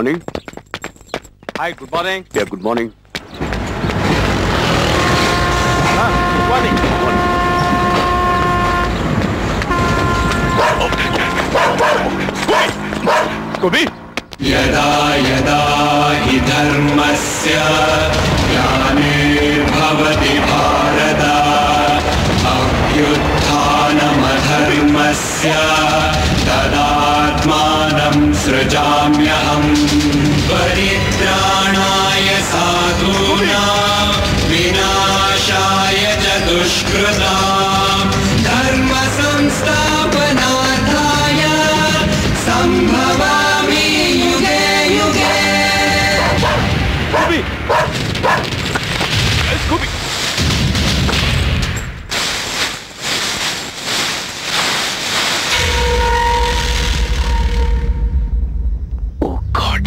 Morning hi good morning yeah good morning good morning ಗೋಬಿ यदा यदा हि धर्मस्य ग्लानिर्भवति भारत अभ्युत्थानमधर्मस्य तदात्मानं सृजाम्यहम् परित्राणाय साधूनां विनाशाय च दुष्कृताम् धर्मसंस्थापनार्थाय सम्भवामि युगे युगे ಗೋಬಿ ಗೋಬಿ oh god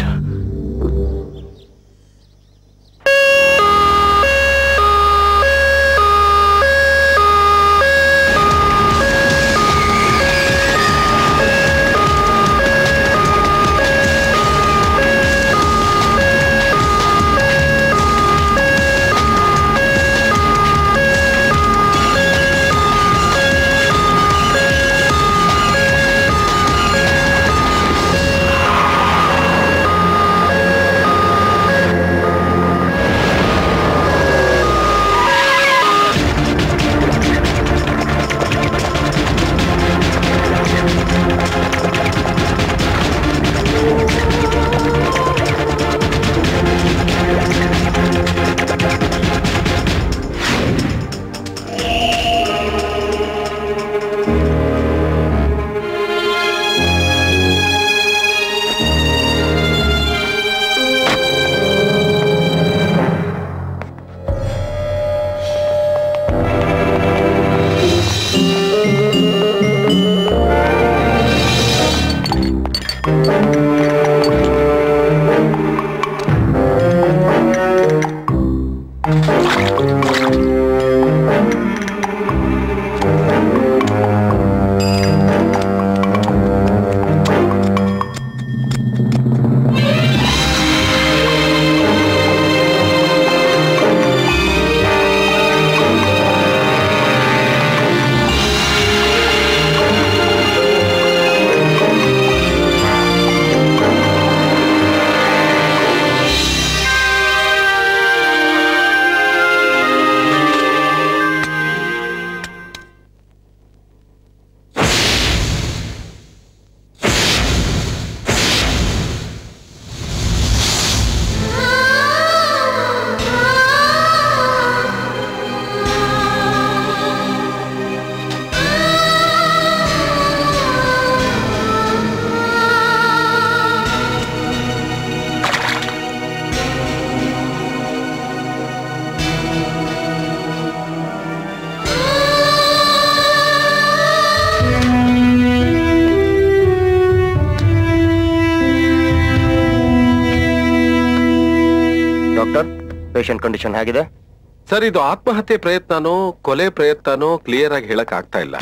doctor patient condition ಹೇಗಿದೆ ಸರ್ ಇದು ಆತ್ಮಹತ್ಯೆ ಪ್ರಯತ್ನನೋ ಕೊಲೆ ಪ್ರಯತ್ನನೋ ಕ್ಲಿಯರ್ ಆಗಿ ಹೇಳಕ್ ಆಗ್ತಾ ಇಲ್ಲ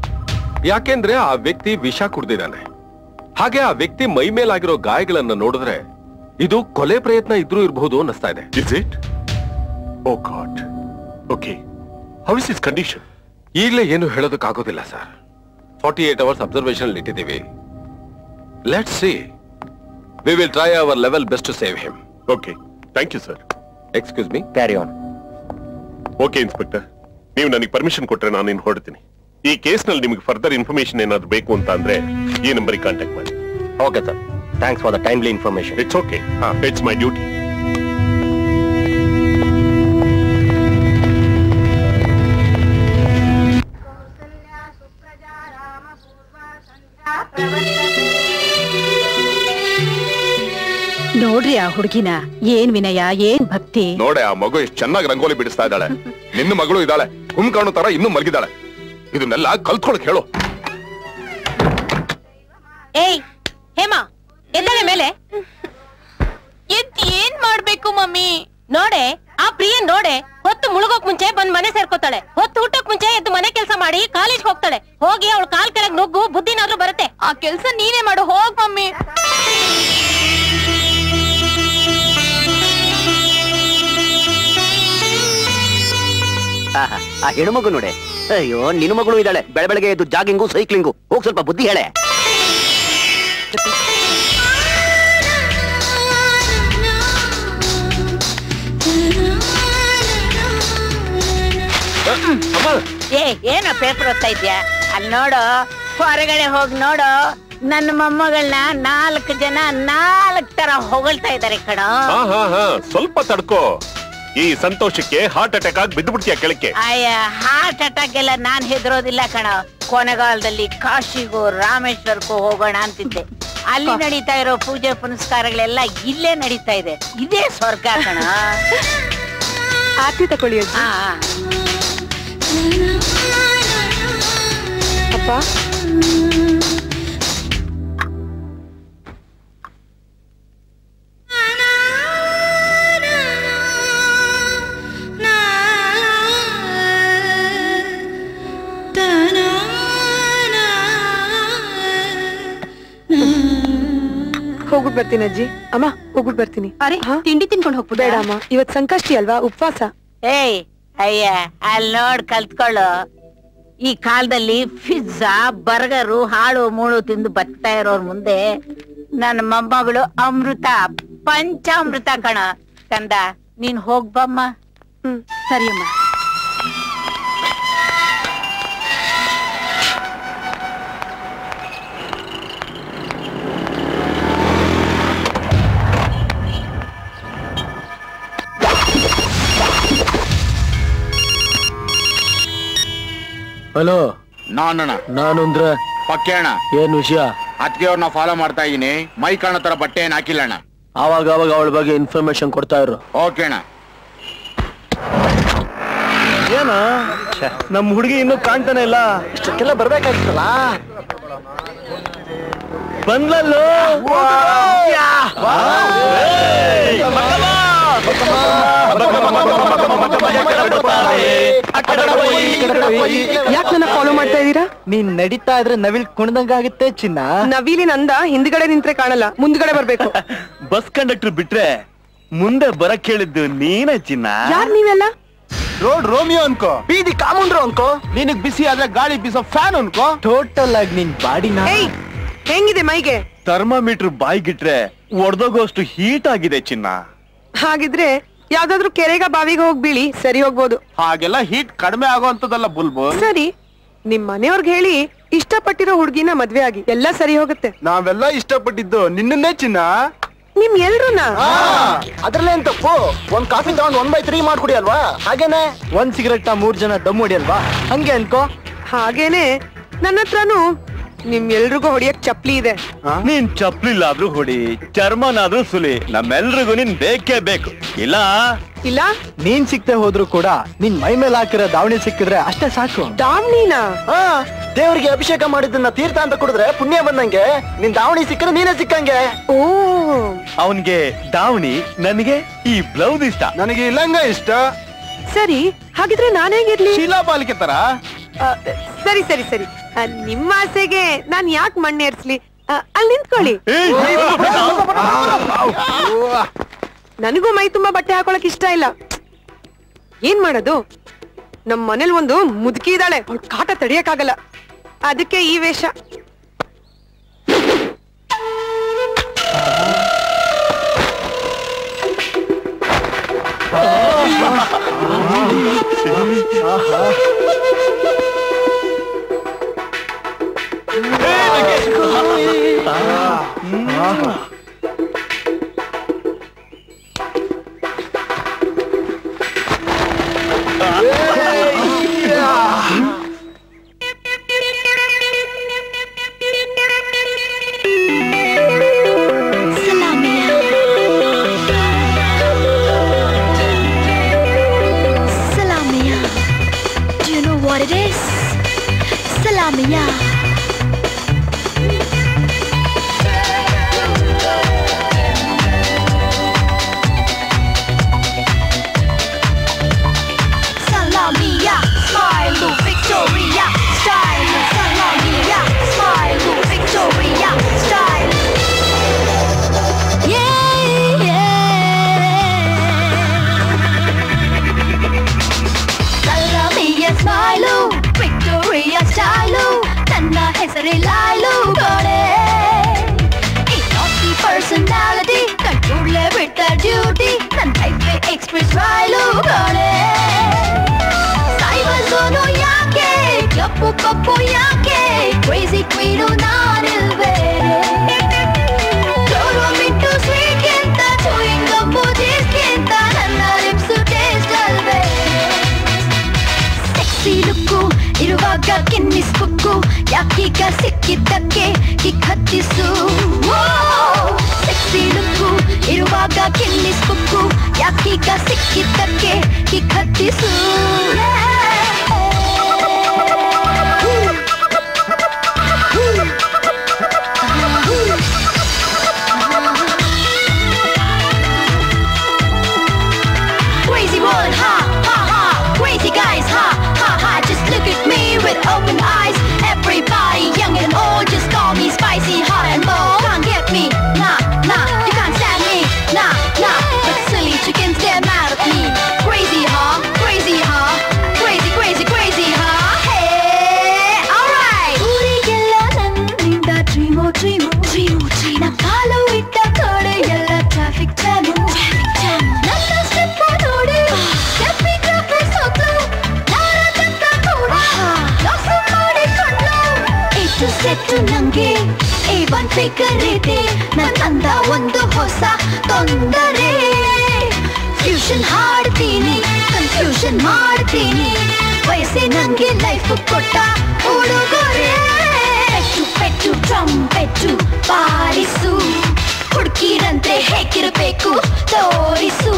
ಯಾಕೆಂದ್ರೆ ಆ ವ್ಯಕ್ತಿ ವಿಷ ಕುಡ್ದಿದ್ದಾನೆ ಹಾಗೆ ಆ ವ್ಯಕ್ತಿ ಮೈ ಮೇಲಾಗಿರೋ ಗಾಯಗಳನ್ನ ನೋಡಿದ್ರೆ ಇದು ಕೊಲೆ ಪ್ರಯತ್ನ ಇದ್ರೂ ಇರಬಹುದು ಅನ್ನಿಸ್ತಾ ಇದೆ Is it? Oh God. Okay. How is his condition? ಈಗಲೇ ಏನು ಹೇಳೋದಕ್ಕಾಗೋದಿಲ್ಲ sir forty eight hours observation ಇಟ್ಟಿದ್ದೀವಿ let see we will try our level best to save him Okay. Thank you, sir. Excuse me carry on okay inspector ನೀವು ನನಗೆ permission ಕೊಟ್ರೆ ನಾನು ಇನ್ನು ಹೊರಡ್ತೀನಿ ಈ ಕೇಸ್ನಲ್ಲಿ ನಿಮಗೆ ಫರ್ದರ್ ಇನ್ಫಾರ್ಮೇಶನ್ ಏನಾದ್ರು ಬೇಕು ಅಂತ ಅಂದ್ರೆ ಈ ನಂಬರಿಗೆ ಕಾಂಟ್ಯಾಕ್ಟ್ ಮಾಡಿ okay sir thanks for the timely information it's okay it's my duty कौसल्या सुप्रजा रामपूर्वा सन्ध्या प्रवर्तते ನೋಡ್ರಿ ಆ ಹುಡುಗಿನ ಏನ್ ವಿನಯ ಏನ್ ಭಕ್ತಿ ನೋಡೆ ಆ ಮಗು ಎಷ್ಟು ಚೆನ್ನಾಗಿ ರಂಗೋಲಿ ಬಿಡಿಸ್ತಾ ಇದ್ದಾಳೆ ನಿನ್ನ ಮಗಳು ಇದ್ದಾಳೆ ಕುಂಕಾಣು ತರ ಇನ್ನೂ ಮಲಗಿದ್ದಾಳೆ ಇದನ್ನೆಲ್ಲ ಕಲ್ತ್ಕೊಳಕ್ ಹೇಳು ಏಯ್ ಹೇಮಾ ಎದ್ದೇಳೆ ಮೇಲೆ ಎದ್ ಏನ್ ಮಾಡ್ಬೇಕು ಮಮ್ಮಿ ನೋಡೆ ಆ ಪ್ರಿಯ ನೋಡೆ ಹೊತ್ತು ಮುಳುಗೋಕ್ ಮುಂಚೆ ಬಂದ್ ಮನೆ ಸೇರ್ಕೋತಾಳೆ ಹೊತ್ತು ಹುಟ್ಟಕ್ ಮುಂಚೆ ಎದ್ದು ಮನೆ ಕೆಲಸ ಮಾಡಿ ಕಾಲೇಜ್ ಹೋಗ್ತಾಳೆ ಹೋಗಿ ಅವಳ ಕಾಲ್ ಕೆಳಗ್ ನುಗ್ಗು ಬುದ್ಧಿನಾದ್ರೂ ಬರುತ್ತೆ ಆ ಕೆಲ್ಸ ನೀನೇ ಮಾಡು ಹೋಗ್ ಮಮ್ಮಿ ಕೌಸल्या सुप्रजा रामपूर्वा सन्ध्या प्रवर्तते ನೋಡ್ರಿ ಆ ಹುಡುಗಿನ ಏನ್ ವಿನಯ ಏನ್ ಭಕ್ತಿ ಆಹಾ, ಆ ಹೆಣ್ಮಗು ನೋಡೆ ಅಯ್ಯೋ ನಿನ್ನ ಮಗಳು ಇದ್ದಾಳೆ ಬೆಳೆ ಬೆಳಗ್ಗೆ ಎದ್ದು ಜಾಗಿಂಗು ಸೈಕ್ಲಿಂಗು ಹೋಗ್ ಸ್ವಲ್ಪ ಬುದ್ಧಿ ಹೇಳೆ ಏ ಏನ ಪೇಪರ್ ಓದ್ತಾ ಇದ್ಯಾ ಅಲ್ಲಿ ನೋಡು ಹೊರಗಡೆ ಹೋಗಿ ನೋಡು ನನ್ನ ಮೊಮ್ಮಗಳನ್ನ ನಾಲ್ಕು ಜನ ನಾಲ್ಕು ತರ ಹೊಗಳ್ತಾ ಇದಾರೆ ಕಣ ಹಾ ಹಾ ಹಾ ಸ್ವಲ್ಪ ತಡ್ಕೋ ಈ ಸಂತೋಷಕ್ಕೆ ಹಾರ್ಟ್ ಅಟ್ಯಾಕ್ ಆಗಿ ಬಿದ್ದು ಬಿಡ್ತೀಯ ಕೆಳಕ್ಕೆ ಅಯ್ಯ ಹಾರ್ಟ್ ಅಟ್ಯಾಕ್ ಎಲ್ಲ ನಾನ್ ಹೆದರೋದಿಲ್ಲ ಕಣ ಕೊನೆಗಾಲದಲ್ಲಿ ಕಾಶಿಗೂ ರಾಮೇಶ್ವರಕ್ಕೂ ಹೋಗೋಣ ಅಂತಿದ್ದೆ ಅಲ್ಲಿ ನಡೀತಾ ಇರೋ ಪೂಜೆ ಪುನಸ್ಕಾರಗಳೆಲ್ಲ ಇಲ್ಲೇ ನಡೀತಾ ಇದೆ ಇದೇ ಸ್ವರ್ಗ ಕಣ ಆರ್ತಿ ತಕೊಳ್ಳಿ ಅಜ್ಜಿ. ಹಾ ಅಪ್ಪ ಹೋಗ್ಬಿಟ್ ಬರ್ತೀನಿ ಅಜ್ಜಿ ಅಮ್ಮ ಹೋಗ್ಬಿಟ್ ಬರ್ತೀನಿ ಅರೆ ತಿಂಡಿ ತಿನ್ಕೊಂಡು ಹೋಗ್ಬಿಡ ಬೇಡ ಅಮ್ಮ ಇವತ್ ಸಂಕಷ್ಟಿ ಅಲ್ವಾ ಉಪವಾಸ ಏಯ್ ಅಯ್ಯ ಅಲ್ಲಿ ನೋಡ್ ಕಲ್ತ್ಕೊಳ್ಳು ಈ ಕಾಲದಲ್ಲಿ ಪಿಜ್ಜಾ ಬರ್ಗರು ಹಾಳು ಮೂಳು ತಿಂದು ಬತ್ತಾ ಇರೋರ್ ಮುಂದೆ ನನ್ನ ಮೊಮ್ಮಗಳು ಅಮೃತ ಪಂಚಾಮೃತ ಕಣ ಕಂದ ನೀನ್ ಹೋಗ್ಬಮ್ಮ ಹ್ಮ್ ಸರಿ ಅಮ್ಮ ಹಲೋ ನಾನಣ್ಣ ನಾನು ಅಂದ್ರೆ ಪಕ್ಕೆ ಅಣ್ಣ ಏನ್ ವಿಷಯ ಅದಕ್ಕೆ ಅವ್ರನ್ನ ಫಾಲೋ ಮಾಡ್ತಾ ಇದೀನಿ ಮೈ ಕಾಣೋ ತರ ಬಟ್ಟೆ ಏನ್ ಹಾಕಿಲ್ಲ ಅಣ್ಣ ಆವಾಗ ಆವಾಗ ಅವಳ ಬಗ್ಗೆ ಇನ್ಫಾರ್ಮೇಶನ್ ಕೊಡ್ತಾ ಇರು ಓಕೆ ಅಣ್ಣ ಏನ ನಮ್ ಹುಡುಗಿ ಇನ್ನೂ ಕಾಣ್ತಾನೆ ಇಲ್ಲ ಇಷ್ಟಕ್ಕೆಲ್ಲ ಬರ್ಬೇಕಾಗಿತ್ತಲ್ಲ ಬಂದ್ಲಲ್ಲೋ ಯಾಕೆ ನನ್ನ ಫಾಲೋ ಮಾಡ್ತಾ ಇದ್ದೀರಾ ನೀನ್ ನಡೀತಾ ಇದ್ರೆ ನವಿಲ್ ಕುಣ್ದಂಗಾಗುತ್ತೆ ಚಿನ್ನ ನವೀಲಿನ ಅಂದ ಹಿಂದ್ಗಡೆ ನಿಂತ್ರೆ ಕಾಣಲ್ಲ ಮುಂದ್ಗಡೆ ಬರ್ಬೇಕು ಬಸ್ ಕಂಡಕ್ಟರ್ ಬಿಟ್ರೆ ಮುಂದೆ ಬರಕ್ ಹೇಳಿದ್ದು ನೀನೇ ಚಿನ್ನ ಯಾರ್ ನೀವೆಲ್ಲ ರೋಡ್ ರೋಮಿಯೋ ಅನ್ಕೋ ಬೀದಿ ಕಾಮುಂಡ್ರು ಅನ್ಕೋ ನಿನಗ್ ಬಿಸಿ ಆದ್ರೆ ಗಾಳಿ ಬೀಸೋ ಫ್ಯಾನ್ ಅನ್ಕೋ ಟೋಟಲ್ ಆಗಿ ನಿನ್ ಬಾಡಿನ ಏಯ್ ಹೆಂಗಿದೆ ಮೈಗೆ ಥರ್ಮಾಮೀಟರ್ ಬಾಯ್ಗಿಟ್ರೆ ಒಡ್ದೋಗೋಷ್ಟು ಹೀಟ್ ಆಗಿದೆ ಚಿನ್ನ ಹಾಗಿದ್ರೆ ಯಾವ್ದಾದ್ರು ಕೆರೆಗ ಬಾವಿಗೆ ಹೋಗ್ ಬೀಳಿ ಸರಿ ಹೋಗ್ಬೋದು ಹಾಗೆಲ್ಲ ಹೀಟ್ ಕಡಿಮೆ ಆಗೋಂತದಲ್ಲ ಬುಲ್ಬುಲ್ ಸರಿ ನಿಮ್ ಮನೆಯವ್ರಿಗೆ ಹೇಳಿ ಇಷ್ಟಪಟ್ಟಿರೋ ಹುಡ್ಗಿನ ಮದ್ವೆ ಆಗಿ ಎಲ್ಲ ಸರಿ ಹೋಗುತ್ತೆ ನಾವೆಲ್ಲ ಇಷ್ಟಪಟ್ಟಿದ್ದು ನಿನ್ನನ್ನೇ ಚಿನ್ನ ನಿಮ್ ಎಲ್ರುನ ಅದ್ರಲ್ಲೇನ್ ತಪ್ಪು ಒಂದ್ ಕಾಫಿ ತಗೊಂಡ್ ಒನ್ ಬೈ ತ್ರೀ ಮಾಡ್ಕೊಡಿ ಅಲ್ವಾ ಹಾಗೇನೆ ಒಂದ್ ಸಿಗರೆಟ್ ಮೂರ್ ಜನ ದಮ್ ಹೊಡಿ ಅಲ್ವಾ ಹಂಗೆ ಅನ್ಕೋ ಹಾಗೇನೆ ನನ್ನ ಹತ್ರನು ನಿಮ್ ಎಲ್ರಿಗೂ ಹೊಡಿಯಕ್ ಚಪ್ಲಿ ಇದೆ ನೀನ್ ಚಪ್ಲಿಲ್ಲಾದ್ರೂ ಹೊಡಿ ಚರ್ಮನಾದ್ರೂ ಸುಲಿ ನಮ್ಮೆಲ್ರಿಗೂ ನೀನ್ ಬೇಕೇ ಬೇಕು ಇಲ್ಲ ಇಲ್ಲ ನೀನ್ ಸಿಕ್ತೆ ಹೋದ್ರು ಕೂಡ ನಿನ್ ಮೈ ಮೇಲೆ ಹಾಕಿರೋ ದಾವಣಿ ಸಿಕ್ಕಿದ್ರೆ ಅಷ್ಟೇ ಸಾಕು ದಾಮ್ನಿನಾ ದೇವರಿಗೆ ಅಭಿಷೇಕ ಮಾಡಿದ್ದನ್ನ ತೀರ್ಥ ಅಂತ ಕುಡಿದ್ರೆ ಪುಣ್ಯ ಬಂದಂಗೆ ನಿನ್ ದಾವಣಿ ಸಿಕ್ಕರೆ ನೀನೇ ಸಿಕ್ಕಂಗೆ ಓ ಅವನ್ಗೆ ದಾವಣಿ ನನಗೆ ಈ ಬ್ಲೌಸ್ ಇಷ್ಟ ನನಗೆ ಲಂಗ ಇಷ್ಟ ಸರಿ ಹಾಗಿದ್ರೆ ನಾನ್ ಹೇಗಿರ್ಲಿ ಶಿಲಾಬಾಲಿಕೆ ತರ ಆ, ಸರಿ ಸರಿ ಸರಿ ಆ, ನಿಮ್ಮ ಆಸೆಗೆ ನಾನ್ ಯಾಕ್ ಮಣ್ಣೇರ್ಸ್ಲಿ ಆ, ಅಲ್ಲಿ ನಿಂತ್ಕೊಳ್ಳಿ ನನಗೂ ಮೈ ತುಂಬಾ ಬಟ್ಟೆ ಹಾಕೊಳಕ್ ಇಷ್ಟ ಇಲ್ಲ ಏನ್ ಮಾಡೋದು ನಮ್ ಮನೇಲಿ ಒಂದು ಮುದುಕಿ ಇದ್ದಾಳೆ ಅವ್ಳ್ ಕಾಟ ತಡಿಯಕ್ಕಾಗಲ್ಲ ಅದಕ್ಕೆ ಈ ವೇಷ Salamia. Do you know what it is? Salamia. Salamia. Smile, Victoria. Style. Salamia. Smile, Victoria. Style. Yeah, yeah. ಹೆಸರೇ ಲಾಲು ಗೋಡೆ ಈ ನಾಟಿ ಪರ್ಸನಾಲಿಟಿ ಕಂಟ್ರೋಲ್ಲೆ ಬಿಟ್ಟ ಡ್ಯೂಟಿ ನನ್ನ ಲೈಫ್ ಎಕ್ಸ್ಪ್ರೆಸ್ ರಾಯಲು ಗೋಡೆ ಸೈಬರ್ ಝೋನು ಯಾಕೆ ಕಪ್ಪು ಕಪ್ಪು ಯಾಕೆ ಕ್ರೇಜಿ ಕ್ವೀನು ನಾನಿಲ್ವೇ ಮಿಂಟು ಸ್ವೀಟ್ ಗಿಂತ ಚೂಯಿಂಗ್ ಗಮ್ಮು ಗಿಂತ ನನ್ನ ಲಿಪ್ಸು ಟೇಸ್ಟ್ ಅಲ್ವೇ ಸೆಕ್ಸಿ ಲುಕ್ಕು ಇರುವಾಗ ಕಿನ್ನಿಸ್ ಬುಕ್ಕು ಯಾಕೀಗ ಸಿಕ್ಕಿದ್ದಕ್ಕೆ ಕಿಕ್ ಹತ್ತಿಸು ಸೆಕ್ಸಿ ಲುಕ್ಕು ಇರುವಾಗ ಕಿನ್ನಿಸ್ ಬುಕ್ಕು ಯಾಕೀಗ ಸಿಕ್ಕಿದ್ದಕ್ಕೆ ಕಿಕ್ ಹತ್ತಿಸು Crazy world, ha ha ha. Crazy guys, ha ha ha. Just look at me with open eyes. Everybody, young and old, just call me spicy, hot and bold. Can't get me, nah nah. You can't stand me, nah nah. But silly chickens, they're mad at me. Crazy, huh? Crazy, huh? Crazy, crazy, crazy, huh? Hey, alright. ಊರಿಗೆಲ್ಲ ನನ್ನಿಂದ ಡ್ರೀಮೋ ಡ್ರೀಮೋ ಡ್ರೀಮೋ dream ನಾ ಕಾಲು ಇಟ್ಟ ಕಡೆ ಎಲ್ಲ traffic jam ನನ್ನ step ನೋಡಿ stepping graphics ಹೋಗ್ಲು ಯಾರ ತಕ್ಕ ಕೂಡ ಲಾಸ್ ಮಾಡಿಕೊಂಡು ಇಟ್ಟು ಸೆಟ್ಟು ನಂಗೆ ಏ ಒನ್ ಫಿಗರ್ ಇದೆ ನನ್ನ ಅಂದ ಒಂದು ಹೊಸ ತೊಂದರೆ ಫ್ಯೂಷನ್ ಹಾಡ್ತೀನಿ ಕನ್ಫ್ಯೂಷನ್ ಮಾಡ್ತೀನಿ ವಯಸ್ಸೇ ನಂಗೆ ಲೈಫ್ ಕೊಟ್ಟ ಉಡುಗೊರೆ ಪೆಟ್ಟು ಪೆಟ್ಟು ಡ್ರಮ್ ಪೆಟ್ಟು ಬಾರಿಸು ಹುಡುಕಿರಂತೆ ಹೇಗಿರಬೇಕು ತೋರಿಸು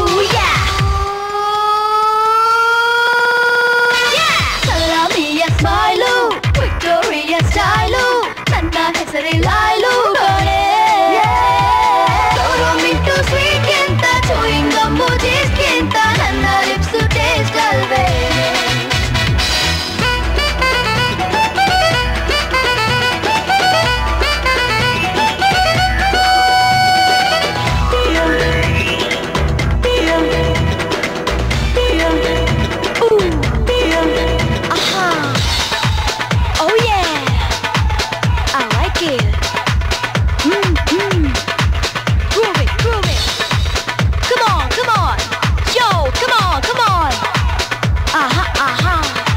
ಸಲಾಮಿಯ ಸ್ಮೈಲು ವಿಕ್ಟೋರಿಯ ಸ್ಟೈಲು ನನ್ನ ಹೆಸರೇ ಲಾಯ್ಲು ಮಿಂಟು ಸ್ವೀಟ್ ಗಿಂತ ಚೂಯಿಂಗ್ ಗಮ್ಮು ಗಿಂತ ನನ್ನ ಲಿಪ್ಸು ಟೇಸ್ಟ್ ಅಲ್ವೇ Oh yeah, I like it. Mm, mm. Groove it, groove it. Come on, come on. Yo, come on, come on. Aha, aha.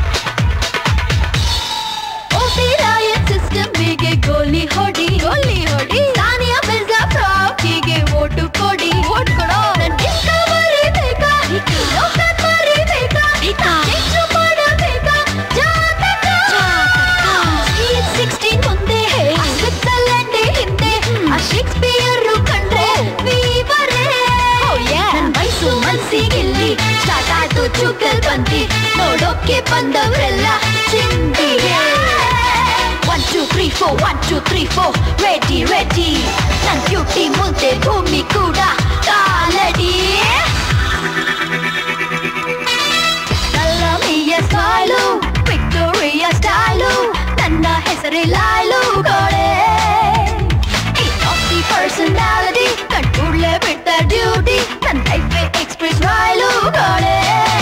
ಓಟಿರಾಯ ಸಿಸ್ಟಮ್ಗೆ ಗೋಲಿ ಹೊಡಿ ಗೋಲಿ ಹೊಡಿ ಸಾನಿಯಾ ಮಿರ್ಜಾ ಫ್ರಾಕಿಗೆ ಓಟು ಕೊಡಿ ಓಟ್ ಕೊಡೋ ನನ್ ಡಿಸ್ಕವರಿ ಬೇಕಾ ಲೋಕತ್ ಮರಿಬೇಕಾ ಹೆಚ್ಚು ಮಾಡಬೇಕಾ ಜಾತಕ ಸ್ವೀಟ್ ಸಿಕ್ಸ್ಟೀನ್ ಮುಂದೆ ಆ ಸ್ವಿಟ್ಜರ್ಲೆಂಡ್ ಹಿಂದೆ ಆ ಶೇಕ್ಸ್ಪಿಯರ್ ಕಂಡ್ರೆ ವೀವರೇ ನನ್ ವಯಸ್ಸು ಮನ್ಸಿಗಿಲ್ಲಿ ಸ್ಟಾರ್ಟ್ ಆಯ್ತು ಚುಕ್ಕಲ್ ಬಂದಿ ನೋಡೋಕೆ ಬಂದವರೆಲ್ಲ ಚಿಂದಿಗೆ one two three four one two three four ready ready ನನ್ ಕ್ಯೂಟಿ ಮುಂದೆ ಭೂಮಿ ಕೂಡ ಕಾಲಡಿ ಸಲ್ಲಮಿಯ ಸ್ಮೈಲು ವಿಕ್ಟೋರಿಯ ಸ್ಟೈಲು ನನ್ನ ಹೆಸರೇ ಲಾಯ್ಲು ಗೋಡೆ ಈ ನಾಟಿ ಪರ್ಸನಾಲಿಟಿ ಕಂಟ್ರೋಲ್ಲೆ ಬಿಟ್ಟ ಡ್ಯೂಟಿ ನನ್ನ ಲೈಫ್ ಎಕ್ಸ್ಪ್ರೆಸ್ ರಾಯಲು ಗೋಡೆ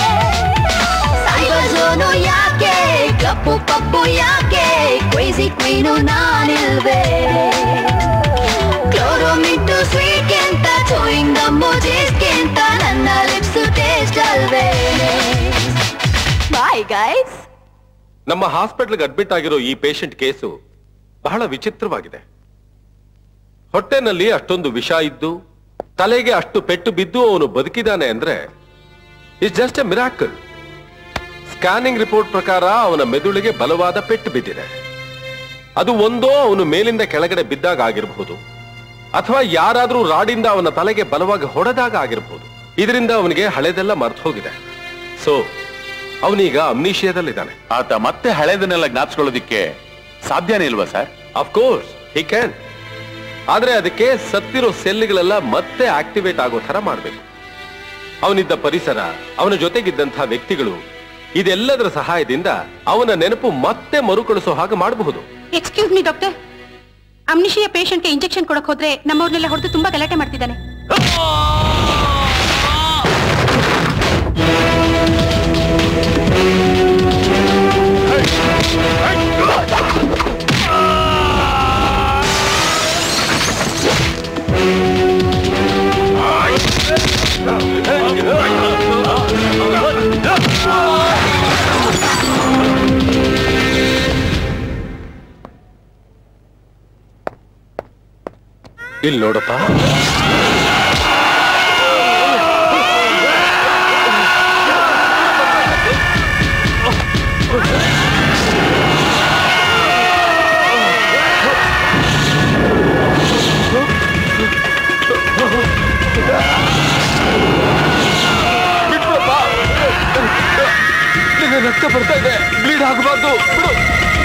ಸೈಬರ್ ಝೋನು ಯಾಕೆ ಕಪ್ಪು ಪಪ್ಪು ಯಾಕೆ ಕ್ರೇಜಿ ಕ್ವೀನು ನಾನಿಲ್ವೇ ಕ್ಲೋರೋಮಿಂಟು ಸ್ವೀಟ್ ಗಿಂತ ಚೂಯಿಂಗ್ ಗಮ್ಮು ಗಿಂತ ನನ್ನ ಲಿಪ್ಸು ಟೇಸ್ಟ್ ಅಲ್ವೇ ಬಾಯ್ ಗೈಸ್ ನಮ್ಮ ಹಾಸ್ಪಿಟಲ್ಗೆ ಅಡ್ಮಿಟ್ ಆಗಿರೋ ಈ ಪೇಷಂಟ್ ಕೇಸು ಬಹಳ ವಿಚಿತ್ರವಾಗಿದೆ ಹೊಟ್ಟೆನಲ್ಲಿ ಅಷ್ಟೊಂದು ವಿಷ ಇದ್ದು ತಲೆಗೆ ಅಷ್ಟು ಪೆಟ್ಟು ಬಿದ್ದು ಅವನು ಬದುಕಿದಾನೆ ಅಂದ್ರೆ is just a miracle scanning report ಪ್ರಕಾರ ಅವನ ಮೆದುಳಿಗೆ ಬಲವಾದ ಪೆಟ್ಟು ಬಿದ್ದಿದೆ ಅದು ಒಂದೋ ಅವನು ಮೇಲಿಂದ ಕೆಳಗಡೆ ಬಿದ್ದಾಗ ಆಗಿರಬಹುದು ಅಥವಾ ಯಾರಾದ್ರೂ ರಾಡಿಂದ ಅವನ ತಲೆಗೆ ಬಲವಾಗಿ ಹೊಡೆದಾಗ ಆಗಿರಬಹುದು ಇದರಿಂದ ಅವನಿಗೆ ಹಳೆದೆಲ್ಲ ಮರ್ತು ಹೋಗಿದೆ ಸೊ ಅವನೀಗ ಅಮ್ನೀಷಿಯಾದಲ್ಲಿದ್ದಾನೆ ಆತ ಮತ್ತೆ ಹಳೆದನ್ನೆಲ್ಲ ಜ್ಞಾಪಿಸ್ಕೊಳ್ಳೋದಿಕ್ಕೆ ಸಾಧ್ಯನೇ ಇಲ್ವಾ ಸರ್ ಅಫ್ಕೋರ್ಸ್ ಹಿ ಕ್ಯಾನ್ ಆದ್ರೆ ಅದಕ್ಕೆ ಸತ್ತಿರೋ ಸೆಲ್ಗಳೆಲ್ಲ ಮತ್ತೆ ಆಕ್ಟಿವೇಟ್ ಆಗೋ ತರ ಮಾಡಬೇಕು ಅವನಿದ್ದ ಪರಿಸರ ಅವನ ಜೊತೆಗಿದ್ದಂತಹ ವ್ಯಕ್ತಿಗಳು ಇದೆಲ್ಲದರ ಸಹಾಯದಿಂದ ಅವನ ನೆನಪು ಮತ್ತೆ ಮರುಕಳಿಸೋ ಹಾಗೆ ಮಾಡಬಹುದು ಎಕ್ಸ್ಕ್ಯೂಸ್ ಮೀ ಡಾಕ್ಟರ್ ಅಮ್ನಿಷಿಯ ಪೇಷಂಟ್ಗೆ ಇಂಜೆಕ್ಷನ್ ಕೊಡಕ್ ಹೋದ್ರೆ ನಮ್ಮವ್ರನ್ನೆಲ್ಲ ಹೊಡೆದು ತುಂಬಾ ಗಲಾಟೆ ಮಾಡ್ತಿದ್ದಾನೆ Hey! ಇಲ್ಲಿ ನೋಡಪ್ಪ ಬಿಟ್ಬಿಡಪ್ಪ ನಿನ್ನ ರಕ್ತ ಬರ್ತಾ ಇದೆ ಬ್ಲೀಡ್ ಆಗಬಾರ್ದು ಬಿಡು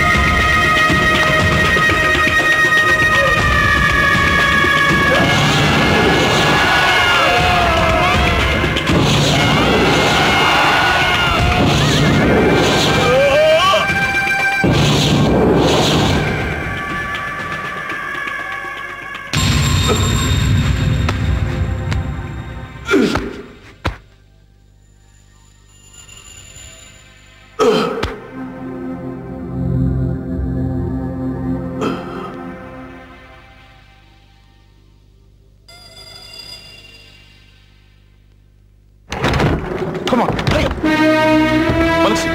ಮನಸ್ಸಿ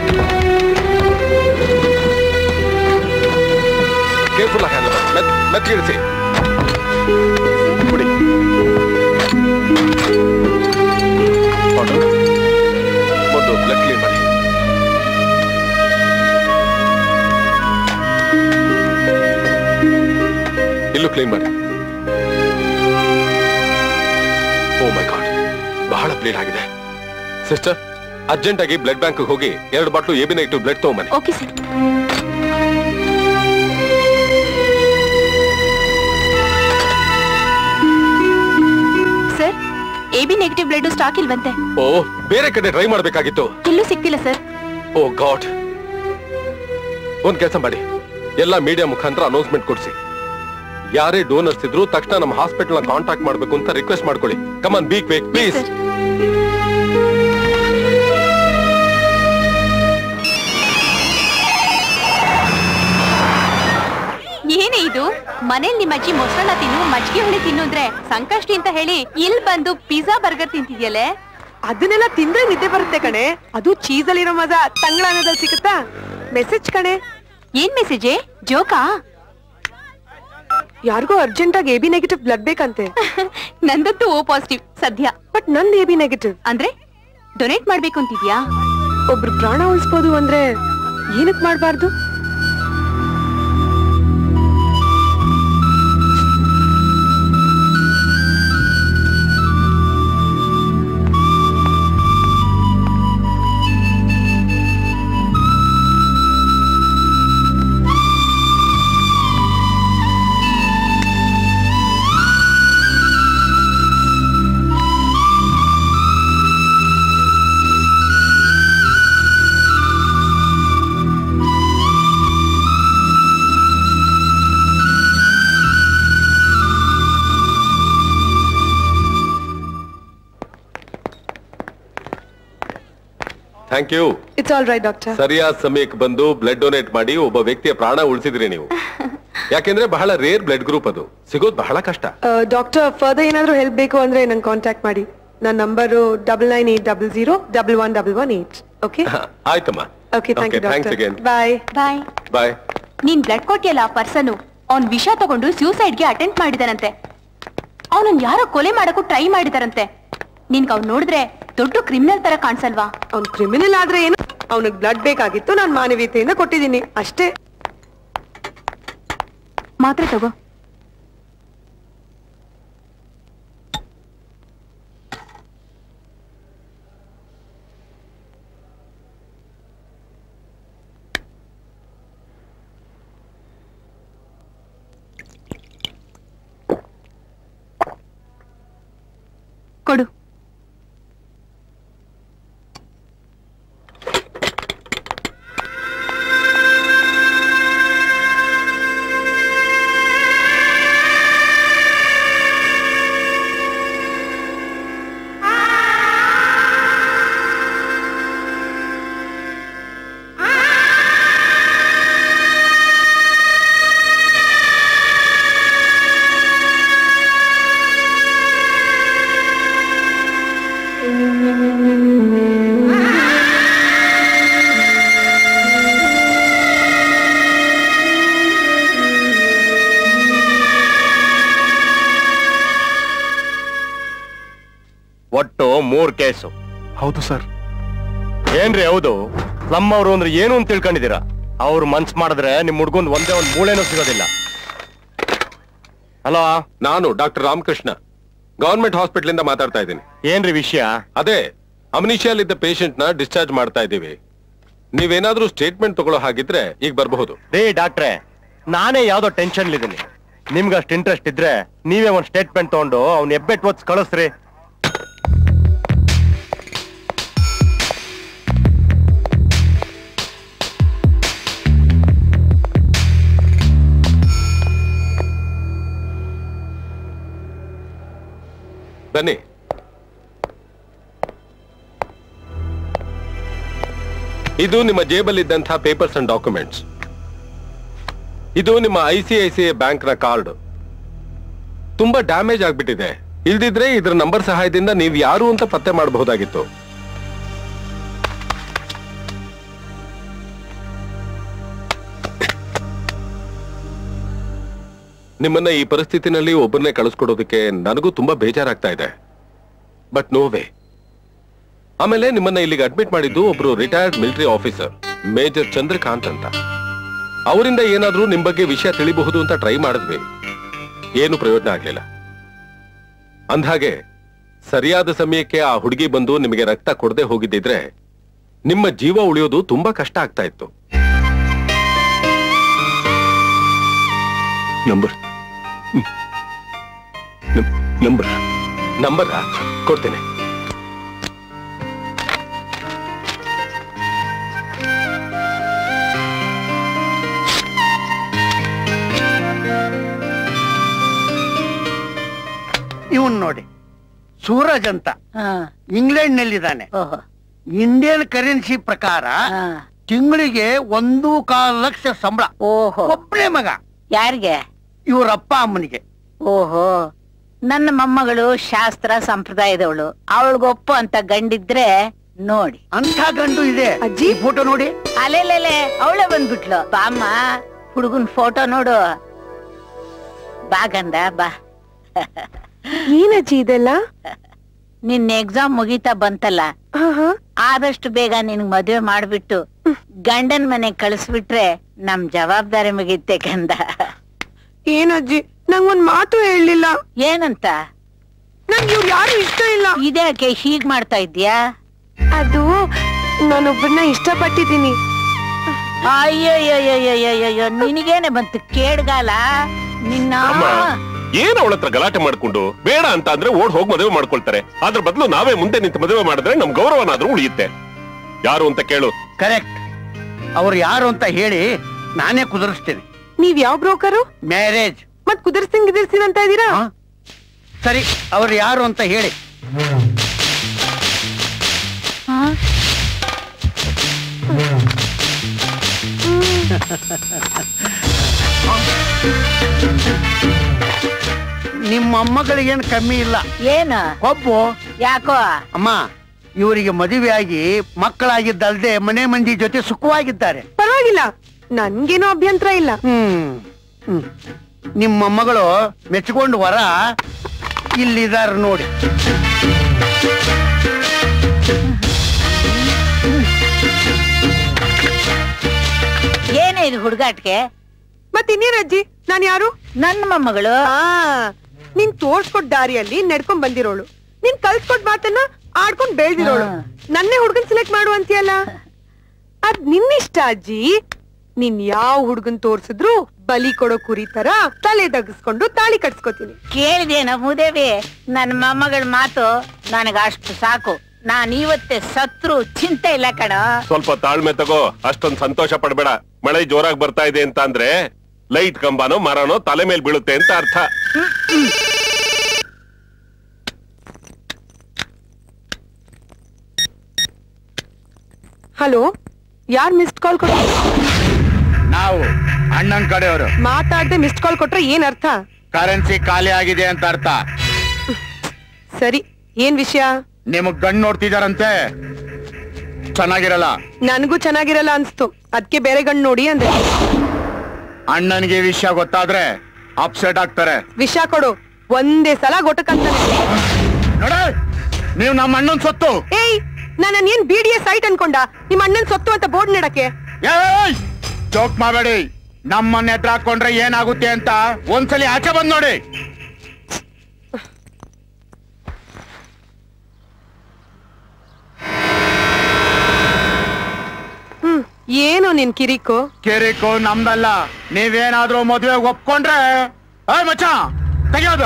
ಕೇರ್ಫುಲ್ ಆಗಿ ಹ್ಯಾಂಡಲ್ ಮೆತ್ ಮೆತ್ಗಿಡಿಸಿ ಬಿಡಿ ಹೊರ್ಟು. ಒಂದು ಬ್ಲಡ್ ಕ್ಲೀನ್ ಮಾಡಿ ಇಲ್ಲೂ ಕ್ಲೀನ್ ಮಾಡಿ ಓ ಮೈ ಗಾಡ್ ಬಹಳ ಬ್ಲೀಡ್ ಆಗಿದೆ ಸಿಸ್ಟರ್ ಅರ್ಜೆಂಟ್ ಆಗಿ ಬ್ಲಡ್ ಬ್ಯಾಂಕ್ ಹೋಗಿ ಎರಡು ಬಾಟ್ಲು ಎಬಿ ನೆಗೆಟಿವ್ ಬ್ಲಡ್ ತಗೊಂಬನ್ನಿ okay sir sir A B negative blood stock ಇಲ್ವಂತೆ ಓ ಬೇರೆ ಕಡೆ ಟ್ರೈ ಮಾಡ್ಬೇಕಾಗಿತ್ತು ಎಲ್ಲೂ ಸಿಕ್ತಿಲ್ಲ ಸರ್ ಓ ಗಾಡ್ ಒಂದ್ ಕೆಲಸ ಮಾಡಿ ಎಲ್ಲ ಮೀಡಿಯಾ ಮುಖಾಂತರ ಅನೌನ್ಸ್ಮೆಂಟ್ ಕೊಡ್ಸಿ ಯಾರೇ ಡೋನರ್ಸ್ ಇದ್ರು ತಕ್ಷಣ ನಮ್ಮ ಹಾಸ್ಪಿಟಲ್ ನ ಕಾಂಟ್ಯಾಕ್ಟ್ ಮಾಡ್ಬೇಕು ಅಂತ ರಿಕ್ವೆಸ್ಟ್ ಮಾಡ್ಕೊಳ್ಳಿ ಕಮನ್ ಬಿ ಕ್ವೇಕ್ ಪ್ಲೀಸ್ ಏನೇ ಇದು ಮನೇಲಿ ನಿಮ್ಮ ಅಜ್ಜಿ ಮೊಸರನ್ನ ತಿನ್ನು ಮಜ್ಜಿಗೆ ಹುಳಿ ತಿನ್ನು ಅಂದ್ರೆ ಸಂಕಷ್ಟಿ ಅಂತ ಹೇಳಿ ಇಲ್ಲಿ ಬಂದು ಪಿಜ್ಜಾ ಬರ್ಗರ್ ತಿಂತಿದ್ಯಲ್ಲೇ ಅದನ್ನೆಲ್ಲ ತಿಂದ್ರೆ ನಿದ್ದೆ ಬರುತ್ತೆ ಕಣೆ ಅದು ಚೀಸ್ ಅಲ್ಲಿರೋ ಮಜಾ ತಂಗಳ ಅನ್ನೋದಲ್ಲಿ ಸಿಗುತ್ತಾ ಮೆಸೇಜ್ ಕಣೆ ಏನ್ ಮೆಸೇಜೆ ಜೋಕಾ ಯಾರಿಗೋ ಅರ್ಜೆಂಟ್ ಆಗಿ ಎ ಬಿ ನೆಗೆಟಿವ್ ಬ್ಲಡ್ ಬೇಕಂತೆ ನಂದಂತೂ ಓ ಪಾಸಿಟಿವ್ ಸದ್ಯ ಬಟ್ ನಂದ್ ಎ ಬಿ ನೆಗೆಟಿವ್ ಅಂದ್ರೆ ಡೊನೇಟ್ ಮಾಡ್ಬೇಕು ಅಂತಿದ್ಯಾ ಒಬ್ರು ಪ್ರಾಣ ಉಳಿಸ್ಬೋದು ಅಂದ್ರೆ ಏನಕ್ ಮಾಡ್ಬಾರ್ದು thank you it's all right doctor ಸರಿಯಾದ ಸಮಯಕ್ಕೆ ಬಂದು ಬ್ಲಡ್ ಡೊನೇಟ್ ಮಾಡಿ ಒಬ್ಬ ವ್ಯಕ್ತಿಯ ಪ್ರಾಣ ಉಳಿಸಿದ್ರಿ ನೀವು ಯಾಕೆಂದ್ರೆ ಬಹಳ ರೇರ್ ಬ್ಲಡ್ ಗ್ರೂಪ್ ಅದು ಸಿಗೋದು ಬಹಳ ಕಷ್ಟ ಡಾಕ್ಟರ್ ಫರ್ದರ್ ಏನಾದ್ರೂ ಹೆಲ್ಪ್ ಬೇಕು ಅಂದ್ರೆ ನಂಗೆ ಕಾಂಟ್ಯಾಕ್ಟ್ ಮಾಡಿ ನನ್ನ number double nine eight double zero double one double one eight okay ಆಯ್ತಮ್ಮ okay thank you thanks doctor again bye bye bye ನೀನ್ ಬ್ಲಡ್ ಕೊಟ್ಟಿಯಲ್ಲ ಆ ಪರ್ಸನ್ ಅವ್ನ್ ವಿಷ ತಗೊಂಡು ಗೆ ಅಟೆಂಡ್ ಮಾಡಿದಾನಂತೆ ಅವನನ್ ಯಾರೋ ಕೊಲೆ ಮಾಡಕ್ಕೂ ಟ್ರೈ ಮಾಡಿದಾರಂತೆ ನಿನ್ಗ್ ಅವ್ನ್ ನೋಡಿದ್ರೆ ದೊಡ್ಡ ಕ್ರಿಮಿನಲ್ ತರ ಕಾಣಿಸಲ್ವಾ ಅವ್ನ್ ಕ್ರಿಮಿನಲ್ ಆದ್ರೆ ಏನು ಅವನಿಗೆ ಬ್ಲಡ್ ಬೇಕಾಗಿತ್ತು ನಾನು ಮಾನವೀಯತೆಯಿಂದ ಕೊಟ್ಟಿದ್ದೀನಿ ಅಷ್ಟೇ ಮಾತ್ರೆ ತಗೋ ಕೊಡು ಒಟ್ಟು ಮೂರ್ ಕೇಸು ಹೌದು ಸರ್ ಏನ್ರಿ ಹೌದು ಸ್ಲಮ್ ಅವರು ಅಂದ್ರೆ ಏನು ಅಂತ ತಿಳ್ಕೊಂಡಿದ್ದೀರಾ ಅವ್ರು ಮನ್ಸ್ ಮಾಡಿದ್ರೆ ನಿಮ್ ಹುಡ್ಗೊಂದ್ ಒಂದೇ ಒಂದ್ ಮೂಳೆನೂ ಸಿಗೋದಿಲ್ಲ ಹಲೋ ನಾನು ಡಾಕ್ಟರ್ ರಾಮಕೃಷ್ಣ ಗವರ್ಮೆಂಟ್ ಹಾಸ್ಪಿಟಲ್ ಇಂದ ಮಾತಾಡ್ತಾ ಇದ್ದೀನಿ ಏನ್ರಿ ವಿಷಯ ಅದೇ ಅಮ್ನಿಷಿಯಲ್ ಇದ್ದ ಪೇಷಂಟ್ ನ ಡಿಸ್ಚಾರ್ಜ್ ಮಾಡ್ತಾ ಇದ್ದೀವಿ ನೀವೇನಾದ್ರೂ ಸ್ಟೇಟ್ಮೆಂಟ್ ತಗೊಳ್ಳೋ ಹಾಗಿದ್ರೆ ಈಗ ಬರಬಹುದು ರೇ ಡಾಕ್ಟ್ರೆ ನಾನೇ ಯಾವ್ದೋ ಟೆನ್ಷನ್ ಇದ್ದೀನಿ ನಿಮ್ಗೆ ಅಷ್ಟು ಇಂಟ್ರೆಸ್ಟ್ ಇದ್ರೆ ನೀವೇ ಒಂದ್ ಸ್ಟೇಟ್ಮೆಂಟ್ ತಗೊಂಡು ಅವ್ನ ಎಬ್ಬೆಟ್ ಓದ್ಸ್ ಕಳಿಸ್ರಿ ಬನ್ನಿ ಇದು ನಿಮ್ಮ ಜೇಬಲ್ಲಿದ್ದಂತಹ ಪೇಪರ್ಸ್ ಅಂಡ್ ಡಾಕ್ಯುಮೆಂಟ್ಸ್ ಇದು ನಿಮ್ಮ I C I C I bank ನ ಕಾರ್ಡ್ ತುಂಬಾ ಡ್ಯಾಮೇಜ್ ಆಗ್ಬಿಟ್ಟಿದೆ ಇಲ್ದಿದ್ರೆ ಇದರ ನಂಬರ್ ಸಹಾಯದಿಂದ ನೀವು ಯಾರು ಅಂತ ಪತ್ತೆ ಮಾಡಬಹುದಾಗಿತ್ತು ನಿಮ್ಮನ್ನ ಈ ಪರಿಸ್ಥಿತಿನಲ್ಲಿ ಒಬ್ಬರನ್ನೇ ಕಳಿಸ್ಕೊಡೋದಕ್ಕೆ ನನಗೂ ತುಂಬಾ ಬೇಜಾರಾಗ್ತಾ ಇದೆ ಬಟ್ ನೋ ವೇ ಆಮೇಲೆ ನಿಮ್ಮನ್ನ ಇಲ್ಲಿಗೆ ಅಡ್ಮಿಟ್ ಮಾಡಿದ್ದು ಒಬ್ರು retired military officer major Chandrakant ಅಂತ ಅವರಿಂದ ಏನಾದ್ರೂ ನಿಮ್ ಬಗ್ಗೆ ವಿಷಯ ತಿಳಿಬಹುದು ಅಂತ ಟ್ರೈ ಮಾಡಿದ್ವಿ ಏನು ಪ್ರಯೋಜನ ಆಗ್ಲಿಲ್ಲ ಅಂದ್ಹಾಗೆ ಸರಿಯಾದ ಸಮಯಕ್ಕೆ ಆ ಹುಡುಗಿ ಬಂದು ನಿಮಗೆ ರಕ್ತ ಕೊಡದೆ ಹೋಗಿದ್ದಿದ್ರೆ ನಿಮ್ಮ ಜೀವ ಉಳಿಯೋದು ತುಂಬಾ ಕಷ್ಟ ಆಗ್ತಾ ಇತ್ತು ನಂಬರ್ ನಂಬರ್ ನಂಬರ್ ಕೊಡ್ತೇನೆ ಇವನ್ ನೋಡಿ ಸೂರಜ್ ಅಂತ ಇಂಗ್ಲೆಂಡ್ ನಲ್ಲಿದ್ದಾನೆ ಇಂಡಿಯನ್ ಕರೆನ್ಸಿ ಪ್ರಕಾರ ತಿಂಗಳಿಗೆ ಒಂದು ಕಾಲ್ ಲಕ್ಷ ಸಂಬಳ ಓಹೋ ಒಬ್ಬನೇ ಮಗ ಯಾರಿಗೆ ಇವ್ರಪ್ಪ ಅಮ್ಮನಿಗೆ ಓಹೋ ನನ್ನ ಮೊಮ್ಮಗಳು ಶಾಸ್ತ್ರ ಸಂಪ್ರದಾಯದವಳು ಅವಳಿಗೊಪ್ಪ ಅಂತ ಗಂಡಿದ್ರೆ ನೋಡಿ ಅಂತ ಗಂಡು ಇದೆ ಅಜ್ಜಿ ಫೋಟೋ ನೋಡಿ ಅಲೆಲೆಲೆ ಅವಳೆ ಬಂದ್ಬಿಟ್ಲು ಬಾಮ್ಮ ಹುಡುಗನ್ ಫೋಟೋ ನೋಡು ಬಾ ಗಂಡ ಬಾ ಏನಜ್ಜಿ ಇದೆಲ್ಲ ನಿನ್ನ ಎಕ್ಸಾಮ್ ಮುಗೀತಾ ಬಂತಲ್ಲ ಆದಷ್ಟು ಬೇಗ ನಿನ್ಗ್ ಮದ್ವೆ ಮಾಡ್ಬಿಟ್ಟು ಗಂಡನ್ ಮನೆಗ್ ಕಳಿಸ್ಬಿಟ್ರೆ ನಮ್ ಜವಾಬ್ದಾರಿ ಮುಗೀತೆ ಗಂಡ ಏನಜ್ಜಿ ನಂಗೊಂದ್ ಮಾತು ಹೇಳಲಿಲ್ಲ ಏನಂತ ನಂಗೆ ಇವ್ರು ಯಾರು ಇಷ್ಟ ಇಲ್ಲ ಇದ್ಯಾಕೆ ಹೀಗ್ ಮಾಡ್ತಾ ಇದ್ಯಾ ಅದು ನಾನೊಬ್ಬರನ್ನ ಇಷ್ಟಪಟ್ಟಿದ್ದೀನಿ ಅಯ್ಯಯ್ಯಯ್ಯಯ್ಯಯ್ಯಯ್ಯೋ ನಿನಗೇನೆ ಬಂತು ಕೇಡ್ಗಾಲ ನಿನ್ನ ಅಮ್ಮ ಏನ್ ಅವಳ ಹತ್ರ ಗಲಾಟೆ ಮಾಡ್ಕೊಂಡು ಬೇಡ ಅಂತ ಅಂದ್ರೆ ಓಡ್ ಹೋಗಿ ಮದುವೆ ಮಾಡ್ಕೊಳ್ತಾರೆ ಅದ್ರ ಬದಲು ನಾವೇ ಮುಂದೆ ನಿಂತು ಮದುವೆ ಮಾಡಿದ್ರೆ ನಮ್ ಗೌರವನಾದ್ರೂ ಉಳಿಯುತ್ತೆ ಯಾರು ಅಂತ ಕೇಳು ಕರೆಕ್ಟ್ ಅವ್ರು ಯಾರು ಅಂತ ಹೇಳಿ ನಾನೇ ಕುದುರಿಸ್ತೇನೆ ನೀವ್ ಯಾವ ಬ್ರೋಕರು ಮ್ಯಾರೇಜ್ ಮತ್ ಕುದರ್ಸಿಂಗ್ ಗಿದರ್ಸಿನ್ ಅಂತ ಇದೀರಾ ಸರಿ ಅವ್ರು ಯಾರು ಅಂತ ಹೇಳಿ ನಿಮ್ಮ ಮೊಮ್ಮಗಳಿಗೇನು ಕಮ್ಮಿ ಇಲ್ಲ ಏನ ಕೊಬ್ಬು ಯಾಕೋ ಅಮ್ಮ ಇವರಿಗೆ ಮದುವೆಯಾಗಿ ಮಕ್ಕಳಾಗಿದ್ದಲ್ದೆ ಮನೆ ಮಂದಿ ಜೊತೆ ಸುಖವಾಗಿದ್ದಾರೆ ಪರವಾಗಿಲ್ಲ ನನ್ಗೇನು ಅಭ್ಯಂತರ ಇಲ್ಲ ಹ್ಮ್ ಹ್ಮ್. ನಿಮ್ಮ ಮೊಮ್ಮಗಳು ಮೆಚ್ಕೊಂಡು ವರ ಇಲ್ಲಿದಾರ ನೋಡಿ ಏನೇ ಇದು ಹುಡುಗಾಟ್ಗೆ ಮತ್ ಇನ್ನೇನಜ್ಜಿ ನಾನ್ ಯಾರು ನನ್ನ ಮೊಮ್ಮಗಳು ಆ ನೀನ್ ತೋರ್ಸ್ಕೊಟ್ ದಾರಿಯಲ್ಲಿ ನಡ್ಕೊಂಡ್ ಬಂದಿರೋಳು ನೀನ್ ಕಲ್ಸ್ಕೊಟ್ ಮಾತನ್ನ ಆಡ್ಕೊಂಡ್ ಬೆಳ್ದಿರೋಳು ನನ್ನೇ ಹುಡ್ಗನ್ ಸೆಲೆಕ್ಟ್ ಮಾಡು ಅಂತೀಯಲ್ಲ ಅದ್ ನಿನ್ನಿಷ್ಟ ಅಜ್ಜಿ ನೀನ್ ಯಾವ ಹುಡ್ಗನ್ ತೋರ್ಸಿದ್ರು ಬಲಿ ಕೊಡೋ ಕುರಿ ತರ ತಲೆ ದಗಸ್ಕೊಂಡು ತಾಳಿ ಕಟ್ಸ್ಕೊತೀನಿ ಕೇಳಿದೇನ ಮೂದೇವಿ ನನ್ನ ಮೊಮ್ಮಗಳ ಮಾತು ನನಗ ಅಷ್ಟು ಸಾಕು ನಾನ್ ಇವತ್ತೇ ಸತ್ರು ಚಿಂತೆ ಇಲ್ಲ ಕಣ ಸ್ವಲ್ಪ ತಾಳ್ಮೆ ತಗೋ ಅಷ್ಟೊಂದ್ ಸಂತೋಷ ಪಡ್ಬೇಡ ಮಳೆ ಜೋರಾಗಿ ಬರ್ತಾ ಇದೆ ಅಂತ ಅಂದ್ರೆ ಲೈಟ್ ಕಂಬನೋ ಮರನೋ ತಲೆ ಮೇಲೆ ಬೀಳುತ್ತೆ ಅಂತ ಅರ್ಥ ಹಲೋ ಯಾರ್ ಮಿಸ್ಡ್ ಕಾಲ್ ಕೊಟ್ಟ ನಾವು ಅಣ್ಣನ್ ಕಡೆಯವರು ಮಾತಾಡ್ದೆ ಮಿಸ್ಡ್ ಕಾಲ್ ಕೊಟ್ರೆ ಏನ್ ಅರ್ಥ ಕರೆನ್ಸಿ ಖಾಲಿ ಆಗಿದೆ ಅಂತ ಅರ್ಥ ಸರಿ ಏನ್ ವಿಷಯ ನಿಮಗ್ ಗಂಡ್ ನೋಡ್ತಿದಾರಂತೆ ಚೆನ್ನಾಗಿರಲ್ಲ ನನಗೂ ಚೆನ್ನಾಗಿರಲ್ಲ ಅನ್ಸ್ತು ಅದಕ್ಕೆ ಬೇರೆ ಗಂಡು ನೋಡಿ ಅಂದೆ ಅಣ್ಣನಿಗೆ ಈ ವಿಷಯ ಗೊತ್ತಾದ್ರೆ ಅಪ್ಸೆಟ್ ಆಗ್ತಾರೆ ವಿಷ ಕೊಡು ಒಂದೇ ಸಲ ಗೊಟ್ಟಕಂತಾನೆ ನೋಡ ನೀವು ನಮ್ಮ ಅಣ್ಣನ್ ಸೊತ್ತು ಏಯ್ ನಾನು ಏನ್ ಬಿ ಡಿ ಎ ಸೈಟ್ ಅನ್ಕೊಂಡ ನಿಮ್ಮ ಅಣ್ಣನ್ ಸೊತ್ತು ಅಂತ ಬೋರ್ಡ್ ನೆಡಕ್ಕೆ ಏಯ್ ಜೋಕ್ ಮಾಡಬೇಡಿ ನಮ್ಮನ್ನ ಎದ್ರ ಹಾಕೊಂಡ್ರೆ ಏನಾಗುತ್ತೆ ಅಂತ ಒಂದ್ಸಲಿ ಆಚೆ ಬಂದ್ ನೋಡಿ ಹ್ಮ್ ಏನು ನಿನ್ ಕಿರಿಕು ಕಿರಿಕು ನಮ್ದಲ್ಲ ನೀವೇನಾದ್ರೂ ಮದುವೆ ಒಪ್ಕೊಂಡ್ರೆ ಏಯ್ ಮಚ್ಚ ತೆಗಿಯೋದು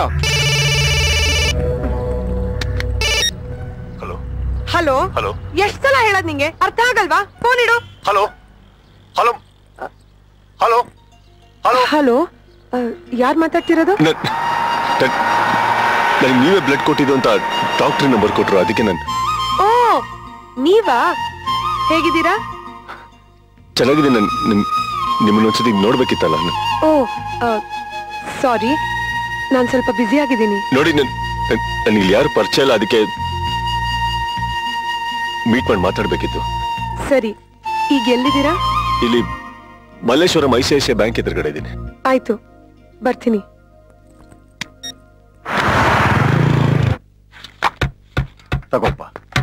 ಹಲೋ ಹಲೋ ಎಷ್ಟ್ ಸಲ ಹೇಳದ್ ನಿಂಗೆ ಅರ್ಥ ಆಗಲ್ವಾ ಫೋನ್ ಇಡು hello hello hello hello hello ಯಾರ್ ಮಾತಾಡ್ತಿರೋದು ನನಗೆ ನೀವೇ ಬ್ಲಡ್ ಕೊಟ್ಟಿದ್ದು ಅಂತ ಡಾಕ್ಟರ್ ನಂಬರ್ ಕೊಟ್ರು ಅದಕ್ಕೆ ನಾನು ಓ ನೀವಾ ಹೇಗಿದ್ದೀರಾ ಚೆನ್ನಾಗಿದೆ ನಾನು ನಿಮ್ ನಿಮ್ಮನ್ನ ಒಂದ್ಸತಿ ನೋಡ್ಬೇಕಿತ್ತಲ್ಲ ನಾನು ಓ ಸಾರಿ ನಾನ್ ಸ್ವಲ್ಪ ಬ್ಯುಸಿ ಆಗಿದ್ದೀನಿ ನೋಡಿ ನನ್ ನನಗೆ ಇಲ್ಲಿ ಯಾರು ಪರಿಚಯ ಇಲ್ಲ ಅದಕ್ಕೆ ಮೀಟ್ ಮಾಡಿ ಮಾತಾಡ್ಬೇಕಿತ್ತು ಸರಿ ಈಗ ಎಲ್ಲಿದ್ದೀರಾ ಇಲ್ಲಿ Malleshwaram I C I C I bank ಎದುರುಗಡೆ ಇದ್ದೀನಿ ಆಯ್ತು ಬರ್ತೀನಿ ತಗೋಪ್ಪ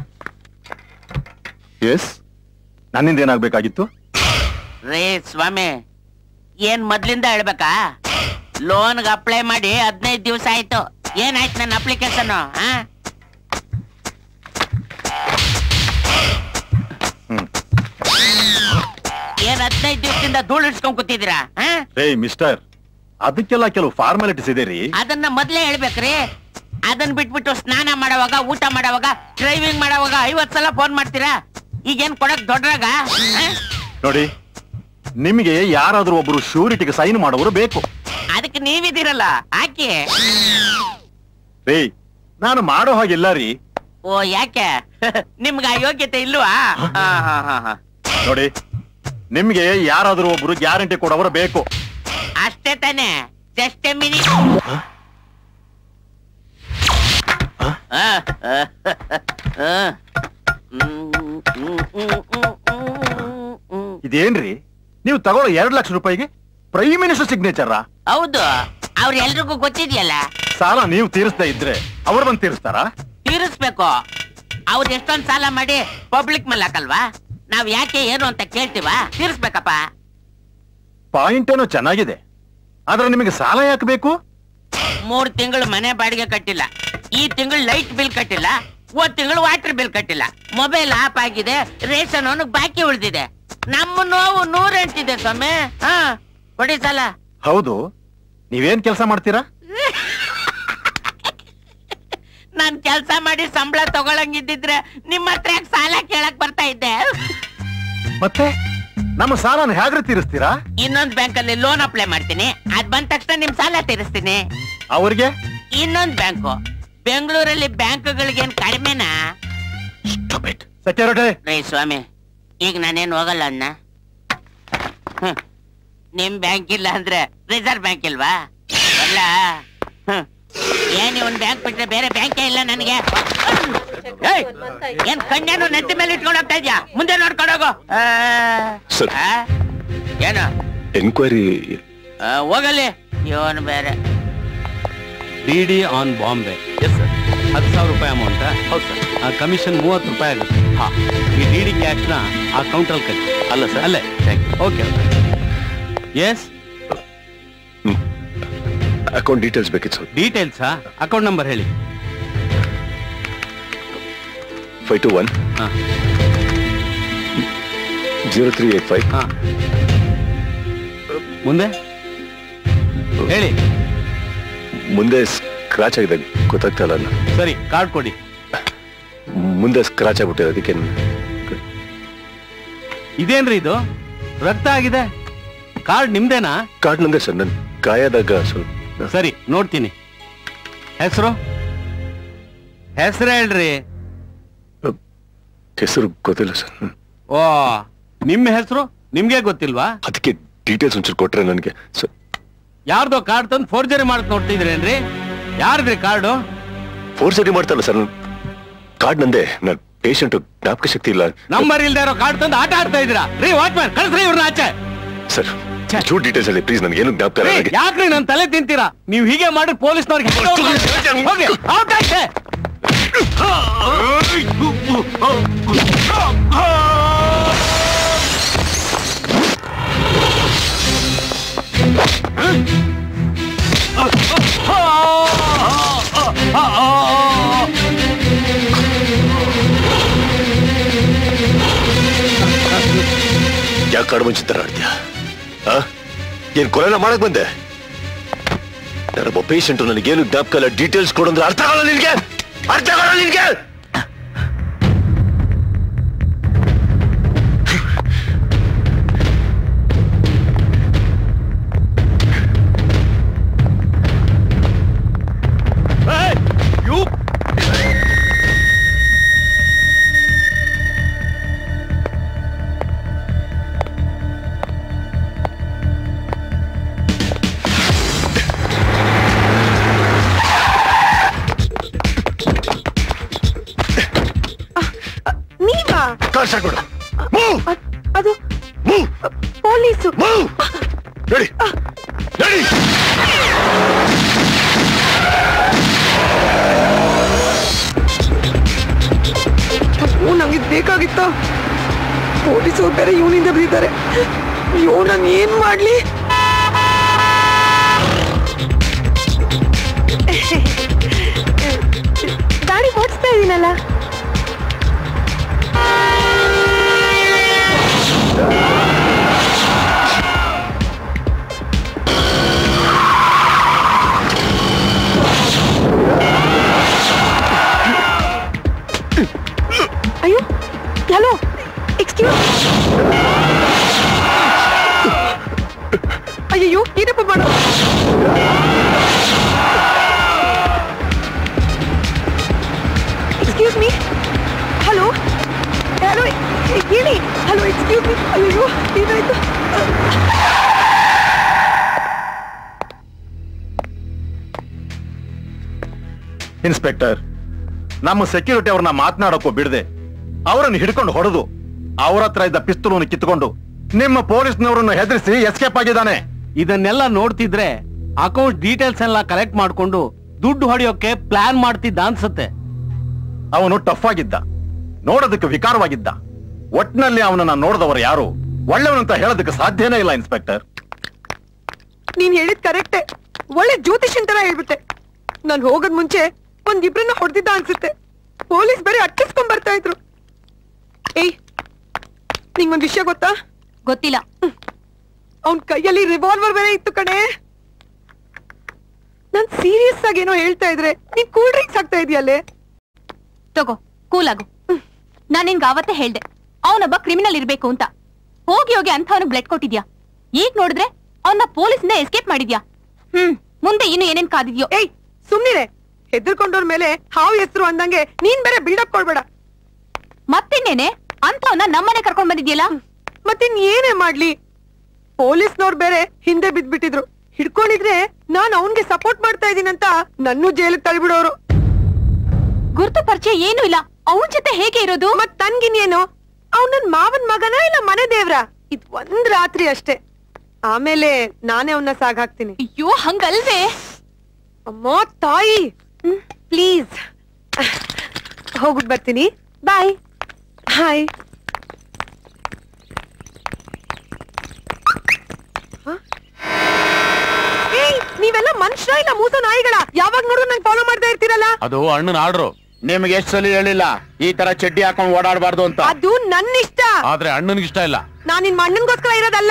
ಎಸ್ ನನ್ನಿಂದ ಏನಾಗ್ಬೇಕಾಗಿತ್ತು ರೇ ಸ್ವಾಮಿ ಏನ್ ಮೊದ್ಲಿಂದ ಹೇಳ್ಬೇಕಾ ಲೋನ್ಗೆ ಅಪ್ಲೈ ಮಾಡಿ ಹದಿನೈದು ದಿವಸ ಆಯ್ತು ಏನಾಯ್ತು ನನ್ನ ಅಪ್ಲಿಕೇಶನ್ ಏನ್ ಹದಿನೈದು ದಿವಸದಿಂದ ಧೂಳು ಇಡ್ಸ್ಕೊಂಡ್ ಕೂತಿದ್ದೀರಾ ಆ? ರೇ ಮಿಸ್ಟರ್ ಅದಕ್ಕೆಲ್ಲ ಕೆಲವು ಫಾರ್ಮಾಲಿಟೀಸ್ ಇದೆ ರೀ ಅದನ್ನ ಮೊದ್ಲೇ ಹೇಳ್ಬೇಕ್ರಿ ಅದನ್ನ ಬಿಟ್ಬಿಟ್ಟು ಸ್ನಾನ ಮಾಡೋವಾಗ ಊಟ ಮಾಡೋವಾಗ ಡ್ರೈವಿಂಗ್ ಮಾಡೋವಾಗ ಐವತ್ ಸಲ ಫೋನ್ ಮಾಡ್ತೀರಾ ಈಗೇನ್ ಕೊಡಕ್ ದೊಡ್ಡರಾಗ ನೋಡಿ ನಿಮಗೆ ಯಾರಾದ್ರೂ ಒಬ್ರು ಶ್ಯೂರಿಟಿಗೆ ಸೈನ್ ಮಾಡೋರು ಬೇಕು ಅದಕ್ಕೆ ನೀವಿದ್ದೀರಲ್ಲ ಹಾಕಿ ರೇ ನಾನು ಮಾಡೋ ಹಾಗಿಲ್ಲ ರೀ ಓ ಯಾಕೆ ನಿಮ್ಗೆ ಆ ಯೋಗ್ಯತೆ ಇಲ್ವಾ ಆ, ಹಾ, ಹಾ, ಹಾ. ನೋಡಿ ನಿಮ್ಗೆ ಯಾರಾದ್ರೂ ಒಬ್ರು ಗ್ಯಾರಂಟಿ ಕೊಡೋರು ಬೇಕು ಅಷ್ಟೇ ತಾನೆ ಜಸ್ಟ್ ಮಿನಿ ಇದೇನ್ರಿ ನೀವು ತಗೊಳ್ಳೋ ಎರಡ್ ಲಕ್ಷ ರೂಪಾಯಿಗೆ ಪ್ರೈಮ್ ಮಿನಿಸ್ಟರ್ ಸಿಗ್ನೇಚರ್ ಹೌದು ಅವ್ರ ಎಲ್ರಿಗೂ ಗೊತ್ತಿದ್ಯಲ್ಲ ಸಾಲ ನೀವು ತೀರಿಸ್ತಾ ಇದ್ರೆ ಅವ್ರು ಬಂದು ತೀರಿಸ್ತಾರಾ ತೀರಿಸ್ಬೇಕು ಅವ್ರು ಎಷ್ಟೊಂದ್ ಸಾಲ ಮಾಡಿ ಪಬ್ಲಿಕ್ ಮೇಲೆ ಹಾಕಲ್ವಾ ನಾವ್ ಯಾಕೆ ಏನು ಅಂತ ಕೇಳ್ತೀವ ತೀರಿಸ್ಬೇಕಪ್ಪ ಪಾಯಿಂಟ್ ಏನೋ ಚೆನ್ನಾಗಿದೆ ಆದ್ರೆ ನಿಮಗೆ ಸಾಲ ಯಾಕೆ ಬೇಕು ಮೂರ್ ತಿಂಗಳು ಮನೆ ಬಾಡಿಗೆ ಕಟ್ಟಿಲ್ಲ ಈ ತಿಂಗಳು ಲೈಟ್ ಬಿಲ್ ಕಟ್ಟಿಲ್ಲ ಹೋದ್ ತಿಂಗಳು ವಾಟರ್ ಬಿಲ್ ಕಟ್ಟಿಲ್ಲ ಮೊಬೈಲ್ ಆಫ್ ಆಗಿದೆ ರೇಷನ್ ಅವನಿಗೆ ಬಾಕಿ ಉಳಿದಿದೆ ನಮ್ಮ ನೋವು ನೂರೆಂಟಿದೆ ಸ್ವಾಮಿ ಹಾ ಕೊಡಿ ಸಾಲ ಹೌದು ನೀವೇನ್ ಕೆಲಸ ಮಾಡ್ತೀರಾ ನಾನ್ ಕೆಲ್ಸ ಮಾಡಿ ಸಂಬಳ ತಗೊಳಂಗಿದ್ದಿದ್ರೆ ನಿಮ್ಮ ಹತ್ರ ಯಾಕ್ ಸಾಲ ಕೇಳಕ್ ಬರ್ತಾ ಇದ್ದೆ ಮತ್ತೆ ನಮ್ಮ ಸಾಲನ ಹೇಗ್ರೆ ತೀರಿಸ್ತೀರಾ ಇನ್ನೊಂದ್ ಬ್ಯಾಂಕ್ ಅಲ್ಲಿ ಲೋನ್ ಅಪ್ಲೈ ಮಾಡ್ತೀನಿ ಅದ್ ಬಂದ ತಕ್ಷಣ ನಿಮ್ ಸಾಲ ತೀರಿಸ್ತೀನಿ ಅವ್ರಿಗೆ ಇನ್ನೊಂದ್ ಬ್ಯಾಂಕು ಬೆಂಗಳೂರಲ್ಲಿ ಬ್ಯಾಂಕ್ಗಳಿಗೇನ್ ಕಡಿಮೆನಾ ಸೆಕ್ಯೂರಿಟಿ ರೇ ಸ್ವಾಮಿ ಈಗ ನಾನೇನ್ ಹೋಗಲ್ಲ ಅಣ್ಣ ಹ್ಮ್. ನಿಮ್ ಬ್ಯಾಂಕ್ ಇಲ್ಲ ಅಂದ್ರೆ ರಿಸರ್ವ್ ಬ್ಯಾಂಕ್ ಇಲ್ವಾ ಅಲ್ಲ ಹ್ಮ್. ಏನ್ ಇವನ್ ಬ್ಯಾಂಕ್ ಬಿಟ್ರೆ ಬೇರೆ ಬ್ಯಾಂಕೇ ಇಲ್ಲ ನನಗೆ ಏಯ್, ಏನ್ ಕಣ್ಣೇನು ನೆತ್ತಿ ಮೇಲೆ ಇಟ್ಕೊಂಡು ಹೋಗ್ತಾ ಇದ್ಯಾ ಮುಂದೆ ನೋಡ್ಕೊಂಡು ಹೋಗು ಆ, ಸರ್ ಆ? ಏನು ಎನ್ಕ್ವೈರಿ ಆ, ಹೋಗಲಿ ಇವನು ಬೇರೆ D D on Bombay yes sir ಹತ್ತು ಸಾವಿರ ರೂಪಾಯಿ ಅಮೌಂಟ್ ಹೌದು ಸರ್ ಕಮಿಷನ್ ಮೂವತ್ತು ರೂಪಾಯಿ ಆಗುತ್ತೆ ಹಾ ಈ ಡಿ ಡಿ ಕ್ಯಾಶ್ನ ಆ ಕೌಂಟ್ರಲ್ಲಿ ಕಟ್ಟಿ ಅಲ್ಲ ಸರ್ ಅಲ್ಲೇ thank you okay yes account details ಬೇಕಿತ್ತು ಸರ್ ಡೀಟೇಲ್ಸಾ ಅಕೌಂಟ್ ನಂಬರ್ ಹೇಳಿ ಫೈವ್ ಟು ಒನ್ ಹಾಂ ಜೀರೋ ತ್ರೀ ಏಟ್ ಫೈವ್ ಹಾಂ ಮುಂದೆ ಹೇಳಿ ಮುಂದೆ ಸ್ಕ್ರಾಚ್ ಆಗಿದೆ ಗೊತ್ತಾಗ್ತಾ ಇಲ್ಲ ಅಣ್ಣ. ಸರಿ ಕಾರ್ಡ್ ಕೊಡಿ ಮುಂದೆ ಸ್ಕ್ರಾಚ್ ಆಗ್ಬಿಟ್ಟಿದೆ ಅದಕ್ಕೆ ಇದೇನ್ರಿ ಇದು ರಕ್ತ ಆಗಿದೆ ಕಾರ್ಡ್ ನಿಮ್ದೇನಾ ಕಾರ್ಡ್ ನಂದೆ ಸರ್ ನನ್ ಗಾಯದಾಗ ಸ್ವಲ್ಪ ಸರಿ ನೋಡ್ತೀನಿ ಹೆಸರು ಹೆಸರು ಹೇಳ್ರಿ ಹೆಸರು ಗೊತ್ತಿಲ್ಲ ಸರ್ ಹ್ಮ್. ಓ ನಿಮ್ಮ ಹೆಸರು ನಿಮ್ಗೆ ಗೊತ್ತಿಲ್ವಾ ಅದಕ್ಕೆ ಡೀಟೇಲ್ಸ್ ಒಂಚೂರು ಕೊಟ್ರೆ ನನಗೆ ಸರ್ ಯಾರ್ದೋ ಕಾರ್ಡ್ ತಂದು ಫೋರ್ಜರಿ ಮಾಡಕ್ ನೋಡ್ತಿದ್ರೇನ್ರಿ ಯಾರ್ದ್ರಿ ಕಾರ್ಡು ಫೋರ್ ಸರಿ ಮಾಡ್ತಾರಲ್ಲ ಸರ್ ಕಾರ್ಡ್ ನಂದೆ ನನ್ ಪೇಷಂಟ್ ಜ್ಞಾಪಕ ಶಕ್ತಿ ಇಲ್ಲ ನಂಬರ್ ಇಲ್ದೇ ಇರೋ ಕಾರ್ಡ್ ತಂದು ಆಟ ಆಡ್ತಾ ಇದ್ದೀರಾ ರೀ ವಾಚ್ಮ್ಯಾನ್ ಕಳ್ಸ್ರಿ ಇವ್ರನ್ನ ಆಚೆ ಸರ್ ಚೂರ್ ಡೀಟೇಲ್ಸ್ ಹೇಳಿ ಪ್ಲೀಸ್ ನನಗೆ ಏನು ಜ್ಞಾಪಕ ಇಲ್ಲ ನನಗೆ ಯಾಕ್ರಿ ನನ್ ತಲೆ ತಿಂತೀರಾ ನೀವು ಹೀಗೆ ಮಾಡಿ ಪೊಲೀಸ್ನವ್ರಿಗೆ ಹೋಗಿ ಔಟ್ ಆಯ್ತೆ ಯಾಕೆ ಕಾಡು ಮುಂಚೆ ತರ ಆಡ್ತೀಯ ಆ? ಏನ್ ಕೊಲೆನ ಮಾಡಕ್ ಬಂದೆ ನಾನೊಬ್ಬ ಪೇಷಂಟ್ ನನಗೇನು ಜ್ಞಾಪಕ ಇಲ್ಲ ಡೀಟೇಲ್ಸ್ ಕೊಡಂದ್ರೆ ಅರ್ಥ ಆಗಲ್ಲ ನಿನ್ಗೆ ಅರ್ಥ ಆಗಲ್ಲ ನಿನ್ಗೆ ನೀವಾ ಕಾರ್ ಸ್ಟಾರ್ಟ್ ಮಾಡು ಅದ್- ಅದು ಪೊಲೀಸು ನಡಿ ನಡಿ ಅಯ್ಯೋ ನಂಗೆ ಇದ್ ಬೇಕಾಗಿತ್ತ ಪೊಲೀಸರು ಬೇರೆ ಇವನಿಂದ ಬಿದ್ದಿದ್ದಾರೆ ಅಯ್ಯೋ ನಾನು ಏನ್ ಮಾಡ್ಲಿ ಗಾಡಿ ಓಡಿಸ್ತಾ ಇದೀನಲ್ಲ ಅಯ್ಯೋ ಹಲೋ ಎಕ್ಸ್ಕ್ಯೂಸ್ ಅಯ್ಯೋ ಏನಪ್ಪ ಮಾಡೋ ಎಕ್ಸ್ಕ್ಯೂಸ್ ಮೀ ಹಲೋ ಹಲೋ ಹೇಳಿ ಹಲೋ ಎಕ್ಸ್ಕ್ಯೂಸ್ ಮೀ ಅಯ್ಯೋ ಏನಾಯ್ತು ಇನ್ಸ್ಪೆಕ್ಟರ್ ನಮ್ಮ ಸೆಕ್ಯೂರಿಟಿ ಅವ್ರನ್ನ ಮಾತನಾಡಕ್ಕೂ ಬಿಡದೆ ಅವರನ್ನು ಹಿಡ್ಕೊಂಡು ಹೊಡೆದು ಅವ್ರ ಹತ್ರ ಇದ್ದ ಪಿಸ್ತೂಲನ್ನು ಕಿತ್ತುಕೊಂಡು ನಿಮ್ಮ ಪೊಲೀಸ್ನವರನ್ನು ಹೆದರಿಸಿ ಎಸ್ಕೇಪ್ ಆಗಿದ್ದಾನೆ ಇದನ್ನೆಲ್ಲ ನೋಡ್ತಿದ್ರೆ ಅಕೌಂಟ್ ಡೀಟೇಲ್ಸ್ ಎಲ್ಲ ಕಲೆಕ್ಟ್ ಮಾಡ್ಕೊಂಡು ದುಡ್ಡು ಹೊಡೆಯೋಕೆ ಪ್ಲಾನ್ ಮಾಡ್ತಿದ್ದ ಅನ್ಸುತ್ತೆ ಅವನು ಟಫ್ ಆಗಿದ್ದ ನೋಡೋದಕ್ಕೆ ವಿಕಾರವಾಗಿದ್ದ ಒಟ್ನಲ್ಲಿ ಅವನನ್ನ ನೋಡಿದವರು ಯಾರು ಒಳ್ಳೆಯವನಂತ ಹೇಳೋದಕ್ಕೆ ಸಾಧ್ಯನೇ ಇಲ್ಲ ಇನ್ಸ್ಪೆಕ್ಟರ್ ನೀನ್ ಹೇಳಿದ್ ಕರೆಕ್ಟೆ ಒಳ್ಳೆ ಜ್ಯೋತಿಷನ್ ತರ ಹೇಳ್ಬಿಟ್ಟೆ ನಾನ್ ಹೋಗದ್ ಮುಂಚೆ ಒಂದಿಬ್ರನ್ನ ಹೊಡೆದಿದ್ದ ಅನ್ಸುತ್ತೆ ಪೊಲೀಸ್ ಬೇರೆ ಅಟ್ಟಿಸ್ಕೊಂಡ್ ಬರ್ತಾ ಇದ್ರು ಏಯ್ ನಿಂಗೊಂದ್ ವಿಷಯ ಗೊತ್ತಾ ಗೊತ್ತಿಲ್ಲ ಅವನ್ ಕೈಯಲ್ಲಿ ರಿವಾಲ್ವರ್ ಬೇರೆ ಇತ್ತು ಕಣೆ ನಾನ್ ಸೀರಿಯಸ್ ಆಗಿ ಏನೋ ಹೇಳ್ತಾ ಇದ್ರೆ ನೀನ್ ಕೂಲ್ ಡ್ರಿಂಕ್ಸ್ ಆಗ್ತಾ ಇದೆಯಲ್ಲೇ ತಗೋ ಕೂಲ್ ಆಗು ನಾನ್ ನಿನ್ಗೆ ಅವತ್ತೇ ಹೇಳ್ದೆ ಅವನೊಬ್ಬ ಕ್ರಿಮಿನಲ್ ಇರ್ಬೇಕು ಅಂತ ಹೋಗಿ ಹೋಗಿ ಅಂಥವನು ಬ್ಲಡ್ ಕೊಟ್ಟಿದ್ಯಾ ಈಗ ನೋಡಿದ್ರೆ ಅವನ್ನ ಪೊಲೀಸಿಂದ ಎಸ್ಕೇಪ್ ಮಾಡಿದ್ಯಾ ಹ್ಮ್ ಮುಂದೆ ಇನ್ನು ಏನೇನ್ ಕಾದಿದ್ಯೋ ಏಯ್ ಸುಮ್ನಿರೆ ಹೆದರ್ಕೊಂಡವ್ರ ಮೇಲೆ ಹಾವು ಹೆಸರು ಅಂದಂಗೆ ನೀನ್ ಬೇರೆ ಬಿಲ್ಡಪ್ ಕೊಡ್ಬೇಡ ಮತ್ತಿನ್ನೇನೆ ಅಂಥವನ್ನ ನಮ್ಮನೆ ಕರ್ಕೊಂಡ್ ಬಂದಿದ್ಯಲ್ಲ ಮತ್ತಿನ್ ಏನೇ ಮಾಡ್ಲಿ ಪೊಲೀಸ್ನವ್ರು ಬೇರೆ ಹಿಂದೆ ಬಿದ್ಬಿಟ್ಟಿದ್ರು ಹಿಡ್ಕೊಂಡಿದ್ರೆ ನಾನ್ ಅವನ್ಗೆ ಸಪೋರ್ಟ್ ಮಾಡ್ತಾ ಇದೀನಂತ ನನ್ನೂ ಜೈಲಿಗೆ ತಳ್ಬಿಡೋರು ಗುರುತು ಪರಿಚಯ ಏನೂ ಇಲ್ಲ ಅವನ್ ಜೊತೆ ಹೇಗೆ ಇರೋದು ಮತ್ ತನ್ಗಿನ್ನೇನು ಅವ್ನ್ ನನ್ ಮಾವನ್ ಮಗನ ಇಲ್ಲ ಮನೆ ದೇವ್ರ ಇದ್ ಒಂದ್ ರಾತ್ರಿ ಅಷ್ಟೇ ಆಮೇಲೆ ನಾನೇ ಅವನ್ನ ಸಾಗಾಕ್ತೀನಿ ಅಯ್ಯೋ ಹಂಗಲ್ವೇ ಅಮ್ಮ ತಾಯಿ ಪ್ಲೀಸ್ ಹೋಗ್ಬಿಟ್ ಬರ್ತೀನಿ ಬಾಯ್ ಹಾಯ್ ಏಯ್ ನೀವೆಲ್ಲ ಮನುಷ್ಯ ಇಲ್ಲ ಮೂಸ ನಾಯಿಗಳ ಯಾವಾಗ ನೋಡಿದ್ರು ನಂಗೆ ಫಾಲೋ ಮಾಡ್ತಾ ಇರ್ತೀರಲ್ಲ ಅದು ಅಣ್ಣನ ಆರ್ಡ್ರು ನಿಮ್ಗೆ ಎಷ್ಟು ಸಲ ಹೇಳಿಲ್ಲ ಈ ತರ ಚಡ್ಡಿ ಹಾಕೊಂಡು ಓಡಾಡಬಾರ್ದು ಅಂತ ಅದು ನನ್ನ ಇಷ್ಟ ಆದ್ರೆ ಅಣ್ಣನಿಗೆ ಇಷ್ಟ ಇಲ್ಲ ನಾನ್ ನಿನ್ ಅಣ್ಣನ್ಗೋಸ್ಕರ ಇರೋದಲ್ಲ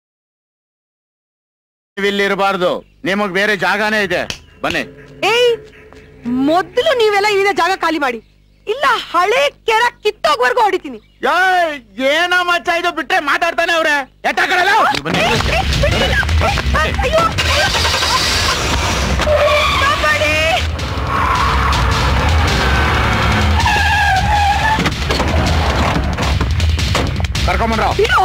ಇಲ್ಲಿ ಇರಬಾರ್ದು ನಿಮಗ್ ಬೇರೆ ಜಾಗನೇ ಇದೆ ಬನ್ನಿ ಏಯ್ ಮೊದ್ಲು ನೀವೆಲ್ಲ ಇಲ್ಲಿನ ಜಾಗ ಖಾಲಿ ಮಾಡಿ ಇಲ್ಲ ಹಳೆ ಕೆರ ಕಿತ್ತೋಗ್ವರ್ಗು ಹೊಡಿತೀನಿ ಏನ ಮಚ್ಚ ಇದು ಬಿಟ್ರೆ ಮಾತಾಡ್ತಾನೆ ಅವ್ರೆ ಎತ್ತಾಕಲ್ಲ ಅಯ್ಯೋ ಕಾಪಾಡಿ! ಕರ್ಕೊಂಬಂದ್ರ ಬಿಡು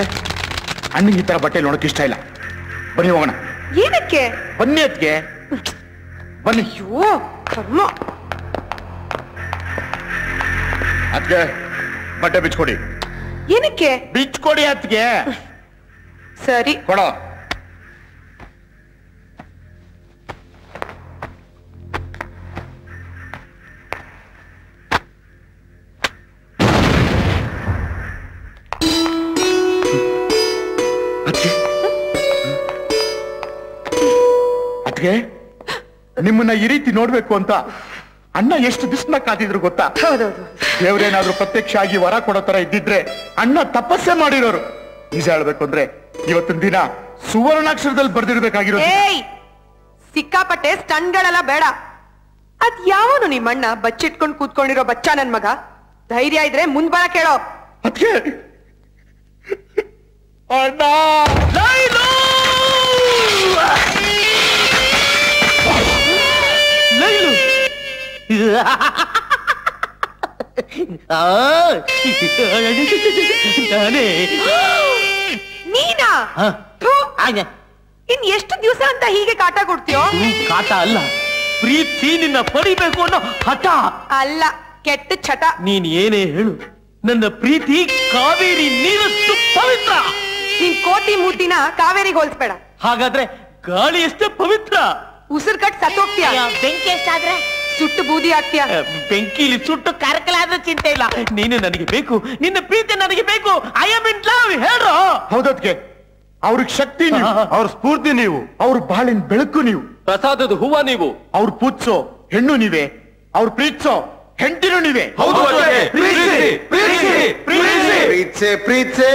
ಅದ್ಕೆ ಅಣ್ಣಂಗೆ ಈ ತರ ಬಟ್ಟೆ ನೋಡಕ್ ಇಷ್ಟ ಇಲ್ಲ ಬನ್ನಿ ಹೋಗೋಣ ಏನಕ್ಕೆ ಬನ್ನಿ ಅದ್ಕೆ ಬನ್ನಿ ಅಯ್ಯೋ ಕರ್ಮ ಅದ್ಕೆ ಬಟ್ಟೆ ಬಿಚ್ಕೊಡಿ ಏನಕ್ಕೆ ಬಿಚ್ಕೊಡಿ ಅದ್ಕೆ ಸರಿ ಕೊಡೋ ಅದ್ಕೆ ಅದ್ಕೆ ನಿಮ್ಮನ್ನ ಈ ರೀತಿ ನೋಡ್ಬೇಕು ಅಂತ ಅಣ್ಣ ಎಷ್ಟು ದಿವ್ಸನ ಕಾದಿದ್ರು ಗೊತ್ತಾ ದೇವ್ರೇನಾದ್ರೂ ಪ್ರತ್ಯಕ್ಷ ಆಗಿ ವರ ಕೊಡೋ ತರ ಇದ್ದಿದ್ರೆ ಅಣ್ಣ ತಪಸ್ಸೆ ಮಾಡಿರೋರು ನಿಜ ಹೇಳ್ಬೇಕು ಅಂದ್ರೆ ಇವತ್ತಿನ ದಿನ ಸುವರ್ಣಾಕ್ಷರದಲ್ಲಿ ಬರ್ದಿರ್ಬೇಕಾಗಿರೋದು ಏಯ್ ಸಿಕ್ಕಾಪಟ್ಟೆ ಸ್ಟನ್ಗಳೆಲ್ಲ ಬೇಡ ಅದ್ ಯಾವನು ನಿಮ್ಮಣ್ಣ ಬಚ್ಚಿಟ್ಕೊಂಡ್ ಕೂತ್ಕೊಂಡಿರೋ ಬಚ್ಚ ನನ್ ಮಗ ಧೈರ್ಯ ಇದ್ರೆ ಮುಂದ್ ಬರ ಕೇಳೋ ಅದ್ಕೆ ಅಣ್ಣ ನಾನೇ ನೀನಾ ಹ. ಥು. ಇನ್ ಎಷ್ಟು ದಿವಸ ಅಂತ ಹೀಗೆ ಕಾಟ ಕೊಡ್ತೀಯೋ ಕಾಟ ಅಲ್ಲ ಪ್ರೀತಿ ನಿನ್ನ ಪಡಿಬೇಕು ಅನ್ನೋ ಹಠ ಅಲ್ಲ ಕೆಟ್ಟ ಚಟ ನೀನ್ ಏನೇ ಹೇಳು ನನ್ನ ಪ್ರೀತಿ ಕಾವೇರಿ ನೀರಷ್ಟು ಪವಿತ್ರ ನಿನ್ ಕೋಟಿ ಮೂತಿನ ಕಾವೇರಿಗೆ ಹೋಲ್ಸ್ಬೇಡ ಹಾಗಾದ್ರೆ ಗಾಳಿ ಎಷ್ಟೇ ಪವಿತ್ರ ಉಸಿರು ಕಟ್ ಸತ್ತೋಗ್ತೀಯ ಬೆಂಕಿ ಎಷ್ಟಾದ್ರೆ ಸುಟ್ಟು ಬೂದಿ ಆಗ್ತೀಯ ಬೆಂಕಿಲಿ ಸುಟ್ಟು ಕರಕಲಾದ್ರೆ ಚಿಂತೆ ಇಲ್ಲ ನೀನು ನನಗೆ ಬೇಕು ನಿನ್ನ ಪ್ರೀತಿ ನನಗೆ ಬೇಕು ಐ ಆಮ್ ಇನ್ ಲವ್ ಹೇಳ್ರೋ ಹೌದದ್ಕೆ ಅವ್ರಿಗೆ ಶಕ್ತಿ ನೀವು ಅವ್ರ ಸ್ಫೂರ್ತಿ ನೀವು ಅವ್ರ ಬಾಳಿನ ಬೆಳಕು ನೀವು ಪ್ರಸಾದದ ಹೂವ ನೀವು ಅವ್ರ ಪೂಜ್ಸೋ ಹೆಣ್ಣು ನೀವೇ ಅವ್ರ ಪ್ರೀತಿಸೋ ಹೆಂಡತಿನೂ ನೀವೇ ಹೌದು ಅದ್ಕೆ. ಪ್ರೀತಿಸಿ, ಪ್ರೀತಿಸಿ, ಪ್ರೀತಿಸಿ. ಪ್ರೀತ್ಸೆ ಪ್ರೀತ್ಸೆ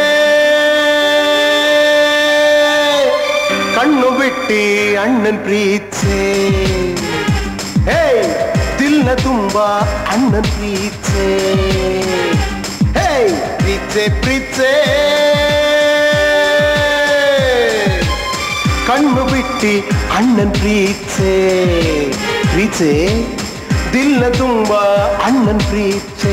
ಕಣ್ಣು ಬಿಟ್ಟಿ ಅಣ್ಣನ್ ಪ್ರೀತ್ಸೆ ಹೇ ದಿಲ್ನ ತುಂಬಾ ಅಣ್ಣನ್ ಪ್ರೀತ್ಸೆ ಹೇ ಪ್ರೀತ್ಸೆ ಪ್ರೀತ್ಸೆ ಕಣ್ಣು ಬಿಟ್ಟಿ ಅಣ್ಣನ್ ಪ್ರೀತ್ಸೆ ಪ್ರೀತ್ಸೆ ದಿಲ್ನ ತುಂಬಾ ಅಣ್ಣನ್ ಪ್ರೀತ್ಸೆ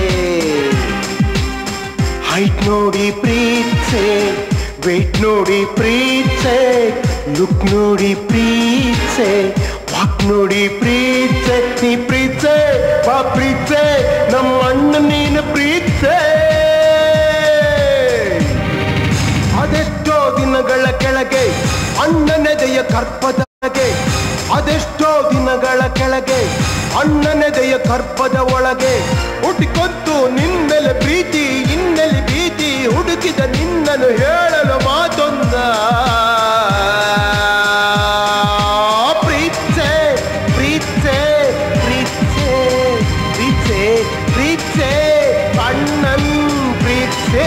ಹೈಟ್ ನೋಡಿ ಪ್ರೀತ್ಸೆ ವೆಯ್ಟ್ ನೋಡಿ ಪ್ರೀತ್ಸೆ ಲುಕ್ ನೋಡಿ ಪ್ರೀತ್ಸೆ ವಾಕ್ ನೋಡಿ ಪ್ರೀತ್ಸೆ ನೀ ಪ್ರೀತ್ಸೆ ಬಾ ಪ್ರೀತ್ಸೆ ನಮ್ಮ ಅಣ್ಣ ನೀನು ಪ್ರೀತ್ಸೆ ಅದೆಷ್ಟೋ ದಿನಗಳ ಕೆಳಗೆ ಅಣ್ಣನೆದೆಯ ಕರ್ಪದಗೆ ಅದೆಷ್ಟೋ ದಿನಗಳ ಕೆಳಗೆ ಅಣ್ಣನೆದೆಯ ಕರ್ಪದ ಒಳಗೆ ಹುಟ್ಟಿಕೊಂತು ನಿನ್ನೆಲೆ ಪ್ರೀತಿ ಇನ್ನೆಲೆ ಭೀತಿ ಹುಡುಕಿದ ನಿನ್ನನ್ನು ಹೇಳಲು ಮಾತೊಂದ ಪ್ರೀತ್ಸೆ ಪ್ರೀತ್ಸೆ ಪ್ರೀತ್ಸೆ ಪ್ರೀತ್ಸೆ ಪ್ರೀತ್ಸೆ ಅಣ್ಣನ್ ಪ್ರೀತ್ಸೆ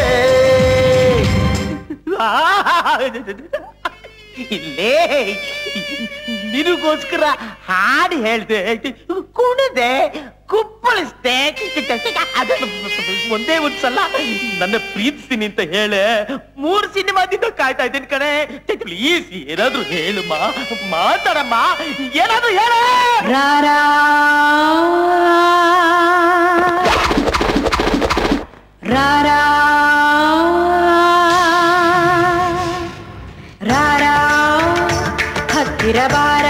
ಇಲ್ಲೇ ನಿನಗೋಸ್ಕರ ಹಾಡು ಹೇಳ್ದೆ ಕುಣಿದೆ ಕುಪ್ಪಳಿಸ್ದೆ ಅದು ಒಂದೇ ಒಂದ್ಸಲ ನನ್ನ ಪ್ರೀತಿಸ್ತೀನಿ ಅಂತ ಹೇಳೆ ಮೂರ್ ಸಿನಿಮಾದಿಂದ ಕಾಯ್ತಾ ಇದ್ದೀನಿ ಕಣೆ ಪ್ಲೀಸ್ ಏನಾದ್ರೂ ಹೇಳುಮ್ಮ ಮಾತಾಡಮ್ಮ ಏನಾದ್ರೂ ಹೇಳ ರಾರಾ ರಾರಾ ರಾರಾ ಹತ್ತಿರ ಬಾರ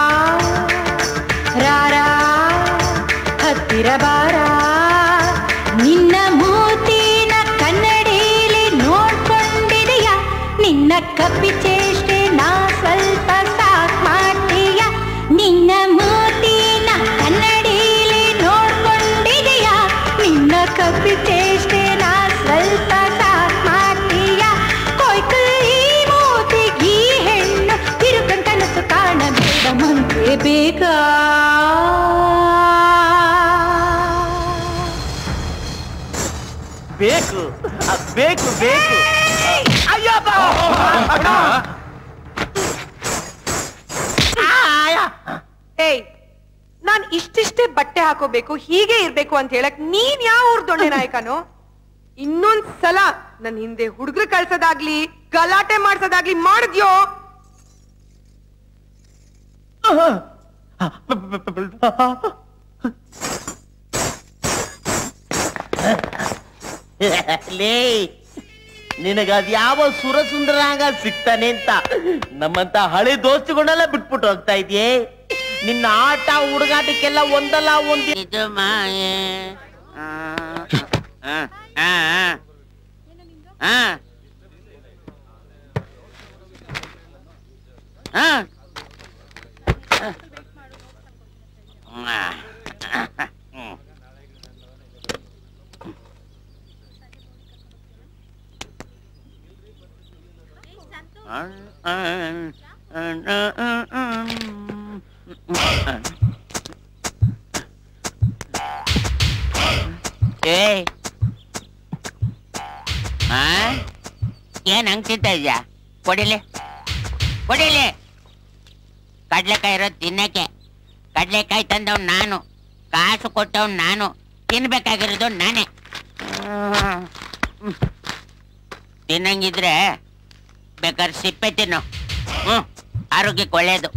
ರಾರಾ ಹತ್ತಿರ ಬಾರ ನಿನ್ನ ಮೂತಿನ ಕನ್ನಡಿಲಿ ನೋಡ್ಕೊಂಡಿದೆಯ ನಿನ್ನ ಕಪ್ಪಿ ಚೇಷ್ಟೆ ನಾ ಸ್ವಲ್ಪ ಸಾಕ್ ಮಾಡ್ತೀಯ ನಿನ್ನ ಮೂತಿನ ಕನ್ನಡಿಲಿ ನೋಡ್ಕೊಂಡಿದೆಯ ನಿನ್ನ ಕಪ್ಪಿ ಚೇಷ್ಟೆ ನಾ ಸ್ವಲ್ಪ ಸಾಕ್ ಮಾಡ್ತೀಯ ಕೊಯ್ಕು ಈ ಮೂತಿಗೆ ಈ ಹೆಣ್ಣು ತಿರುಕನ್ ಕನಸು ಕಾಣಬೇಡ ಮಂತೆ ಬೇಗ ಬೇಕು ಅದ್ ಬೇಕು ಬೇಕು ಅಯ್ಯಪ್ಪ ಏಯ್ ನಾನ್ ಇಷ್ಟಿಷ್ಟೇ ಬಟ್ಟೆ ಹಾಕೋಬೇಕು ಹೀಗೆ ಇರ್ಬೇಕು ಅಂತ ಹೇಳಕ್ ನೀನ್ ಯಾವ ಊರ್ ದೊಣ್ಣೆ ನಾಯಕನು ಇನ್ನೊಂದ್ ಸಲ ನನ್ ಹಿಂದೆ ಹುಡುಗ್ರು ಕಳ್ಸೋದಾಗ್ಲಿ ಗಲಾಟೆ ಮಾಡ್ಸೋದಾಗ್ಲಿ ಮಾಡಿದ್ಯೋ ಲೇ ನಿನಗ ಅದ್ ಯಾವ ಸುರ ಸುಂದರಾಗ ಸಿಗ್ತಾನೆ ಅಂತ ನಮ್ಮಂತ ಹಳೆ ದೋಸ್ತುಗಳನ್ನೆಲ್ಲ ಬಿಟ್ಬಿಟ್ಟು ಹೋಗ್ತಾ ಇದೆಯೇ ನಿನ್ನ ಆಟ ಹುಡುಗಾಟಕ್ಕೆಲ್ಲ ಒಂದಲ್ಲ ಒಂದ್ ಇದು ಮಾಯೆ ಆ, ಆ, ಆ, ಆ. ಆ. ಆ. ಆ. ಹ್ಮ್. ಏಯ್ ಆ? ಏನ್ ಹಂಗ್ ತಿಂತ ಇದ್ಯಾ ಕೊಡಿಲಿ ಕೊಡಿಲಿ ಕಡ್ಲೆಕಾಯಿ ಇರೋದು ತಿನ್ನಕ್ಕೆ ಕಡ್ಲೆಕಾಯಿ ತಂದವ್ ನಾನು ಕಾಸು ಕೊಟ್ಟವ್ ನಾನು ತಿನ್ಬೇಕಾಗಿರೋದು ನಾನೇ ಹ್ಮ್. ತಿನ್ನಂಗಿದ್ರೆ ಬೇಕಾದ್ರೆ ಸಿಪ್ಪೆ ತಿನ್ನು ಹ್ಮ್ ಆರೋಗ್ಯಕ್ಕೆ ಒಳ್ಳೇದು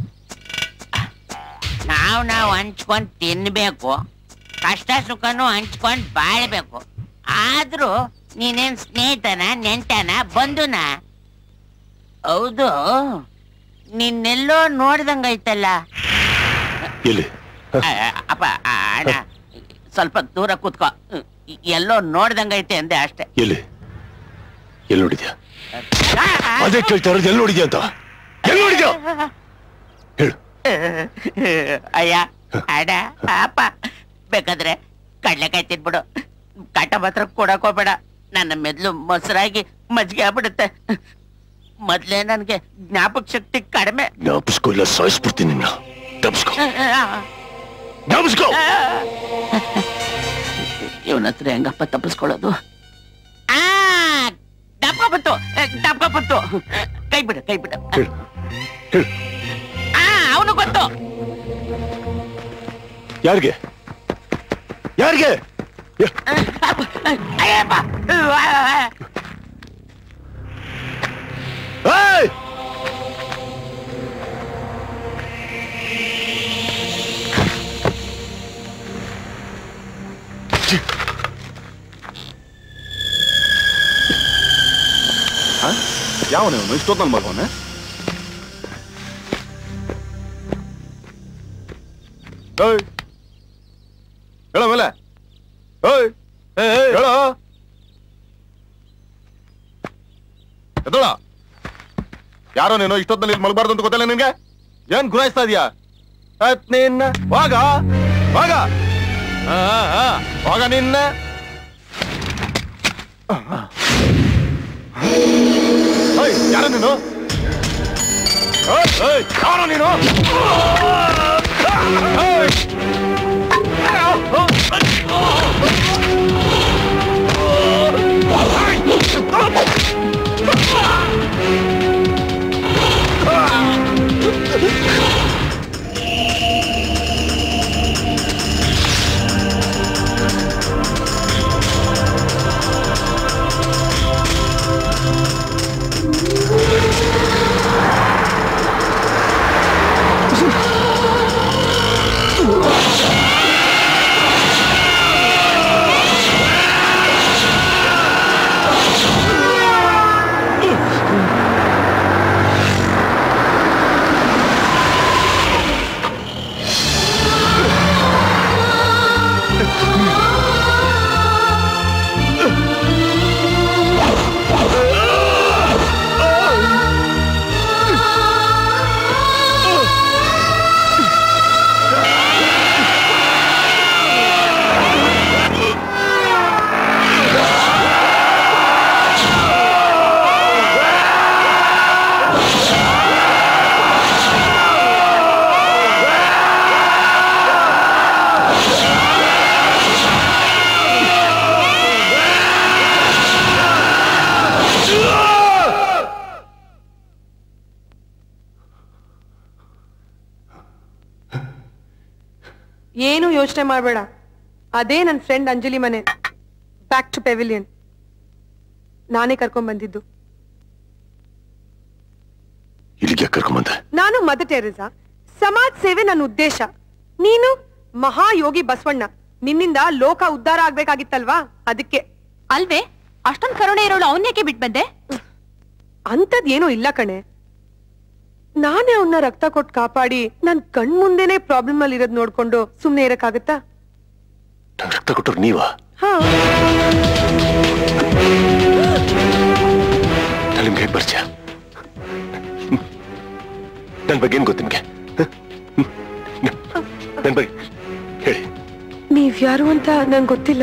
ನಾವು ನಾವು ಹಂಚ್ಕೊಂಡು ತಿನ್ಬೇಕು ಕಷ್ಟ ಸುಖನೂ ಹಂಚ್ಕೊಂಡು ಬಾಳ್ಬೇಕು ಆದ್ರೂ ನೀನೇನ್ ಸ್ನೇಹಿತನ ನೆಂಟನ ಬಂಧುನ ಹೌದು ನಿನ್ನೆಲ್ಲೋ ನೋಡ್ದಂಗೈತಲ್ಲ ಎಲ್ಲಿ ಆ, ಅಪ್ಪ ಆ, ಅಣ್ಣ ಸ್ವಲ್ಪ ದೂರ ಕೂತ್ಕೋ ಎಲ್ಲೋ ನೋಡ್ದಂಗೈತೆ ಅಂದೆ ಅಷ್ಟೇ ಎಲ್ಲಿ ಎಲ್ಲಿ ನೋಡಿದ್ಯಾ ಅದೇ ಕೇಳ್ತಾ ಇರೋದು ಎಲ್ಲಿ ನೋಡಿದ್ಯಾ ಅಂತ ಎಲ್ಲಿ ನೋಡಿದ್ಯಾ ಅಯ್ಯ ಅಡ ಅಪ್ಪ ಬೇಕಾದ್ರೆ ಕಡ್ಲೆಕಾಯಿ ತಿನ್ಬಿಡು ಕಾಟ ಮಾತ್ರ ಕೊಡಕ್ ಹೋಗ್ಬೇಡ ನನ್ನ ಮೆದ್ಲು ಮೊಸರಾಗಿ ಮಜ್ಜಿಗೆ ಆಗ್ಬಿಡುತ್ತೆ ಮೊದ್ಲೇ ನನ್ಗೆ ಜ್ಞಾಪಕ ಶಕ್ತಿ ಕಡಿಮೆ ಜ್ಞಾಪಿಸ್ಕೊ ಇಲ್ಲ ಸಾಯಿಸ್ಬಿಡ್ತೀನಿ ನಿನ್ನ ಜ್ಞಾಪಿಸ್ಕೊ ಜ್ಞಾಪಿಸ್ಕೊ ಇವನ ಹತ್ರ ಹೆಂಗಪ್ಪ ತಪ್ಪಿಸ್ಕೊಳ್ಳೋದು ಆ ದಪ್ಪ ಬಂತು ದಪ್ಪ ಬಂತು ಕೈ ಬಿಡ ಕೈ ಬಿಡ ಆ ಅವನು ಗೊತ್ತು ಯಾರಿಗೆ ಯಾರಿಗೆ ಅಯ್ಯಪ್ಪ ಏಯ್! ಯಾವನು ಇಷ್ಟೊತ್ತು ನನ್ನ ಮಗವನೆ ಏಯ್ ಹೇಳ ಮೇಲೆ ಏಯ್ ಹೇಳ ಎದ್ದಳ ಯಾರೋ ನೀನು ಇಷ್ಟೊತ್ತಲ್ಲಿ ಇಲ್ಲಿ ಮಲಗಬಾರ್ದು ಅಂತ ಗೊತ್ತಿಲ್ಲ ನಿನ್ಗೆ ಏನ್ ಗುರಾಯಿಸ್ತಾ ಇದೀಯಾ ಅತ್ ನಿನ್ನ ವಾಗ ವಾಗ ಹಾ, ಹಾ, ಹಾ. ವಾಗ ನಿನ್ನ ಏಯ್, ಯಾರ ನೀನು ಏಯ್, ಏಯ್, ಯಾರೋ ನೀನು ಏಯ್! ಏನು ಯೋಚನೆ ಮಾಡಬೇಡ ಅದೇ ನನ್ನ ಫ್ರೆಂಡ್ ಅಂಜಲಿ ಮನೆ ಬ್ಯಾಕ್ ಟು ಪೆವಿಲಿಯನ್ ನಾನೇ ಕರ್ಕೊಂಡ್ ಬಂದಿದ್ದು ಇಲ್ಲಿಗೆ ಕರ್ಕೊಂಬಂದೆ ನಾನು ಮದರ್ ಟೆರೆಸಾ ಸಮಾಜ ಸೇವೆ ನನ್ನ ಉದ್ದೇಶ ನೀನು ಮಹಾಯೋಗಿ ಬಸವಣ್ಣ ನಿನ್ನಿಂದ ಲೋಕ ಉದ್ಧಾರ ಆಗ್ಬೇಕಾಗಿತ್ತಲ್ವಾ ಅದಕ್ಕೆ ಅಲ್ವೇ ಅಷ್ಟೊಂದ್ ಕರುಣೆ ಇರೋಳು ಅವನ್ಯಾಕೆ ಬಿಟ್ ಬಂದೆ ಅಂತದ್ ಏನೂ ಇಲ್ಲ ಕಣೆ ನಾನೇ ಅವನ್ನ ರಕ್ತ ಕೊಟ್ಟು ಕಾಪಾಡಿ ನನ್ ಕಣ್ ಮುಂದೆನೆ ಪ್ರಾಬ್ಲಮ್ ಅಲ್ಲಿ ಇರೋದ್ ನೋಡ್ಕೊಂಡು ಸುಮ್ನೆ ಇರಕ್ಕಾಗತ್ತಾ ನಂಗ್ ರಕ್ತ ಕೊಟ್ಟರು ನೀವಾ ಹಾ ನಾನು ನಿಮ್ಗೆ ಹೇಗೆ ಪರಿಚಯ ನನ್ ಬಗ್ಗೆ ಏನ್ ಗೊತ್ತು ನಿಮ್ಗೆ ನನ್ ಬಗ್ಗೆ ಹೇಳಿ ನೀವ್ ಯಾರು ಅಂತ ನಂಗೆ ಗೊತ್ತಿಲ್ಲ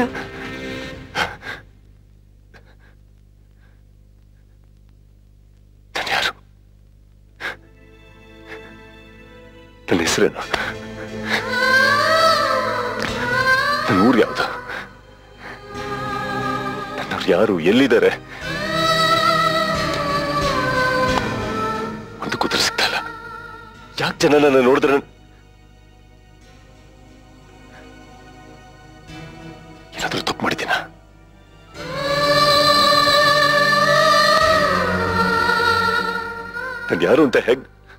ನನ್ನ ಹೆಸರೇನು ನನ್ನ ಊರು ಯಾವುದು ನನ್ನವ್ರು ಯಾರು ಎಲ್ಲಿದ್ದಾರೆ ಒಂದು ಕೂತ್ರ ಸಿಗ್ತಾ ಇಲ್ಲ ಯಾಕೆ ಜನ ನನ್ನ ನೋಡಿದ್ರೆ ನನ್- ಏನಾದ್ರೂ ತಪ್ಪು ಮಾಡಿದ್ದೀನ ನಾನು ಯಾರು ಅಂತ ಹೇಗ್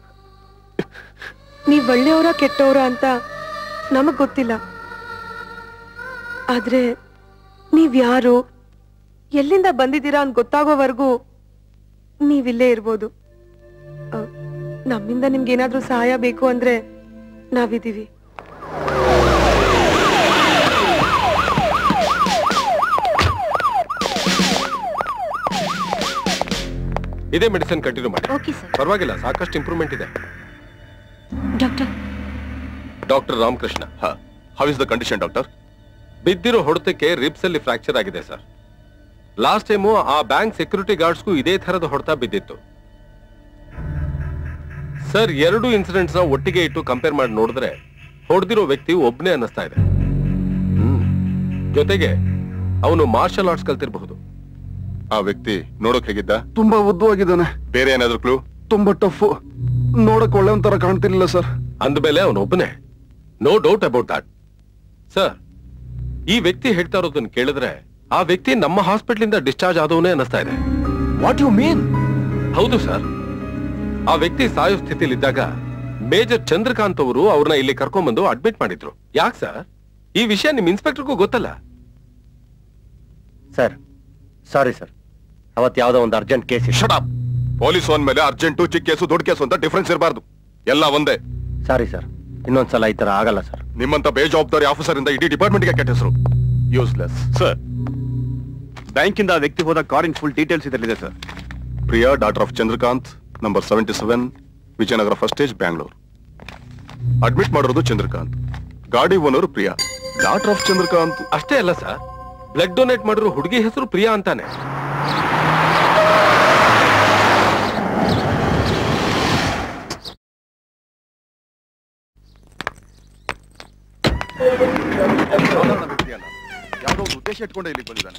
ನೀವ್ ಒಳ್ಳೆಯವರ ಕೆಟ್ಟವರ ಅಂತ ನಮಗ್ ಗೊತ್ತಿಲ್ಲ ಆದ್ರೆ ನೀವ್ ಯಾರು ಎಲ್ಲಿಂದ ಬಂದಿದ್ದೀರಾ ಅಂತ ಗೊತ್ತಾಗೋವರೆಗೂ ನೀವಿಲ್ಲೇ ಇರ್ಬೋದು ಅ, ನಮ್ಮಿಂದ ನಿಮ್ಗೆ ಏನಾದ್ರೂ ಸಹಾಯ ಬೇಕು ಅಂದ್ರೆ ನಾವಿದೀವಿ ಇದೇ ಮೆಡಿಸಿನ್ ಕಂಟಿನ್ಯೂ ಮಾಡಿ ಓಕೆ ಸರ್ ಪರವಾಗಿಲ್ಲ ಸಾಕಷ್ಟು ಇಂಪ್ರೂವ್ಮೆಂಟ್ ಇದೆ doctor doctor Ramakrishna how is the condition doctor ಬಿದ್ದಿರೋ ಹೊಡೆತಕ್ಕೆ ರಿಬ್ಸ್ ಅಲ್ಲಿ ಫ್ರಾಕ್ಚರ್ ಆಗಿದೆ ಸರ್ ಲಾಸ್ಟ್ ಟೈಮು ಆ ಬ್ಯಾಂಕ್ ಸೆಕ್ಯೂರಿಟಿ ಗಾರ್ಡ್ಸ್ಗೂ ಇದೇ ತರದ ಹೊಡೆತ ಬಿದ್ದಿತ್ತು ಸರ್ ಎರಡು ಇನ್ಸಿಡೆಂಟ್ಸ್ ನ ಒಟ್ಟಿಗೆ ಇಟ್ಟು ಕಂಪೇರ್ ಮಾಡಿ ನೋಡಿದ್ರೆ ಹೊಡೆದಿರೋ ವ್ಯಕ್ತಿ ಒಬ್ನೇ ಅನ್ನಿಸ್ತಾ ಇದೆ ಹ್ಮ್. ಜೊತೆಗೆ ಅವನು ಮಾರ್ಷಲ್ ಆರ್ಟ್ಸ್ ಕಲ್ತಿರಬಹುದು ಆ ವ್ಯಕ್ತಿ ನೋಡೋಕ್ ಹೇಗಿದ್ದ ತುಂಬಾ ಉದ್ದವಾಗಿದ್ದಾನೆ ಬೇರೆ ಏನಾದ್ರು ಕ್ಲೂ ತುಂಬಾ ಟಫ್ ನೋಡಕ್ ಒಳ್ಳೆ ಒಂಥರ ಕಾಣ್ತಿರ್ಲಿಲ್ಲ ಸರ್ ಅಂದಮೇಲೆ ಅವನೊಬ್ಬನೇ no doubt about that sir ಈ ವ್ಯಕ್ತಿ ಹೇಳ್ತಾ ಇರೋದನ್ನ ಕೇಳಿದ್ರೆ ಆ ವ್ಯಕ್ತಿ ನಮ್ಮ ಹಾಸ್ಪಿಟಲ್ ಇಂದ ಡಿಸ್ಚಾರ್ಜ್ ಆದವನೇ ಅನ್ನಿಸ್ತಾ ಇದೆ ವಾಟ್ ಯು ಮೀನ್ ಹೌದು ಸರ್ ಆ ವ್ಯಕ್ತಿ ಸಾಯೋ ಸ್ಥಿತಿಲಿದ್ದಾಗ ಮೇಜರ್ ಚಂದ್ರಕಾಂತ್ ಅವರು ಅವ್ರನ್ನ ಇಲ್ಲಿ ಕರ್ಕೊಂಡ್ಬಂದು ಅಡ್ಮಿಟ್ ಮಾಡಿದ್ರು ಯಾಕೆ ಸರ್ ಈ ವಿಷಯ ನಿಮ್ ಇನ್ಸ್ಪೆಕ್ಟರ್ಗೂ ಗೊತ್ತಲ್ಲ ಸರ್ ಸಾರಿ ಸರ್ ಅವತ್ ಯಾವ್ದೋ ಒಂದು urgent case shut up police ಮೇಲೆ ಅರ್ಜೆಂಟು ಚಿಕ್ಕ ಕೇಸು ದೊಡ್ಡ ಕೇಸು ಅಂತ ಡಿಫ್ರೆನ್ಸ್ ಇರಬಾರ್ದು ಎಲ್ಲ ಒಂದೇ ಸಾರಿ ಸರ್ ಇನ್ನೊಂದ್ಸಲ ಈ ತರ ಆಗಲ್ಲ ಸರ್ ನಿಮ್ಮಂತ ಬೇಜವಾಬ್ದಾರಿ ಆಫೀಸರ್ ಇಂದ ಇಡೀ ಡಿಪಾರ್ಟ್ಮೆಂಟ್ಗೆ ಕೆಟ್ಟ ಹೆಸರು ಯೂಸ್ಲೆಸ್ ಸರ್ ಬ್ಯಾಂಕಿಂದ ಆ ವ್ಯಕ್ತಿ ಹೋದ ಕಾರಿನ ಫುಲ್ ಡೀಟೇಲ್ಸ್ ಇದರಲ್ಲಿದೆ sir Priya daughter of Chandrakant number seventy seven Vijayanagara first stage Bangalore admit ಮಾಡಿರೋದು ಚಂದ್ರಕಾಂತ್ ಗಾಡಿ owner Priya daughter of Chandrakant ಅಷ್ಟೇ ಅಲ್ಲ ಸರ್ ಬ್ಲಡ್ ಡೊನೇಟ್ ಮಾಡಿರೋ ಹುಡುಗಿ ಹೆಸರು ಪ್ರಿಯಾ ಅಂತಾನೆ ಯಾವುದೋ ಒಂದು ಉದ್ದೇಶ ಇಟ್ಕೊಂಡೆ ಇಲ್ಲಿಗೆ ಬಂದಿದ್ದಾನೆ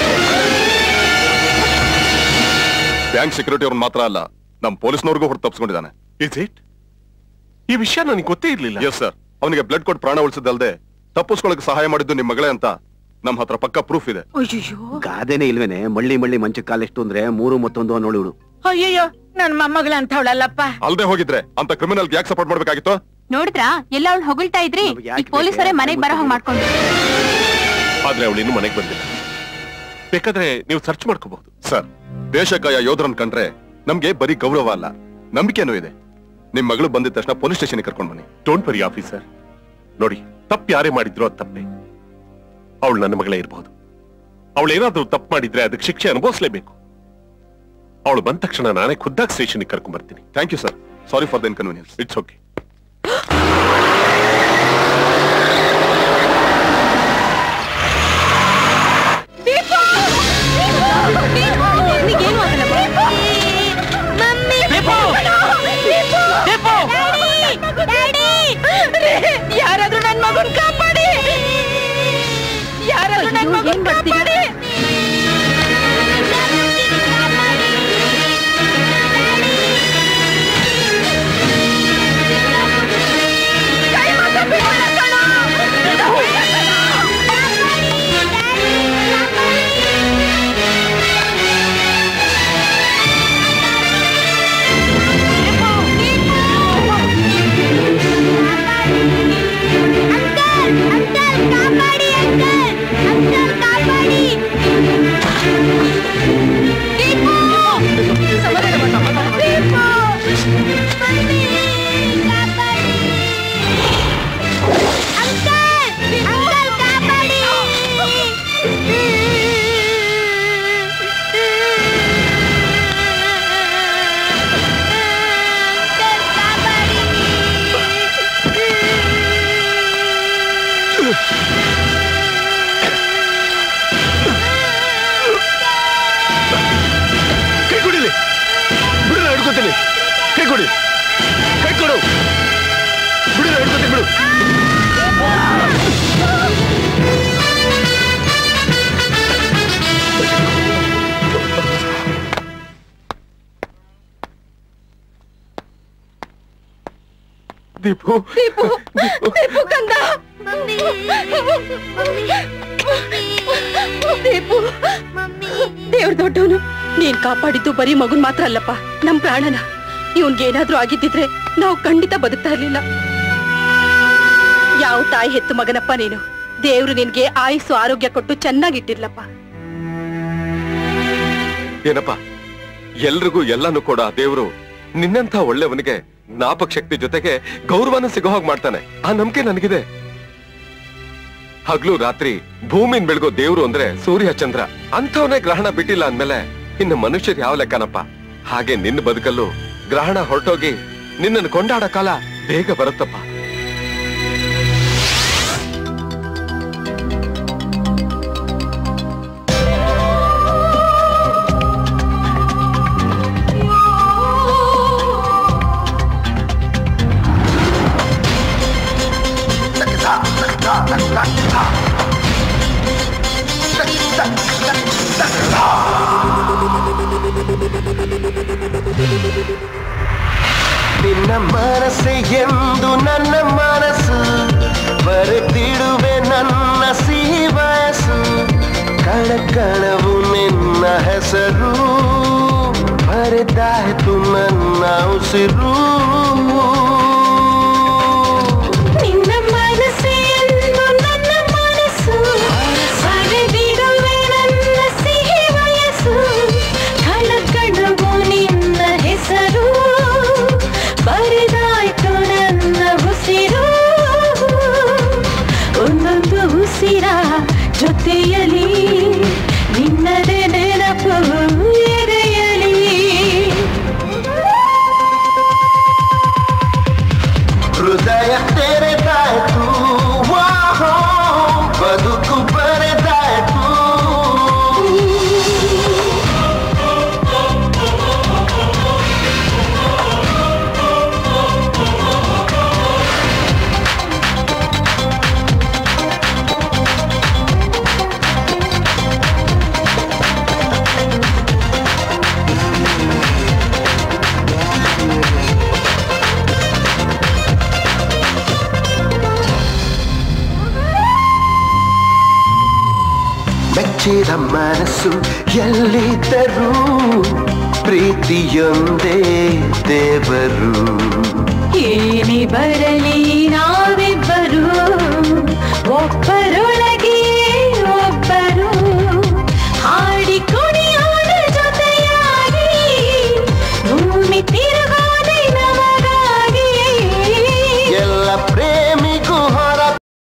ಬ್ಯಾಂಕ್ ಸೆಕ್ಯೂರಿಟಿ ಅವ್ರನ್ನ ಮಾತ್ರ ಅಲ್ಲ ನಮ್ ಪೊಲೀಸ್ನವ್ರಿಗೂ ಹೊರತು ತಪ್ಪಿಸ್ಕೊಂಡಿದ್ದಾನೆ ಇಸ್ ಇಟ್ ಈ ವಿಷಯ ನನಗೆ ಗೊತ್ತೇ ಇರ್ಲಿಲ್ಲ ಎಸ್ ಸರ್ ಅವನಿಗೆ ಬ್ಲಡ್ ಕೊಟ್ಟು ಪ್ರಾಣ ಉಳಿಸಿದ್ದಲ್ದೆ ತಪ್ಪಿಸ್ಕೊಳಕ್ ಸಹಾಯ ಮಾಡಿದ್ದು ನಿಮ್ ಮಗಳೇ ಅಂತ ನಮ್ ಹತ್ರ ಪಕ್ಕ ಪ್ರೂಫ್ ಇದೆ ಗಾದೆನೇ ಇಲ್ವೇನೆ ಮಳ್ಳಿ ಮಳ್ಳಿ ಮಂಚ ಕಾಲೆಷ್ಟು ಅಂದ್ರೆ ಮೂರು ಮತ್ತೊಂದು ನೋಡಿಡು ಅಯ್ಯಯ್ಯೋ ನನ್ ಮೊಮ್ಮಗಳ ಅಂತವಳಲ್ಲಪ್ಪ ಅಲ್ದೆ ಹೋಗಿದ್ರೆ ಅಂತ ಕ್ರಿಮಿನಲ್ ಯಾಕೆ ಸಪೋರ್ಟ್ ಮಾಡ್ಬೇಕಾಗಿತ್ತು ನೋಡಿದ್ರಾ ಎಲ್ಲ ಅವಳು ಹೊಗಳ್ತಾ ಇದ್ರಿ ಈಗ ಪೊಲೀಸರೇ ಮನೆಗ್ ಬರೋ ಹಾಗೆ ಮಾಡ್ಕೊಂಡು ಆದ್ರೆ ಅವಳು ಇನ್ನೂ ಮನೆಗೆ ಬಂದಿಲ್ಲ ಬೇಕಾದ್ರೆ ನೀವು ಸರ್ಚ್ ಮಾಡ್ಕೋಬಹುದು ಸರ್ ದೇಶಕಾಯ ಯೋಧರನ್ ಕಂಡ್ರೆ ನಮ್ಗೆ ಬರೀ ಗೌರವ ಅಲ್ಲ ನಂಬಿಕೆನೂ ಇದೆ ನಿಮ್ ಮಗಳು ಬಂದಿದ ತಕ್ಷಣ ಪೊಲೀಸ್ ಸ್ಟೇಷನ್ ಕರ್ಕೊಂಡು ಬನ್ನಿ ಡೋಂಟ್ ವರಿ ಆಫೀಸರ್ ನೋಡಿ ತಪ್ಪು ಯಾರೇ ಮಾಡಿದ್ರು ಅದು ತಪ್ಪೇ ಅವಳು ನನ್ನ ಮಗಳೇ ಇರಬಹುದು ಅವಳು ಏನಾದ್ರೂ ತಪ್ಪು ಮಾಡಿದ್ರೆ ಅದಕ್ಕೆ ಶಿಕ್ಷೆ ಅನುಭವಿಸಲೇಬೇಕು ಅವಳು ಬಂದ ತಕ್ಷಣ ನಾನೇ ಖುದ್ದಾಗಿ ಸ್ಟೇಷನ್ಗೆ ಕರ್ಕೊಂಡ್ ಬರ್ತೀನಿ thank you sir sorry for the inconvenience it's okay ಯಾರಾದ್ರೂ ನನ್ ಮಗನ್ ಕಾಪಾಡಿ ಯಾರಾದ್ರೂ ನನ್ ಮಗನ್ ಕಾಪಾಡಿ ಕೈ ಮಾತ್ರ ಬಿಡಲ್ಲ ಕಣೋ. ನಿನ್ನ ಹುಡುಗ ಕಣೋ. ಕಾಪಾಡಿ ಅಂಕಲ್ ಅಂಕಲ್ ಕಾಪಾಡಿ ಕೈ ಕೊಡಿಲಿ ಬಿಡು ನಾನು ಹಿಡ್ಕೊತೀನಿ ಕೈ ಕೊಡಿ ಕೈ ಕೊಡು ಬಿಡು ನಾನು ಹಿಡ್ಕೊತೀನಿ ಬಿಡು ದೀಪು ದೀಪು ದೀಪು ಕಂದ ದೀಪು ದೇವ್ರ ದೊಡ್ಡವನು ನೀನ್ ಕಾಪಾಡಿದ್ದು ಬರೀ ಮಗುನ್ ಮಾತ್ರ ಅಲ್ಲಪ್ಪ ನಮ್ ಪ್ರಾಣನ ಇವನ್ಗೆ ಏನಾದ್ರೂ ಆಗಿದ್ದಿದ್ರೆ ನಾವು ಖಂಡಿತ ಬದುಕ್ತಾ ಇರ್ಲಿಲ್ಲ ಯಾವ ತಾಯಿ ಹೆತ್ತು ಮಗನಪ್ಪ ನೀನು ದೇವ್ರು ನಿನ್ಗೆ ಆಯುಸ್ಸು ಆರೋಗ್ಯ ಕೊಟ್ಟು ಚೆನ್ನಾಗಿಟ್ಟಿರ್ಲಪ್ಪ ಏನಪ್ಪ ಎಲ್ರಿಗೂ ಎಲ್ಲಾನು ಕೂಡ ದೇವ್ರು ನಿನ್ನಂಥ ಒಳ್ಳೆಯವನಿಗೆ ಜ್ಞಾಪಕ ಶಕ್ತಿ ಜೊತೆಗೆ ಗೌರವನ ಸಿಗೋ ಹಾಗೆ ಮಾಡ್ತಾನೆ ಆ ನಂಬಿಕೆ ನನಗಿದೆ ಹಗ್ಲು ರಾತ್ರಿ ಭೂಮಿನ್ ಬೆಳಗೋ ದೇವ್ರು ಅಂದ್ರೆ ಸೂರ್ಯ ಚಂದ್ರ ಅಂಥವನೇ ಗ್ರಹಣ ಬಿಟ್ಟಿಲ್ಲ ಅಂದ್ಮೇಲೆ ಇನ್ನು ಮನುಷ್ಯರು ಯಾವ ಲೆಕ್ಕನಪ್ಪ ಹಾಗೆ ನಿನ್ನ ಬದುಕಲ್ಲೂ ಗ್ರಹಣ ಹೊರಟೋಗಿ ನಿನ್ನನ್ನು ಕೊಂಡಾಡ ಕಾಲ ಬೇಗ ಬರುತ್ತಪ್ಪ ನಿನ್ನ ಮನಸ್ಸೆ ಎಂದು ನನ್ನ ಮನಸ್ಸು ಬರೆದಿಡುವೆ ನನ್ನ ಸಿಹಿ ವಯಸ್ಸು ಕಣ ಕಣವು ನಿನ್ನ ಹೆಸರು ಬರೆದಾಯ್ತು ನನ್ನ ಉಸಿರು ನಿನ್ನ ಮನಸ್ಸೆ ಎಂದು ನನ್ನ ಮನಸ್ಸು ಬರೆದಿಡುವೆ ನನ್ನ ಸಿಹಿ ವಯಸ್ಸು ಕಣ ಕಣವು ನಿನ್ನ ಹೆಸರು ಬರೆದಾಯ್ತು ನನ್ನ ಉಸಿರು ಒಂದೊಂದು ಉಸಿರ ಜೊತೆಯಲಿ ನಿನ್ನದೇ ನೆನಪು ಎದೆಯಲಿ ಹೃದಯ ತೆರೆದಾಯ್ತು ವಾಹೋ ಬದುಕು ಬರೆದಾಯ್ತು ಮೆಚ್ಚಿದ ಮನಸ್ಸು ಎಲ್ಲಿದ್ದರೂ ಪ್ರೀತಿಯೊಂದೇ ದೇವರು ಏನೇ ಬರಲಿ ನಾವಿಬ್ಬರು ಒಬ್ಬರೊಳಗೆ ಒಬ್ಬರು ಹಾಡಿ ಕುಣಿಯೋಣ ಜೊತೆಯಾಗಿ ಭೂಮಿ ತಿರುಗೋದೆ ನಮಗಾಗಿ ಎಲ್ಲ ಪ್ರೇಮಿಗೂ ಹೊರ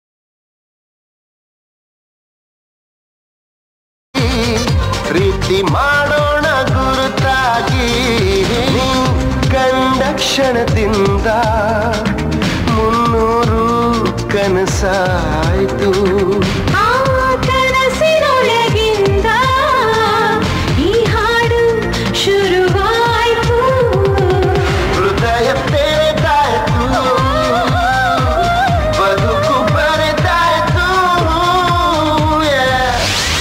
ಪ್ರೀತಿ ಮಾಡೋಣ ಗುರುತಾಗಿ ನೀ ಕಂಡ ಕ್ಷಣದಿಂದ ಮುನ್ನೂರು ಕನಸಾಯ್ತು ಆ ಕನಸಿನೊಳಗಿಂದ ಈ ಹಾಡು ಶುರುವಾಯ್ತು ಹೃದಯ ತೆರೆದಾಯ್ತು ಬದುಕು ಬರೆದಾಯ್ತು Yeah.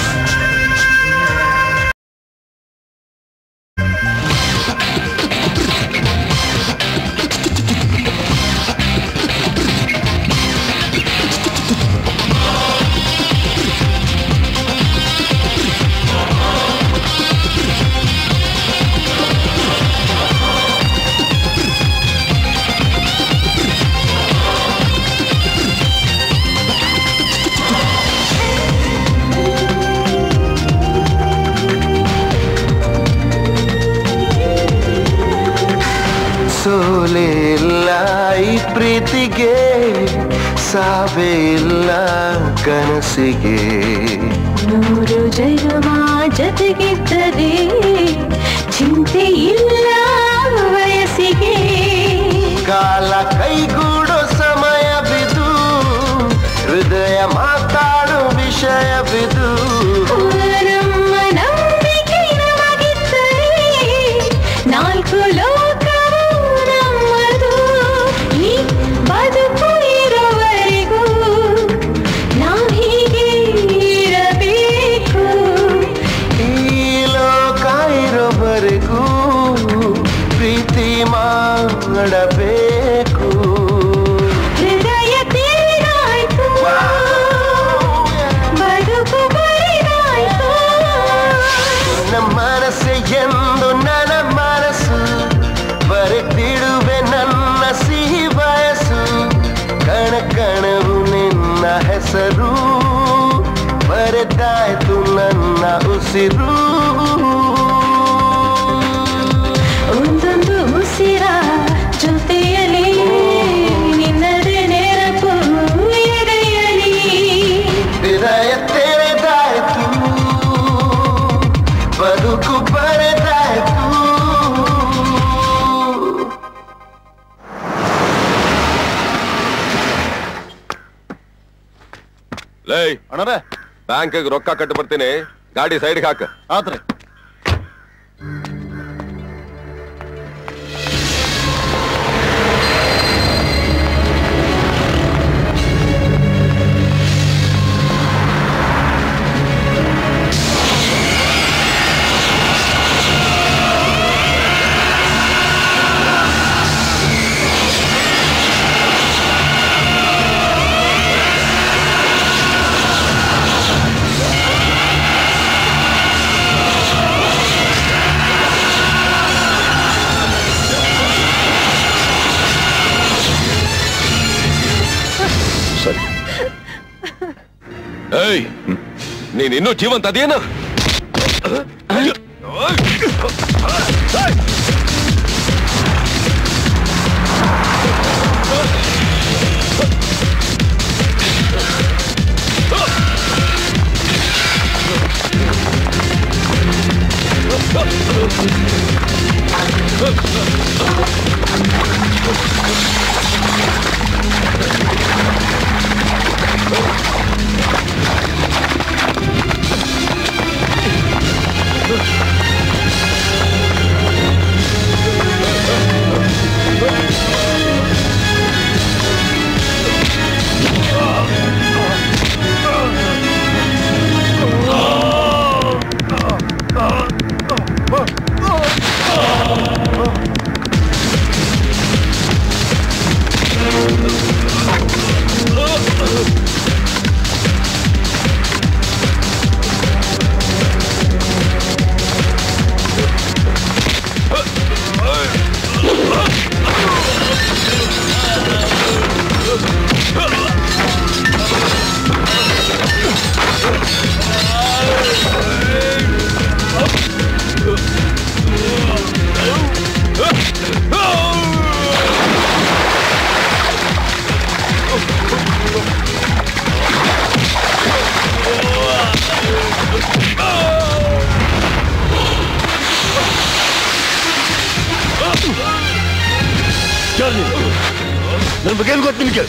ಸೋಲೆ ಇಲ್ಲ ಈ ಪ್ರೀತಿಗೆ ಸಾವೇ ಇಲ್ಲ ಕನಸಿಗೆ ನೂರು ಜನ್ಮ ಜೊತೆಗಿದ್ದರೆ ಚಿಂತೆ ಇಲ್ಲ ವಯಸ್ಸಿಗೆ ಕಾಲ ಕೈಗೂಡೋ ಸಮಯ ಬಿದು ಹೃದಯ ಮಾತಾಡು ವಿಷಯವಿದು ನಮ್ಮ ನಂಬಿಕೆ ನಮಗಿದ್ದರೆ ನಾಲ್ಕು ಲೋಕವು ನಮ್ಮದು ಈ ಬದುಕು ಇರುವವರೆಗೂ ನಾವು ಹೀಗೆ ಇರಬೇಕು ಈ ಲೋಕ ಇರೋವರೆಗೂ ಪ್ರೀತಿ ಮಾಡಬೇಕು ಹೃದಯ ತೇರಾಯ್ತು ಬದುಕು ಬರಿದಾಯ್ತು ನಮ್ಮ ಮನಸ್ಸೆ ಎಂದು ನನ್ನ ಮನಸ್ಸು ಬರೆದಿಡುವೆ ನನ್ನ ಸಿಹಿ ಬಯಸು ಕಣ ಕಣವು ನಿನ್ನ ಹೆಸರು ಬರೆದಾಯ್ತು ನನ್ನ ಉಸಿರು ಒಂದೊಂದು ಉಸಿರ ಜೊತೆಯಲಿ ನಿನ್ನದೇ ನೆನಪು ಎದೆಯಲಿ ಹೃದಯ ತೆರೆದಾಯ್ತು ಬದುಕು ಬರೆದಾಯ್ತು ಲೈ ಅಣ್ಣರೇ ಬ್ಯಾಂಕ್ ರೊಕ್ಕ ಕಟ್ಟು ಬರ್ತೀನಿ ಗಾಡಿ ಸೈಡ್ಗೆ ಹಾಕ ಆತ್ರಿ ಸರಿ ಏಯ್ ನೀನ್ ಇನ್ನೂ ಜೀವಂತ ಅದೇನು ನನ್ನ ಬಗ್ಗೆ ಏನ್ ಗೊತ್ತು ನಿನಗೆ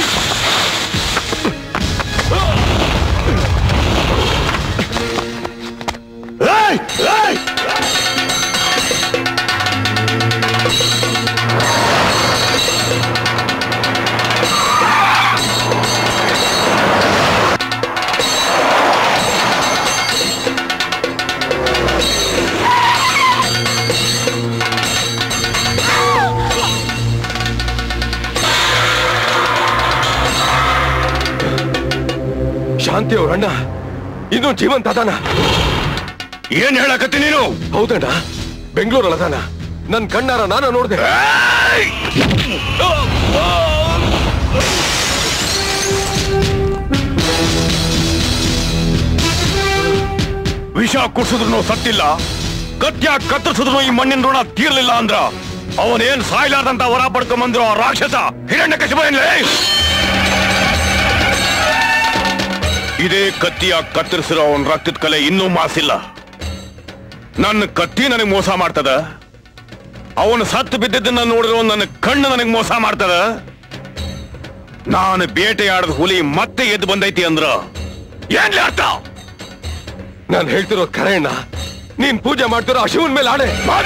ಏಯ್! ಏಯ್! ಶಾಂತಿ ಅವ್ರ ಅಣ್ಣ ಇನ್ನೂ ಜೀವಂತ ಅದಾನ ಏನ್ ಹೇಳಕತ್ತಿ ನೀನು ಹೌದಣ್ಣ ಬೆಂಗಳೂರಲ್ಲಿ ಅದಾನ ನನ್ ಕಣ್ಣಾರ ನಾನು ನೋಡ್ದೆ ವಿಷ ಕುಡಿಸಿದ್ರು ಸತ್ತಿಲ್ಲ ಕತ್ಯ ಕತ್ತರಿಸಿದ್ರು ಈ ಮಣ್ಣಿನ ಋಣ ತೀರ್ಲಿಲ್ಲ ಅಂದ್ರ ಅವನೇನ್ ಸಾಯ್ಲಾರ್ದಂತ ವರ ಪಡ್ಕೊಂಬಂದ್ರು ಆ ರಾಕ್ಷಸ ಹಿರಣ್ಯ ಇದೇ ಕತ್ತಿಯ ಕತ್ತರಿಸಿರೋ ಅವನ್ ರಕ್ತದ ಕಲೆ ಇನ್ನೂ ಮಾಸಿಲ್ಲ ನನ್ನ ಕತ್ತಿ ನನಗೆ ಮೋಸ ಮಾಡ್ತದ ಅವನು ಸತ್ತು ಬಿದ್ದಿದ್ದನ್ನ ನೋಡಿರೋ ನನ್ನ ಕಣ್ಣು ನನಗೆ ಮೋಸ ಮಾಡ್ತದ ನಾನು ಬೇಟೆಯಾಡದ ಹುಲಿ ಮತ್ತೆ ಎದ್ದು ಬಂದೈತಿ ಅಂದ್ರ ಏನ್ಲಿ ಅರ್ಥ ನಾನು ಹೇಳ್ತಿರೋ ಕರೆಯಣ್ಣ ನೀನ್ ಪೂಜೆ ಮಾಡ್ತಿರೋ ಆ ಶಿವನ್ ಮೇಲೆ ಆಣೆ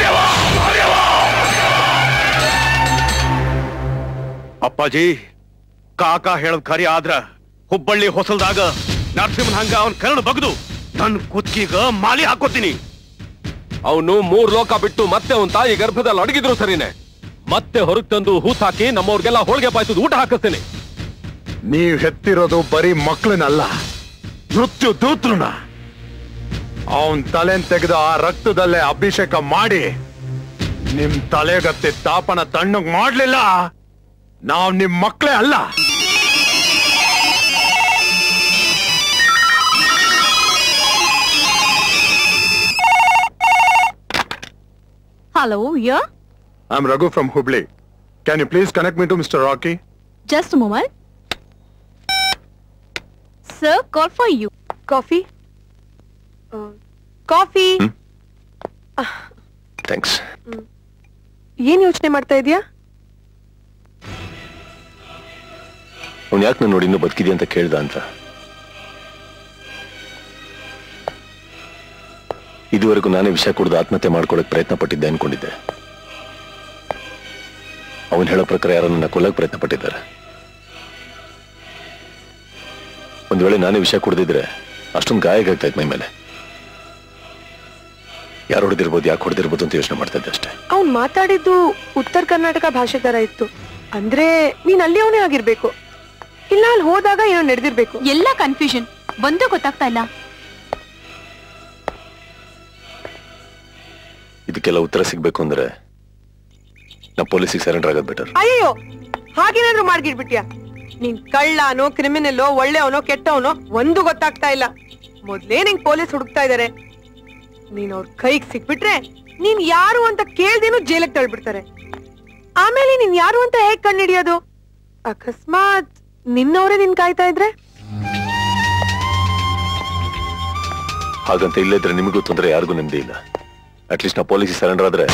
ಅಪ್ಪಾಜಿ ಕಾಕ ಹೇಳದ್ ಖರಿ ಆದ್ರ ಹುಬ್ಬಳ್ಳಿ ಹೊಸಲ್ದಾಗ ನರಸಿಂಹನ್ ಹಂಗ ಅವನ್ ಕರಳು ಬಗ್ದು ನನ್ ಕುತ್ತಿಗ ಮಾಲಿ ಹಾಕೋತೀನಿ ಅವನು ಮೂರ್ ಲೋಕ ಬಿಟ್ಟು ಮತ್ತೆ ಅವನ್ ತಾಯಿ ಗರ್ಭದಲ್ಲಿ ಅಡಗಿದ್ರು ಸರಿನೆ ಮತ್ತೆ ಹೊರಗ್ ತಂದು ಹೂತ್ ಹಾಕಿ ನಮ್ಮವ್ರಿಗೆಲ್ಲ ಹೋಳಿಗೆ ಪಾಯ್ತದ ಊಟ ಹಾಕಿಸ್ತೀನಿ ನೀವ್ ಹೆತ್ತಿರೋದು ಬರೀ ಮಕ್ಳನ್ನಲ್ಲ ಮೃತ್ಯು ದೂತ್ರನ ಅವನ್ ತಲೆನ್ ತೆಗೆದು ಆ ರಕ್ತದಲ್ಲೇ ಅಭಿಷೇಕ ಮಾಡಿ ನಿಮ್ ತಲೆಗತ್ತೆ ತಾಪನ ತಣ್ಣಗ್ ಮಾಡ್ಲಿಲ್ಲ ನಾವ್ ನಿಮ್ ಮಕ್ಳೇ ಅಲ್ಲ hello yeah I am Raghu from Hubli can you please connect me to mister Rocky just moment sir call for you coffee coffee thanks ಏನ್ ಯೋಚನೆ ಮಾಡ್ತಾ ಇದೀಯಾ ಅವ್ನು ಯಾಕೆ ನಾನು ನೋಡಿ ಇನ್ನೂ ಬದುಕಿದ್ಯಾ ಅಂತ ಕೇಳ್ದ ಅಂತ ಇದುವರೆಗೂ ನಾನೇ ವಿಷ ಕುಡಿದು ಆತ್ಮಹತ್ಯೆ ಮಾಡ್ಕೊಳಕ್ ಪ್ರಯತ್ನ ಪಟ್ಟಿದ್ದೆ ಅನ್ಕೊಂಡಿದ್ದೆ ಅವನ್ ಹೇಳೋ ಪ್ರಕಾರ ಯಾರೋ ನನ್ನ ಕೊಲ್ಲಕ್ ಪ್ರಯತ್ನ ಪಟ್ಟಿದ್ದಾರೆ ಒಂದ್ ವೇಳೆ ನಾನೇ ವಿಷ ಕುಡ್ದಿದ್ರೆ ಅಷ್ಟೊಂದು ಗಾಯ ಆಗ್ತಾ ಇತ್ತು ಮೈ ಮೇಲೆ ಯಾರು ಹೊಡೆದಿರ್ಬೋದು ಯಾಕೆ ಹೊಡೆದಿರ್ಬೋದು ಅಂತ ಯೋಚನೆ ಮಾಡ್ತಾ ಇದ್ದೆ ಅಷ್ಟೇ ಅವ್ನ್ ಮಾತಾಡಿದ್ದು ಉತ್ತರ ಕರ್ನಾಟಕ ಭಾಷೆ ತರ ಇತ್ತು ಅಂದ್ರೆ ನೀನ್ ಅಲ್ಲಿ ಅವನೇ ಆಗಿರ್ಬೇಕು ಇಲ್ಲ ಅಲ್ಲಿ ಹೋದಾಗ ಏನೋ ನಡೆದಿರ್ಬೇಕು ಎಲ್ಲ ಕನ್ಫ್ಯೂಷನ್ ಒಂದು ಗೊತ್ತಾಗ್ತಾ ಇಲ್ಲ ಇದಕ್ಕೆಲ್ಲ ಉತ್ತರ ಸಿಗ್ಬೇಕು ಅಂದ್ರೆ ನಾ ಪೊಲೀಸಿಗೆ ಸರೆಂಡರ್ ಆಗೋದು ಬೆಟರ್ ಅಯ್ಯೋ ಹಾಗೇನಾದ್ರೂ ಮಾಡ್ಗಿಡ್ಬಿಟ್ಯಾ ನೀನ್ ಕಳ್ಳನೋ ಕ್ರಿಮಿನಲ್ಲೋ ಒಳ್ಳೆಯವನೋ ಕೆಟ್ಟವನೋ ಒಂದು ಗೊತ್ತಾಗ್ತಾ ಇಲ್ಲ ಮೊದ್ಲೇ ನಿಂಗ್ ಪೊಲೀಸ್ ಹುಡುಕ್ತಾ ಇದಾರೆ ನೀನ್ ಅವ್ರ ಕೈಗ್ ಸಿಕ್ಬಿಟ್ರೆ ನೀನ್ ಯಾರು ಅಂತ ಕೇಳ್ದೇನು ಜೈಲಿಗೆ ತಳ್ಬಿಡ್ತಾರೆ ಆಮೇಲೆ ನೀನ್ ಯಾರು ಅಂತ ಹೇಗ್ ಕಂಡಿಡಿಯೋದು ಅಕಸ್ಮಾತ್ ನಿನ್ನವರೇ ನಿನ್ ಕಾಯ್ತಾ ಇದ್ರೆ ಹಾಗಂತ ಇಲ್ಲದ್ರೆ ನಿಮಗೂ ತೊಂದರೆ ಯಾರಿಗೂ ನೆಮ್ಮದಿ ಇಲ್ಲ ಅಟ್ಲೀಸ್ಟ್ ನಾ ಪೊಲೀಸಿಗೆ ಸರೆಂಡರ್ ಆದ್ರೆ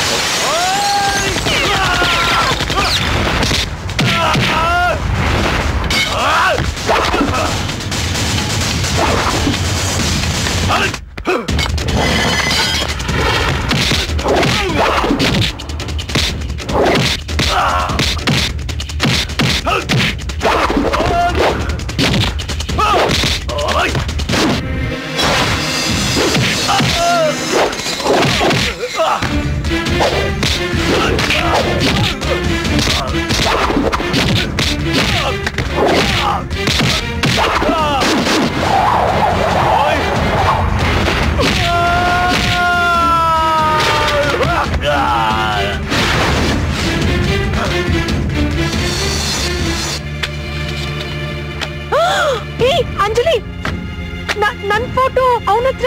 ಏ ಅಂಜಲಿ ನ- ನನ್ ಫೋಟೋ ಅವನ ಹತ್ರ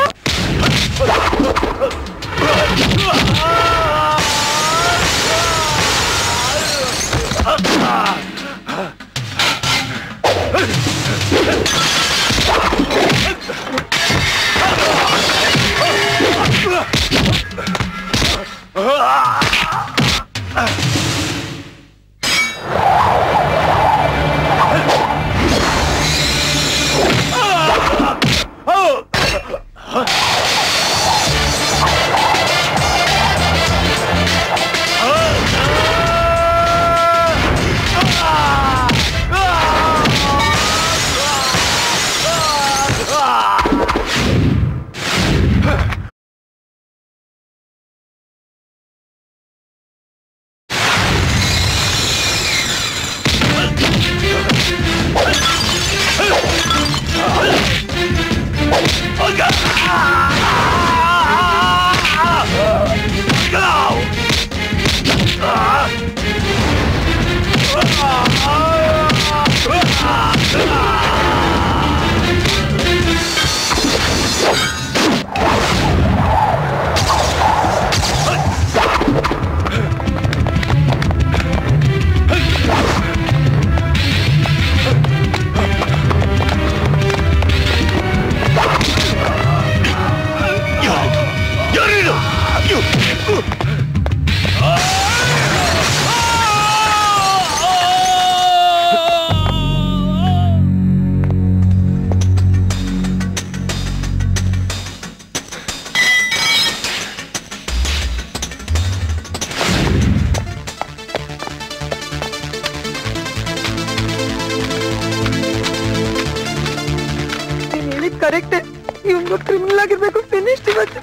ಕರೆಕ್ಟ್ ಇವನು ಕ್ರಿಮಿನಲ್ ಆಗಿರ್ಬೇಕು ಫಿನಿಶ್ಡ್ ಇವತ್ತು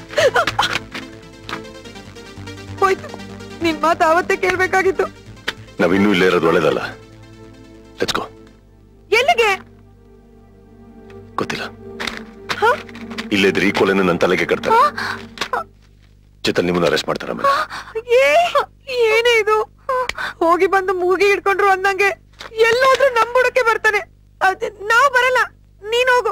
ಹೋಯ್ತು ನಿನ್ ಮಾತು ಅವತ್ತೇ ಕೇಳ್ಬೇಕಾಗಿತ್ತು ನಾವಿನ್ನೂ ಇಲ್ಲೇ ಇರೋದು ಒಳ್ಳೇದಲ್ಲ ಲೆಟ್ಸ್ ಗೋ ಎಲ್ಲಿಗೆ ಗೊತ್ತಿಲ್ಲ ಇಲ್ಲೇ ಇದ್ರೆ ಈ ಕೊಲೆನ ನನ್ನ ತಲೆಗೆ ಕಟ್ತಾರೆ ಚೇತನ್ ನಿಮ್ಮನ್ನ ಅರೆಸ್ಟ್ ಮಾಡ್ತಾರೆ ಆಮೇಲೆ ಏ, ಏನೇ ಇದು ಹೋಗಿ ಬಂದು ಮೂಗಿ ಹಿಡ್ಕೊಂಡ್ರು ಅಂದಂಗೆ ಎಲ್ಲೋದ್ರೂ ನಮ್ ಬುಡಕ್ಕೆ ಬರ್ತಾನೆ ಅದ್ ನಾವ್ ಬರಲ್ಲ ನೀನ್ ಹೋಗು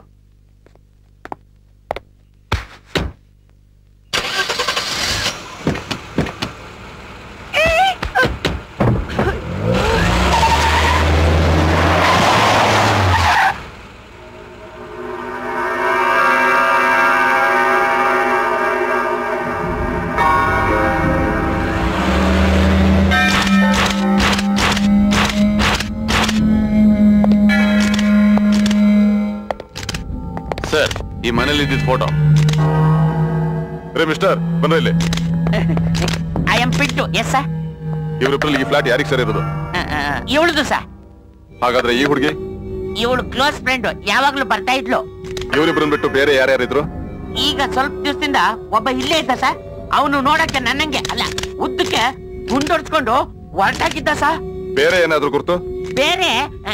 ಸರ್ ಈ ಮನೇಲಿ ಇದ್ದಿದ್ ಫೋಟೋ ರೇ ಮಿಸ್ಟರ್ ಬನ್ರಿ ಇಲ್ಲಿ ಐ ಆಮ್ ಪಿಟ್ಟು ಎಸ್ ಸರ್ ಇವ್ರಿಬ್ರಲ್ಲಿ ಈ ಫ್ಲಾಟ್ ಯಾರಿಗೆ ಸೇರಿರೋದು ಇವಳದು ಸರ್ ಹಾಗಾದ್ರೆ ಈ ಹುಡುಗಿ ಇವಳು ಕ್ಲೋಸ್ ಫ್ರೆಂಡ್ ಯಾವಾಗ್ಲೂ ಬರ್ತಾ ಇದ್ಲು ಇವರಿಬ್ರನ್ ಬಿಟ್ಟು ಬೇರೆ ಯಾರ್ಯಾರಿದ್ರು ಈಗ ಸ್ವಲ್ಪ ದಿವಸದಿಂದ ಒಬ್ಬ ಇಲ್ಲೇ ಇದ್ದ ಸರ್ ಅವನು ನೋಡಕ್ಕೆ ನನ್ನಂಗೆ ಅಲ್ಲ ಉದ್ದಕ್ಕೆ ಗುಂಡೊಡ್ಸ್ಕೊಂಡು ಹೊರಟಾಗಿದ್ದ ಸರ್ ಬೇರೆ ಏನಾದ್ರು ಗುರ್ತು ಬೇರೆ ಆ,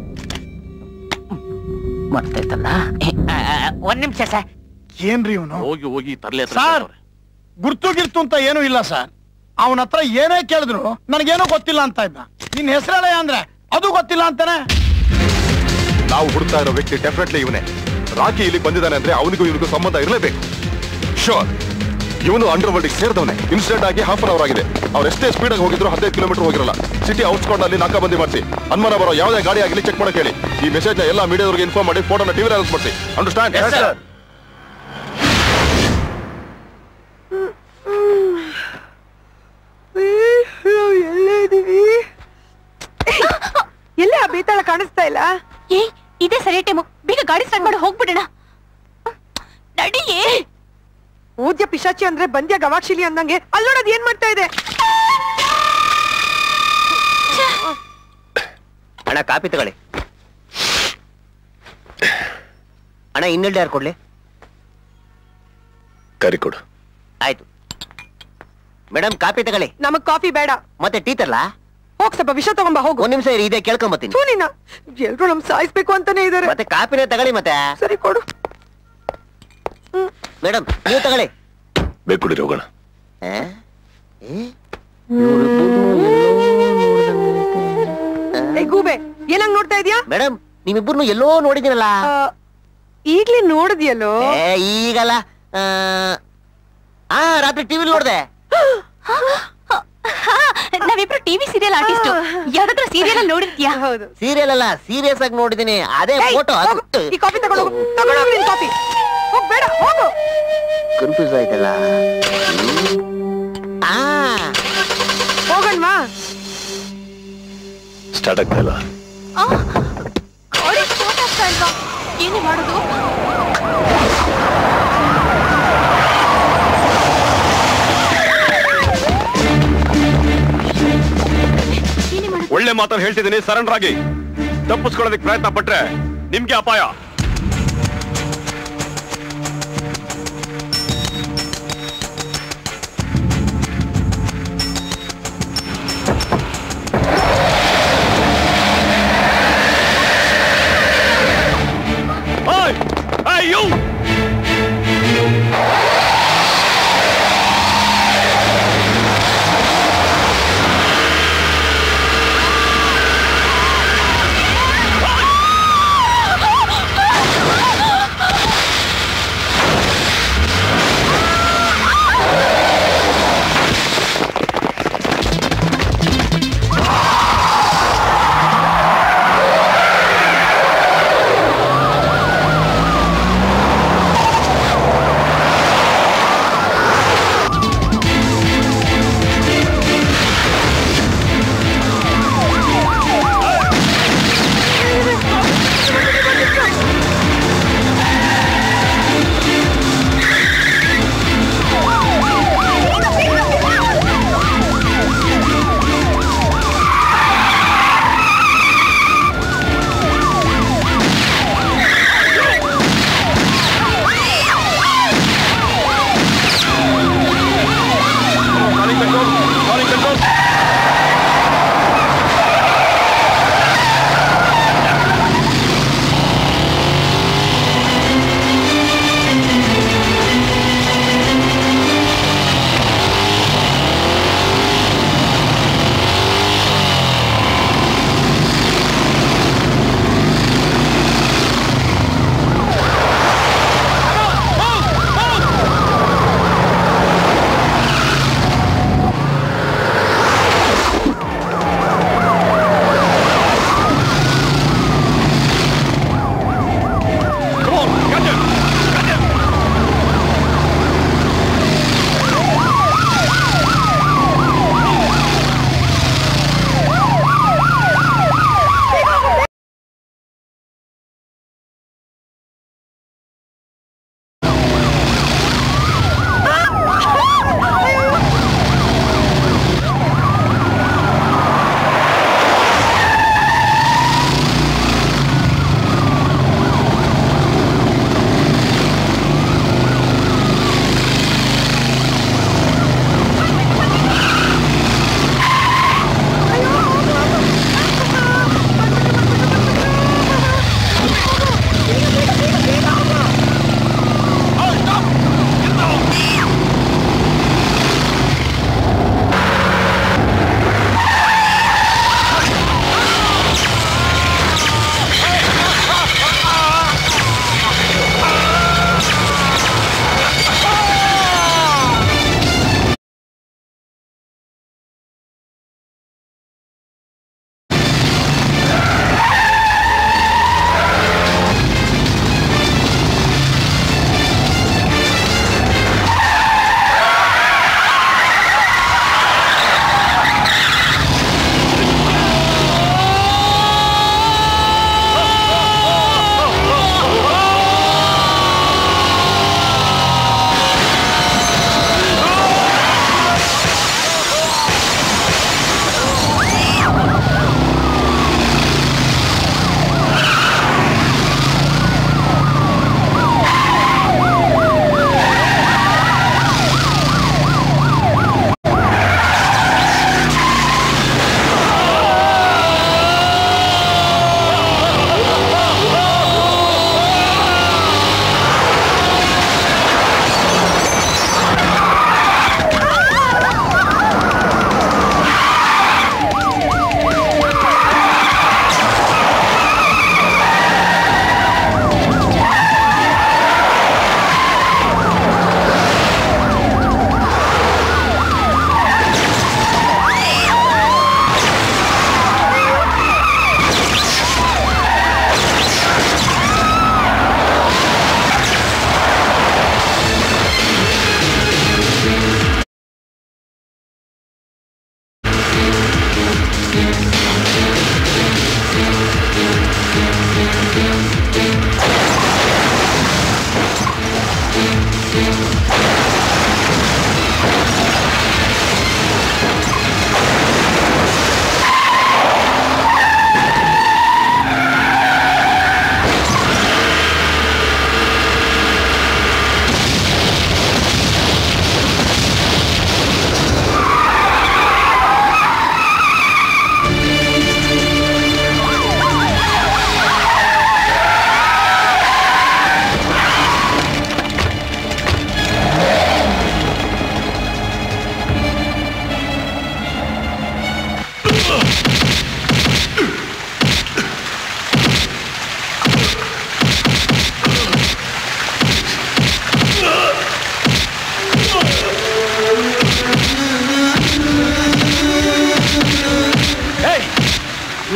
ಮರ್ತೈತಲ್ಲ ಆ, ಆ, ಒಂದ್ ನಿಮಿಷ ಸರ್ ಏನ್ರಿ ಇವನು ಹೋಗಿ ಹೋಗಿ ತರ್ಲೆ ಸರ್ ಗುರ್ತು ಗಿರ್ತು ಅಂತ ಏನೂ ಇಲ್ಲ ಸರ್ ಅವನ ಹತ್ರ ಏನೇ ಕೇಳಿದ್ರು ನನಗೇನೋ ಗೊತ್ತಿಲ್ಲ ಅಂತ ಇದ್ದ ನಿನ್ ಹೆಸರೇಳ ಅಂದ್ರೆ ಅದು ಗೊತ್ತಿಲ್ಲ ಅಂತಾನೆ ನಾವು ಹುಡುಕ್ತಾ ಇರೋ ವ್ಯಕ್ತಿ ಡೆಫಿನೆಟ್ಲಿ ಇವನೇ ರಾಕಿ ಇಲ್ಲಿ ಬಂದಿದ್ದಾನೆ ಅಂದ್ರೆ ಅವನಿಗೂ ಇವನಿಗೂ ಸಂಬಂಧ ಇರಲೇಬೇಕು ಶೋರ್ ಇವನು ಅಂಡರ್ ವರ್ಲ್ಡ್ ಸೇರಿದವನೇ ಇನ್ಸಿಡೆಂಟ್ ಆಗಿ ಹಾಫ್ ಅನ್ ಅವರ್ ಆಗಿದೆ ಅವ್ರು ಎಷ್ಟೇ ಸ್ಪೀಡ್ ಆಗಿ ಹೋಗಿದ್ರು ಹದಿನೈದು ಕಿಲೋಮೀಟರ್ ಹೋಗಿರಲ್ಲ ಸಿಟಿ ಔಟ್ಸ್ಕೊಂಡು ಅಲ್ಲಿ ನಾಕಾಬಂದಿ ಮಾಡಿಸಿ ಅನುಮಾನ ಬರೋ ಯಾವುದೇ ಗಾಡಿ ಆಗಲಿ ಚೆಕ್ ಮಾಡಕ್ ಹೇಳಿ ಈ ಮೆಸೇಜ್ ಎಲ್ಲ ಮೀಡಿಯಾದವ್ರಿಗೆ ಇನ್ಫಾರ್ಮ್ ಮಾಡಿ ಫೋಟೋನ ಟಿವಿ ಅನೌನ್ಸ್ ಮಾಡಿಸಿ ಅಂಡರ್ಸ್ಟ್ಯಾಂಡ್ ಎಲ್ಲೇ ಇದೀವಿ ಎಲ್ಲೇ ಆ ಬೇತಾಳ ಕಾಣಿಸ್ತಾ ಇಲ್ಲ ಏ ಇದೇ ಸರಿ ಟೈಮು ಬೇಗ ಗಾಡಿ ಸ್ಟಾರ್ಟ್ ಮಾಡಿ ಹೋಗ್ಬಿಡೋಣ ನಡಿಯೇ ಊದ್ಯ ಪಿಶಾಚಿ ಅಂದ್ರೆ ಬಂದ್ಯ ಗವಾಕ್ಷಿಲಿ ಅಂದಂಗೆ ಅಲ್ಲೋಡದ್ ಏನ್ ಮಾಡ್ತಾ ಇದೆ ಅಣ್ಣ ಕಾಪಿ ತಗೊಳ್ಳಿ ಅಣ್ಣ ಇನ್ನೆಲ್ಡ್ ಯಾರು ಕೊಡ್ಲಿ ಕರಿ ಕೊಡು ಆಯ್ತು ಮೇಡಮ್ ಕಾಪಿ ತಗೊಳ್ಳಿ ನಮಗ್ ಕಾಫಿ ಬೇಡ ಮತ್ತೆ ಟೀ ತರ್ಲಾ ಹೋಗ್ ಸ್ವಲ್ಪ ವಿಷ ತಗೊಂಬ ಹೋಗು ಒಂದ್ ನಿಮಿಷ ಇರಿ ಇದೆ ಕೇಳ್ಕೊಂಬತ್ತೀನಿ ಥೂ ನಿನ್ನ ಎಲ್ರು ನಮ್ ಸಾಯಿಸ್ಬೇಕು ಅಂತಾನೆ ಇದಾರೆ ಮತ್ತೆ ಕಾಪಿನೇ ತಗೊಳ್ಳಿ ಮತ್ತೆ ಸರಿ ಕೊಡು ಮೇಡಮ್ ನೀವು ತಗೊಳ್ಳಿ ಬೇಕು ಕುಡೀರಿ ಹೋಗೋಣ ಏ ಗೂಬೆ ಏನಂಗ್ ನೋಡ್ತಾ ಇದೀಯಾ ಮೇಡಮ್ ನಿಮ್ಮಿಬ್ಬರನ್ನು ಎಲ್ಲೋ ನೋಡಿದಿರಲ್ಲ ಆ, ಈಗ್ಲೇ ನೋಡಿದ್ಯಲ್ಲೋ ಏ ಈಗಲ್ಲ ಆ, ಆ ರಾತ್ರಿ ಟಿವಿ ನೋಡ್ದೆ ನಾವಿಬ್ರು ಟಿವಿ ಸೀರಿಯಲ್ ಆರ್ಟಿಸ್ಟ್ ಯಾವ್ದಾದ್ರು ಸೀರಿಯಲ್ ಅಲ್ಲಿ ನೋಡಿದ್ಯಾ ಸೀರಿಯಲ್ ಅಲ್ಲ ಸೀರಿಯಸ್ ಆಗಿ ನೋಡಿದೀನಿ ಅದೇ ಏಯ್, ಫೋಟೋ ಹೋಗು, ಈ ಕಾಫಿ ತಗೊಂಡು ಹೋಗು ತಗೊಂಡು ಹೋಗು ನಿನ್ ಕಾಫಿ ಹೋಗ್ ಬೇಡ ಹೋಗು ಕನ್ಫ್ಯೂಸ್ ಆಯ್ತಲ್ಲ ಆ ಹೋಗಣ್ವಾ ಸ್ಟಾರ್ಟ್ ಆಗ್ತಾ ಇಲ್ಲ ಗಾಡಿ ಸ್ಟಾರ್ಟ್ ಆಗ್ತಾ ಇಲ್ವಾ ಏನೇ ಮಾಡೋದು ಒಳ್ಳೆ ಮಾತನ್ನು ಹೇಳ್ತಿದ್ದೀನಿ ಸರೆಂಡರ್ ಆಗಿ ತಪ್ಪಿಸ್ಕೊಳ್ಳೋದಕ್ಕೆ ಪ್ರಯತ್ನ ಪಟ್ರೆ ನಿಮ್ಗೆ ಅಪಾಯ Hey! Hey, you! ಆ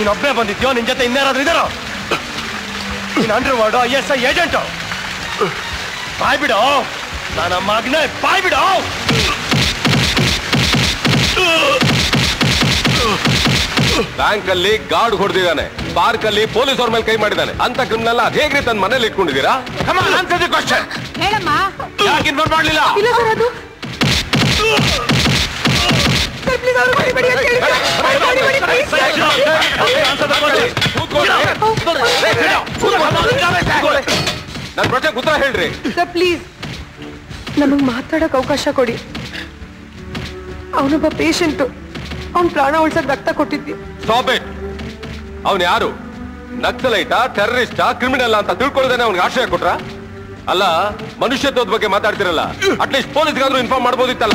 ನೀನೊಬ್ಬನೇ ಬಂದಿದ್ಯೋ ನಿನ್ ಜೊತೆ ಇನ್ಯಾರಾದ್ರೂ ಇದಾರೋ ನೀನ್ underworld I S I agent ಬಾಯ್ ಬಿಡು ನನ್ನ ಮಗನೇ ಬಾಯ್ ಬಿಡು ಬ್ಯಾಂಕ್ ಅಲ್ಲಿ ಗಾರ್ಡ್ ಹೊಡೆದಿದ್ದಾನೆ ಪಾರ್ಕ್ ಅಲ್ಲಿ ಪೊಲೀಸ್ ಅವ್ರ ಮೇಲೆ ಕೈ ಮಾಡಿದ್ದಾನೆ ಅಂತ ಕ್ರಿಮಿನಲ್ ಅದ್ ಹೇಗ್ರಿ ತನ್ನ ಮನೇಲಿ ಇಟ್ಕೊಂಡಿದ್ದೀರಾ ಕ್ವಶನ್ ಹೇಳಮ್ಮ ಯಾಕೆ ಇನ್ಫಾರ್ಮ್ ಮಾಡ್ಲಿಲ್ಲ ಇಲ್ಲ ಸರ್ ಅದು ಸರ್ ಪ್ಲೀಸ್ ಅವ್ರು ಹೊಡಿಬೇಡಿ ಅಂತ ಹೇಳಿ ಸರ್. ಹೊಡಿಬೇಡಿ, please, ನನ್ ಪ್ರಶ್ನೆಗೆ ಉತ್ತರ ಹೇಳ್ರಿ ಸರ್ ಪ್ಲೀಸ್ ನಮಗ್ ಮಾತಾಡಕ್ ಅವಕಾಶ ಕೊಡಿ ಅವನೊಬ್ಬ ಪೇಷಂಟು ಅವ್ನ್ ಪ್ರಾಣ ಉಳ್ಸಕ್ ರಕ್ತ ಕೊಟ್ಟಿದ್ವಿ ಸ್ಟಾಪ್ ಇಟ್ ಅವನ್ ಯಾರು ನಕ್ಸಲೈಟ ಟೆರರಿಸ್ಟಾ ಕ್ರಿಮಿನಲ್ ಅಂತ ತಿಳ್ಕೊಳ್ಳೋದೇನೆ ಅವ್ನಿಗೆ ಆಶ್ರಯ ಕೊಟ್ರ ಅಲ್ಲ ಮನುಷ್ಯತ್ವದ ಬಗ್ಗೆ ಮಾತಾಡ್ತಿರಲ್ಲ ಅಟ್ಲೀಸ್ಟ್ ಪೊಲೀಸ್ಗಾದ್ರೂ ಇನ್ಫಾರ್ಮ್ ಮಾಡ್ಬೋದಿತ್ತಲ್ಲ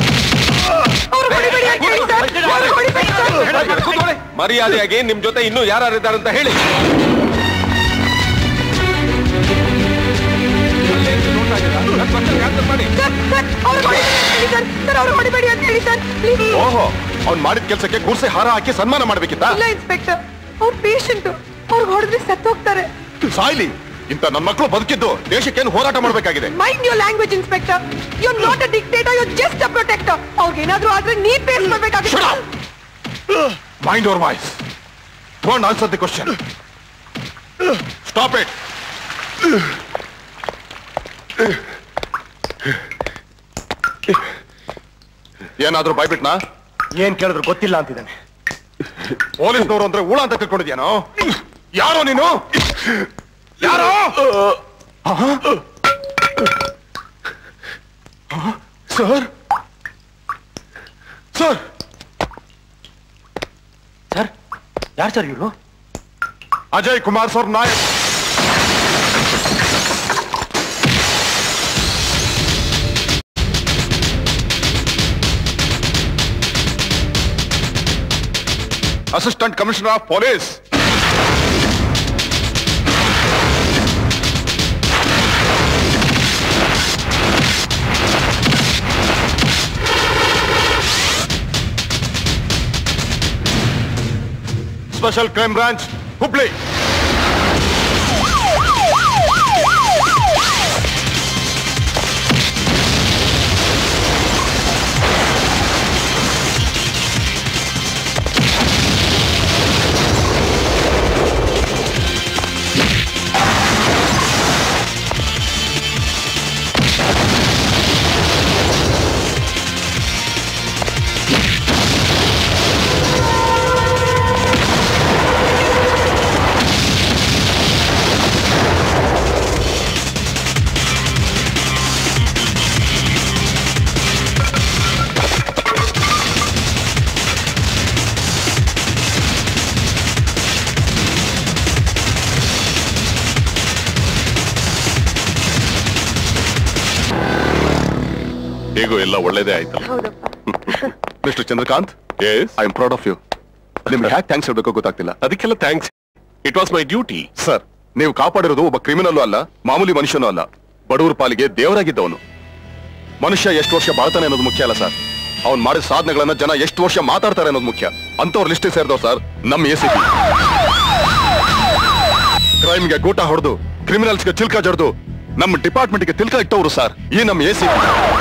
ಕೂತ್ಕೊಳ್ಳಿ. ಮರ್ಯಾದೆಯಾಗಿ ನಿಮ್ ಜೊತೆ ಇನ್ನೂ ಯಾರಿದ್ದಾರೆ ಅಂತ ಹೇಳಿ ಸರ್ ಅವ್ರು ಹೊಡಿಬೇಡಿ ಅಂತ ಹೇಳಿ ಸರ್ ಪ್ಲೀಸ್ ಓಹೋ ಅವ್ನ್ ಮಾಡಿದ ಕೆಲಸಕ್ಕೆ ಕೂರ್ಸಿ ಹಾರ ಹಾಕಿ ಸನ್ಮಾನ ಮಾಡ್ಬೇಕಿತ್ತ ಇಲ್ಲ ಇನ್ಸ್ಪೆಕ್ಟರ್ ಅವ್ರ ಪೇಷಂಟ್ ಅವ್ರಿಗೆ ಹೊಡೆದ್ರೆ ಸತ್ತೋಗ್ತಾರೆ ಸಾಯ್ಲಿ ಇಂತ ನನ್ ಮಕ್ಕಳು ಬದುಕಿದ್ದು ದೇಶಕ್ಕೇನು ಹೋರಾಟ ಮಾಡ್ಬೇಕಾಗಿದೆ mind your language inspector you not a dictator you just a protector ಅವ್ರಿಗೆ ಏನಾದ್ರೂ ಆದ್ರೆ ನೀ ಫೇಸ್ ಮಾಡ್ಬೇಕಾಗುತ್ತೆ mind your voice don't answer the question stop it ಏನಾದ್ರೂ ಬಾಯ್ಬಿಟ್ನಾ ಏನ್ ಕೇಳಿದ್ರು ಗೊತ್ತಿಲ್ಲ ಅಂತಿದ್ದಾನೆ ಪೊಲೀಸ್ನವರು ಅಂದ್ರೆ ಉಳ ಅಂತ ತಿಳ್ಕೊಂಡಿದ್ಯಾನೋ ಯಾರೋ ನೀನು ಯಾರೋ ಸರ್ ಸರ್ ಸರ್ ಯಾರು ಸರ್ ಇವರು Ajay Kumar Sarnayak assistant commissioner of police special crime branch Hubli ಹೇಗೂ ಎಲ್ಲ ಒಳ್ಳೇದೇ ಆಯ್ತಲ್ಲ mister Chandrakant I am proud of you ನಿಮ್ಗೆ ಹ್ಯಾಕ್ ಥ್ಯಾಂಕ್ಸ್ ಹೇಳ್ಬೇಕು ಗೊತ್ತಾಗ್ತಿಲ್ಲ ಅದಕ್ಕೆಲ್ಲ thanks it was my duty sir ನೀವು ಕಾಪಾಡಿರೋದು ಒಬ್ಬ ಕ್ರಿಮಿನಲ್ ಅಲ್ಲ ಮಾಮೂಲಿ ಮನುಷ್ಯನೂ ಅಲ್ಲ ಬಡವರ ಪಾಲಿಗೆ ದೇವರಾಗಿದ್ದವನು ಮನುಷ್ಯ ಎಷ್ಟು ವರ್ಷ ಬಾಳ್ತಾನೆ ಅನ್ನೋದು ಮುಖ್ಯ ಅಲ್ಲ ಸರ್ ಅವ್ನ್ ಮಾಡಿದ ಸಾಧನೆಗಳನ್ನ ಜನ ಎಷ್ಟು ವರ್ಷ ಮಾತಾಡ್ತಾರೆ ಅನ್ನೋದು ಮುಖ್ಯ ಅಂತವ್ರ ಲಿಸ್ಟ್ ಸೇರಿದವ್ ಸರ್ ನಮ್ಮ ಎ ಸಿ ಕ್ರೈಮ್ಗೆ ಗೂಟ ಹೊಡೆದು ಕ್ರಿಮಿನಲ್ಸ್ಗೆ ಚಿಲ್ಕ ಜಡ್ದು ನಮ್ಮ ಡಿಪಾರ್ಟ್ಮೆಂಟ್ಗೆ ತಿಲ್ಕ ಇಟ್ಟವರು ಸರ್ ಈ ನಮ್ಮ ಎ ಸಿ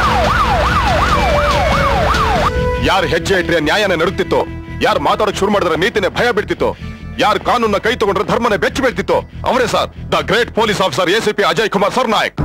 ಯಾರು ಹೆಜ್ಜೆ ಇಟ್ರೆ ನ್ಯಾಯನೇ ನಡುತ್ತಿತ್ತೋ ಯಾರು ಮಾತಾಡಕ್ ಶುರು ಮಾಡಿದ್ರೆ ನೀತಿನೇ ಭಯ ಬೀಳ್ತಿತ್ತು ಯಾರು ಕಾನೂನ ಕೈ ತಗೊಂಡ್ರೆ ಧರ್ಮನೇ ಬೆಚ್ಚಿ ಬೀಳ್ತಿತ್ತು ಅವರೇ sir the great police officer ACP Ajay Kumar Sarnayak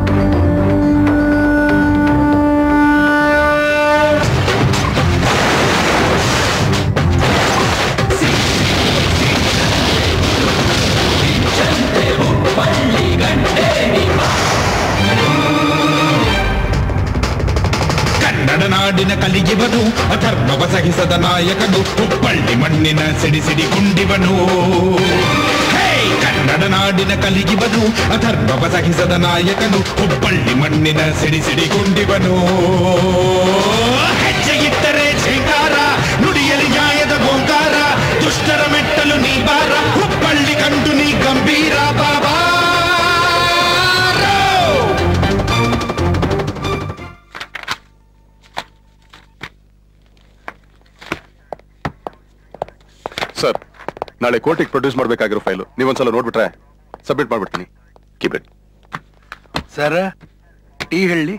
Kannada ನಾಡಿನ ಕಲಿಗಿವನು ಅಧರ್ಮವ ಸಹಿಸದ ನಾಯಕನು ಹುಬ್ಬಳ್ಳಿ ಮಣ್ಣಿನ ಸಿಡಿ ಸಿಡಿ ಗುಂಡಿವನು ಹೇ! ಕನ್ನಡ ನಾಡಿನ ಕಲಿಗಿವನು ಅಧರ್ಮವ ಸಹಿಸದ ನಾಯಕನು ಹುಬ್ಬಳ್ಳಿ ಮಣ್ಣಿನ ಸಿಡಿ ಸಿಡಿ ಗುಂಡಿವನು ಹೆಜ್ಜೆ ಇಟ್ಟರೆ ಝೇಂಕಾರ ನುಡಿಯಲಿ ನ್ಯಾಯದ ಗೋಂಕಾರ ದುಷ್ಟರ ಮೆಟ್ಟಲು ನೀ ಬಾರ ಹುಬ್ಬಳ್ಳಿ ಕಂಡು ನೀ ಗಂಭೀರ ಬಾಬಾ ಸರ್ ನಾಳೆ ಕೋರ್ಟಿಗೆ ಪ್ರೊಡ್ಯೂಸ್ ಮಾಡ್ಬೇಕಾಗಿರೋ ಫೈಲು ನೀವೊಂದ್ಸಲ ನೋಡ್ಬಿಟ್ರೆ ಸಬ್ಮಿಟ್ ಮಾಡ್ಬಿಡ್ತೀನಿ ಕೀಪ್ ಇಟ್ ಸರ್ ಟೀ ಹೇಳಿ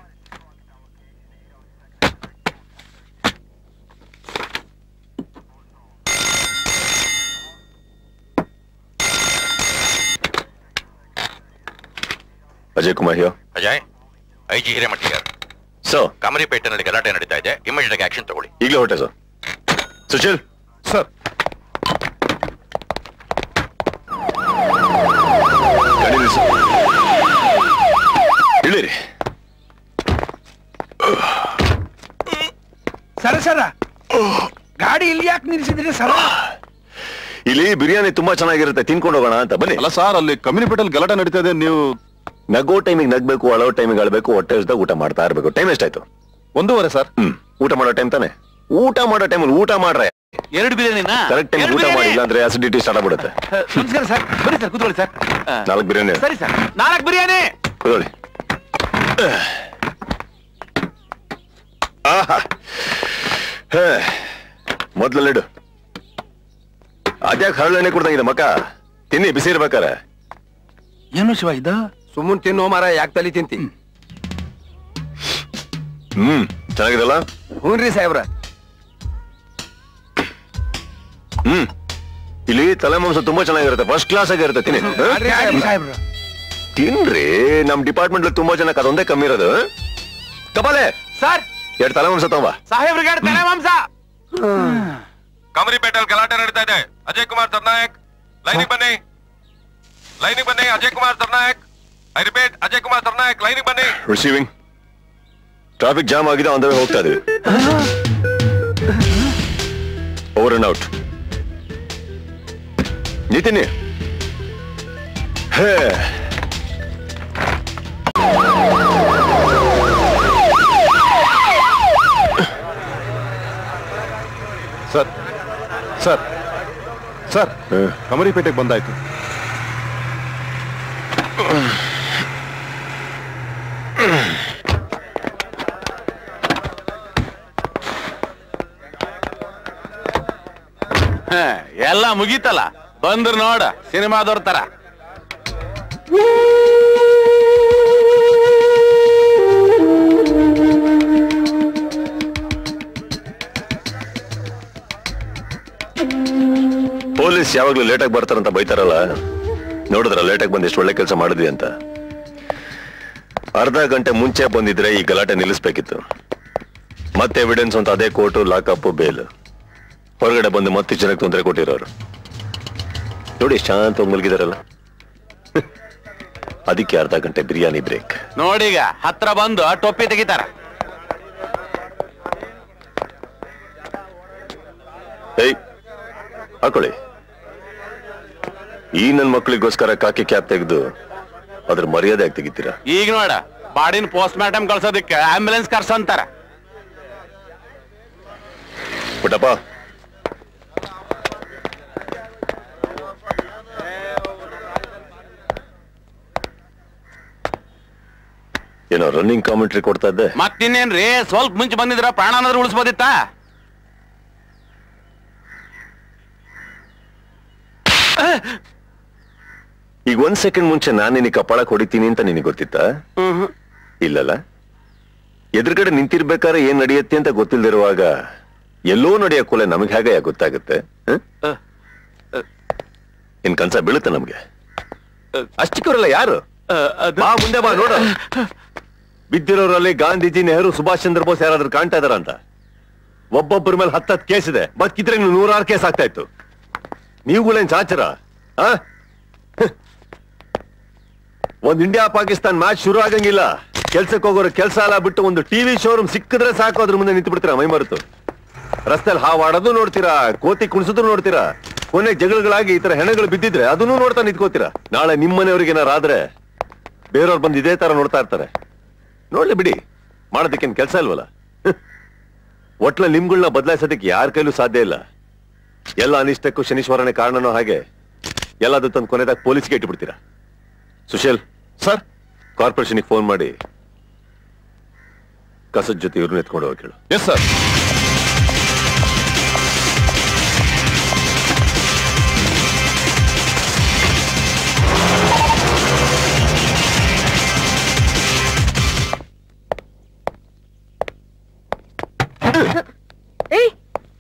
ಅಜಯ್ ಕುಮಾರ್ ಹಿಯೋ ಅಜಯ್ ಐ ಜಿ ಹಿರೇಮಠಿಗರ್ ಸೊ ಕಮರಿಪೇಟೆನಲ್ಲಿ ಗಲಾಟೆ ನಡೀತಾ ಇದೆ ಇಮಿಡಿಯೇಟ್ ಆಕ್ಷನ್ ತಗೊಳ್ಳಿ ಈಗಲೇ ಹೊಟ್ಟೆ ಸರ್ ಸುಶೀಲ್ ಸರ್ ಗಾಡಿ ನಿಲ್ಸು ಇಳಿರಿ ಸರ ಸರ ಗಾಡಿ ಇಲ್ಲಿ ಯಾಕೆ ನಿಲ್ಸಿದ್ರಿ ಸರ ಇಲ್ಲಿ ಬಿರಿಯಾನಿ ತುಂಬಾ ಚೆನ್ನಾಗಿರುತ್ತೆ ತಿನ್ಕೊಂಡು ಹೋಗೋಣ ಅಂತ ಬನ್ನಿ ಅಲ್ಲ ಸರ್ ಅಲ್ಲಿ ಕಮ್ಯುನಿಪೇಟಲ್ ಗಲಾಟೆ ನಡೀತಾ ಇದೆ ನೀವು ನಗೋ ಟೈಮಿಗೆ ನಗ್ಬೇಕು ಅಳೋ ಟೈಮಿಗೆ ಅಳ್ಬೇಕು ಹೊಟ್ಟೆ ಹಸ್ದಾಗ ಊಟ ಮಾಡ್ತಾ ಇರ್ಬೇಕು ಟೈಮ್ ಎಷ್ಟಾಯ್ತು ಒಂದೂವರೆ ಸರ್ ಹ್ಮ್ ಊಟ ಮಾಡೋ ಟೈಮ್ ತಾನೆ ಊಟ ಮಾಡೋ ಟೈಮಲ್ಲಿ ಊಟ ಮಾಡ್ರೆ ಎರಡು ಬಿರಿಯಾನಿನಾ ಕರೆಕ್ಟ್ ಟೈಮ್ ಎರಡು ಊಟ ಬಿರಿಯಾನಿ? ಮಾಡಿಲ್ಲ ಅಂದ್ರೆ ಅಸಿಡಿಟಿ ಸ್ಟಾರ್ಟ್ ಆಗ್ಬಿಡುತ್ತೆ ನಮಸ್ಕಾರ ಸರ್ ಬನ್ನಿ ಸರ್ ಕೂತ್ಕೊಳ್ಳಿ ಸರ್ ನಾಲ್ಕು ಬಿರಿಯಾನಿ ಸರಿ ಸರ್ ನಾಲ್ಕು ಬಿರಿಯಾನಿ ಕೂತ್ಕೊಳ್ಳಿ ಆಹಾ. ಹೇ, ಮೊದ್ಲಲ್ಲಿಡು ಅದ್ಯಾಕೆ ಹರಳೆಣ್ಣೆ ಕುಡ್ದಂಗಿದೆ ಮಕ್ಕ ತಿನ್ನಿ ಬಿಸಿ ಇರ್ಬೇಕಾರೆ ಏನು ಶಿವ ಇದು ಸುಮ್ಮನ್ ತಿನ್ನೋ ಮಾರ ಯಾಕೆ ತಲಿ ತಿಂತಿ ಹ್ಮ್ ಚೆನ್ನಾಗಿದಲ್ಲ ಹ್ಞೂನ್ರಿ ಸಾಹೇಬ್ರ ಹ್ಮ್ ಇಲ್ಲಿ ತಲೆ ಮಾಂಸ ತುಂಬಾ ಚೆನ್ನಾಗಿರುತ್ತೆ ಫಸ್ಟ್ ಕ್ಲಾಸ್ ಆಗಿರುತ್ತೆ ತಿನ್ನಿ ಹ? ಸಾಹೇಬ್ರು ತಿನ್ರಿ ನಮ್ ಡಿಪಾರ್ಟ್ಮೆಂಟ್ ತುಂಬಾ ಜನಕ್ಕೆ ಅದೊಂದೇ ಕಮ್ಮಿ ಇರೋದು ಕಪಾಲೆ ಸರ್ ಎರಡು ತಲೆ ಮಾಂಸ ತಗೊಂಬ ಸಾಹೇಬ್ರಿಗೆ ಎರಡು ತಲೆ ಮಾಂಸ ಕಮರಿಪೇಟೆಲ್ ಗಲಾಟೆ ನಡೀತಾ ಇದೆ ಅಜಯ್ ಕುಮಾರ್ ಸರ್ನಾಯಕ್ ಲೈನಿಗೆ ಬನ್ನಿ ಲೈನಿಗೆ ಬನ್ನಿ ಅಜಯ್ ಕುಮಾರ್ ಸರ್ನಾಯಕ್ ಐ ರಿಪೀಟ್ ಅಜಯ್ ಕುಮಾರ್ ಸರ್ನಾಯಕ್ ಲೈನಿಗೆ ಬನ್ನಿ ರಿಸೀವಿಂಗ್ ಟ್ರಾಫಿಕ್ ಜಾಮ್ ಆಗಿದೆ ಆನ್ ದ ವೇ ಹೋಗ್ತಾ ಇದೀವಿ over and out Nitin hey sir sir sir ಕಮರಿಪೇಟೆಗೆ ಬಂದಾಯ್ತು ಹ, ಎಲ್ಲ ಮುಗೀತಲ್ಲ ಬಂದ್ರು ನೋಡ ಸಿನಿಮಾದವ್ರ ತರ ಪೊಲೀಸ್ ಯಾವಾಗ್ಲೂ ಲೇಟಾಗಿ ಬರ್ತಾರಂತ ಬೈತಾರಲ್ಲ ನೋಡಿದ್ರ ಲೇಟಾಗಿ ಬಂದು ಎಷ್ಟು ಒಳ್ಳೆ ಕೆಲಸ ಮಾಡಿದ್ವಿ ಅಂತ ಅರ್ಧ ಗಂಟೆ ಮುಂಚೆ ಬಂದಿದ್ರೆ ಈ ಗಲಾಟೆ ನಿಲ್ಲಿಸ್ಬೇಕಿತ್ತು ಮತ್ತೆ ಎವಿಡೆನ್ಸ್ ಅಂತ ಅದೇ ಕೋರ್ಟು ಲಾಕಪ್ ಬೇಲ್ ಹೊರಗಡೆ ಬಂದು ಮತ್ತೆ ಜನಕ್ಕೆ ತೊಂದರೆ ಕೊಟ್ಟಿರೋರು ನೋಡಿ ಎಷ್ಟು ಶಾಂತ ಮಲಗಿದಾರಲ್ಲ ಅದಕ್ಕೆ ಅರ್ಧ ಗಂಟೆ ಬಿರಿಯಾನಿ ಬ್ರೇಕ್ ನೋಡೀಗ ಹತ್ರ ಬಂದು ಟೊಪ್ಪಿ ತೆಗಿತಾರ ಏಯ್ ಹಾಕೊಳ್ಳಿ ಈ ನನ್ ಮಕ್ಕಳಿಗೋಸ್ಕರ ಕಾಕಿ ಕ್ಯಾಪ್ ತೆಗೆದು ಅದ್ರ ಮರ್ಯಾದೆ ಆಗಿ ತೆಗಿತೀರಾ ಈಗ ನೋಡ ಬಾಡಿನ ಪೋಸ್ಟ್ ಮಾರ್ಟಮ್ ಕಳ್ಸೋದಕ್ಕೆ ಆಂಬ್ಯುಲೆನ್ಸ್ ಕರ್ಸಂತಾರ ಪುಟ್ಟಪ್ಪ ಏನೋ ರನ್ನಿಂಗ್ ಕಾಮೆಂಟ್ರಿ ಕೊಡ್ತಾ ಇದ್ದೆ ಮತ್ತಿನ್ನೇನ್ರಿ ಸ್ವಲ್ಪ ಮುಂಚೆ ಬಂದಿದ್ರ ಪ್ರಾಣನಾದ್ರೂ ಉಳಿಸ್ಬೋದಿತ್ತ ಈಗ ಒಂದ್ ಸೆಕೆಂಡ್ ಮುಂಚೆ ನಾನು ನಿನಗೆ ಕಪಾಳಕ್ ಹೊಡಿತೀನಿ ಅಂತ ನಿನಗೆ ಗೊತ್ತಿತ್ತಾ ಇಲ್ಲಲ್ಲ ಎದುರುಗಡೆ ನಿಂತಿರ್ಬೇಕಾದ್ರೆ ಏನ್ ನಡೆಯುತ್ತೆ ಅಂತ ಗೊತ್ತಿಲ್ದಿರುವಾಗ ಎಲ್ಲೋ ನಡೆಯೋ ಕೊಲೆ ನಮಗೆ ಹೇಗೆ ಗೊತ್ತಾಗುತ್ತೆ ಹ? ಇನ್ ಕನ್ಸ ಬೀಳುತ್ತೆ ನಮ್ಗೆ ಅಷ್ಟಕ್ಕವರೆಲ್ಲ ಯಾರು ಬಾ ಮುಂದೆ ಬಾ ನೋಡು ಬಿದ್ದಿರೋರಲ್ಲಿ ಗಾಂಧೀಜಿ ನೆಹರು ಸುಭಾಷ್ ಚಂದ್ರ ಬೋಸ್ ಯಾರಾದ್ರೂ ಕಾಣ್ತಾ ಇದಾರ ಅಂತ ಒಬ್ಬೊಬ್ಬರ ಮೇಲೆ ಹತ್ತತ್ತು ಕೇಸ್ ಇದೆ ಬದುಕಿದ್ರೆ ಇನ್ನು ನೂರಾರು ಕೇಸ್ ಆಗ್ತಾ ಇತ್ತು ನೀವುಗಳೇನ್ ಚಾಚರ ಆ ಒಂದ್ ಇಂಡಿಯಾ ಪಾಕಿಸ್ತಾನ್ ಮ್ಯಾಚ್ ಶುರು ಆಗಂಗಿಲ್ಲ ಕೆಲ್ಸಕ್ಕೆ ಹೋಗೋರು ಕೆಲಸ ಎಲ್ಲ ಬಿಟ್ಟು ಒಂದು ಟಿವಿ ಶೋರೂಮ್ ಸಿಕ್ಕಿದ್ರೆ ಸಾಕು ಅದ್ರ ಮುಂದೆ ನಿಂತು ಬಿಡ್ತೀರಾ ಮೈ ಮರೆತು ರಸ್ತೆಯಲ್ಲಿ ಹಾವಾಡೋದು ನೋಡ್ತೀರಾ ಕೋತಿ ಕುಣಿಸೋದು ನೋಡ್ತೀರಾ ಕೊನೆ ಜಗಳಗಳಾಗಿ ಈ ತರ ಹೆಣಗಳು ಬಿದ್ದಿದ್ರೆ ಅದನ್ನು ನೋಡ್ತಾ ನಿಂತ್ಕೋತೀರಾ ನಾಳೆ ನಿಮ್ಮನೆಯವ್ರಿಗೆ ಏನಾರ ಆದ್ರೆ ಬೇರೆಯವ್ರು ಬಂದು ಇದೇ ತರ ನೋಡ್ತಾ ಇರ್ತಾರೆ ನೋಡ್ಲಿ ಬಿಡಿ ಮಾಡೋದಕ್ಕೇನ್ ಕೆಲಸ ಇಲ್ವಲ್ಲ ಒಟ್ಲ ನಿಮ್ಗಳನ್ನ ಬದಲಾಯಿಸೋದಕ್ಕೆ ಯಾರ ಕೈಲೂ ಸಾಧ್ಯ ಇಲ್ಲ ಎಲ್ಲ ಅನಿಷ್ಟಕ್ಕೂ ಶನೀಶ್ವರನೇ ಕಾರಣನೋ ಹಾಗೆ ಎಲ್ಲದೂ ತಂದು ಕೊನೆದಾಗ ಪೊಲೀಸ್ಗೆ ಇಟ್ಬಿಡ್ತೀರಾ ಸುಶೀಲ್ ಸರ್ ಕಾರ್ಪೊರೇಷನ್ಗೆ ಫೋನ್ ಮಾಡಿ ಕಸದ ಜೊತೆ ಇವ್ರನ್ನ ಎತ್ಕೊಂಡು ಹೋಗಿ ಕೇಳು ಎಸ್ ಸರ್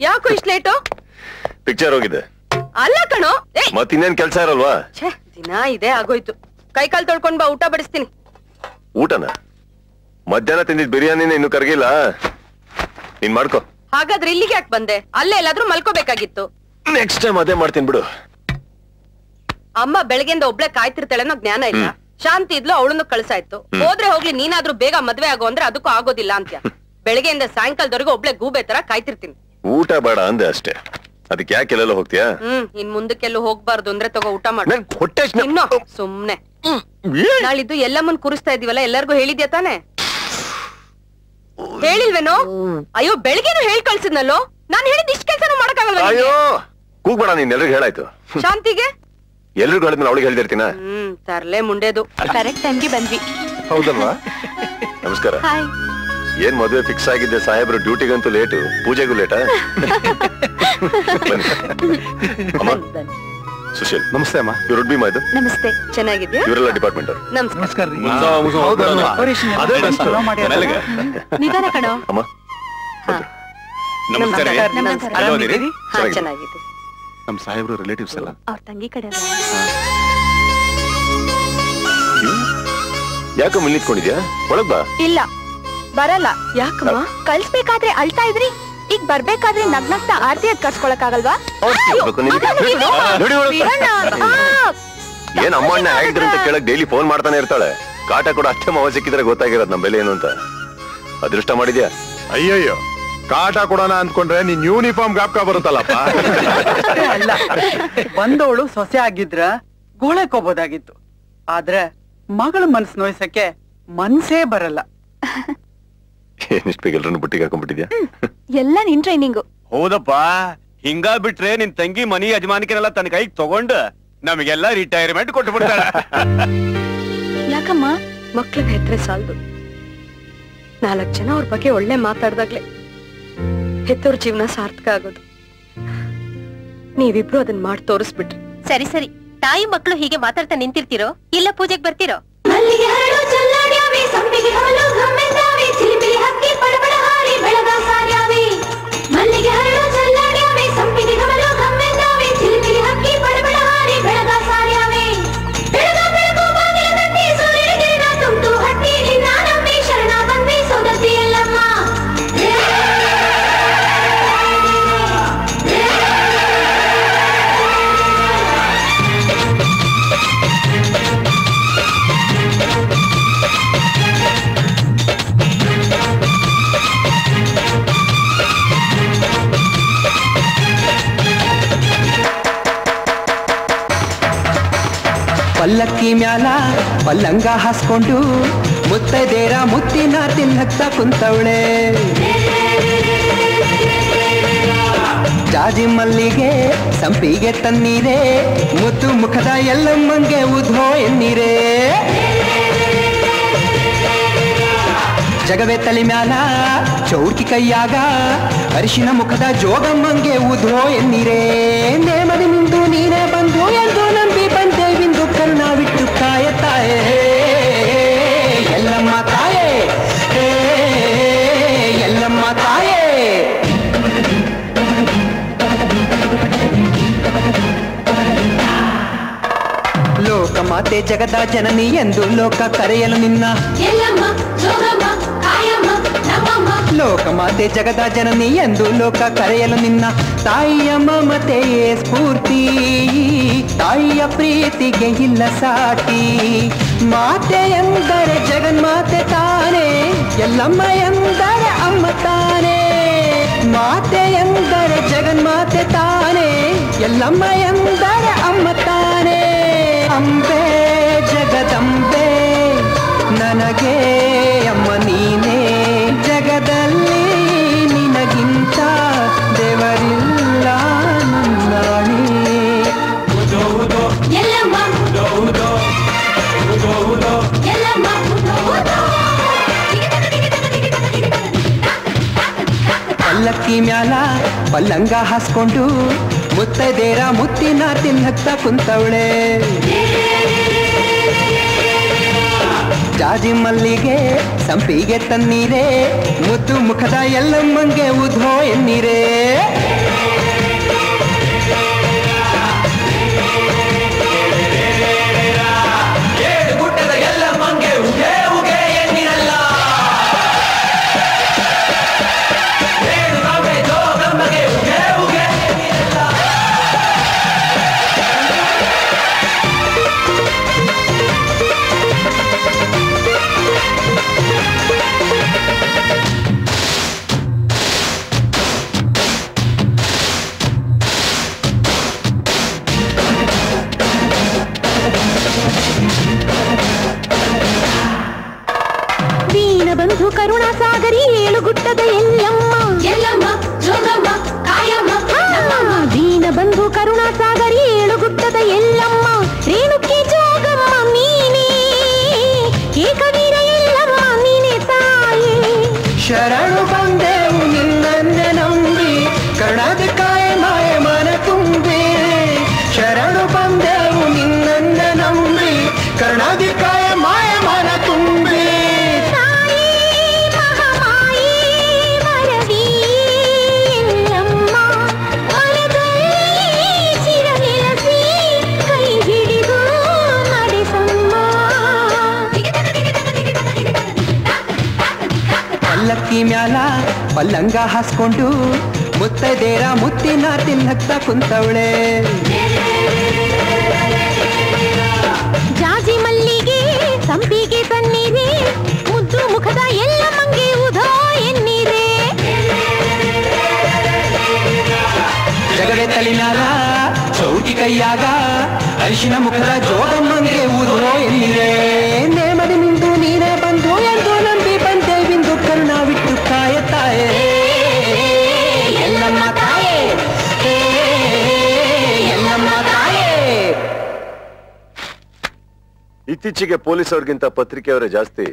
ಯಾಕೋ ಇಷ್ಟ ಲೇಟು ಪಿಕ್ಚರ್ ಹೋಗಿದೆ ಅಲ್ಲ ಕಣೋ ಏ ಮತ್ತಿನ್ನೇನ್ ಕೆಲ್ಸ ಇರಲ್ವಾ ಛೇ ದಿನ ಇದೇ ಆಗೋಯ್ತು ಕೈ ಕಾಲ್ ತೊಳ್ಕೊಂಡ್ ಬಾ ಊಟ ಬಡಿಸ್ತೀನಿ ಊಟನ ಮಧ್ಯಾಹ್ನ ತಿಂದಿದ್ ಬಿರಿಯಾನಿನ ಇನ್ನು ಕರಗಿಲ್ಲ ನೀನ್ ಮಾಡ್ಕೋ ಹಾಗಾದ್ರೆ ಇಲ್ಲಿಗೆ ಯಾಕೆ ಬಂದೆ ಅಲ್ಲೇ ಎಲ್ಲಾದ್ರೂ ಮಲ್ಕೋಬೇಕಾಗಿತ್ತು ನೆಕ್ಸ್ಟ್ ಟೈಮ್ ಅದೇ ಮಾಡ್ತೀನಿ ಬಿಡು ಅಮ್ಮ ಬೆಳಗ್ಗೆಯಿಂದ ಒಬ್ಳೆ ಕಾಯ್ತಿರ್ತಾಳೆ ಅನ್ನೋ ಜ್ಞಾನ ಇಲ್ಲ ಶಾಂತಿ ಇದ್ಲು ಅವಳನ್ನು ಕಳ್ಸಾಯ್ತು ಹೋದ್ರೆ ಹೋಗ್ಲಿ ನೀನಾದ್ರೂ ಬೇಗ ಮದ್ವೆ ಆಗೋ ಅಂದ್ರೆ ಅದಕ್ಕೂ ಆಗೋದಿಲ್ಲ ಅಂತ್ಯ ಬೆಳಗ್ಗೆಯಿಂದ ಸಾಯಂಕಾಲದವರೆಗೂ ಒಬ್ಳೆ ಗೂಬೆ ತರ ಕಾಯ್ತಿರ್ತೀನಿ ಊಟ ಬೇಡ ಅಂದೆ ಅಷ್ಟೇ ಅದಕ್ಕೆ ಯಾಕೆ ಎಲ್ಲೆಲ್ಲ ಹೋಗ್ತೀಯಾ ಹ್ಮ್ ಇನ್ ಮುಂದಕ್ಕೆಲ್ಲೂ ಹೋಗ್ಬಾರ್ದು ಅಂದ್ರೆ ತಗೋ ಊಟ ಮಾಡು ಹೊಟ್ಟೆ ಇನ್ನು ಸುಮ್ನೆ ನಾಳಿದ್ದು ಎಲ್ಲಮ್ಮನ್ ಕೂರಿಸ್ತಾ ಇದೀವಲ್ಲ ಎಲ್ಲರಿಗೂ ಹೇಳಿದ್ಯಾ ತಾನೆ ಹೇಳಿಲ್ವೇನೋ ಅಯ್ಯೋ ಬೆಳಗ್ಗೆನು ಹೇಳ್ ಕಳ್ಸಿದ್ನಲ್ಲೋ ನಾನ್ ಹೇಳಿದ್ ಇಷ್ಟ ಕೆಲ್ಸನೂ ಮಾಡಕ್ಕಾಗಲ್ವಾ ಅಯ್ಯೋ ನಿಂಗೆ? ಕೂಗ್ಬೇಡ ನೀನ್ ಎಲ್ರಿಗೂ ಹೇಳಾಯ್ತು ಶಾಂತಿಗೆ ಎಲ್ರಿಗೂ ಹೇಳಿದ್ಮೇಲೆ ಅವಳಿಗೆ ಹೇಳ್ದಿರ್ತೀನ ಹ್ಮ್ ತರ್ಲೆ ಮುಂಡೆದು ಕರೆಕ್ಟ್ ಟೈಮ್ಗೆ ಬಂದ್ವಿ ಹೌದಲ್ವಾ ನಮಸ್ಕಾರ ಹಾಯ್ ಏನ್ ಮದುವೆ ಫಿಕ್ಸ್ ಆಗಿದ್ದೆ ಸಾಹೇಬ್ರು ಡ್ಯೂಟಿಗಂತೂ ಲೇಟು ಪೂಜೆಗೂ ಲೇಟಾ ಬನ್ನಿ ಅಮ್ಮ ಸುಶೀಲ್ ನಮಸ್ತೆ ಅಮ್ಮ ಇವ್ರು ಉಡ್ಬಿ ಮಾಯ್ದು ನಮಸ್ತೆ ಚೆನ್ನಾಗಿದ್ಯಾ ಇವರೆಲ್ಲ ಡಿಪಾರ್ಟ್ಮೆಂಟ್ ನಮಸ್ಕಾರ ಹೌದಲ್ವಾ? ಅದೇ best. ಮೆಲ್ಲಗೆ. ನಿಧಾನ ಕಣೋ ಅಮ್ಮ ನಮಸ್ಕಾರ ರೀ. ನಮಸ್ಕಾರ. ಅಲ್ವಾದಿರಿ? ಹಾ ಚೆನ್ನಾಗಿದೆ. ಚೆನ್ನಾಗಿದೆ ನಮ್ ಸಾಹೇಬ್ರು ರಿಲೇಟಿವ್ಸ್ ಎಲ್ಲ ಅವ್ರ ತಂಗಿ ಕಡೆ ಯಾಕೋ ಇಲ್ಲಿ ನಿಂತ್ಕೊಂಡಿದ್ಯಾ ಒಳಗ್ ಬಾ ಇಲ್ಲ ಬರಲ್ಲ ಯಾಕಮ್ಮ ಕಳ್ಸ್ಬೇಕಾದ್ರೆ ಅಳ್ತಾ ಇದ್ರಿ ಈಗ ಬರ್ಬೇಕಾದ್ರೆ ನಗ್ನಗ್ತಾ ಆರ್ತಿ ಅದ್ ಕರ್ಸ್ಕೊಳಕ್ಕಾಗಲ್ವಾ ಬೇಕು ನಿನಗೆ. ನೋಡಿ ಒಳಗ್. ಬಿಡಣ್ಣ. ಆ, ಏನ್ ಅಮ್ಮ ಅಣ್ಣ ಆಗಿದ್ರು ಅಂತ ಕೇಳಕ್ ಡೈಲಿ ಫೋನ್ ಮಾಡ್ತಾನೆ ಇರ್ತಾಳೆ ಕಾಟ ಕೂಡ ಅಷ್ಟೇ ಮಾವ ಸಿಕ್ಕಿದ್ರೆ ಗೊತ್ತಾಗಿರೋದು ನಮ್ ಬೆಲೆ ಏನು ಅಂತ ಅದೃಷ್ಟ ಮಾಡಿದ್ಯಾ ಅಯ್ಯಯ್ಯೋ ಕಾಟ ಕೊಡೋಣ ಅಂದ್ಕೊಂಡ್ರೆ ನಿನ್ ಯೂನಿಫಾರ್ಮ್ ಗಾಪ್ಕ ಬರುತ್ತಲ್ಲಪ್ಪ ಅಲ್ಲ ಬಂದವಳು ಸೊಸೆ ಆಗಿದ್ರ ಗೋಳಕೋಬೋದಾಗಿತ್ತು ಆದ್ರೆ ಮಗಳ ಮನ್ಸ್ ನೋಯ್ಸಕ್ಕೆ ಮನ್ಸೇ ಬರಲ್ಲ ಏನಿಷ್ಟು ಬೇಗ ಎಲ್ಲರನ್ನು ಬುಟ್ಟಿಗೆ ಹಾಕೊಂಡ್ಬಿಟ್ಟಿದ್ಯಾ ಎಲ್ಲ ನಿನ್ ಟ್ರೈನಿಂಗು ಹೌದಪ್ಪ ಹಿಂಗ ಬಿಟ್ರೆ ನಿನ್ ತಂಗಿ ಮನಿ ಯಜಮಾನಿಕೆನೆಲ್ಲ ತನ್ನ ಕೈಗೆ ತಗೊಂಡು ನಮಗೆಲ್ಲ ರಿಟೈರ್ಮೆಂಟ್ ಕೊಟ್ಟು ಬಿಡ್ತಾಳೆ ಯಾಕಮ್ಮ ಮಕ್ಳನ್ನ ಹೆತ್ರೆ ಸಾಲ್ದು ನಾಲ್ಕ್ ಜನ ಅವ್ರ ಬಗ್ಗೆ ಒಳ್ಳೆ ಮಾತಾಡ್ದಾಗ್ಲೆ ಹೆತ್ತವ್ರ ಜೀವನ ಸಾರ್ಥಕ ಆಗೋದು ನೀವಿಬ್ರು ಅದನ್ನ ಮಾಡಿ ತೋರಿಸ್ಬಿಟ್ರಿ ಸರಿ ಸರಿ ತಾಯಿ ಮಕ್ಕಳು ಹೀಗೆ ಮಾತಾಡ್ತಾ ನಿಂತಿರ್ತೀರೋ ಇಲ್ಲ ಪೂಜೆಗೆ ಬರ್ತೀರೋ ಮಲ್ಲಿಗೆ ಹರಳು ಚಲ್ಲಾಡ್ಯಾವೆ ಸಂಪಿಗೆ ಹರಳು ಗಮ್ಮೆದ್ದಾವೆ ಚಿಲಿಪಿಲಿ ಹಕ್ಕಿ ಪಡಪಡ ಹಾರಿ ಬೆಳಗ ಸಾರ್ಯಾವೆ ಮಲ್ಲಿಗೆ ಹರಳು ಚಲ್ಲಾಡ್ಯಾವೆ ಸಂಪಿಗೆ ಹರಳು ಗಮ್ಮೆದ್ದಾವೆ ಚಿಲಿಪಿಲಿ ಹಕ್ಕಿ ಪಡಪಡ ಹಾರಿ ಬೆಳಗ ಸಾರ್ಯಾವೆ ಬೆಳಗ ಬೆಳಗು ಬಾಗಿಲ ತಟ್ಟಿ ಸೂರ್ಯನ ಕಿರಣ ತುಂಬ್ತು ಹಟ್ಟಿ ನಿನ್ನ ನಂಬಿ ಶರಣ ಬಂದ್ವಿ ಸೋದತಿ ಎಲ್ಲಮ್ಮ ಪಲ್ಲಕ್ಕಿ ಮ್ಯಾಲ ಪಲ್ಲಂಗ ಹಾಸ್ಕೊಂಡು ಮುತ್ತೈದೇರ ಮುತ್ತಿನ ತಿನ್ನತ್ತ ಕುಂತವಳೆ ಜಾಜಿ ಮಲ್ಲಿಗೆ ಸಂಪಿಗೆ ತನ್ನೀರೆ ಮುತ್ತು ಮುಖದ ಎಲ್ಲಮ್ಮಂಗೆ ಉಧೋ ಎನ್ನೀರೇ ಜಗವೇ ತಲೆ ಮ್ಯಾಲ ಚೌಡ್ಕಿ ಕೈಯಾಗ ಅರಿಶಿನ ಮುಖದ ಜೋಗಮ್ಮಂಗೆ ಉಧೋ ಎನ್ನೀರೇ ನೇಮದಿ ನಿಂದು ನೀನೇ ಬಂದು ಎಂದು ನಂಬಿ ಬಂದೆ ಬಿಂದು ಕರ್ಣವಿಟ್ಟು ಕಾಯ ತಾಯೇ ಎಲ್ಲಮ್ಮ ತಾಯೇ ಹೇ, ಎಲ್ಲಮ್ಮ ತಾಯೇ ಲೋಕ ಮಾತೆ ಜಗದ ಜನನಿ ಎಂದು ಲೋಕ ಕರೆಯಲು ನಿನ್ನ ಎಲ್ಲಮ್ಮ ಜೋಗಮ್ಮ ಕಾಯಮ್ಮ ನಮ್ಮಮ್ಮ ಲೋಕ ಮಾತೆ ಜಗದ ಜನನಿ ಎಂದು ಲೋಕ ಕರೆಯಲು ನಿನ್ನ ತಾಯಿಯ ಮಮತೆಯೇ ಸ್ಫೂರ್ತಿ ತಾಯಿಯ ಪ್ರೀತಿಗೆ ಇಲ್ಲ ಸಾಟಿ ಮಾತೆ ಎಂದರೆ ಜಗನ್ಮಾತೆ ತಾನೇ ಎಲ್ಲಮ್ಮ ಎಂದರೆ ಅಮ್ಮ ತಾನೇ ಮಾತೆ ಎಂದರೆ ಜಗನ್ಮಾತೆ ತಾನೇ ಎಲ್ಲಮ್ಮ ಎಂದರೆ ಅಮ್ಮ ತಾನೇ ಅಂಬೆ ಜಗದಂಬೆ ನನಗೆ ಅಮ್ಮ ನೀನೇ ಜಗದಲ್ಲಿ ನಿನಗಿಂತ ದೇವರಿಲ್ಲ ನನ್ನಾಣೆ ಎಲ್ಲಮ್ಮ ಎಲ್ಲಮ್ಮ ಪಲ್ಲಕ್ಕಿ ಮ್ಯಾಲ ಪಲ್ಲಂಗ ಹಾಸ್ಕೊಂಡು ಮುತ್ತೈದೇರ ಮುತ್ತಿನ ತಿನ್ನತ್ತ ಕುಂತವಳೆ ಜಾಜಿ ಮಲ್ಲಿಗೆ ಸಂಪಿಗೆ ತನ್ನೀರೇ ಮುದ್ದು ಮುಖದ ಎಲ್ಲಮ್ಮಂಗೆ ಉಧೋ ಎನ್ನೀರೇ ಕರುಣಾ ಸಾಗರಿ ಏಳು ಗುಟ್ಟದ ಎಲ್ಲಮ್ಮ ಎಲ್ಲಮ್ಮ ಜೋಗಮ್ಮ ಕಾಯಮ್ಮ ದೀನ ಬಂಧು ಕರುಣಾ ಸಾಗರಿ ಏಳು ಗುಟ್ಟದ ಎಲ್ಲಮ್ಮ ರೇಣುಕಿ ಜೋಗಮ್ಮ ನೀನೇ ಏಕವೀರ ಎಲ್ಲಮ್ಮ ನೀನೇ ತಾಯೇ ಶರಣು ಬಂದೆವು ನಿನ್ನನ್ನೆ ನಂಬಿ ಕಣದ ಕಾಯ ಮಾಯ ಮನ ತುಂಬಿ ಶರಣು ಬಂದೆವು ನಿನ್ನನ್ನೆ ನಂಬಿ ಕಣದ ಕಾಯ ಮಾಯ ಮನ ತುಂಬಿ ಎಲ್ಲಮ್ಮ ಹೊಲದಲ್ಲಿ ಚಿರನಿಲಸಿ ಕೈ ಹಿಡಿದು ನಡೆಸಮ್ಮ ಪಲ್ಲಕ್ಕಿ ಮ್ಯಾಲ ಪಲ್ಲಂಗ ಹಾಸ್ಕೊಂಡು ಮುತ್ತೈದೇರ ಮುತ್ತಿನ ತಿನ್ನಕ್ತ ಕುಂತವಳೆ ಜಾಜಿ ಮಲ್ಲಿಗೆ ಸಂಪಿಗೆ ತನ್ನೀರೆ ಮುದ್ದು ಮುಖದ ಎಲ್ಲ ಮಂಗೆ ಉದೋ ಎನ್ನೀರೆ ಜಗವೇ ತಲೆ ಮ್ಯಾಲ ಚೌಟಿ ಕೈಯಾಗ ಅರಿಶಿನ ಮುಖದ ಜೋಗಮ್ಮಂಗೆ ಊರೋ ಎಲ್ಲಿರೆ ನೇಮದಿ ನಿಂದು ನೀನೇ ಬಂದು ಎಂದು ನಂಬಿ ಬಂದೆ ಬಿಂದು ಕರುಣಾವಿಟ್ಟು ಕಾಯ ತಾಯೇ ಎಲ್ಲಮ್ಮ ತಾಯೇ ಏ, ಎಲ್ಲಮ್ಮ ತಾಯೇ ಇತ್ತೀಚೆಗೆ ಪೊಲೀಸ್ ಅವ್ರಿಗಿಂತ ಪತ್ರಿಕೆಯವರೇ ಜಾಸ್ತಿ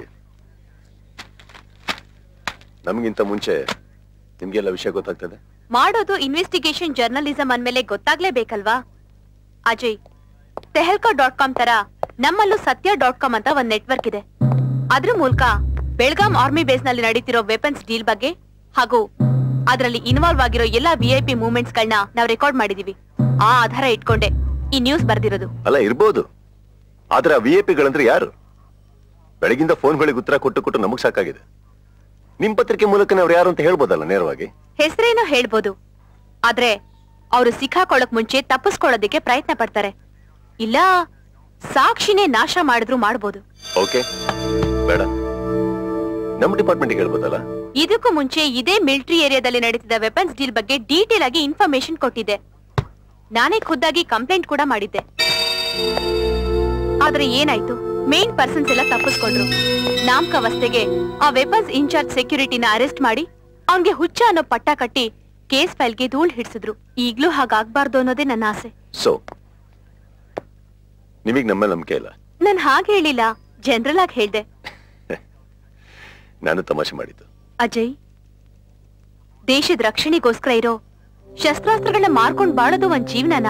ನಮಗಿಂತ ಮುಂಚೆ ನಿಮ್ಗೆಲ್ಲ ವಿಷಯ ಗೊತ್ತಾಗ್ತದೆ ಮಾಡೋದು ಇನ್ವೆಸ್ಟಿಗೇಷನ್ ಜರ್ನಲಿಸಂ ಅಂದ್ಮೇಲೆ ಗೊತ್ತಾಗ್ಲೇಬೇಕಲ್ವಾ ಅಜಯ್ ತೆಹಲ್ಕಾ ಡಾಟ್ ಕಾಮ್ ತರ ನಮ್ಮಲ್ಲೂ ಸತ್ಯ ಡಾಟ್ ಕಾಮ್ ಅಂತ ಒಂದ್ ನೆಟ್ವರ್ಕ್ ಇದೆ ಅದ್ರ ಮೂಲಕ ಬೆಳಗಾಂ ಆರ್ಮಿ ಬೇಸ್ ನಲ್ಲಿ ನಡೀತಿರೋ ವೆಪನ್ಸ್ ಡೀಲ್ ಬಗ್ಗೆ ಹಾಗೂ ಅದರಲ್ಲಿ ಇನ್ವಾಲ್ವ್ ಆಗಿರೋ ಎಲ್ಲಾ ವಿಐಪಿ ಮೂವ್ಮೆಂಟ್ಸ್ ಗಳನ್ನ ನಾವು ರೆಕಾರ್ಡ್ ಮಾಡಿದೀವಿ ಆ ಆಧಾರ ಇಟ್ಕೊಂಡೆ ಈ ನ್ಯೂಸ್ ಬರ್ದಿರೋದು ಅಲ್ಲ ಇರ್ಬೋದು ಆದ್ರೆ ಆ ವಿ ಐ ಪಿಗಳಂದ್ರೆ ಯಾರು ಬೆಳಗಿಂದ ಫೋನ್ಗಳಿಗೆ ಉತ್ತರ ಕೊಟ್ಟು ಕೊಟ್ಟು ನಮಗ್ ಸಾಕಾಗಿದೆ ನಿಮ್ ಪತ್ರಿಕೆ ಮೂಲಕನೇ ಅವ್ರು ಯಾರು ಅಂತ ಹೇಳ್ಬೋದಲ್ಲ ನೇರವಾಗಿ ಹೆಸರೇನೋ ಹೇಳ್ಬೋದು ಆದ್ರೆ ಅವರು ಸಿಕ್ಕಾಕೊಳ್ಳಕ್ ಮುಂಚೆ ತಪ್ಪಿಸ್ಕೊಳ್ಳೋದಕ್ಕೆ ಪ್ರಯತ್ನ ಪಡ್ತಾರೆ ಇಲ್ಲ ಸಾಕ್ಷಿನೇ ನಾಶ ಮಾಡಿದ್ರು ಮಾಡ್ಬೋದು ಓಕೆ ಬೇಡ ನಮ್ಮ ಡಿಪಾರ್ಟ್ಮೆಂಟ್ಗೆ ಹೇಳ್ಬೋದಲ್ಲ ಇದಕ್ಕೂ ಮುಂಚೆ ಇದೇ ಮಿಲಿಟರಿ ಏರಿಯಾದಲ್ಲಿ ನಡೀತಿದ್ದ ವೆಪನ್ಸ್ ಡೀಲ್ ಬಗ್ಗೆ ಡೀಟೇಲ್ ಆಗಿ ಇನ್ಫಾರ್ಮೇಶನ್ ಕೊಟ್ಟಿದ್ದೆ ನಾನೇ ಖುದ್ದಾಗಿ ಕಂಪ್ಲೇಂಟ್ ಕೂಡ ಮಾಡಿದ್ದೆ ಆದ್ರೆ ಏನಾಯ್ತು ಮೇನ್ ಪರ್ಸನ್ಸ್ ಎಲ್ಲ ತಪ್ಪಿಸ್ಕೊಂಡ್ರು ನಾಮಕಾವಸ್ಥೆಗೆ ಆ ವೆಪನ್ಸ್ ಇನ್ಚಾರ್ಜ್ ಸೆಕ್ಯೂರಿಟಿನ ಅರೆಸ್ಟ್ ಮಾಡಿ ಅವನ್ಗೆ ಹುಚ್ಚ ಅನ್ನೋ ಪಟ್ಟ ಕಟ್ಟಿ ಕೇಸ್ ಫೈಲ್ಗೆ ಧೂಳ್ ಹಿಡ್ಸಿದ್ರು ಈಗ್ಲೂ ಹಾಗಾಗ್ಬಾರ್ದು ಅನ್ನೋದೇ ನನ್ನ ಆಸೆ ಸೊ ನಿಮಗ್ ನಮ್ಮ ಮೇಲೆ ನಂಬಿಕೆ ಇಲ್ಲ ನಾನ್ ಹಾಗೆ ಹೇಳಿಲ್ಲ ಜನರಲ್ ಆಗಿ ಹೇಳ್ದೆ ನಾನು ತಮಾಷೆ ಮಾಡಿದ್ದು ಅಜಯ್ ದೇಶದ ರಕ್ಷಣೆಗೋಸ್ಕರ ಇರೋ ಶಸ್ತ್ರಾಸ್ತ್ರಗಳನ್ನ ಮಾರ್ಕೊಂಡ್ ಬಾಳೋದು ಒಂದ್ ಜೀವನನ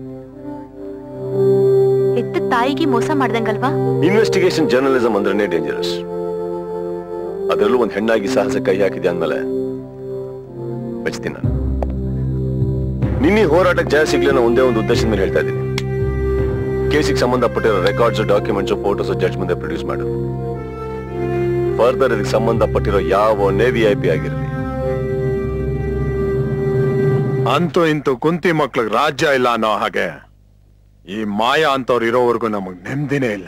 ಹೆತ್ತ ತಾಯಿಗೆ ಮೋಸ ಮಾಡ್ದಂಗಲ್ವಾ ಇನ್ವೆಸ್ಟಿಗೇಷನ್ ಜರ್ನಲಿಸಂ ಅಂದ್ರೇನೆ ಡೇಂಜರಸ್ ಅದರಲ್ಲೂ ಒಂದ್ ಹೆಣ್ಣಾಗಿ ಸಾಹಸ ಕೈ ಹಾಕಿದೆ ಅಂದ್ಮೇಲೆ ಮೆಚ್ತೀನಿ ನಾನು ನಿನ್ನೆ ಹೋರಾಟಕ್ಕೆ ಜಯ ಸಿಗ್ಲಿ ಅನ್ನೋ ಒಂದೇ ಒಂದು ಉದ್ದೇಶದ ಮೇಲೆ ಹೇಳ್ತಾ ಇದ್ದೀನಿ ಕೇಸಿಗೆ ಸಂಬಂಧಪಟ್ಟಿರೋ ರೆಕಾರ್ಡ್ಸ್ ಡಾಕ್ಯುಮೆಂಟ್ಸ್ ಫೋಟೋಸ್ ಜಡ್ಜ್ ಮುಂದೆ ಪ್ರೊಡ್ಯೂಸ್ ಮಾಡು ಫರ್ದರ್ ಇದಕ್ಕೆ ಸಂಬಂಧಪಟ್ಟಿರೋ ಯಾವ ನೇವಿ ಐ ಪಿ ಆಗಿರಲಿ ಅಂತೂ ಇಂತೂ ಕುಂತಿ ಮಕ್ಳಿಗೆ ರಾಜ್ಯ ಇಲ್ಲ ಅನ್ನೋ ಹಾಗೆ ಈ ಮಾಯಾ ಅಂತವ್ರು ಇರೋವರೆಗೂ ನಮಗ್ ನೆಮ್ಮದಿನೇ ಇಲ್ಲ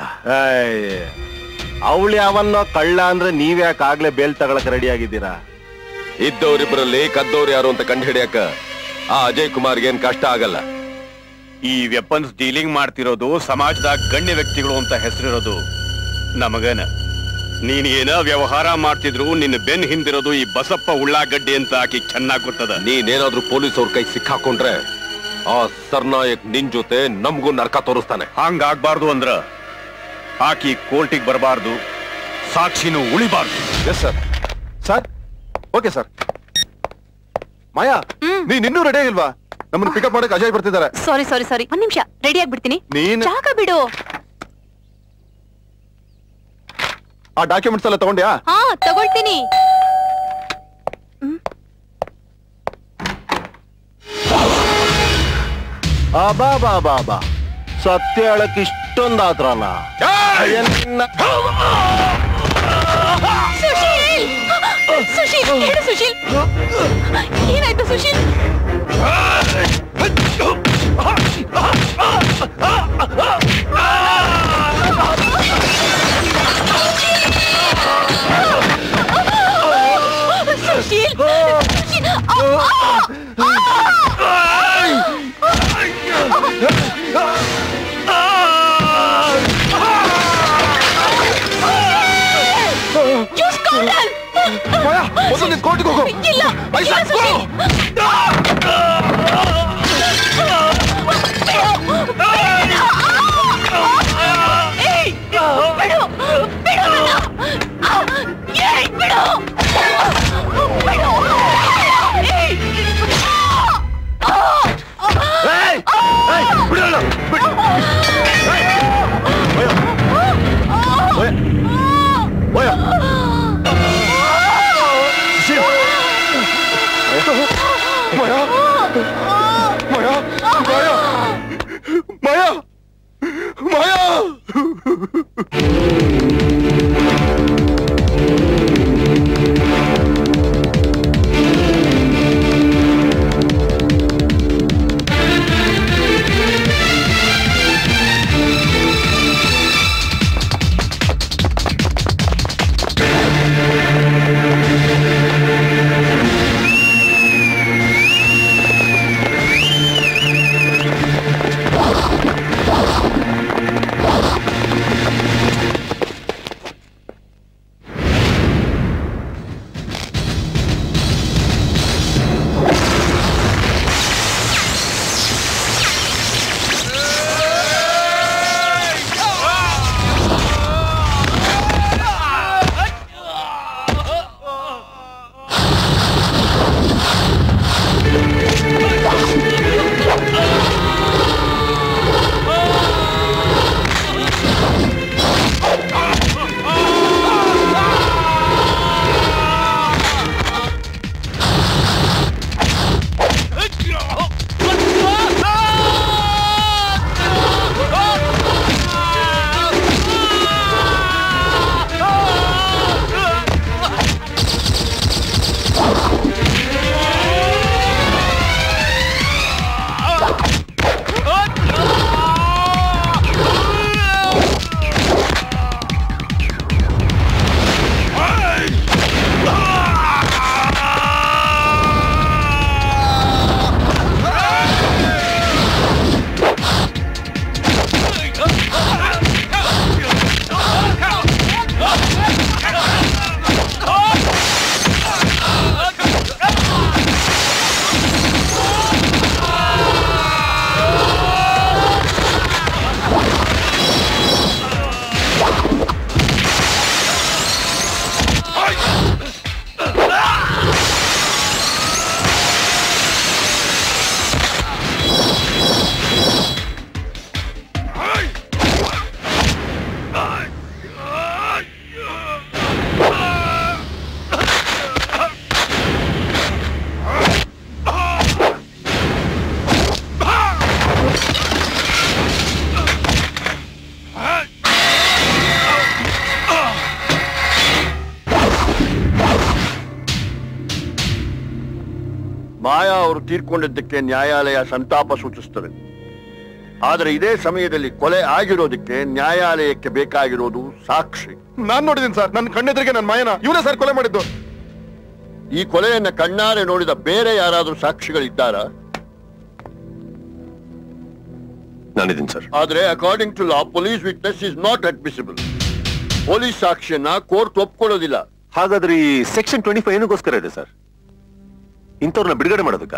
ಅವಳು ಯಾವನ್ನೋ ಕಳ್ಳ ಅಂದ್ರೆ ನೀವ್ಯಾಕೆ ಆಗ್ಲೇ ಬೇಲ್ ತಗೊಳಕ್ ರೆಡಿ ಆಗಿದ್ದೀರಾ ಇದ್ದವರಿಬ್ಬರಲ್ಲಿ ಕದ್ದವ್ರು ಯಾರು ಅಂತ ಕಂಡು ಹಿಡಿಯಕ ಆ ಅಜಯ್ ಕುಮಾರ್ಗೆ ಏನ್ ಕಷ್ಟ ಆಗಲ್ಲ ಈ ವೆಪನ್ಸ್ ಡೀಲಿಂಗ್ ಮಾಡ್ತಿರೋದು ಸಮಾಜದಾಗ ಗಣ್ಯ ವ್ಯಕ್ತಿಗಳು ಅಂತ ಹೆಸರಿರೋದು ನಮಗೇನ ನೀನ್ ಏನ ವ್ಯವಹಾರ ಮಾಡ್ತಿದ್ರು ನಿನ್ನ ಬೆನ್ ಹಿಂದಿರೋದು ಈ ಬಸಪ್ಪ ಉಳ್ಳಾಗಡ್ಡಿ ಅಂತ ಆಕಿ ಚೆನ್ನಾಗ್ ಗೊತ್ತದ ನೀನೇನಾದ್ರೂ ಪೊಲೀಸ್ ಅವ್ರ ಕೈ ಸಿಕ್ಕಾಕೊಂಡ್ರೆ ಆ ಸರ್ನಾಯಕ್ ನಿನ್ ಜೊತೆ ನಮ್ಗೂ ನರ್ಕ ತೋರಿಸ್ತಾನೆ ಹಂಗಾಗ್ಬಾರ್ದು ಅಂದ್ರ ಆಕಿ ಕೋರ್ಟಿಗೆ ಬರಬಾರ್ದು ಸಾಕ್ಷಿನೂ ಉಳಿಬಾರ್ದು yes sir sir okay sir Maya ನೀನ್ ಇನ್ನೂ ರೆಡಿ ಆಗಿಲ್ವಾ ನಮ್ಮನ್ನ ಪಿಕಪ್ ಮಾಡಕ್ ಅಜಯ್ ಬರ್ತಿದ್ದಾರೆ ಸಾರಿ ಸಾರಿ ಸಾರಿ ಒಂದ್ ನಿಮಿಷ ರೆಡಿ ಆಗ್ಬಿಡ್ತೀನಿ ನೀನ್ ಜಾಗ ಬಿಡು ಆ ಡಾಕ್ಯುಮೆಂಟ್ಸ್ ಎಲ್ಲ ತಗೊಂಡ್ಯಾ ಹಾ ತಗೊಳ್ತೀನಿ ಅಬಾ ಬಾ ಬಾ ಬಾ ಸತ್ಯ ಹೇಳಕ್ ಇಷ್ಟೊಂದ್ ಆತ್ರನ ಸುಶೀಲ್ ಸುಶೀಲ್ ಹೇಳು ಸುಶೀಲ್ ಏನಾಯ್ತು ಸುಶೀಲ್ ಸುಶೀಲ್ ಸುಶೀಲ್ ಮೊದಲು ನಿನ್ ಕೋರ್ಟ್ಗೆ ಹೋಗು ಇಲ್ಲ ಪೈಸಾ ಇಲ್ಲ, ಸುಶೀಲ್. ಏಯ್, ಬಿಡು, ಬಿಡು ನನ್ನ. ಏಯ್, ಬಿಡು. ಬಿಡು. ಏಯ್. ಏಯ್! ಏಯ್, ಬಿಡೋಣ, ಬಿಡು. ಏಯ್! ಓಯ. ಓಯ. ಓಯ. ಸುಶೀಲ್. ಮಾಯಾ ಮಾಯಾ ಮಾಯಾ ಮಾಯಾ ಮಾಯಾ ಮಾಯಾ ಅವರು ತೀರ್ಕೊಂಡಿದ್ದಕ್ಕೆ ನ್ಯಾಯಾಲಯ ಸಂತಾಪ ಸೂಚಿಸುತ್ತದೆ ಆದರೆ ಇದೇ ಸಮಯದಲ್ಲಿ ಕೊಲೆ ಆಗಿರೋದಕ್ಕೆ ನ್ಯಾಯಾಲಯಕ್ಕೆ ಬೇಕಾಗಿರೋದು ಸಾಕ್ಷಿ ನಾನ್ ನೋಡಿದ್ದೀನಿ ಸರ್ ನನ್ನ ಕಣ್ಣೆದುರಿಗೆ ನನ್ನ ಮಾಯನ ಇವನೇ ಸರ್ ಕೊಲೆ ಮಾಡಿದ್ದು ಈ ಕೊಲೆಯನ್ನ ಕಣ್ಣಾರೆ ನೋಡಿದ ಬೇರೆ ಯಾರಾದ್ರೂ ಸಾಕ್ಷಿಗಳಿದ್ದಾರಾ ನಾನಿದ್ದೀನಿ ಸರ್ ಆದ್ರೆ according to law police witness is not admissible police ಸಾಕ್ಷಿಯನ್ನ ಕೋರ್ಟ್ ಒಪ್ಕೊಳ್ಳೋದಿಲ್ಲ ಹಾಗಾದ್ರೆ ಈ ಸೆಕ್ಷನ್ ಟ್ವೆಂಟಿ ಫೈವ್ ಏನಕ್ಕೋಸ್ಕರ ಇದೆ ಸರ್ ಇಂಥವ್ರನ್ನ ಬಿಡುಗಡೆ ಮಾಡೋದಕ್ಕ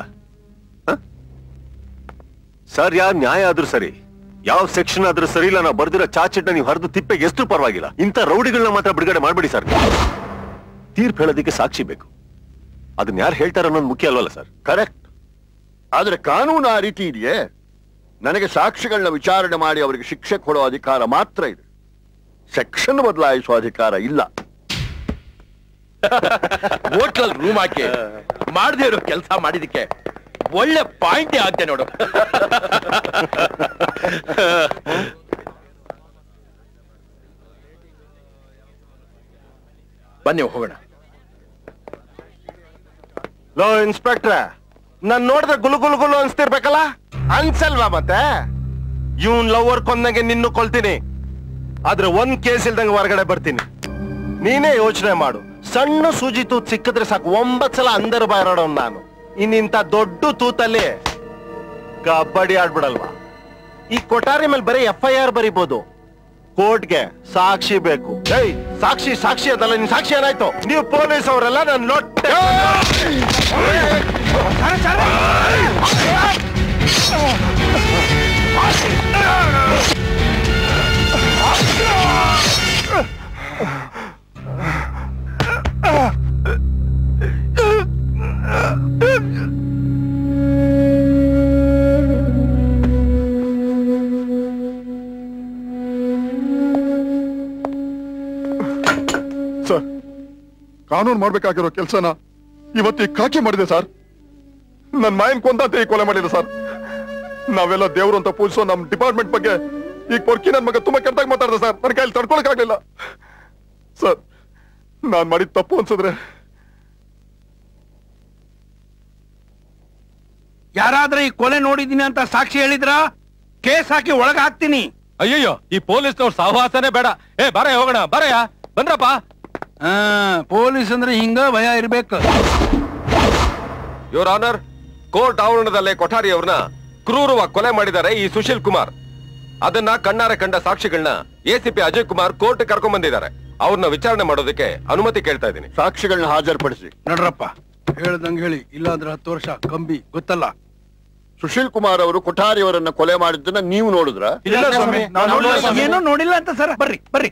ಸರ್ ಯಾವ ನ್ಯಾಯ ಆದ್ರೂ ಸರಿ ಯಾವ ಸೆಕ್ಷನ್ ಆದ್ರೂ ಸರಿ ಇಲ್ಲ ನಾವು ಬರ್ದಿರೋ ಚಾರ್ಜ್ ನೀವು ಹರಿದು ತಿಪ್ಪೆಗೆ ಎಷ್ಟು ಪರವಾಗಿಲ್ಲ ಇಂಥ ರೌಡಿಗಳನ್ನ ಮಾತ್ರ ಬಿಡುಗಡೆ ಮಾಡ್ಬಿಡಿ ಸರ್ ತೀರ್ಪು ಹೇಳೋದಕ್ಕೆ ಸಾಕ್ಷಿ ಬೇಕು ಅದನ್ನ ಯಾರು ಹೇಳ್ತಾರ ಅನ್ನೋದು ಮುಖ್ಯ ಅಲ್ವಲ್ಲ ಸರ್ ಕರೆಕ್ಟ್ ಆದ್ರೆ ಕಾನೂನು ಆ ರೀತಿ ಇದೆಯೇ ನನಗೆ ಸಾಕ್ಷಿಗಳನ್ನ ವಿಚಾರಣೆ ಮಾಡಿ ಅವರಿಗೆ ಶಿಕ್ಷೆ ಕೊಡೋ ಅಧಿಕಾರ ಮಾತ್ರ ಇದೆ ಸೆಕ್ಷನ್ ಬದಲಾಯಿಸುವ ಅಧಿಕಾರ ಇಲ್ಲ ಹೋಟ್ಲಲ್ಲಿ ರೂಮ್ ಹಾಕಿ ಮಾಡದೇ ಇರೋ ಕೆಲಸ ಮಾಡಿದಕ್ಕೆ ಒಳ್ಳೆ ಪಾಯಿಂಟೇ ಆಗ್ತೆ ನೋಡು ಬನ್ನಿ ಹೋಗೋಣ ಲೋ ಇನ್ಸ್ಪೆಕ್ಟ್ರೆ ನಾನ್ ನೋಡಿದ್ರೆ ಗುಲು ಗುಲು ಗುಲು ಅನ್ಸ್ತಿರ್ಬೇಕಲ್ಲ ಅನ್ಸಲ್ವಾ ಮತ್ತೆ ಇವನ್ ಲವರ್ ಕೊಂದಂಗೆ ನಿನ್ನು ಕೊಲ್ತೀನಿ ಆದ್ರೆ ಒಂದ್ ಕೇಸ್ ಇಲ್ದಂಗೆ ಹೊರಗಡೆ ಬರ್ತೀನಿ ನೀನೇ ಯೋಚನೆ ಮಾಡು ಸಣ್ಣ ಸೂಜಿ ತೂತ್ ಸಿಕ್ಕಿದ್ರೆ ಸಾಕು ಒಂಬತ್ ಸಲ ಅಂದರ್ ಬಾರೋಣ ನಾನು ಇನ್ನಿಂತ ದೊಡ್ಡ ತೂತಲ್ಲಿ ಕಬಡ್ಡಿ ಆಡ್ಬಿಡಲ್ವಾ ಈ ಕೊಠಾರಿ ಮೇಲೆ ಬರೀ ಎಫ್ ಐ ಆರ್ ಬರಿಬೋದು ಕೋರ್ಟ್ಗೆ ಸಾಕ್ಷಿ ಬೇಕು ಏಯ್ ಸಾಕ್ಷಿ ಸಾಕ್ಷಿ ಅದಲ್ಲ ನಿನ್ ಸಾಕ್ಷಿ ಏನಾಯ್ತು ನೀವು ಪೊಲೀಸ್ ಅವರೆಲ್ಲ ನನ್ನ ಲೊಟ್ಟೆ ಸರ್ ಕಾನೂನು ಮಾಡ್ಬೇಕಾಗಿರೋ ಕೆಲಸನ ಇವತ್ತು ಈ ಕಾಕಿ ಮಾಡಿದೆ ಸರ್ ನನ್ ಮಾಯನ್ ಕೊಂದಂತೆ ಈ ಕೊಲೆ ಮಾಡಿದೆ ಸರ್ ನಾವೆಲ್ಲ ದೇವ್ರು ಅಂತ ಪೂಜಿಸೋ ನಮ್ ಡಿಪಾರ್ಟ್ಮೆಂಟ್ ಬಗ್ಗೆ ಈಗ ಪೊರ್ಕಿ ನನ್ ಮಗ ತುಂಬಾ ಕೆಟ್ಟದಾಗ ಮಾತಾಡ್ದೆ ಸರ್ ನನ್ನ ಕೈಯಲ್ಲಿ ತಡ್ಕೊಳಕ್ ಆಗ್ಲಿಲ್ಲ ಸರ್ ನಾನ್ ಮಾಡಿದ ತಪ್ಪು ಅನ್ಸಿದ್ರೆ ಯಾರಾದ್ರೆ ಈ ಕೊಲೆ ನೋಡಿದೀನಿ ಅಂತ ಸಾಕ್ಷಿ ಹೇಳಿದ್ರ ಕೇಸ್ ಹಾಕಿ ಒಳಗ ಹಾಕ್ತೀನಿ ಅಯ್ಯಯ್ಯೋ ಈ ಪೊಲೀಸ್ನವ್ರ ಸಹವಾಸನೇ ಬೇಡ ಏ ಬರ ಹೋಗೋಣ ಬರಯ್ಯ ಬಂದ್ರಪ್ಪ ಆ ಪೊಲೀಸ್ ಅಂದ್ರೆ ಹಿಂಗ ಭಯ ಇರ್ಬೇಕು ಯೋರ್ ಆನರ್ ಕೋರ್ಟ್ ಆವರಣದಲ್ಲೇ ಕೊಠಾರಿ ಅವ್ರನ್ನ ಕ್ರೂರವಾಗಿ ಕೊಲೆ ಮಾಡಿದ್ದಾರೆ ಈ ಸುಶೀಲ್ ಕುಮಾರ್ ಅದನ್ನ ಕಣ್ಣಾರೆ ಕಂಡ ಸಾಕ್ಷಿಗಳನ್ನ ಎಸಿಪಿ ಅಜಯ್ ಕುಮಾರ್ ಕೋರ್ಟ್ ಕರ್ಕೊಂಡ್ ಬಂದಿದ್ದಾರೆ ಅವ್ರನ್ನ ವಿಚಾರಣೆ ಮಾಡೋದಕ್ಕೆ ಅನುಮತಿ ಕೇಳ್ತಾ ಇದ್ದೀನಿ ಸಾಕ್ಷಿಗಳನ್ನ ಹಾಜರುಪಡಿಸಿ ನಡ್ರಪ್ಪ ಹೇಳ್ದಂಗ್ ಹೇಳಿ ಇಲ್ಲಾಂದ್ರೆ ಹತ್ತು ವರ್ಷ ಕಂಬಿ ಗೊತ್ತಲ್ಲ ಸುಶೀಲ್ ಕುಮಾರ್ ಅವರು ಕೊಠಾರಿ ಅವರನ್ನ ಕೊಲೆ ಮಾಡಿದ್ದನ್ನ ನೀವು ನೋಡಿದ್ರ ಏನೋ ನೋಡಿಲ್ಲ ಅಂತ ಸರ್ ಬರ್ರಿ ಬರ್ರಿ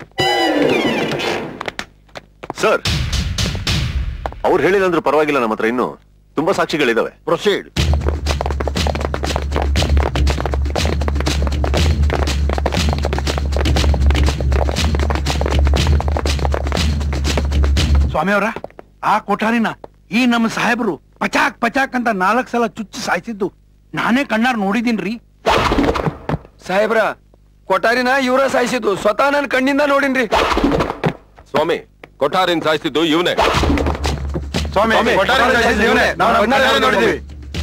ಸರ್ ಅವ್ರು ಹೇಳಿಲ್ಲ ಅಂದ್ರೂ ಪರವಾಗಿಲ್ಲ ನಮ್ಮ ಹತ್ರ ಇನ್ನು ತುಂಬಾ ಸಾಕ್ಷಿಗಳಿದಾವೆ ಪ್ರೊಸೀಡ್ ಸ್ವಾಮಿ ಅವರ ಆ ಕೊಠಾರಿನ ಈ ನಮ್ಮ ಸಾಹೇಬರು ಪಚಾಕ್ ಪಚಾಕ್ ಅಂತ ನಾಲ್ಕ್ ಸಲ ಚುಚ್ಚಿ ಸಾಯಿಸಿದ್ದು ನಾನೇ ಕಣ್ಣಾರ್ ನೋಡಿದೀನ್ರಿ ಸಾಹೇಬ್ರ ಕೊಠಾರಿನ ಇವರ ಸಾಯಿಸಿದ್ದು ಸ್ವತಃ ನನ್ನ ಕಣ್ಣಿಂದ ನೋಡಿನ್ರಿ ಸ್ವಾಮಿ ಕೊಠಾರಿನ್ ಸಾಯಿಸಿದ್ದು ಇವನೇ ಸ್ವಾಮಿ, ಕೊಠಾರಿನ ಸಾಯಿಸಿದ್ದು ಇವ್ನೇ. ನಾವು ಕಣ್ಣಾರೆ ನೋಡಿದ್ದೀವಿ.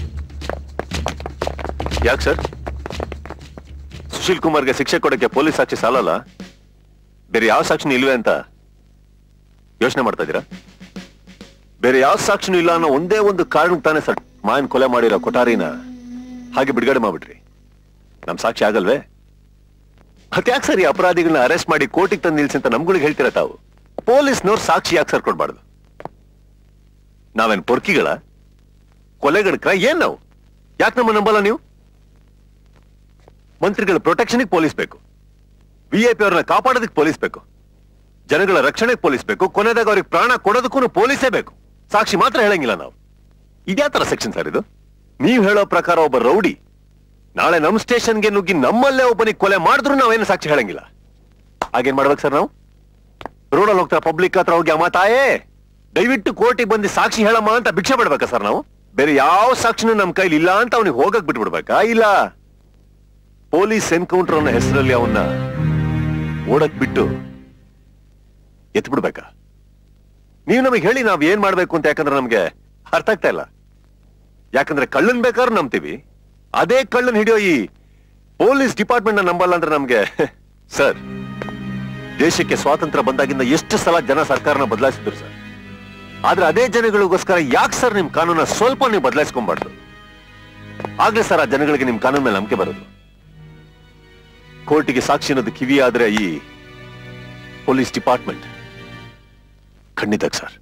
ಯಾಕೆ ಸರ್ ಸುಶೀಲ್ ಕುಮಾರ್ಗೆ ಶಿಕ್ಷೆ ಕೊಡಕ್ಕೆ ಪೊಲೀಸ್ ಸಾಕ್ಷಿ ಸಾಲಲ್ಲ ಬೇರೆ ಯಾವ ಸಾಕ್ಷಿನೂ ಇಲ್ವೇ ಅಂತ ಯೋಚನೆ ಮಾಡ್ತಾ ಇದ್ದೀರಾ ಬೇರೆ ಯಾವ ಸಾಕ್ಷಿನೂ ಇಲ್ಲ ಅನ್ನೋ ಒಂದೇ ಒಂದು ಕಾರಣಕ್ಕೆ ತಾನೇ ಸರ್ ಮಾಯನ್ ಕೊಲೆ ಮಾಡಿರೋ ಕೊಠಾರಿನ ಹಾಗೆ ಬಿಡುಗಡೆ ಮಾಡ್ಬಿಟ್ರಿ ನಮ್ ಸಾಕ್ಷಿ ಆಗಲ್ವೇ ಮತ್ತ್ಯಾಕ್ ಸರ್ ಈ ಅಪರಾಧಿಗಳನ್ನ ಅರೆಸ್ಟ್ ಮಾಡಿ ಕೋರ್ಟಿಗೆ ತಂದು ನಿಲ್ಸಿ ಅಂತ ನಮ್ಗಳಿಗೆ ಹೇಳ್ತೀರಾ ತಾವು ಪೊಲೀಸ್ನವ್ರು ಸಾಕ್ಷಿ ಯಾಕೆ ಸರ್ ಕೊಡ್ಬಾರ್ದು ನಾವೇನ್ ಪೊರ್ಕಿಗಳ ಕೊಲೆಗಡಕ್ರ ಏನ್ ನಾವು ಯಾಕೆ ನಮ್ಮ ನಂಬಲ್ಲ ನೀವು ಮಂತ್ರಿಗಳ ಪ್ರೊಟೆಕ್ಷನ್ಗೆ ಪೊಲೀಸ್ ಬೇಕು ವಿ ಐ ಪಿ ಅವ್ರನ್ನ ಕಾಪಾಡೋದಕ್ಕೆ ಪೊಲೀಸ್ ಬೇಕು ಜನಗಳ ರಕ್ಷಣೆಗೆ ಪೊಲೀಸ್ ಬೇಕು ಕೊನೆದಾಗ ಅವ್ರಿಗೆ ಪ್ರಾಣ ಕೊಡೋದಕ್ಕೂ ಪೊಲೀಸೇ ಬೇಕು ಸಾಕ್ಷಿ ಮಾತ್ರ ಹೇಳಂಗಿಲ್ಲ ನಾವು ಇದ್ಯಾ ತರ ಸೆಕ್ಷನ್ ಸರ್ ಇದು ನೀವ್ ಹೇಳೋ ಪ್ರಕಾರ ಒಬ್ಬ ರೌಡಿ ನಾಳೆ ನಮ್ ಸ್ಟೇಷನ್ಗೆ ನುಗ್ಗಿ ನಮ್ಮಲ್ಲೇ ಒಬ್ಬನಿಗೆ ಕೊಲೆ ಮಾಡಿದ್ರು ನಾವೇನು ಸಾಕ್ಷಿ ಹೇಳಂಗಿಲ್ಲ ಹಾಗೇನ್ ಮಾಡ್ಬೇಕು ಸರ್ ನಾವು ರೋಡಲ್ಲಿ ಹೋಗ್ತಾರ ಪಬ್ಲಿಕ್ ಹತ್ರ ಹೋಗಿ ಅಮ್ಮ ತಾಯೇ ದಯವಿಟ್ಟು ಕೋರ್ಟಿಗೆ ಬಂದು ಸಾಕ್ಷಿ ಹೇಳಮ್ಮ ಅಂತ ಭಿಕ್ಷೆ ಬಿಡ್ಬೇಕಾ ಸರ್ ನಾವು ಬೇರೆ ಯಾವ ಸಾಕ್ಷಿನೂ ನಮ್ ಕೈಲಿ ಇಲ್ಲ ಅಂತ ಅವನಿಗೆ ಹೋಗಕ್ ಬಿಟ್ಬಿಡ್ಬೇಕಾ ಇಲ್ಲ ಪೊಲೀಸ್ ಎನ್ಕೌಂಟರ್ ಅನ್ನೋ ಹೆಸರಲ್ಲಿ ಅವನ್ನ ಓಡಕ್ ಬಿಟ್ಟು ಎತ್ ಬಿಡ್ಬೇಕಾ ನೀವು ನಮಗೆ ಹೇಳಿ ನಾವ್ ಏನ್ ಮಾಡ್ಬೇಕು ಅಂತ ಯಾಕಂದ್ರೆ ನಮ್ಗೆ ಅರ್ಥ ಆಗ್ತಾ ಇಲ್ಲ ಯಾಕಂದ್ರೆ ಕಳ್ಳನ್ ಬೇಕಾದ್ರೂ ನಂಬ್ತೀವಿ ಅದೇ ಕಳ್ಳನ್ ಹಿಡಿಯೋ ಈ ಪೊಲೀಸ್ ಡಿಪಾರ್ಟ್ಮೆಂಟ್ ನ ನಂಬಲ್ಲ ಅಂದ್ರೆ ನಮ್ಗೆ ಸರ್ ದೇಶಕ್ಕೆ ಸ್ವಾತಂತ್ರ್ಯ ಬಂದಾಗಿಂದ ಎಷ್ಟು ಸಲ ಜನ ಸರ್ಕಾರನ ಬದಲಾಯಿಸಿದ್ರು ಸರ್ ಆದ್ರೆ ಅದೇ ಜನಗಳಿಗೋಸ್ಕರ ಯಾಕೆ ಸರ್ ನಿಮ್ ಕಾನೂನ ಸ್ವಲ್ಪ ನೀವು ಬದಲಾಯಿಸ್ಕೊಂಬಾರ್ದು ಆಗ್ಲೇ ಸರ್ ಆ ಜನಗಳಿಗೆ ನಿಮ್ ಕಾನೂನ್ ಮೇಲೆ ನಂಬಿಕೆ ಬರೋದು ಕೋರ್ಟಿಗೆ ಸಾಕ್ಷಿ ಅನ್ನೋದು ಕಿವಿ ಆದ್ರೆ ಈ ಪೊಲೀಸ್ ಡಿಪಾರ್ಟ್ಮೆಂಟ್ ಖಂಡಿತ ಸರ್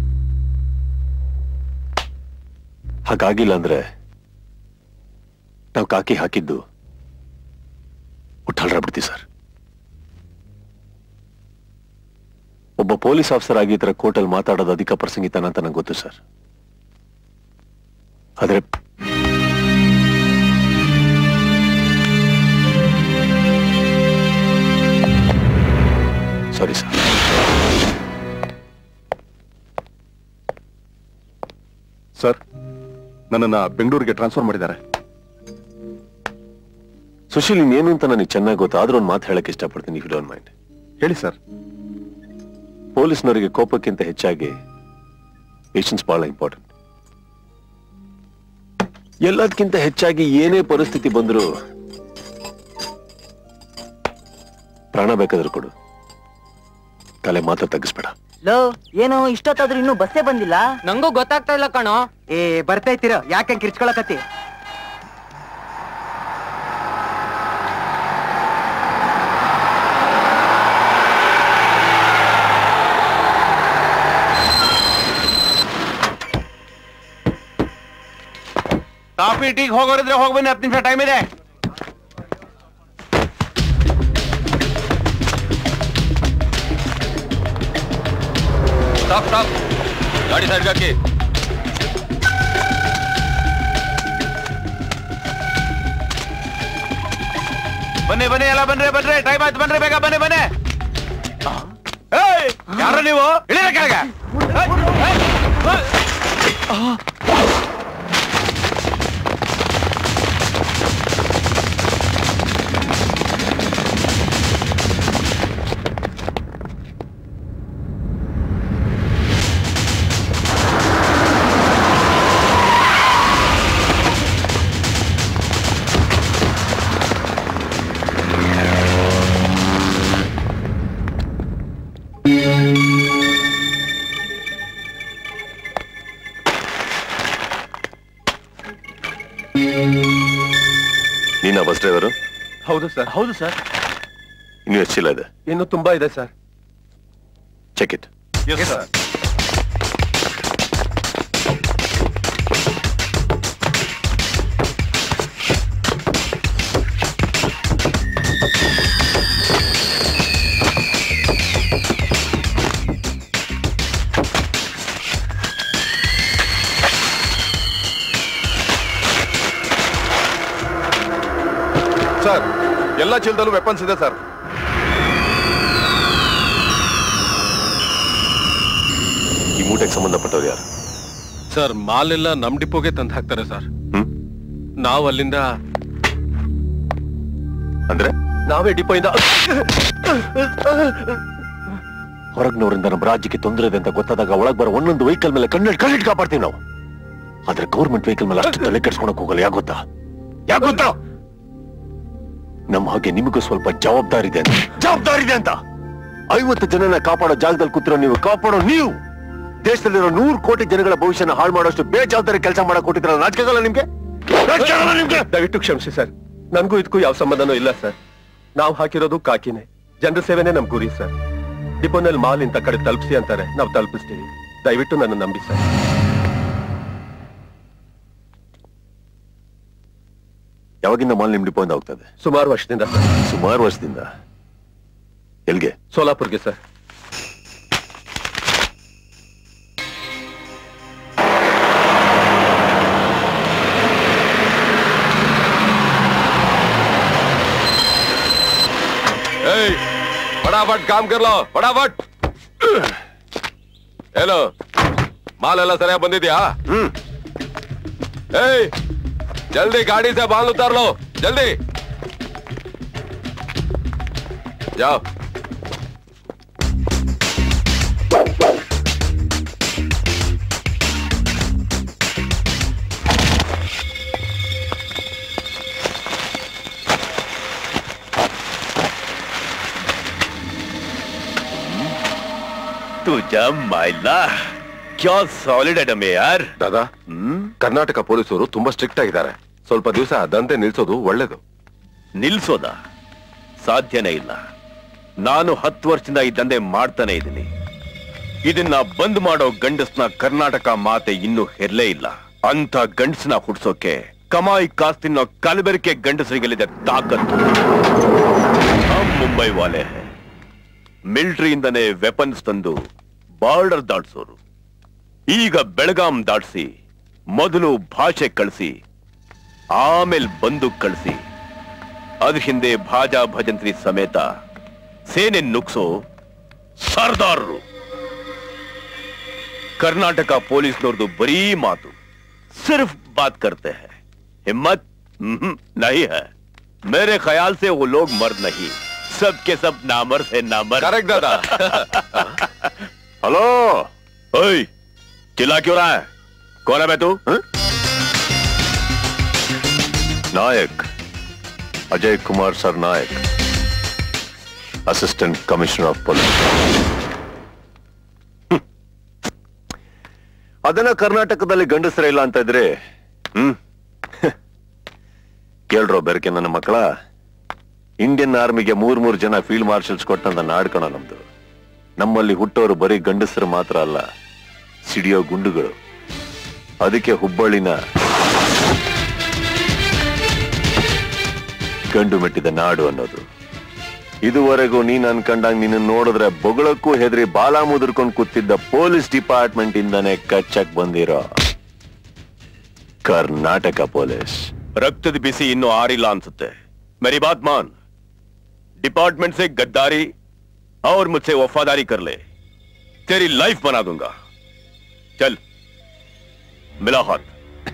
ಹಾಗಾಗಿಲ್ಲ ಅಂದ್ರೆ ನಾವು ಕಾಕಿ ಹಾಕಿದ್ದು ಬಿಡ್ತೀವಿ ಸರ್ ಒಬ್ಬ ಪೊಲೀಸ್ ಆಫೀಸರ್ ಆಗಿ ಈ ತರ ಕೋರ್ಟಲ್ಲಿ ಮಾತಾಡೋದು ಅಧಿಕ ಪ್ರಸಂಗಿತನ ಅಂತ ನಂಗೆ ಗೊತ್ತು ಸರ್ ಆದ್ರೆ ಸಾರಿ ಸರ್ ಸರ್ ನನ್ನನ್ನ ಬೆಂಗಳೂರಿಗೆ ಟ್ರಾನ್ಸ್ಫರ್ ಮಾಡಿದ್ದಾರೆ ಸುಶೀಲ್ ನೀನ್ ಏನು ಅಂತ ನನಗೆ ಚೆನ್ನಾಗಿ ಗೊತ್ತು ಆದ್ರೂ ಒಂದು ಮಾತು ಹೇಳಕ್ ಇಷ್ಟಪಡ್ತೀನಿ ಇಫ್ ಡೋಂಟ್ ಮೈಂಡ್ ಹೇಳಿ ಸರ್ ಪೊಲೀಸ್ನವರಿಗೆ ಕೋಪಕ್ಕಿಂತ ಹೆಚ್ಚಾಗಿ ಪೇಷನ್ಸ್ ಬಹಳ ಇಂಪಾರ್ಟೆಂಟ್ ಎಲ್ಲದಕ್ಕಿಂತ ಹೆಚ್ಚಾಗಿ ಏನೇ ಪರಿಸ್ಥಿತಿ ಬಂದರೂ ಪ್ರಾಣ ಬೇಕಾದ್ರೂ ಕೊಡು ತಲೆ ಮಾತ್ರ ತಗ್ಗಿಸ್ಬೇಡ ಲೋ ಏನು ಇಷ್ಟೊತ್ತಾದ್ರೂ ಇನ್ನೂ ಬಸ್ಸೇ ಬಂದಿಲ್ಲ ನಂಗೂ ಗೊತ್ತಾಗ್ತಾ ಇಲ್ಲ ಕಣೋ ಏ ಬರ್ತೈತಿರ ಯಾಕೆ ಕಿರ್ಚ್ಕೊಳಕತ್ತಿ ಕಾಫಿ ಟೀಗೆ ಹೋಗೋರಿದ್ರೆ ಹೋಗಿ ಬನ್ನಿ ಹತ್ತು ನಿಮಿಷ ಟೈಮ್ ಇದೆ ಸ್ಟಾಪ್ ಸ್ಟಾಪ್ ಗಾಡಿ ಸೈಡ್ ಹಾಕಿ ಬನ್ನಿ ಬನ್ನಿ ಎಲ್ಲ ಬನ್ರಿ ಬನ್ರಿ ಟೈಮ್ ಆಯ್ತು ಬನ್ರಿ ಬೇಗ ಬನ್ನಿ ಬನ್ನಿ ಏಯ್ ಯಾರ ನೀವು ಇಳಿರ ಕೆಳಗೆ ನೀನ ಬಸ್ ಡ್ರೈವರು ಹೌದು ಸರ್ ಹೌದು ಸರ್ ಇನ್ನು ಎಷ್ಟು ಚೀಲ ಇದೆ ಇನ್ನು ತುಂಬಾ ಇದೆ sir check it sir sir ಎಲ್ಲ ಚೀಲದಲ್ಲೂ ವೆಪನ್ಸ್ ಇದೆ ಸರ್ ಈ ಮೂಟೆಗೆ ಸಂಬಂಧಪಟ್ಟವ್ರು ಯಾರು ಸರ್ ಮಾಲೆಲ್ಲ ನಮ್ ಡಿಪೋಗೆ ತಂದು ಹಾಕ್ತಾರೆ ಸರ್ ನಾವ್ ಅಲ್ಲಿಂದ ಅಂದ್ರೆ ನಾವೇ ಡಿಪೋ ಇಂದ ಹೊರಗ್ನವರಿಂದ ನಮ್ಮ ರಾಜ್ಯಕ್ಕೆ ತೊಂದರೆ ಇದೆ ಅಂತ ಗೊತ್ತಾದಾಗ ಒಳಗ್ ಬರೋ ಒಂದೊಂದು ವೆಹಿಕಲ್ ಮೇಲೆ ಕಣ್ಣಿಟ್ಟು ಕಣ್ಣಿಟ್ಟು ಕಾಪಾಡ್ತೀವಿ ನಾವು ಆದ್ರೆ ಗೌರ್ಮೆಂಟ್ ವೆಹಿಕಲ್ ಮೇಲೆ ಅಷ್ಟು ತಲೆ ಕೆಡ್ಸ್ಕೊಳಕ್ ಹೋಗಲ್ಲ ಯಾಕೆ ಗೊತ್ತಾ ಯಾಕೆ ಗೊತ್ತಾ ನಮ್ಮ ಹಾಗೆ ನಿಮಗೂ ಸ್ವಲ್ಪ ಜವಾಬ್ದಾರಿ ಇದೆ ಅಂತ ಜವಾಬ್ದಾರಿ ಇದೆ ಅಂತ ಐವತ್ತು ಜನನ ಕಾಪಾಡೋ ಜಾಗದಲ್ಲಿ ಕೂತಿರೋ ನೀವು ಕಾಪಾಡೋ ನೀವು ದೇಶದಲ್ಲಿರೋ ನೂರು ಕೋಟಿ ಜನಗಳ ಭವಿಷ್ಯನ ಹಾಳು ಮಾಡೋಷ್ಟು ಬೇಜವಾಬ್ದಾರಿ ಕೆಲಸ ಮಾಡಕ್ ಕೊಟ್ಟಿದ್ರಲ್ಲ ನಾಚಿಕೆಗಲ್ಲ ನಿಮ್ಗೆ ನಾಚಿಕೆ ಆಗಲ್ಲ ನಿಮ್ಗೆ ದಯವಿಟ್ಟು ಕ್ಷಮಿಸಿ ಸರ್ ನನ್ಗೂ ಇದಕ್ಕೂ ಯಾವ ಸಂಬಂಧನೂ ಇಲ್ಲ ಸರ್ ನಾವು ಹಾಕಿರೋದು ಕಾಕಿನೇ ಜನರ ಸೇವೆನೇ ನಮ್ ಗುರಿ ಸರ್ ಡಿಪೋನಲ್ಲಿ ಮಾಲ್ ಇಂತ ಕಡೆ ತಲುಪಿಸಿ ಅಂತಾರೆ ನಾವು ತಲುಪಿಸ್ತೀವಿ ದಯವಿಟ್ಟು ನನ್ನ ನಂಬಿ ಸರ್ ಯಾವಾಗಿಂದ ಮಾಲ್ ನಿಮ್ ಡಿಪೋ ಇಂದ ಹೋಗ್ತದೆ ಸುಮಾರು ವರ್ಷದಿಂದ ಸರ್ ಸುಮಾರು ವರ್ಷದಿಂದ ಎಲ್ಗೆ ಸೋಲಾಪುರ್ಗೆ ಸರ್ ಏಯ್ ಫಟಾಫಟ್ ಕಾಮ್ ಕರ್ಲೋ ಫಟಾಫಟ್ ಏನು ಮಾಲ್ ಎಲ್ಲ ಸರಿಯಾಗಿ ಬಂದಿದ್ಯಾ ಹ್ಮ್ ಏಯ್ ಜಲ್ದಿ ಗಾಡಿ से बाल उतार लो जल्दी जाओ तुझा मायला क्या सॉलिड आइटम है यार ದಾದಾ ಕರ್ನಾಟಕ ಪೊಲೀಸರು ತುಂಬಾ ಸ್ಟ್ರಿಕ್ಟ್ ಆಗಿದ್ದಾರೆ ಸ್ವಲ್ಪ ದಿವಸ ದಂತೆ ನಿಲ್ಸೋದು ಒಳ್ಳೇದು ನಿಲ್ಸೋದ ಸಾಧ್ಯನೇ ಇಲ್ಲ ನಾನು ಹತ್ತು ವರ್ಷದಿಂದ ಈ ದಂಧೆ ಮಾಡ್ತಾನೆ ಇದ್ದೀನಿ ಇದನ್ನ ಬಂದ್ ಮಾಡೋ ಗಂಡಸ್ನ ಕರ್ನಾಟಕ ಮಾತೆ ಇನ್ನೂ ಹೆರ್ಲೇ ಇಲ್ಲ ಅಂತ ಗಂಡಸನ ಹುಡ್ಸೋಕೆ ಕಮಾಯಿ ಕಾಸ್ ತಿನ್ನೋ ಕಲಬೆರಕೆ ಗಂಡಸರಿಗೆಲ್ಲಿದೆ ತಾಕತ್ತು ಹಮ್ ಮುಂಬೈ ವಾಲೆ ಹೈ. ಮಿಲಿಟರಿಯಿಂದನೇ ವೆಪನ್ಸ್ ತಂದು ಬಾರ್ಡರ್ ದಾಟ್ಸೋರು ಈಗ ಬೆಳಗಾಂ ದಾಟ್ಸಿ ಮೊದಲು ಭಾಷೆ ಕಳಿಸಿ ಆಮೇಲೆ ಬಂದೂಕ್ ಕಳಿಸಿ ಅದ್ರ ಹಿಂದೆ ಭಾಜಾ ಭಜಂತ್ರಿ ಸಮೇತ ಸೇನೆ ನುಗ್ಸೋ ಸರ್ದಾರರು ಕರ್ನಾಟಕ ಪೊಲೀಸ್ನವ್ರದ್ದು ಬರೀ ಮಾತು ಸಿರ್ಫ್ बात करते हैं हिम्मत हम्म, नहीं है मेरे ख्याल से वो लोग मर्द नहीं सब के सब नामर्द है नामर्द करेक्ट दादा हेलो ओए चिल्ला क्यों रहा है कौन है मैं तू हाँ? Nayak Ajay Kumar sir Nayak assistant commissioner of police ಅದನ್ನ ಕರ್ನಾಟಕದಲ್ಲಿ ಗಂಡಸರ ಇಲ್ಲ ಅಂತ ಇದ್ರೆ ಹ್ಮ್ ಕೇಳ್ರೋ ಬೆರಕೆ ನನ್ನ ಮಕ್ಕಳ ಇಂಡಿಯನ್ ಆರ್ಮಿಗೆ ಮೂರ್ ಮೂರ್ ಜನ ಫೀಲ್ಡ್ ಮಾರ್ಷಲ್ಸ್ ಕೊಟ್ಟಂತ ನಾಡ್ಕಣ ನಮ್ದು ನಮ್ಮಲ್ಲಿ ಹುಟ್ಟೋರು ಬರೀ ಗಂಡಸರು ಮಾತ್ರ ಅಲ್ಲ ಸಿಡಿಯೋ ಗುಂಡುಗಳು ಅದಕ್ಕೆ ಹುಬ್ಬಳ್ಳಿನ ಗಂಡು ಮೆಟ್ಟಿದ ನಾಡು ಅನ್ನೋದು ಇದುವರೆಗೂ ನೀನ್ ಅನ್ಕಂಡಂಗ್ ನಿನ್ನ ನೋಡಿದ್ರೆ ಬೊಗಳಕ್ಕೂ ಹೆದರಿ ಬಾಲ ಮುದುರ್ಕೊಂಡ್ ಕೂತಿದ್ದ ಪೊಲೀಸ್ ಡಿಪಾರ್ಟ್ಮೆಂಟ್ ಇಂದಾನೆ ಕಚ್ಚಕ್ ಬಂದಿರೋ ಕರ್ನಾಟಕ ಪೊಲೀಸ್ ರಕ್ತದ ಬಿಸಿ ಇನ್ನೂ ಆರಿಲ್ಲ ಅನ್ಸುತ್ತೆ मेरी बात मान डिपार्टमेंट से गद्दारी और मुझसे वफादारी कर ले तेरी लाइफ बना दूंगा चल मिला हाथ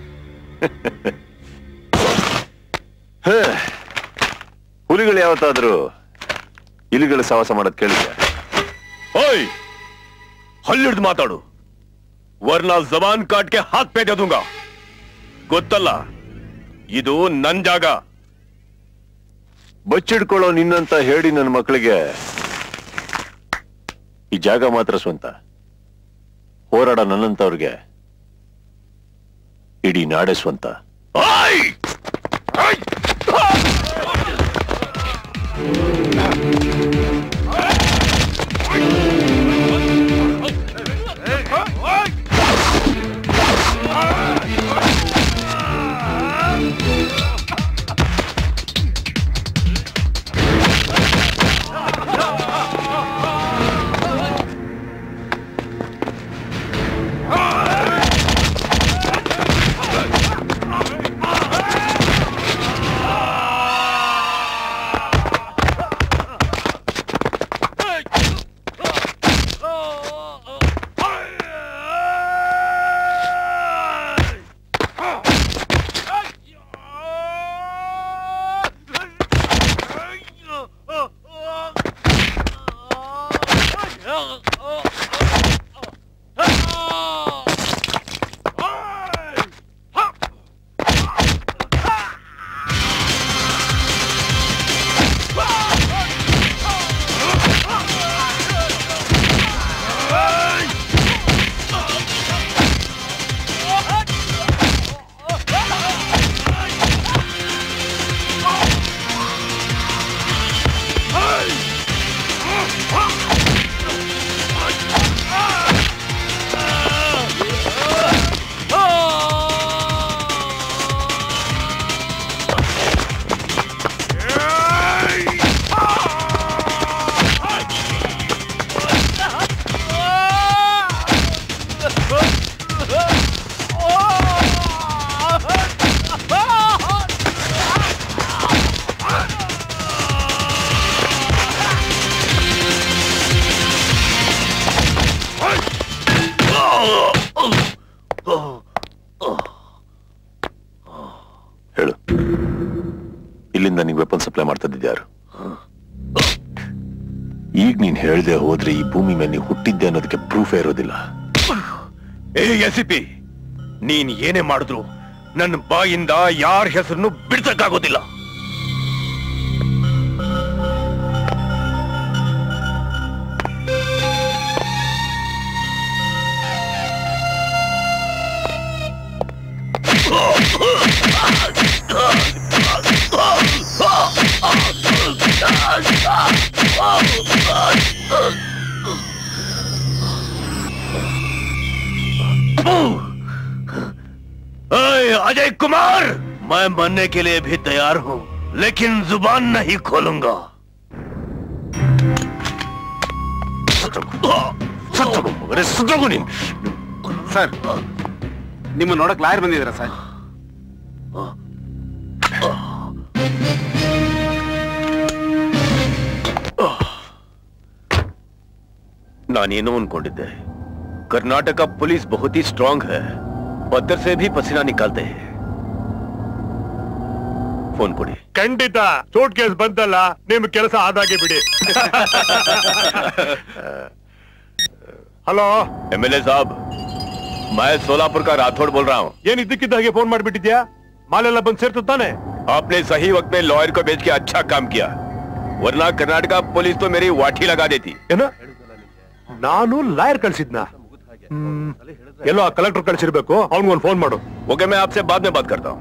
ಹೇ, ಹುಲಿಗಳು ಯಾವತ್ತಾದ್ರೂ ಇಲಿಗಳು ಸವಾಸ ಮಾಡೋದ್ ಕೇಳಿದ್ಯಾ ओए ಹಲ್ಲಿಡ್ದು ಮಾತಾಡು ವರ್ನಾ ಜಬಾನ್ ಕಾಟ್ ಕೆ ಹಾತ್ ಪೇ ದೇ ದೂಂಗಾ ಗೊತ್ತಲ್ಲ ಇದು ನನ್ ಜಾಗ ಬಚ್ಚಿಡ್ಕೊಳ್ಳೋ ನಿನ್ನಂತ ಹೇಳಿ ನನ್ನ ಮಕ್ಕಳಿಗೆ ಈ ಜಾಗ ಮಾತ್ರ ಸ್ವಂತ ಹೋರಾಡ ನನ್ನಂತವ್ರಿಗೆ ಇಡೀ ನಾಡೆ ಸ್ವಂತ ಹೇಳು ಇಲ್ಲಿಂದ ನೀವು ವೆಪನ್ ಸಪ್ಲೈ ಮಾಡ್ತಾ ಇದ್ಯಾರು ಈಗ ನೀನ್ ಹೇಳ್ದೆ ಹೋದ್ರೆ ಈ ಭೂಮಿ ಮೇಲೆ ನೀವು ಹುಟ್ಟಿದ್ದೆ ಅನ್ನೋದಕ್ಕೆ ಪ್ರೂಫೇ ಇರೋದಿಲ್ಲ ಏ ಎಸ್ ಪಿ ನೀನ್ ಏನೇ ಮಾಡಿದ್ರು ನನ್ನ ಬಾಯಿಂದ ಯಾರ ಹೆಸರನ್ನು ಬಿಡ್ಸಕ್ಕಾಗೋದಿಲ್ಲ अय अजय कुमार मैं मरने के लिए भी तैयार हूँ लेकिन जुबान नहीं खोलूंगा ಸರ್ ನಿಮ್ಮ ನೋಡಕ್ ಲಾಯರ್ ಬಂದಿದ್ದೀರಾ ಸರ್ ನಾನೇನೋ ಅನ್ಕೊಂಡಿದ್ದೆ ಕರ್ನಾಟಕ पुलिस बहुत ही स्ट्रांग है पत्थर से भी पसीना निकालते हैं ಫೋನ್ ಕೊಡಿ ಖಂಡಿತ ಸೂಟ್ ಕೇಸ್ ಬಂತಲ್ಲ ನಿಮ್ ಕೆಲಸ ಆದಾಗೆ ಬಿಡಿ ಹಲೋ एमएलए साहब मैं सोलापुर का राठौड़ बोल रहा हूँ ಏನ್ ಇದ್ದಕ್ಕಿದ್ದ ಹಾಗೆ ಫೋನ್ ಮಾಡ್ಬಿಟ್ಟಿದ್ಯಾ ಮಾಲೆಲ್ಲ ಬಂದ್ ಸೇರ್ತು ತಾನೆ आपने सही वक्त में लॉयर को भेज के अच्छा काम किया वरना कर्नाटका पुलिस तो मेरी वाठी लगा देती ಏನ ನಾನು ಲಾಯರ್ ಕಳ್ಸಿದ್ನ ಹ್ಮ್. ಎಲ್ಲೋ ಆ ಕಲೆಕ್ಟರ್ ಕಳ್ಸಿರ್ಬೇಕು ಅವ್ನಿಗೊಂದು ಫೋನ್ ಮಾಡು ओके मैं आपसे बाद में बात करता हूँ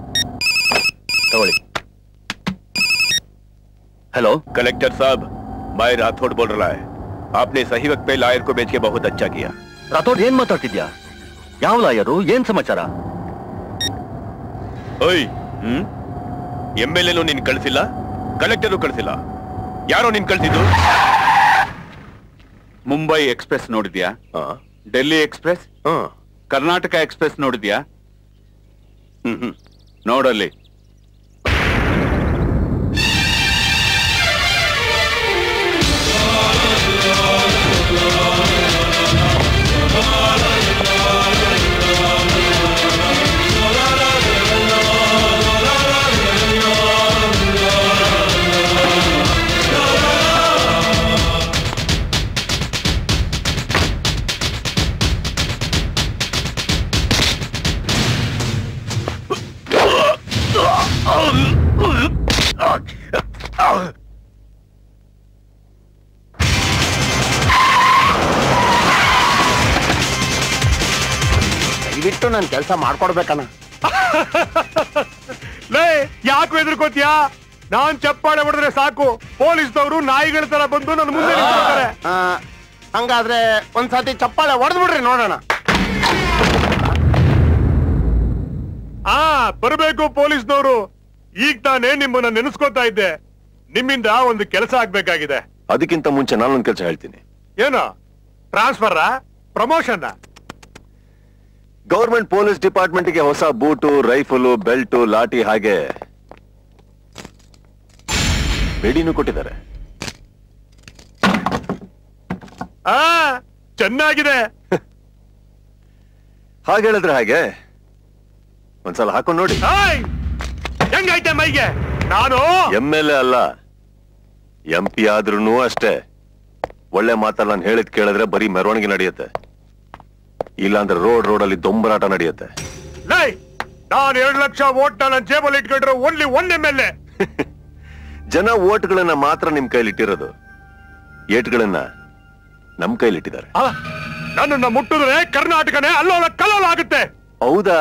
हेलो कलेक्टर साहब मैं राठौड़ बोल रहा है आपने सही वक्त पे लायर को भेज के बहुत अच्छा किया ರಾಥೋಡ್ ಏನ್ ಮಾತಾಡ್ತಿದ್ಯಾ ಯಾವ ಲಾಯರು ಏನ್ ಸಮಾಚಾರ ओए हम्म ಎಂ ಎಲ್ ಎನು ನಿನ್ ಕಳ್ಸಿಲ್ಲ ಕಲೆಕ್ಟರು ಕಳ್ಸಿಲ್ಲ ಯಾರೋ ನಿನ್ ಕಳ್ಸಿದ್ದು ಮುಂಬೈ ಎಕ್ಸ್ಪ್ರೆಸ್ ನೋಡಿದ್ಯಾ ಡೆಲ್ಲಿ ಎಕ್ಸ್ಪ್ರೆಸ್ ಕರ್ನಾಟಕ ಎಕ್ಸ್ಪ್ರೆಸ್ ನೋಡಿದ್ಯಾ ನೋಡಲ್ಲಿ ದಯವಿಟ್ಟು ನಾನು ಕೆಲಸ ಮಾಡ್ಕೊಡ್ಬೇಕಣ್ಣ ಲೇ ಯಾಕೆ ಎದುರ್ಕೋತಿಯಾ ನಾನ್ ಚಪ್ಪಾಳೆ ಹೊಡೆದ್ರೆ ಸಾಕು ಪೊಲೀಸ್ನವರು ನಾಯಿಗಳ ತರ ಬಂದು ನನ್ನ ಮುಂದೆ ನಿಂತ್ಕೊಳ್ತಾರೆ. ಆ, ಹಂಗಾದ್ರೆ ಒಂದ್ಸತಿ ಚಪ್ಪಾಳೆ ಹೊಡೆದ್ ಬಿಡ್ರಿ ನೋಡೋಣ ಆ ಬರಬೇಕು ಪೊಲೀಸ್ನವರು ಈಗ ತಾನೇ ನಿಮ್ಮನ್ನ ನೆನೆಸ್ಕೊತಾ ಇದ್ದೆ ನಿಮ್ಮಿಂದ ಒಂದು ಕೆಲಸ ಆಗ್ಬೇಕಾಗಿದೆ ಅದಕ್ಕಿಂತ ಮುಂಚೆ ನಾನೊಂದು ಕೆಲಸ ಹೇಳ್ತೀನಿ ಏನು ಟ್ರಾನ್ಸ್ಫರ್ ಪ್ರಮೋಷನ್ ಗೌರ್ಮೆಂಟ್ ಪೊಲೀಸ್ ಡಿಪಾರ್ಟ್ಮೆಂಟ್ಗೆ ಹೊಸ ಬೂಟು ರೈಫಲು ಬೆಲ್ಟು ಲಾಠಿ ಹಾಗೆ ಬೇಡಿನೂ ಕೊಟ್ಟಿದ್ದಾರೆ ಆ ಚೆನ್ನಾಗಿದೆ ಹಾಗೆ ಹೇಳಿದ್ರೆ ಹಾಗೆ ಒಂದ್ಸಲ ಹಾಕೊಂಡು ನೋಡಿ ಹಾಯ್ ಹೆಂಗೈತೆ ಮೈಗೆ ನಾನು ಎಂ ಎಲ್ ಎ ಅಲ್ಲ ಎಂ ಪಿ ಆದ್ರೂ ಅಷ್ಟೇ ಒಳ್ಳೆ ಮಾತಲ್ಲ ನಾನು ಹೇಳಿದ್ ಕೇಳಿದ್ರೆ ಬರೀ ಮೆರವಣಿಗೆ ನಡೆಯುತ್ತೆ ಇಲ್ಲಾಂದ್ರೆ ರೋಡ್ ರೋಡಲ್ಲಿ ದೊಂಬರಾಟ ನಡೆಯುತ್ತೆ ಲೈ ನಾನು ಎರಡು ಲಕ್ಷ ಓಟ್ ನನ್ನ ಜೇಬಲ್ಲಿ ಇಟ್ಕೊಂಡ್ರೆ only one M L A ಜನ ಓಟ್ಗಳನ್ನ ಮಾತ್ರ ನಿಮ್ ಕೈಲಿಟ್ಟಿರೋದು ಏಟ್ಗಳನ್ನ ನಮ್ ಕೈಲಿಟ್ಟಿದ್ದಾರೆ ನನ್ನನ್ನ ಮುಟ್ಟಿದ್ರೆ ಕರ್ನಾಟಕನೇ ಅಲ್ಲೋಲ ಕಲ್ಲೋಲ ಆಗುತ್ತೆ ಹೌದಾ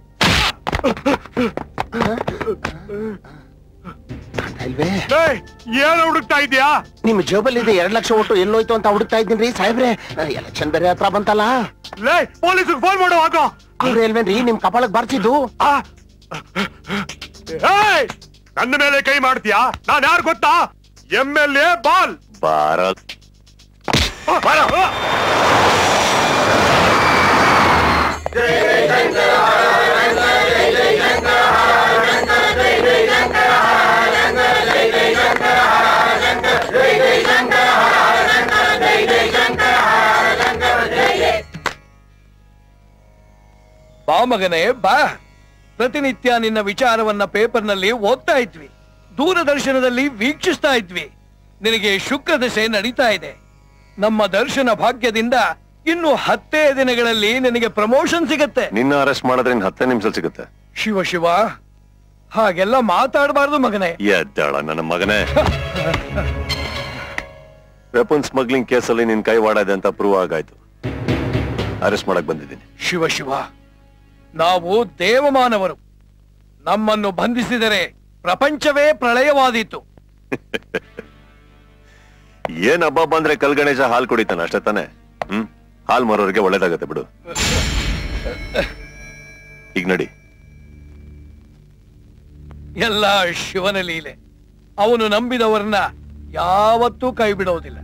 ಇಲ್ವೇ ಏಯ್, ಏನು ಹುಡುಕ್ತಾ ಇದೀಯಾ ನಿಮ್ ಜೇಬಲ್ಲಿ ಇದೆ ಎರಡ್ ಲಕ್ಷ ಒಟ್ಟು ಎಲ್ಲೋಯ್ತು ಅಂತ ಹುಡುಕ್ತಾ ಇದ್ದೀನಿ ಸಾಹೇಬ್ರೆ ಎಲೆಕ್ಷನ್ ಬೇರೆ ಹತ್ರ ಬಂತಲ್ಲ ಲೇ ಪೊಲೀಸ್ಗೆ ಫೋನ್ ಮಾಡು ಹಾಕೋ ಅವ್ರು ಎಲ್ವೇನ್ರಿ ನಿಮ್ ಕಪಾಳಕ್ ಬರ್ತಿದ್ದು ಏಯ್ ನನ್ನ ಮೇಲೆ ಕೈ ಮಾಡ್ತೀಯಾ ನಾನ್ ಯಾರು ಗೊತ್ತಾ ಎಂ ಎಲ್ ಎ ಬಾಲ್ ಭಾರತ್ ಬಾ ಮಗನೇ ಬಾ ಪ್ರತಿನಿತ್ಯ ನಿನ್ನ ವಿಚಾರವನ್ನ ಪೇಪರ್ನಲ್ಲಿ ಓದ್ತಾ ಇದ್ವಿ ದೂರದರ್ಶನದಲ್ಲಿ ವೀಕ್ಷಿಸ್ತಾ ಇದ್ವಿ ನಿನಗೆ ಶುಕ್ರ ದಶೆ ನಡೀತಾ ಇದೆ ನಮ್ಮ ದರ್ಶನ ಭಾಗ್ಯದಿಂದ ಇನ್ನು ಹತ್ತೇ ದಿನಗಳಲ್ಲಿ ನಿನಗೆ ಪ್ರಮೋಷನ್ ಸಿಗತ್ತೆ ನಿನ್ನ ಅರೆಸ್ಟ್ ಮಾಡಿದ್ರೆ ಇನ್ ಹತ್ತೇ ನಿಮಿಷ ಸಿಗುತ್ತೆ ಶಿವ ಶಿವ ಹಾಗೆಲ್ಲ ಮಾತಾಡಬಾರ್ದು ಮಗನೇ ಎದ್ದಾಳ ನನ್ನ ಮಗನೇ ವೆಪನ್ ಸ್ಮಗ್ಲಿಂಗ್ ಕೇಸಲ್ಲಿ ನಿನ್ ಕೈ ವಾಡದೆ ಅಂತ ಪ್ರೂವ್ ಆಗಾಯ್ತು ಅರೆಸ್ಟ್ ಮಾಡಕ್ ಬಂದಿದ್ದೀನಿ ಶಿವ ಶಿವ ನಾವು ದೇವಮಾನವರು ನಮ್ಮನ್ನು ಬಂಧಿಸಿದರೆ ಪ್ರಪಂಚವೇ ಪ್ರಳಯವಾದೀತು ಏನ್ ಹಬ್ಬ ಬಂದ್ರೆ ಕಲ್ ಗಣೇಶ ಹಾಲ್ ಕುಡಿತಾನೆ ಅಷ್ಟೇ ತಾನೆ ಹ್ಮ್ ಹಾಲ್ ಮಾರೋರಿಗೆ ಒಳ್ಳೇದಾಗತ್ತೆ ಬಿಡು ಈಗ ನಡಿ ಎಲ್ಲ ಶಿವನ ಲೀಲೆ ಅವನು ನಂಬಿದವರನ್ನ ಯಾವತ್ತೂ ಕೈ ಬಿಡೋದಿಲ್ಲ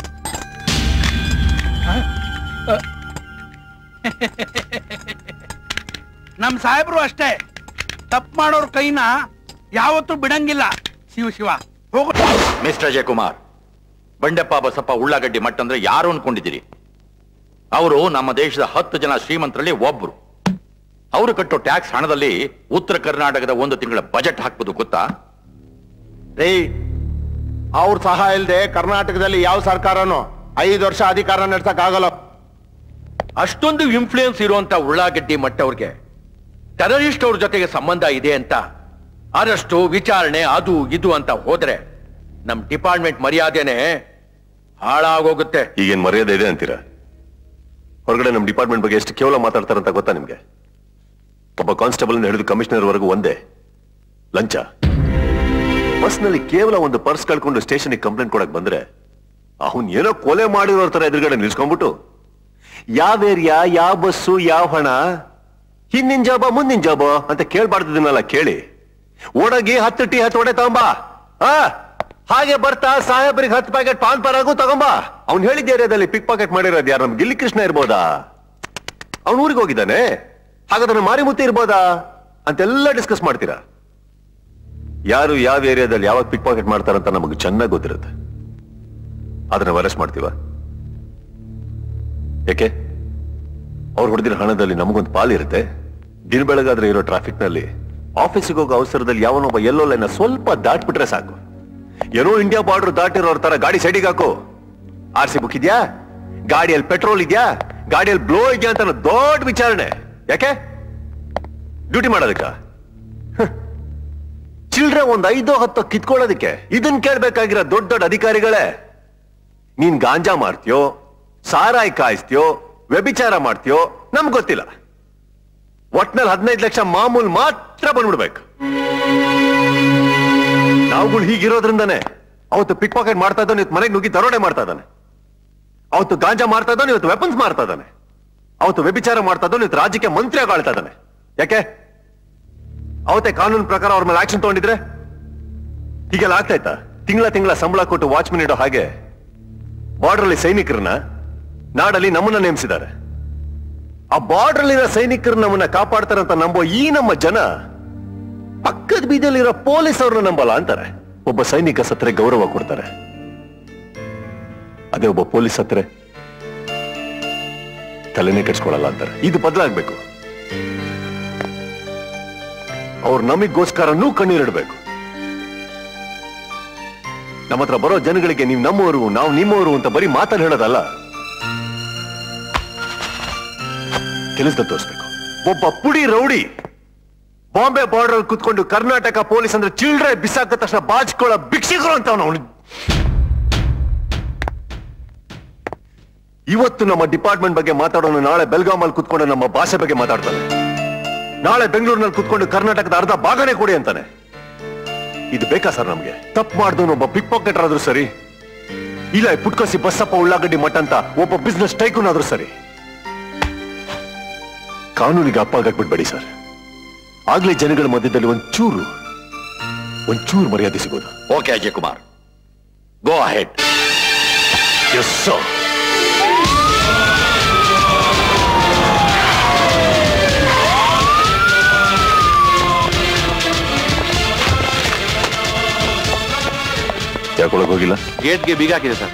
ನಮ್ ಸಾಹೇಬ್ರು ಅಷ್ಟೇ ತಪ್ಪು ಮಾಡೋರ್ ಕೈನ ಯಾವತ್ತೂ ಬಿಡಂಗಿಲ್ಲ ಶಿವ ಶಿವ ಹೋಗು ಮಿಸ್ಟರ್ ಜಯಕುಮಾರ್ ಬಂಡೆಪ್ಪ ಬಸಪ್ಪ ಉಳ್ಳಾಗಡ್ಡಿ ಮಠ ಅಂದ್ರೆ ಯಾರು ಅನ್ಕೊಂಡಿದ್ದೀರಿ ಅವರು ನಮ್ಮ ದೇಶದ ಹತ್ತು ಜನ ಶ್ರೀಮಂತರಲ್ಲಿ ಒಬ್ರು ಅವರು ಕಟ್ಟೋ ಟ್ಯಾಕ್ಸ್ ಹಣದಲ್ಲಿ ಉತ್ತರ ಕರ್ನಾಟಕದ ಒಂದು ತಿಂಗಳ ಬಜೆಟ್ ಹಾಕ್ಬೋದು ಗೊತ್ತಾ ರೀ ಅವ್ರ ಸಹಾಯ ಇಲ್ದೆ ಕರ್ನಾಟಕದಲ್ಲಿ ಯಾವ ಸರ್ಕಾರನೂ ಐದು ವರ್ಷ ಅಧಿಕಾರ ನಡ್ಸಕ್ ಆಗಲ್ಲ ಅಷ್ಟೊಂದು ಇನ್ಫ್ಲೂಯೆನ್ಸ್ ಇರುವಂತ ಉಳ್ಳಾಗಡ್ಡಿ ಮಟ್ಟ ಅವ್ರಿಗೆ ಟೆರರಿಸ್ಟ್ ಅವ್ರ ಜೊತೆಗೆ ಸಂಬಂಧ ಇದೆ ಅಂತ ಅರೆಸ್ಟು ವಿಚಾರಣೆ ಅದು ಇದು ಅಂತ ಹೋದ್ರೆ ನಮ್ ಡಿಪಾರ್ಟ್ಮೆಂಟ್ ಮರ್ಯಾದೆನೆ ಹಾಳಾಗೋಗುತ್ತೆ ಈಗೇನ್ ಮರ್ಯಾದೆ ಇದೆ ಅಂತೀರಾ ಹೊರಗಡೆ ನಮ್ ಡಿಪಾರ್ಟ್ಮೆಂಟ್ ಬಗ್ಗೆ ಎಷ್ಟು ಕೇವಲ ಮಾತಾಡ್ತಾರಂತ ಗೊತ್ತಾ ನಿಮ್ಗೆ ಒಬ್ಬ ಕಾನ್ಸ್ಟೇಬಲ್ ಹಿಡಿದು ಕಮಿಷನರ್ ವರೆಗೂ ಒಂದೇ ಲಂಚ ಬಸ್ನಲ್ಲಿ ಕೇವಲ ಒಂದು ಪರ್ಸ್ ಕಳ್ಕೊಂಡು ಸ್ಟೇಷನ್ಗೆ ಕಂಪ್ಲೇಂಟ್ ಕೊಡಕ್ ಬಂದ್ರೆ ಅವನ್ ಏನೋ ಕೊಲೆ ಮಾಡಿರೋ ತರ ಎದುರುಗಡೆ ನಿಲ್ಸ್ಕೊಂಡ್ಬಿಟ್ಟು ಯಾವ ಏರಿಯಾ ಯಾವ ಬಸ್ಸು ಯಾವ ಹಣ ಹಿಂದಿನ ಜಾಬ ಮುಂದಿನ ಜಾಬ ಅಂತ ಕೇಳ್ಬಾರ್ದನ್ನೆಲ್ಲ ಕೇಳಿ ಓಡೋಗಿ ಹತ್ತು ಟೀ ಹತ್ತು ಒಡೆ ತಗೊಂಬಾ ಆ ಹಾಗೆ ಬರ್ತಾ ಸಾಹೇಬ್ರಿಗೆ ಹತ್ತು ಪ್ಯಾಕೆಟ್ ಪಾನ್ ಪರಾಗು ತಗೊಂಬಾ ಅವ್ನು ಹೇಳಿದ ಏರಿಯಾದಲ್ಲಿ ಪಿಕ್ ಪಾಕೆಟ್ ಮಾಡಿರೋದು ಯಾರು ನಮ್ ಗಿಲ್ಲಿ ಕೃಷ್ಣ ಇರ್ಬೋದಾ ಅವ್ನ ಊರಿಗೆ ಹೋಗಿದ್ದಾನೆ ಹಾಗಾದ್ರೆ ಮಾರಿಮುತ್ತಿ ಇರ್ಬೋದಾ ಅಂತೆಲ್ಲ ಡಿಸ್ಕಸ್ ಮಾಡ್ತೀರಾ ಯಾರು ಯಾವ ಏರಿಯಾದಲ್ಲಿ ಯಾವಾಗ ಪಿಕ್ ಪಾಕೆಟ್ ಮಾಡ್ತಾರಂತ ನಮಗೆ ಚೆನ್ನಾಗಿ ಗೊತ್ತಿರುತ್ತೆ ಅದನ್ನ ಅರೆಸ್ಟ್ ಮಾಡ್ತೀವ ಯಾಕೆ ಅವ್ರು ಹೊಡೆದಿರೋ ಹಣದಲ್ಲಿ ನಮಗೊಂದು ಪಾಲಿರುತ್ತೆ ದಿನ ಬೆಳಗಾದ್ರೆ ಇರೋ ಟ್ರಾಫಿಕ್ ನಲ್ಲಿ ಆಫೀಸಿಗೆ ಹೋಗೋ ಅವಸರದಲ್ಲಿ ಯಾವನೊಬ್ಬ ಎಲ್ಲೋ ಲೈನ್ ಸ್ವಲ್ಪ ದಾಟ್ಬಿಟ್ರೆ ಸಾಕು ಏನೋ ಇಂಡಿಯಾ ಬಾರ್ಡರ್ ದಾಟಿರೋರ್ ತರ ಗಾಡಿ ಸೈಡಿಗೆ ಹಾಕು ಆರ್ ಸಿ ಬುಕ್ ಇದೆಯಾ ಗಾಡಿಯಲ್ಲಿ ಪೆಟ್ರೋಲ್ ಇದೆಯಾ ಗಾಡಿಯಲ್ಲಿ ಬ್ಲೋ ಇದೆಯಾ ಅಂತ ದೊಡ್ಡ ವಿಚಾರಣೆ ಯಾಕೆ ಡ್ಯೂಟಿ ಮಾಡೋದಕ್ಕ ಹ. ಚಿಲ್ಡ್ರೆ ಒಂದ್ ಐದೋ ಹತ್ತೋ ಕಿತ್ಕೊಳ್ಳೋದಕ್ಕೆ ಇದನ್ ಕೇಳ್ಬೇಕಾಗಿರೋ ದೊಡ್ಡ ದೊಡ್ಡ ಅಧಿಕಾರಿಗಳೇ ನೀನ್ ಗಾಂಜಾ ಮಾಡ್ತೀಯೋ ಸಾರಾಯಿ ಕಾಯಿಸ್ತೀಯೋ ವ್ಯಭಿಚಾರ ಮಾಡ್ತೀಯೋ ನಮ್ಗ್ ಗೊತ್ತಿಲ್ಲ ಒಟ್ನಲ್ಲಿ ಹದಿನೈದು ಲಕ್ಷ ಮಾಮೂಲ್ ಮಾತ್ರ ಬಂದ್ಬಿಡ್ಬೇಕು ನಾವುಗಳು ಹೀಗಿರೋದ್ರಿಂದಾನೆ ಅವತ್ತು ಪಿಕ್ ಪಾಕೆಟ್ ಮಾಡ್ತಾ ಇದ್ದಾನೆ ಇವತ್ತು ಮನೆಗೆ ನುಗ್ಗಿ ದರೋಡೆ ಮಾಡ್ತಾ ಇದ್ದಾನೆ ಅವತ್ತು ಗಾಂಜಾ ಮಾಡ್ತಾ ಇದ್ದಾನೆ ಇವತ್ತು ವೆಪನ್ಸ್ ಮಾಡ್ತಾ ಇದ್ದಾನೆ ಅವತ್ತು ವ್ಯಭಿಚಾರ ಮಾಡ್ತಾ ಇದ್ದಾನೆ ಇವತ್ತು ರಾಜ್ಯಕ್ಕೆ ಮಂತ್ರಿ ಆಗಾಳ್ತಾ ಇದ್ದಾನೆ ಯಾಕೆ ಅವತ್ತೆ ಕಾನೂನು ಪ್ರಕಾರ ಅವ್ರ ಮೇಲೆ ಆಕ್ಷನ್ ತಗೊಂಡಿದ್ರೆ ಹೀಗೆಲ್ಲ ಆಗ್ತಾ ಇತ್ತಾ ತಿಂಗಳ ತಿಂಗಳ ಸಂಬಳ ಕೊಟ್ಟು ವಾಚ್ಮನ್ ಇಡೋ ಹಾಗೆ ಬಾರ್ಡರ್ ಅಲ್ಲಿ ಸೈನಿಕರನ್ನ ನಾಡಲ್ಲಿ ನಮ್ಮನ್ನ ನೇಮಿಸಿದ್ದಾರೆ ಆ ಬಾರ್ಡರ್ ಅಲ್ಲಿರೋ ಸೈನಿಕರು ನಮ್ಮನ್ನ ಕಾಪಾಡ್ತಾರಂತ ನಂಬೋ ಈ ನಮ್ಮ ಜನ ಪಕ್ಕದ ಬೀದಿಯಲ್ಲಿರೋ ಪೊಲೀಸ್ ಅವ್ರನ್ನ ನಂಬಲ್ಲ ಅಂತಾರೆ ಒಬ್ಬ ಸೈನಿಕ ಸತ್ರೆ ಗೌರವ ಕೊಡ್ತಾರೆ ಅದೇ ಒಬ್ಬ ಪೊಲೀಸ್ ಸತ್ರೆ ತಲೆನೇ ಕೆಡ್ಸ್ಕೊಳಲ್ಲ ಅಂತಾರೆ ಇದು ಬದಲಾಗ್ಬೇಕು ಅವ್ರು ನಮಗೋಸ್ಕರನೂ ಕಣ್ಣೀರಿಡ್ಬೇಕು ನಮ್ಮ ಹತ್ರ ಬರೋ ಜನಗಳಿಗೆ ನೀವು ನಮ್ಮವರು ನಾವು ನಿಮ್ಮವರು ಅಂತ ಬರೀ ಮಾತಲ್ಲಿ ಹೇಳೋದಲ್ಲ ಕೆಲಸದಲ್ಲಿ ತೋರಿಸ್ಬೇಕು ಒಬ್ಬ ಪುಡಿ ರೌಡಿ ಬಾಂಬೆ ಬಾರ್ಡರ್ ಕುತ್ಕೊಂಡು ಕರ್ನಾಟಕ ಪೊಲೀಸ್ ಅಂದ್ರೆ ಚಿಲ್ಡ್ರೆ ಬಿಸಾಕ ತಕ್ಷಣ ಬಾಚ್ಕೊಳ್ಳೋ ಭಿಕ್ಷಿಕರು ಅಂತ ಅವನು ಇವತ್ತು ನಮ್ಮ ಡಿಪಾರ್ಟ್ಮೆಂಟ್ ಬಗ್ಗೆ ಮಾತಾಡೋನು ನಾಳೆ ಬೆಲ್ಗಾಮಲ್ಲಿ ಕುತ್ಕೊಂಡು ನಮ್ಮ ಭಾಷೆ ಬಗ್ಗೆ ಮಾತಾಡ್ತಾನೆ ನಾಳೆ ಬೆಂಗಳೂರಿನಲ್ಲಿ ಕುತ್ಕೊಂಡು ಕರ್ನಾಟಕದ ಅರ್ಧ ಭಾಗನೇ ಕೊಡಿ ಅಂತಾನೆ ಇದು ಬೇಕಾ ಸರ್ ನಮ್ಗೆ ತಪ್ಪು ಮಾಡಿದವನು ಒಬ್ಬ ಪಿಕ್ ಪಾಕೆಟರ್ ಆದ್ರೂ ಸರಿ ಇಲ್ಲ ಈ ಪುಟ್ಕೋಸಿ ಬಸ್ಸಪ್ಪ ಉಳ್ಳಾಗಡ್ಡಿ ಮಠ ಅಂತ ಒಬ್ಬ ಬಿಸ್ನೆಸ್ ಟೈಕೂನ್ ಆದ್ರೂ ಸರಿ ಕಾನೂನಿಗೆ ಅಪ್ಪಾಗಾಕ್ಬಿಡ್ಬೇಡಿ ಸರ್ ಆಗ್ಲೇ ಜನಗಳ ಮಧ್ಯದಲ್ಲಿ ಒಂಚೂರು ಒಂಚೂರು ಮರ್ಯಾದೆ ಸಿಗೋದು okay Ajay Kumar go ahead yes sir ಯಾಕೊಳಕ್ ಹೋಗಿಲ್ಲ ಗೇಟ್ಗೆ ಬೀಗ ಹಾಕಿದೆ ಸರ್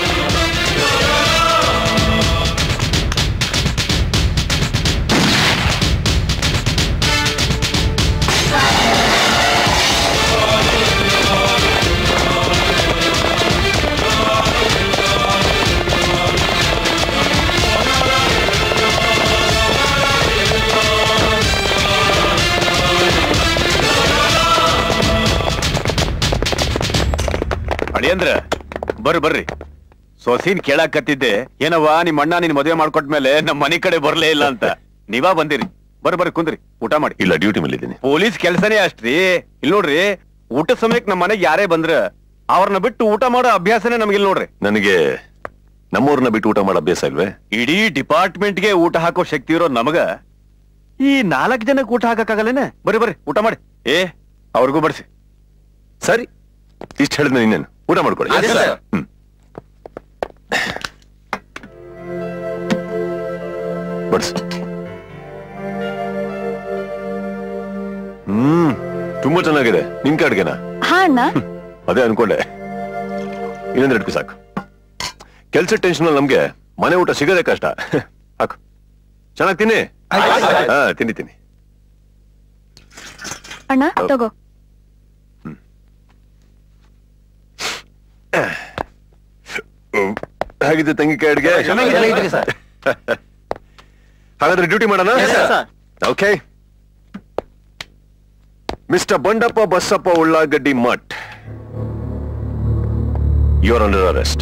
ಅಳಿಯಂದ್ರ ಬರ್ರಿ ಬರ್ರಿ ಸೊಸೀನ್ ಕೇಳಾಕತ್ತಿದ್ದೆ ಏನವ್ವ ನಿಮ್ ಅಣ್ಣ ನಿನ್ ಮದುವೆ ಮಾಡ್ಕೊಟ್ಮೇಲೆ ನಮ್ ಮನೆ ಕಡೆ ಬರ್ಲೇ ಇಲ್ಲ ಅಂತ ನೀವಾ ಬಂದಿರಿ ಬರ್ರಿ ಬರ್ರಿ ಕುಂದ್ರಿ ಊಟ ಮಾಡಿ ಇಲ್ಲ ಡ್ಯೂಟಿ ಮೇಲೆ ಇದ್ದೀನಿ ಪೊಲೀಸ್ ಕೆಲ್ಸನೇ ಅಷ್ಟ್ರಿ ಇಲ್ಲಿ ನೋಡ್ರಿ ಊಟ ಸಮಯಕ್ಕೆ ನಮ್ಮ ಮನೆಗೆ ಯಾರೇ ಬಂದ್ರ ಅವ್ರನ್ನ ಬಿಟ್ಟು ಊಟ ಮಾಡೋ ಅಭ್ಯಾಸನೇ ನಮ್ಗಿಲ್ ನೋಡ್ರಿ ನನಗೆ ನಮ್ಮೂರ್ನ ಬಿಟ್ಟು ಊಟ ಮಾಡೋ ಅಭ್ಯಾಸ ಇಲ್ವೇ ಇಡೀ ಡಿಪಾರ್ಟ್ಮೆಂಟ್ಗೆ ಊಟ ಹಾಕೋ ಶಕ್ತಿ ಇರೋ ನಮಗ ಈ ನಾಲ್ಕು ಜನಕ್ಕೆ ಊಟ ಹಾಕಕ್ಕಾಗಲ್ಲೇನೆ ಬರ್ರಿ ಬರ್ರಿ ಊಟ ಮಾಡಿ ಏ ಅವ್ರಿಗೂ ಬಡಿಸಿ ಸರಿ ಇಷ್ಟ ಹೇಳಿದ್ನ ಇನ್ನೇನು ಊಟ ಮಾಡ್ಕೊಳ್ಳಿ ಅದೇ ಸರ್. ಹ್ಮ್. ಬಡ್ಸು ಹ್ಮ್ ತುಂಬಾ ಚೆನ್ನಾಗಿದೆ ನಿನ್ ಅಡ್ಗೆನಾ ಹಾ ಅಣ್ಣ ಅದೇ ಅನ್ಕೊಂಡೆ ಇನ್ನೊಂದ್ ಎರಡು ಸಾಕು ಕೆಲ್ಸ ಟೆನ್ಷನ್ ಅಲ್ಲಿ ನಮ್ಗೆ ಮನೆ ಊಟ ಸಿಗೋದೇ ಕಷ್ಟ ಹಾಕು ಚೆನ್ನಾಗಿ ತಿನ್ನಿ ಹಾ ತಿನ್ನಿ ತಿನ್ನಿ ಅಣ್ಣ ತಗೋ ಹ್ಮ್. ಹೇಗಿದೆ ತಂಗಿಕಾಯಿ ಅಡ್ಗೆ ಚೆನ್ನಾಗಿದೆ ಸರ್. ಹಾಗಾದ್ರೆ ಡ್ಯೂಟಿ ಮಾಡೋಣ Yes, sir. Okay mister Bandappa Basappa Ullagaddi Math your under arrest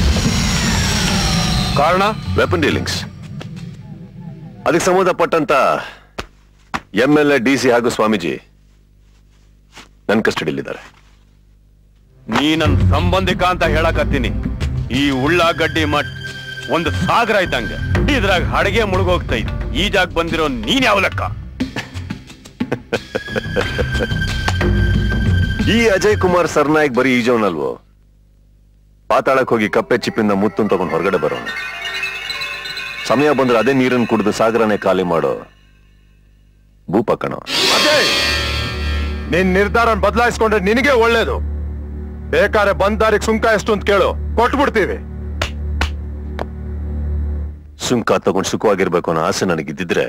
ಕಾರಣ ವೆಪನ್ ಡೀಲಿಂಗ್ಸ್ ಅದಕ್ಕೆ ಸಂಬಂಧಪಟ್ಟಂತ M L A D C ಹಾಗೂ ಸ್ವಾಮೀಜಿ ನನ್ನ ಕಸ್ಟಡಿಯಲ್ಲಿದ್ದಾರೆ ನೀ ನನ್ ಸಂಬಂಧಿಕ ಅಂತ ಹೇಳಕತ್ತೀನಿ ಈ ಉಳ್ಳಾಗಡ್ಡಿ ಮಠ್ ಒಂದು ಸಾಗರ ಇದ್ದಂಗೆ ಇದ್ರಾಗ ಹಡಗೆ ಮುಳುಗೋಗ್ತೈತಿ ಈ ಜಾಗ ಬಂದಿರೋ ನೀನ್ ಯಾವ ಲೆಕ್ಕ ಈ ಅಜಯ್ ಕುಮಾರ್ ಸರ್ನಾಯಕ್ ಬರೀ ಈಜೋನಲ್ವೋ ಪಾತಾಳಕ್ ಹೋಗಿ ಕಪ್ಪೆ ಚಿಪ್ಪಿಂದ ಮುತ್ತನ್ ತಗೊಂಡು ಹೊರಗಡೆ ಬರೋಣ ಸಮಯ ಬಂದ್ರೆ ಅದೇ ನೀರನ್ನು ಕುಡಿದು ಸಾಗರನೇ ಖಾಲಿ ಮಾಡೋ ಭೂಪ ಕಣ ಅಜಯ್ ನಿನ್ ನಿರ್ಧಾರ ಬದಲಾಯಿಸ್ಕೊಂಡ್ರೆ ನಿನಗೆ ಒಳ್ಳೇದು ಬೇಕಾದ್ರೆ ಬಂದ್ ದಾರಿಗೆ ಸುಂಕ ಎಷ್ಟು ಅಂತ ಕೇಳು ಕೊಟ್ಬಿಡ್ತೀವಿ ಸುಂಕ ತಗೊಂಡು ಸುಖವಾಗಿರ್ಬೇಕು ಅನ್ನೋ ಆಸೆ ನನಗಿದ್ದಿದ್ರೆ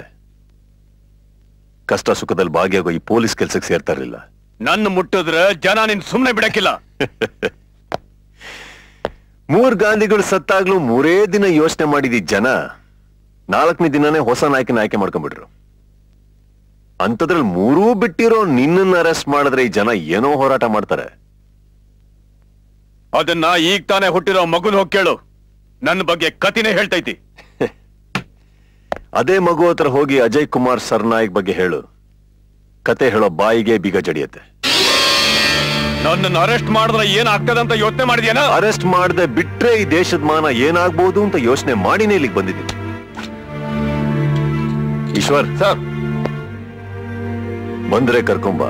ಕಷ್ಟ ಸುಖದಲ್ಲಿ ಭಾಗಿಯಾಗೋ ಈ ಪೊಲೀಸ್ ಕೆಲ್ಸಕ್ಕೆ ಸೇರ್ತಾ ಇರ್ಲಿಲ್ಲ ನನ್ನ ಮುಟ್ಟಿದ್ರೆ ಜನ ನಿನ್ ಸುಮ್ನೆ ಬಿಡಕ್ಕಿಲ್ಲ ಮೂರ್ ಗಾಂಧಿಗಳು ಸತ್ತಾಗ್ಲೂ ಮೂರೇ ದಿನ ಯೋಚನೆ ಮಾಡಿದ ಈ ಜನ ನಾಲ್ಕನೇ ದಿನನೇ ಹೊಸ ನಾಯಕನ ಆಯ್ಕೆ ಮಾಡ್ಕೊಂಡ್ಬಿಟ್ರು ಅಂತದ್ರಲ್ಲಿ ಮೂರೂ ಬಿಟ್ಟಿರೋ ನಿನ್ನನ್ನ ಅರೆಸ್ಟ್ ಮಾಡಿದ್ರೆ ಈ ಜನ ಏನೋ ಹೋರಾಟ ಮಾಡ್ತಾರೆ ಅದನ್ನ ಈಗ ತಾನೇ ಹುಟ್ಟಿರೋ ಮಗುನ್ ಹೋಗ್ ಕೇಳು ನನ್ನ ಬಗ್ಗೆ ಕತಿನೇ ಹೇಳ್ತೈತಿ ಅದೇ ಮಗು ಹತ್ರ ಹೋಗಿ ಅಜಯ್ ಕುಮಾರ್ ಸರ್ನಾಯಕ್ ಬಗ್ಗೆ ಹೇಳು ಕತೆ ಹೇಳೋ ಬಾಯಿಗೆ ಬೀಗ ಜಡಿಯತ್ತೆ ನನ್ನನ್ನು ಅರೆಸ್ಟ್ ಮಾಡಿದ್ರೆ ಏನ್ ಆಗ್ತದಂತ ಯೋಚನೆ ಮಾಡಿದ್ಯಾನ ಅರೆಸ್ಟ್ ಮಾಡದೆ ಬಿಟ್ರೆ ಈ ದೇಶದ ಮಾನ ಏನಾಗ್ಬೋದು ಅಂತ ಯೋಚನೆ ಮಾಡಿನೇ ಇಲ್ಲಿಗೆ ಬಂದಿದ್ದೀನಿ ಈಶ್ವರ್ ಸರ್ ಬಂದ್ರೆ ಕರ್ಕೊಂಬ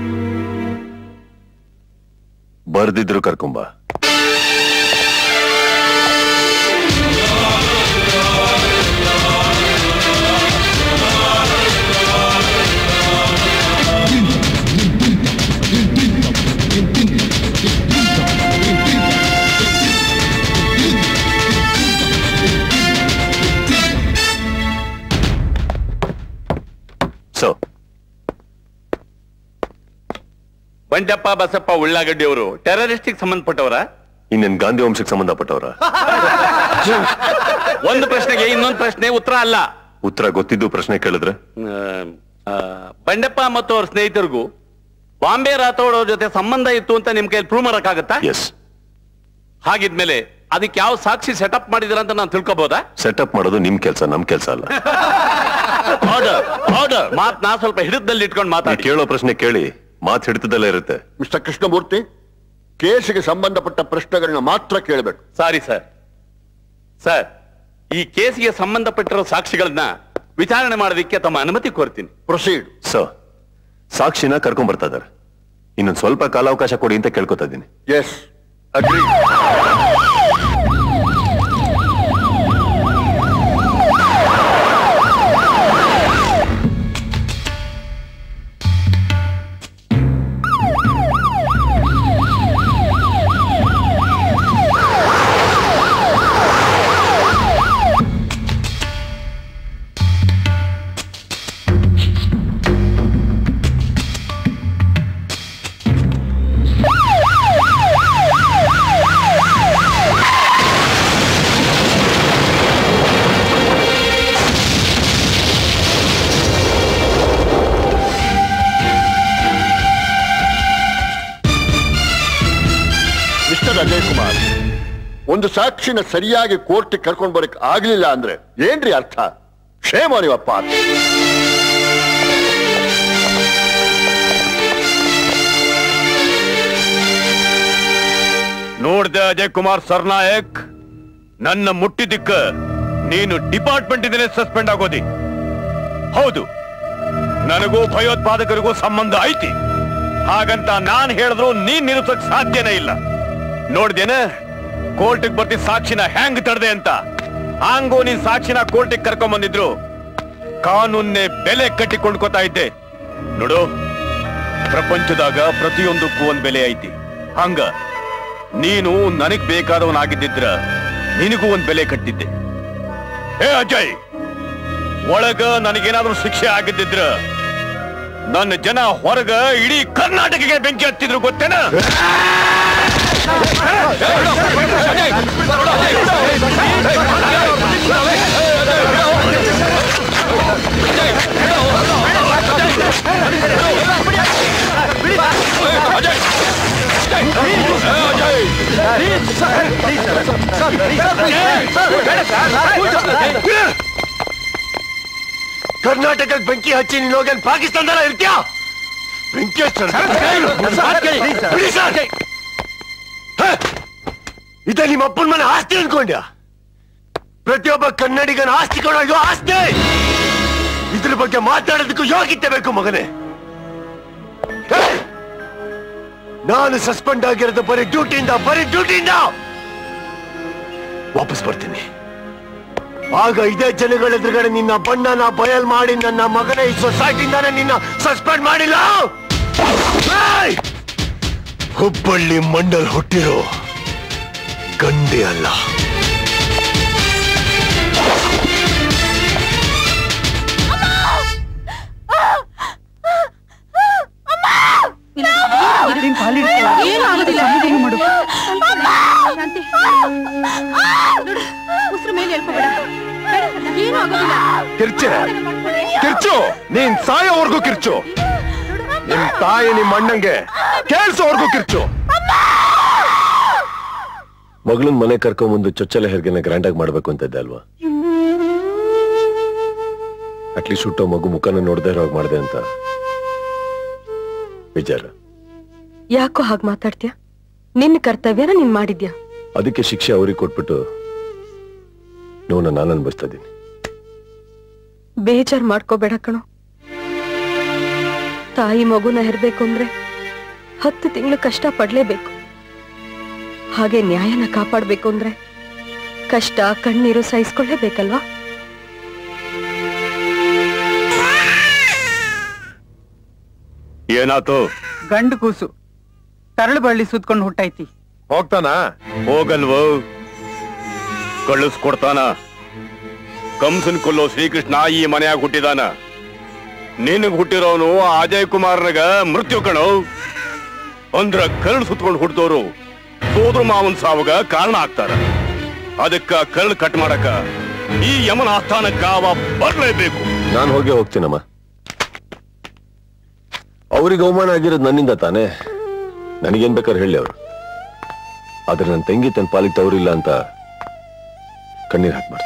ಬರ್ದಿದ್ರು ಕರ್ಕೊಂಬ ಸೊ ಬಂಡಪ್ಪ ಬಸಪ್ಪ ಉಳ್ಳಾಗಡ್ಡಿ ಅವರು ಟೆರರಿಸ್ಟಿಗೆ ಸಂಬಂಧಪಟ್ಟವರ ಇನ್ನೇನ್ ಗಾಂಧಿ ವಂಶಕ್ಕೆ ಸಂಬಂಧಪಟ್ಟವ್ರ ಒಂದು ಪ್ರಶ್ನೆಗೆ ಇನ್ನೊಂದು ಪ್ರಶ್ನೆ ಉತ್ತರ ಅಲ್ಲ ಉತ್ತರ ಗೊತ್ತಿದ್ದು ಪ್ರಶ್ನೆ ಕೇಳಿದ್ರೆ ಆ, ಬಂಡೆಪ್ಪ ಮತ್ತು ಅವ್ರ ಸ್ನೇಹಿತರಿಗೂ ಬಾಂಬೆ ರಾಥೋಡ್ ಅವ್ರ ಜೊತೆ ಸಂಬಂಧ ಇತ್ತು ಅಂತ ನಿಮ್ ಕೈಲಿ ಪ್ರೂವ್ ಮಾಡಕ್ಕಾಗತ್ತಾ ಎಸ್ ಹಾಗಿದ್ಮೇಲೆ ಅದಕ್ಕೆ ಯಾವ ಸಾಕ್ಷಿ ಸೆಟಪ್ ಮಾಡಿದಿರ ಅಂತ ನಾನು ತಿಳ್ಕೊಬೋದಾ ಸೆಟಪ್ ಮಾಡೋದು ನಿಮ್ ಕೆಲ್ಸ ನಮ್ ಕೆಲ್ಸ ಅಲ್ಲ ಆರ್ಡರ್ ಆರ್ಡರ್ ಮಾತ್ ನಾ ಸ್ವಲ್ಪ ಹಿಡಿದಲ್ಲಿ ಇಟ್ಕೊಂಡು ನೀವ್ ಮಾತಾಡಿ ಕೇಳೋ ಪ್ರಶ್ನೆ ಕೇಳಿ ಮಾತು ಹಿಡಿತದಲ್ಲೇ ಇರುತ್ತೆ ಮಿಸ್ಟರ್ ಕೃಷ್ಣಮೂರ್ತಿ ಕೇಸಿಗೆ ಸಂಬಂಧಪಟ್ಟ ಪ್ರಶ್ನೆಗಳನ್ನ ಮಾತ್ರ ಕೇಳಬೇಕು ಸಾರಿ ಸರ್ ಸರ್ ಈ ಕೇಸಿಗೆ ಸಂಬಂಧಪಟ್ಟಿರೋ ಸಾಕ್ಷಿಗಳನ್ನ ವಿಚಾರಣೆ ಮಾಡೋದಕ್ಕೆ ತಮ್ಮ ಅನುಮತಿ ಕೋರ್ತೀನಿ ಪ್ರೊಸೀಡ್ ಸೊ ಸಾಕ್ಷಿನ ಕರ್ಕೊಂಡ್ ಬರ್ತಾ ಇದಾರೆ ಇನ್ನೊಂದ್ ಸ್ವಲ್ಪ ಕಾಲಾವಕಾಶ ಕೊಡಿ ಅಂತ ಕೇಳ್ಕೊತಾ ಇದ್ದೀನಿ yes agree mister Ajay Kumar ಒಂದು ಸಾಕ್ಷಿನ ಸರಿಯಾಗಿ ಕೋರ್ಟ್ ಕರ್ಕೊಂಡ್ ಬರಕ್ ಆಗ್ಲಿಲ್ಲ ಅಂದ್ರೆ ಏನ್ರಿ ಅರ್ಥ ಕ್ಷೇಮ ನೀವಪ್ಪ ನೋಡ್ದೆ ಅಜಯ್ ಕುಮಾರ್ ಸರ್ನಾಯಕ್ ನನ್ನ ಮುಟ್ಟಿದ್ದಕ್ಕ ನೀನು ಡಿಪಾರ್ಟ್ಮೆಂಟ್ ಇಂದಲೇ ಸಸ್ಪೆಂಡ್ ಆಗೋದಿ ಹೌದು ನನಗೂ ಭಯೋತ್ಪಾದಕರಿಗೂ ಸಂಬಂಧ ಐತಿ ಹಾಗಂತ ನಾನ್ ಹೇಳಿದ್ರು ನೀನ್ ನಿಲ್ಲಿಸಕ್ ಸಾಧ್ಯನೇ ಇಲ್ಲ ನೋಡ್ದೇನ ಕೋರ್ಟಿಗೆ ಬರ್ತಿ ಸಾಕ್ಷಿನ ಹೆಂಗ್ ತಡ್ದೆ ಅಂತ ಹಂಗೂ ನೀನ್ ಸಾಕ್ಷಿನ ಕೋರ್ಟಿಗೆ ಕರ್ಕೊಂಡ್ ಬಂದಿದ್ರು ಕಾನೂನ್ನೇ ಬೆಲೆ ಕಟ್ಟಿ ಕೊಂಡ್ಕೋತಾ ಇದ್ದೆ ನೋಡು ಪ್ರಪಂಚದಾಗ ಪ್ರತಿಯೊಂದಕ್ಕೂ ಒಂದ್ ಬೆಲೆ ಐತಿ ಹಂಗ ನೀನು ನನಗ್ ಬೇಕಾದವನಾಗಿದ್ದಿದ್ರ ನಿನಗೂ ಒಂದ್ ಬೆಲೆ ಕಟ್ಟಿದ್ದೆ ಹೇ ಅಜಯ್ ಒಳಗ ನನಗೇನಾದ್ರೂ ಶಿಕ್ಷೆ ಆಗಿದ್ದಿದ್ರ ನನ್ನ ಜನ ಹೊರಗ ಇಡೀ ಕರ್ನಾಟಕಕ್ಕೆ ಬೆಂಕಿ ಹತ್ತಿದ್ರು ಗೊತ್ತೇನ ಕರ್ನಾಟಕಕ್ಕೆ ಬೆಂಕಿ ಹಚ್ಚಿ ನೀನು ಹೋಗಿ ಅಲ್ಲಿ ಪಾಕಿಸ್ತಾನದಲ್ಲ ಇರ್ತೀಯಾ ಬೆಂಕಿ ಹಚ್ಚ ಬಿಡಿ ಸರ್. ಹ? ಇದೇ ನಿಮ್ಮ ಅಪ್ಪನ ಮನೆ ಆಸ್ತಿ ಅನ್ಕೊಂಡ್ಯ ಪ್ರತಿಯೊಬ್ಬ ಕನ್ನಡಿಗನ ಆಸ್ತಿ ಕೊಡೋ ಆಸ್ತಿ ಇದ್ರ ಬಗ್ಗೆ ಮಾತಾಡೋದಕ್ಕೂ ಯೋಗ್ಯತೆ ಬೇಕು ಮಗನೇ ನಾನು ಸಸ್ಪೆಂಡ್ ಆಗಿರೋದು ಬರೀ ಡ್ಯೂಟಿಯಿಂದ ಬರೀ ಡ್ಯೂಟಿಯಿಂದ ವಾಪಸ್ ಬರ್ತೀನಿ ಆಗ ಇದೇ ಜನಗಳ ಎದುರುಗಡೆ ನಿನ್ನ ಬಣ್ಣನ ಬಯಲ್ ಮಾಡಿ ನನ್ನ ಮಗನ ಈ ಸೊಸೈಟಿಯಿಂದಾನೆ ನಿನ್ನ ಸಸ್ಪೆಂಡ್ ಮಾಡಿಲ್ಲ ಏಯ್! ಹುಬ್ಬಳ್ಳಿ ಮಂಡಲ್ ಹುಟ್ಟಿರೋ ಗಂಡೆ ಅಲ್ಲ ಏನಾಗೋದಿಲ್ಲ ಮಾಡು ಉಸಿರು ಮೇಲೆ ಹೇಳ್ಕೋಬೇಡ ಏನು ಆಗೋದಿಲ್ಲ ಕಿರ್ಚೆ ಕಿರ್ಚು ನೀನ್ ಸಾಯೋವರೆಗೂ ಕಿರ್ಚು ನಿಮ್ ತಾಯಿ ನಿಮ್ ಅಣ್ಣಂಗೆ ಕೇಳಿಸೋವರೆಗೂ ಕಿರ್ಚು ಮಗಳನ್ ಮನೆ ಕರ್ಕೊಂಬಂದು ಚೊಚ್ಚಲ ಹೆರ್ಗೆನ ಗ್ರ್ಯಾಂಡ್ ಆಗಿ ಮಾಡ್ಬೇಕು ಅಂತ ಇದ್ದೆ ಅಲ್ವಾ ಅಟ್ಲೀಸ್ಟ್ ಹುಟ್ಟೋ ಮಗು ಮುಖನ ನೋಡದೆ ಇರೋ ಹಾಗೆ ಮಾಡಿದೆ ಅಂತ ವಿಚಾರ ಯಾಕೋ ಹಾಗೆ ಮಾತಾಡ್ತೀಯ ನಿನ್ನ ಕರ್ತವ್ಯನ ನೀನ್ ಮಾಡಿದ್ಯಾ ಅದಕ್ಕೆ ಶಿಕ್ಷೆ ಅವ್ರಿಗೆ ಕೊಟ್ಬಿಟ್ಟು ನೋವನ್ನ ನಾನು ಅನ್ಭವಿಸ್ತಾ ಇದ್ದೀನಿ ಬೇಜಾರ್ ಮಾಡ್ಕೋಬೇಡ ಕಣೋ ತಾಯಿ ಮಗುನ ಹೆರ್ಬೇಕು ಅಂದ್ರೆ ಹತ್ತು ತಿಂಗಳು ಕಷ್ಟ ಪಡ್ಲೇಬೇಕು ಹಾಗೆ ನ್ಯಾಯನ ಕಾಪಾಡ್ಬೇಕು ಅಂದ್ರೆ ಕಷ್ಟ ಕಣ್ಣೀರು ಸಹಿಸ್ಕೊಳ್ಳೇಬೇಕಲ್ವಾ ಏನಾತು ಗಂಡು ಕೂಸು ತರಳು ಬಳ್ಳಿ ಸುತ್ಕೊಂಡು ಹುಟ್ಟೈತಿ ಹೋಗ್ತಾನ ಹೋಗಲ್ವೋ ಕಳಿಸ್ಕೊಡ್ತಾನ ಕಂಸನ್ ಕೊಲ್ಲೋ ಶ್ರೀಕೃಷ್ಣ ಈ ಮನೆಯಾಗ ಹುಟ್ಟಿದಾನ ನಿನಗ್ ಹುಟ್ಟಿರೋನು ಆ ಅಜಯ್ ಕುಮಾರ್ನಗ ಮೃತ್ಯು ಕಣೋ ಅಂದ್ರ ಕರಳು ಸುತ್ಕೊಂಡು ಹುಟ್ಟಿದವರು ಸೋದ್ರ ಮಾವನ್ ಸಾವಗ ಕಾರಣ ಆಗ್ತಾರ ಅದಕ್ಕ ಕರಳು ಕಟ್ ಮಾಡಕ ಈ ಯಮನ ಆಸ್ಥಾನಕ್ಕ ಅವ ಬರ್ಲೇಬೇಕು ನಾನು ಹೋಗಿ ಹೋಗ್ತೀನಮ್ಮ ಅವ್ರಿಗೆ ಅವಮಾನ ಆಗಿರೋದು ನನ್ನಿಂದ ತಾನೇ ನನಗೇನ್ ಬೇಕಾದ್ರೆ ಹೇಳಿ ಅವರು ಆದ್ರೆ ನನ್ನ ತಂಗಿ ತನ್ನ ಪಾಲಿಗೆ ತವರಿಲ್ಲ ಅಂತ ಕಣ್ಣೀರ್ ಹಾಕ್ಬಾರ್ದು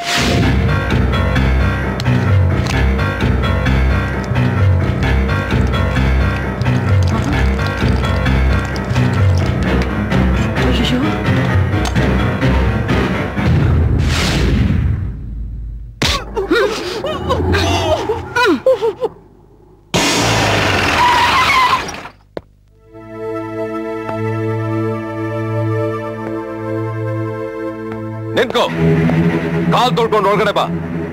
ನಿಂತ್ಕೋ ಕಾಲ್ ತೊಳ್ಕೊಂಡು ಒಳಗಡೆ ಬಾ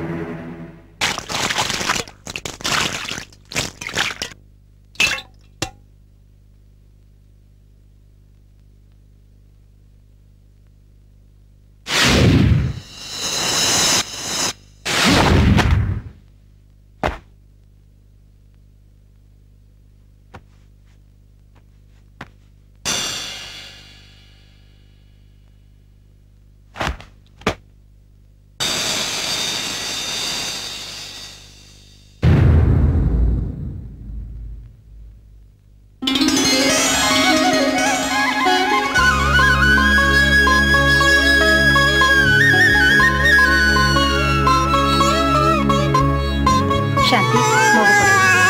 ಶಾಂತಿ ಮಗು ಕೊಡು.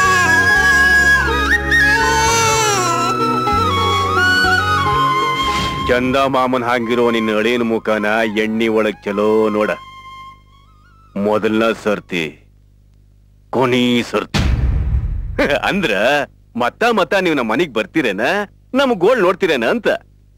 ಚಂದ ಮಾಮನ್ ಹಂಗಿರೋ ನಿನ್ನ ಅಳೇನ ಮುಖನ ಎಣ್ಣಿ ಒಳಗ್ ಚಲೋ ನೋಡ ಮೊದಲನ ಸರ್ತಿ ಕೊನಿ ಸರ್ತಿ ಅಂದ್ರ ಮತ್ತ ಮತ್ತ ನೀವು ನಮ್ಮ ಮನಿಗ್ ಬರ್ತೀರೇನ ನಮ್ ಗೋಳ್ ನೋಡ್ತೀರೇನ ಅಂತ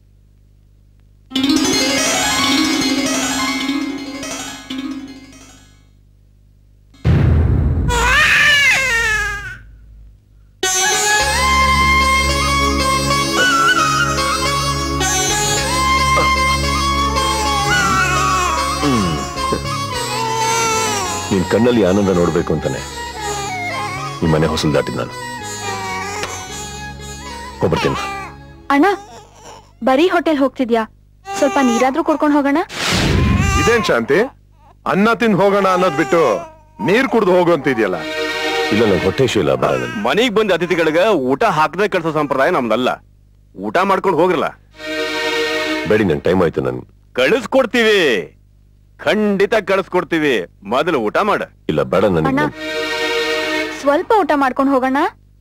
ನಿನ್ ಕಣ್ಣಲ್ಲಿ ಆನಂದ ನೋಡ್ಬೇಕು ಅಂತಾನೆ ಈ ಮನೆ ಹೊಸಲು ದಾಟಿದ್ ನಾನು ಹೋಗ್ಬರ್ತೀನಿ ಅಣ್ಣ ಬರೀ ಹೋಟೆಲ್ ಹೋಗ್ತಿದ್ಯಾ ಸ್ವಲ್ಪ ನೀರಾದ್ರೂ ಕುಡ್ಕೊಂಡು ಹೋಗೋಣ ಇದೇನ್ ಶಾಂತಿ ಅನ್ನ ತಿಂದು ಹೋಗೋಣ ಅನ್ನೋದ್ ಬಿಟ್ಟು ನೀರ್ ಕುಡ್ದು ಹೋಗು ಅಂತಿದ್ಯಲ್ಲ ಇಲ್ಲ ನಂಗೆ ಹೊಟ್ಟೆ ಇಶ್ಯೂ ಇಲ್ಲ ಬರ ಮನಿಗ್ ಬಂದ ಅತಿಥಿಗಳಿಗೆ ಊಟ ಹಾಕದೆ ಕಳ್ಸೋ ಸಂಪ್ರದಾಯ ನಮ್ದಲ್ಲ ಊಟ ಮಾಡ್ಕೊಂಡು ಹೋಗ್ರಲ್ಲ ಬೇಡಿ ನನ್ ಟೈಮ್ ಆಯ್ತು ನನ್ ಕಳಿಸ್ಕೊಡ್ತೀವಿ ಖಂಡಿತ ಕಳಿಸ್ಕೊಡ್ತೀವಿ ಮೊದಲು ಊಟ ಮಾಡ ಇಲ್ಲ ಬೇಡ ಅಣ್ಣ ನನಗೆ ಸ್ವಲ್ಪ ಊಟ ಮಾಡ್ಕೊಂಡು ಹೋಗೋಣ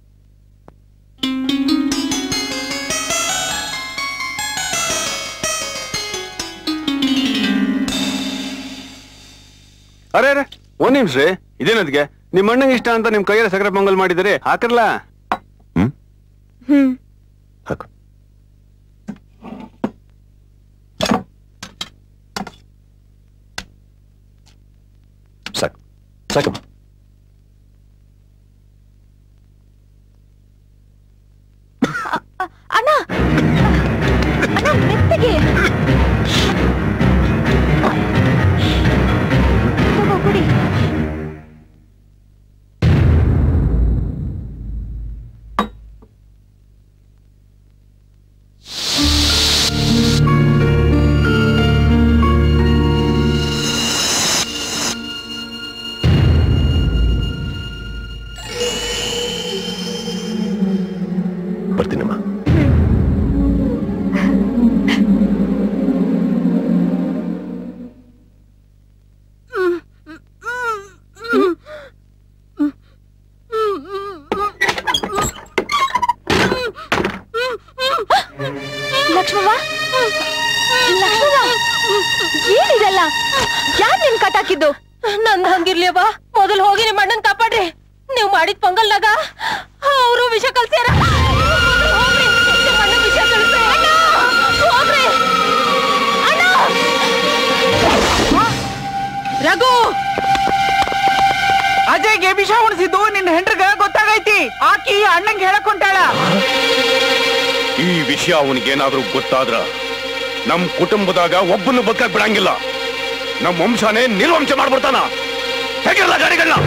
ಅರೆ ಅರೆ ಒಂದ್ ನಿಮಿಷ ರೀ ಇದೇನದ್ಗೆ ನಿಮ್ ಅಣ್ಣಂಗೆ ಇಷ್ಟ ಅಂತ ನಿಮ್ ಕೈಯಲ್ಲಿ ಸಕ್ಕರೆ ಪೊಂಗಲ್ ಮಾಡಿದರೆ ಹಾಕರ್ಲಾ ಹ್ಮ್ ಸಾಕಮ್ಮ ಅಣ್ಣ ಅಣ್ಣ ಮೆತ್ತಗೆ ತಗೋ, ಕುಡಿ ಬರ್ತೀನಮ್ಮ ಲಕ್ಷ್ಮವ್ವ ಲಕ್ಷ್ಮವ್ವ ಏನಿದೆಲ್ಲ ಯಾರ್ ನಿನ್ ಕಟಾಕಿದ್ದು ನಂದ್ ಹಂಗಿರ್ಲಿಯವ್ವ ಮೊದಲು ಹೋಗಿ ನಿಮ್ಮ ಅಣ್ಣನ್ ಕಾಪಾಡ್ರಿ ನೀವು ಮಾಡಿದ ಪೊಂಗಲ್ನಾಗ ಅವರು ವಿಷ ಕಲ್ಸ್ಯಾರ ಮೊದಲ್ ಹೋಗ್ರಿ, ನಿಮ್ ಅಣ್ಣ ವಿಷ ಕಲ್ಸ್ಯಾರ. ಅಣ್ಣ, ಹೋಗ್ರಿ. ಅಣ್ಣ! ರಘು ಅಜಯ್ಗೆ ವಿಷ ಉಣಿಸಿದ್ದು ನಿನ್ನ ಹೆಂಡ್ರಗ ಗೊತ್ತಾಗೈತಿ ಆಕಿ ಅಣ್ಣಂಗೆ ಹೇಳಕ್ ಹೊಂಟಾಳ ಈ ವಿಷಯ ಅವನಿಗೇನಾದ್ರೂ ಗೊತ್ತಾದ್ರ ನಮ್ ಕುಟುಂಬದಾಗ ಒಬ್ಬನು ಬದುಕಕ್ ಬಿಡಂಗಿಲ್ಲ ನಮ್ ವಂಶನೇ ನಿರ್ವಂಶ ಮಾಡ್ಬಿಡ್ತಾನ ಹೇಗಿರಲ್ಲ ಗಾಡಿಗಳನ್ನ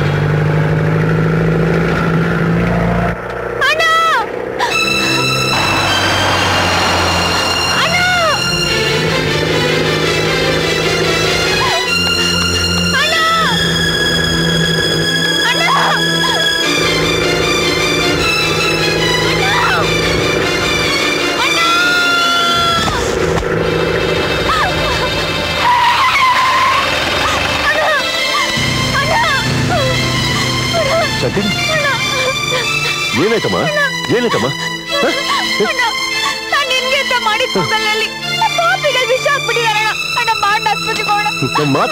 ಶಾಂತಿ ಏನಾಯ್ತಮ್ಮ ಏನಾಯ್ತಮ್ಮ ಹ? ನಾನ್ ನಿನ್ಗೆ ಅಂತ ಮಾಡಿದ ಪೊಂಗಲಲ್ಲಿ ಪಾಪಿಗಳು ವಿಷ ಹಾಕ್ಬಿಟ್ಟಿದಾರೆ ಅಣ್ಣ ಅಣ್ಣ ಮಾಡ್ ಆಸ್ಪತ್ರೆಗೆ ಹೋಗೋಣ ನನ್ ಮಾತ್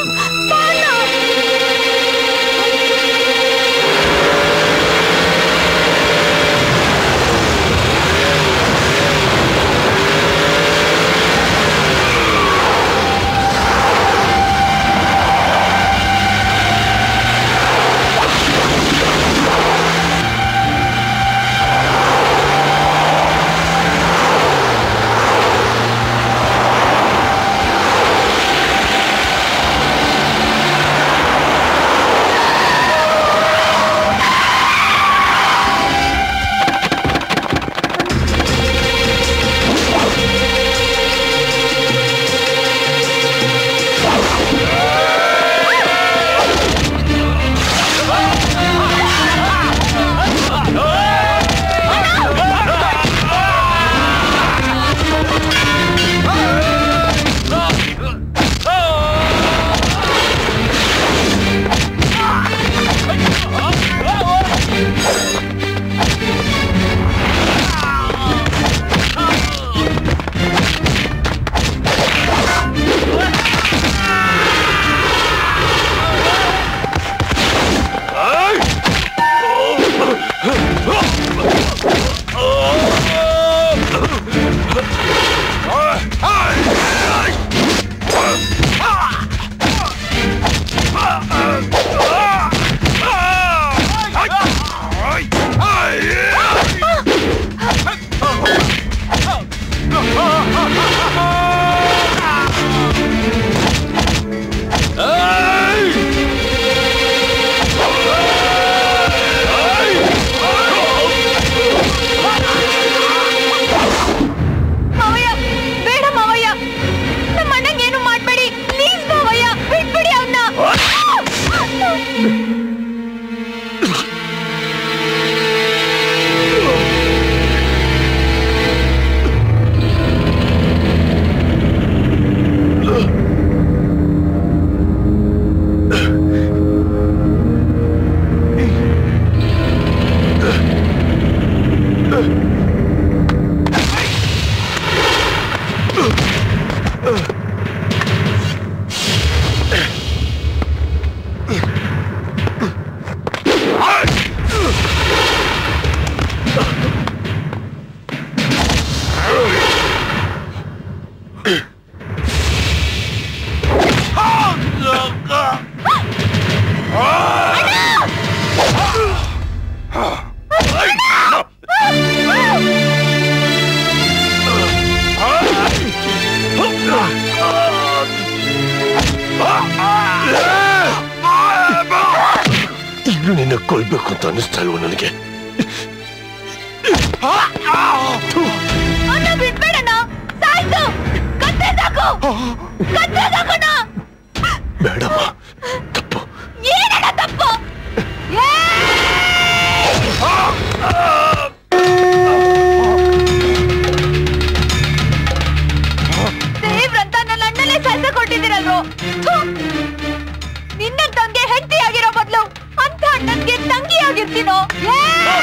ಮಾವಯ್ಯ ಬೇಡ ಮಾವಯ್ಯ ನಮ್ಮ ಅಣ್ಣಂಗೆ ಏನು ಮಾಡ್ಬೇಡಿ ಪ್ಲೀಸ್ ಮಾವಯ್ಯ ಬಿಟ್ಬಿಡಿ ಅವನ್ನ Ah! ನಿಜವಾಗ್ಲೂ ನಿನ್ನ ಕೊಲ್ಬೇಕು ಅಂತ ಅನಿಸ್ತಾ ಇಲ್ವ ನನಗೆ ಅಣ್ಣ ಬಿಡ್ಬೇಡಣ್ಣ ಸಾಯ್ತು ಕತ್ತೆ ಸಾಕು ಕತ್ತೆ ಸಾಕಣ್ಣ ಬೇಡಮ್ಮ ಏನಣ್ಣ ತಪ್ಪು ಏ! ದೇವ್ರಂತ ನನ್ನ ಅಣ್ಣನೇ ಸಾಯ್ಸ ಕೊಟ್ಟಿದ್ದೀರಲ್ರು ಥು! ನಿನ್ನ ತಂದೆ ಹೆಂಡತಿ ಆಗಿರೋ ಬದಲು ಅಂತ ಅಣ್ಣನ್ಗೆ ತಂಗಿ ಆಗಿರ್ತೀನೋ ಏ!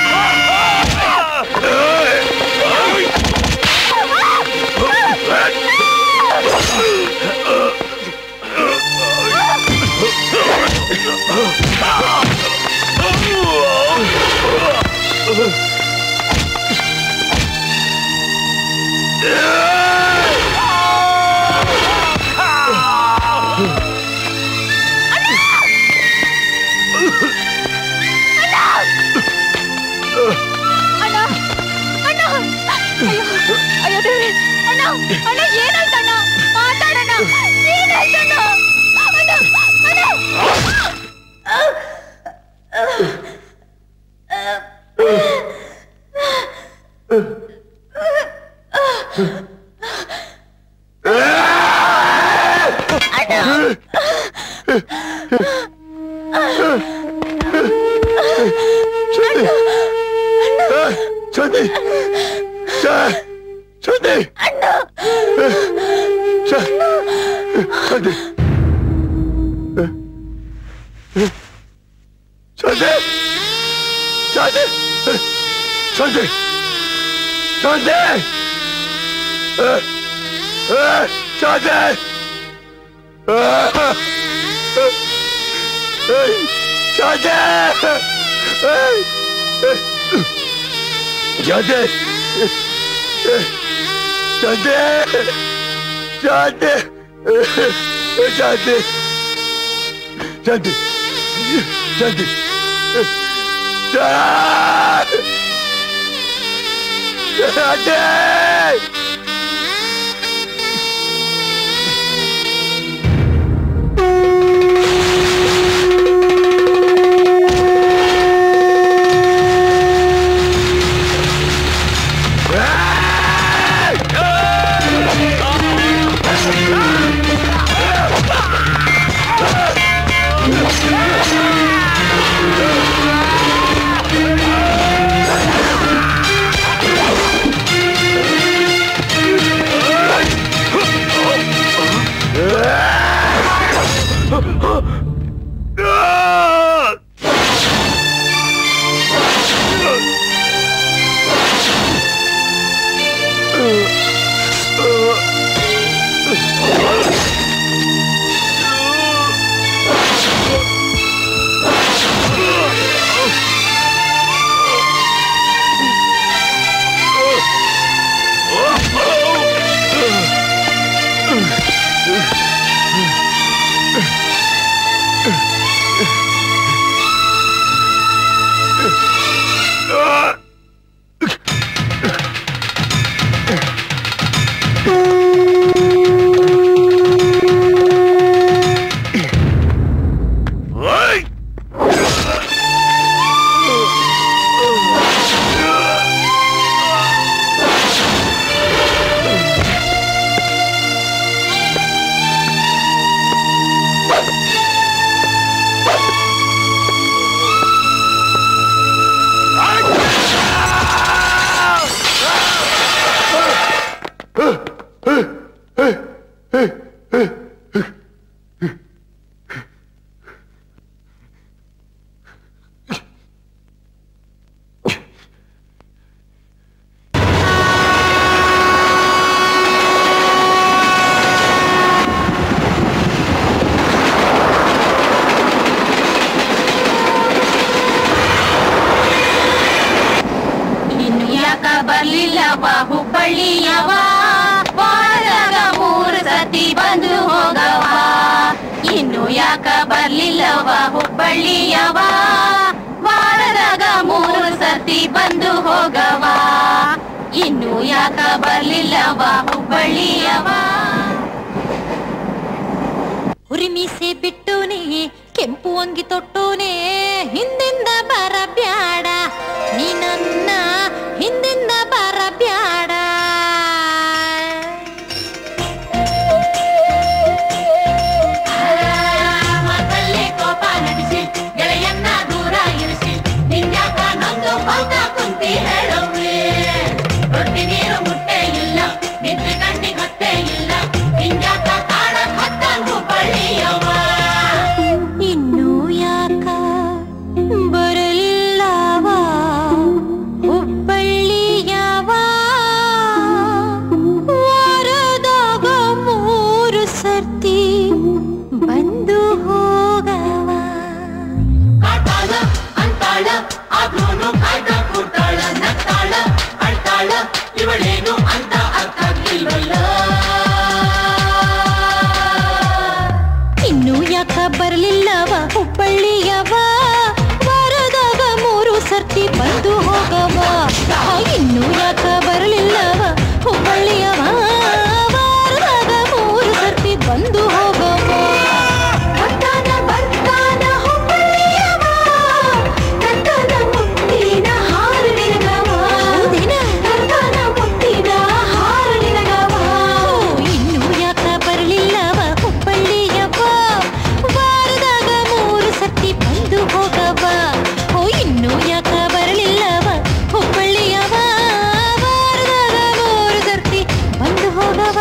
ಅಣ್ಣ ಅಣ್ಣ ಅಯ್ಯೋ ಅಯ್ಯೋ ದೇವ್ರೆ ಅಣ್ಣ ಅಣ್ಣ ಏನಾಯ್ತಣ್ಣ ಮಾತಾಡಣ್ಣ ಏನಾಯ್ತಣ್ಣ ಅಣ್ಣ ಅಣ್ಣ ಚಂದಿ ಚಂದಿ ಚಂದಿ ಚಂದಿ ಚಂದಿ ಚಂದಿ ಚಂದಿ ಚಂದಿ ಚಂದಿ Cadde! Cadde! Cadde! Cadde! Cadde! Cadde! Cadde! ಇನ್ನು ಯಾಕ ಬರ್ಲಿಲ್ಲವ ಹುಬ್ಬಳ್ಳಿಯವ ವಾರದಾಗ ಮೂರು ಸತಿ ಬಂದು ಹೋಗವ ಇನ್ನು ಯಾಕ ಬರ್ಲಿಲ್ಲವ ಹುಬ್ಬಳ್ಳಿಯವ ವಾರದಾಗ ಮೂರು ಸತಿ ಬಂದು ಹೋಗವ ಇನ್ನು ಯಾಕ ಬರ್ಲಿಲ್ಲವ ಹುಬ್ಬಳ್ಳಿಯವ ಹುರಿಮೀಸೆ ಬಿಟ್ಟೋನೆ ಕೆಂಪು ಅಂಗಿ ತೊಟ್ಟೋನೆ ಹಿಂದಿನ ಆದ್ರೂನು ಕಾಯ್ತಾ ಕೂತಾಳ ನಗ್ತಾಳ ಅಳ್ತಾಳ ಇವಳೇನು ಅಂತ ಅರ್ಥ ಆಗ್ಲಿಲ್ವಲ್ಲ ಇನ್ನು ಯಾಕ ಬರ್ಲಿಲ್ಲವ ಹುಬ್ಬಳ್ಳಿಯವ ವಾರದಾಗ ಮೂರು ಸರ್ತಿ ಬಂದು ಹೋಗವ ಆ, ಇನ್ನು ಯಾಕ ಬರ್ಲಿಲ್ಲವ ಹುಬ್ಬಳ್ಳಿಯವ ವಾರದಾಗ ಮೂರು ಸರ್ತಿ ಬಂದು ಹೋಗವ ಬರ್ತಾನ ಬರ್ತಾನ ಹುಬ್ಬಳ್ಳಿಯವ ಕರ್ತನ ಮುಟ್ಟಿನ ಹಾರು ನಿನಗವ ಕರ್ತನ ಮುಟ್ಟಿನ ಹಾರು ನಿನಗವ ಇನ್ನು ಯಾಕ ಬರ್ಲಿಲ್ಲವ ಹುಬ್ಬಳ್ಳಿಯವ ವಾರದಾಗ ಮೂರು ಸತಿ ಬಂದು ಹೋಗವ ಓ ಇನ್ನು ಯಾಕ ಬರಲಿಲ್ಲವ ಹುಬ್ಬಳ್ಳಿಯವ ವಾರದಾಗ ಮೂರು ಸರ್ತಿ ಬಂದು ಹೋಗವ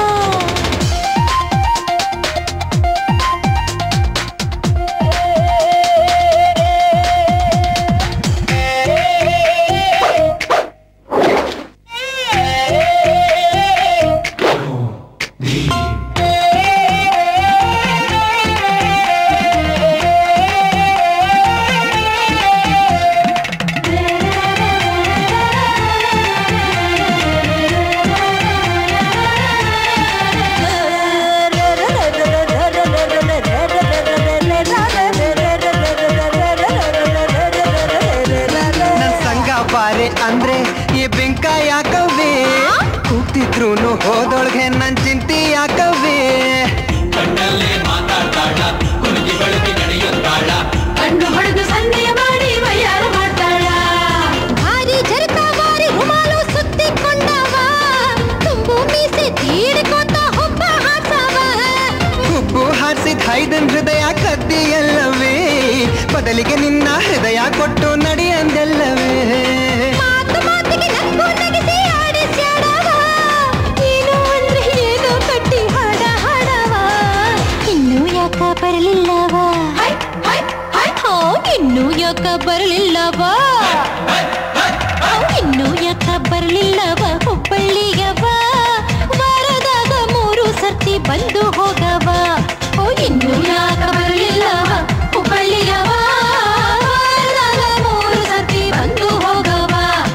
ನನ್ ಸಂಗ ಬಾರೆ ಅಂದ್ರೆ ಈ ಬೆಂಕ ಯಾಕವೇ ಕೂಗ್ತಿದ್ರೂನು ಹೋದೊಳಗೆ ನನ್ ಚಿಂತೆ ಯಾಕವೇ ಕಣ್ಣಲ್ಲೇ ಮಾತಾಡ್ತಾಳ ಕುಲುಕಿ ಬಳಕಿ ನಡೆಯುತ್ತಾಳ ಕಣ್ಣು ಹೊಡೆದು ಸನ್ನೆಯ ಮಾಡಿ ವಯ್ಯಾರ ಮಾಡ್ತಾಳ ಭಾರಿ ಜರಕ ಬಾರಿ ರುಮಾಲು ಸುತ್ತಿಕೊಂಡವ ತುಂಬು ಮೀಸೆ ತೀಡಿಕೊಂಡ ಹೊಬ್ಬ ಹಾಸವ ಹುಬ್ಬು ಹಾರಿಸಿದ ಹೈದನ್ ಹೃದಯ ಕದ್ದಿಯಲ್ಲವೇ ಬದಲಿಗೆ ನಿನ್ನ ಹೃದಯ ಕೊಟ್ಟು ನಡಿ ಅಂದೆಲ್ಲವೇ ಮಾತು ಮಾತಿಗೆ ನಕ್ಕು ನಗಿಸಿ ಆಡಿಸ್ಯಾಡವ ಏನು ಅಂದ್ರೆ ಏನು ಕಟ್ಟಿ ಹಾಡ ಹಾಡವ ಇನ್ನು ಯಾಕ ಬರಲಿಲ್ಲವ ಹೋ, ಇನ್ನು ಯಾಕ ಬರಲಿಲ್ಲವ ಹೋ, ಇನ್ನು ಯಾಕ ಬರಲಿಲ್ಲವ ಹುಬ್ಬಳ್ಳಿಯವ ವಾರದಾಗ ಮೂರು ಸರ್ತಿ ಬಂದು ಹೋಗವ ಓ ಇನ್ನು ಯಾಕ ಬರಲಿಲ್ಲವ ಹುಬ್ಬಳ್ಳಿಯವ ವಾರದಾಗ ಮೂರು ಸರ್ತಿ ಬಂದು ಹೋಗವ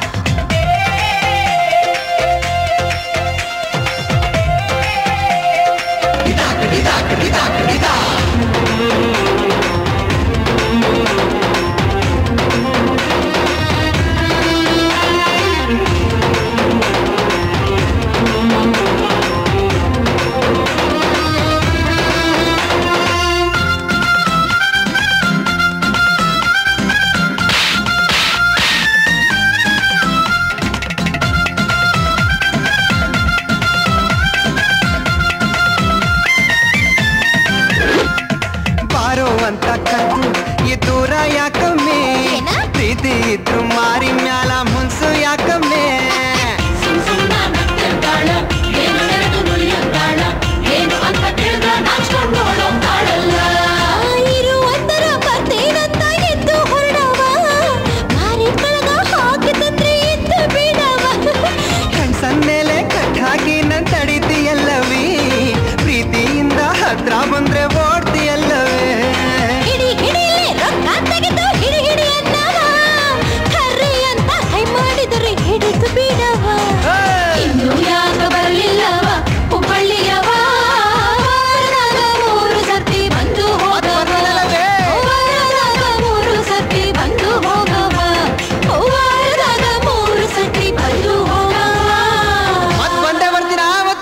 ಬಾರೋ ಅಂತ ಕದ್ದು ಈ ದೂರ ಯಾಕಮ್ಮೆ ಪ್ರೀತಿ ಇದ್ರು ಮಾರಿ ಮ್ಯಾಲ ಮುನ್ಸು ಯಾಕಮ್ಮೆ ಸುಮ್ ಸುಮ್ನ ನಗ್ತಿರ್ತಾಳ ಏನು ನೆರೆದು ನುಲಿಯುತ್ತಾಳ ಏನು ಅಂತ ಕೇಳಿದ್ರ ನಾಚ್ಕೊಂಡು ಓಡೋಗ್ತಾಳಲ್ಲ ಇರುವಂತರ ಬರ್ತೇನಂತ ಎದ್ದು ಹೊರಡವ ಮಾರಿ ಕಳಗ ಹಾಕಿ ತಂದ್ರೆ ಎದ್ದು ಬಿಡವ ಕಣ್ಸನ್ ಮೇಲೆ ಕಟ್ ಹಾಕಿ ನನ್ ತಡಿತೀಯಲ್ಲವೇ ಪ್ರೀತಿಯಿಂದ ಹತ್ರ ಬಂದ್ರೆ ಓಡ್ತೀಯಲ್ಲವೇ ಹಿಡಿ ಹಿಡಿಲೆ ರೊಕ್ಕ ತೆಗೆದು ಹಿಡಿ ಹಿಡಿ ಅನ್ನವ ಕರ್ರಿ ಅಂತ ಸೈ ಮಾಡಿದರೆ ಹಿಡಿದು ಬಿಡವ ಇನ್ನು ಯಾಕ ಬರಲಿಲ್ಲವ ಹುಬ್ಬಳ್ಳಿಯವ ವಾರದಾಗ ಮೂರು ಸರ್ತಿ ಬಂದು ಹೋಗವ ವಾರದಾಗ ಮೂರು ಸರ್ತಿ ಬಂದು ಹೋಗವ ವಾರದಾಗ ಮೂರು ಸರ್ತಿ ಬಂದು ಹೋಗವ ಮತ್ ಬಂದೇ ಬರ್ತೀರಾ ಮತ್ತ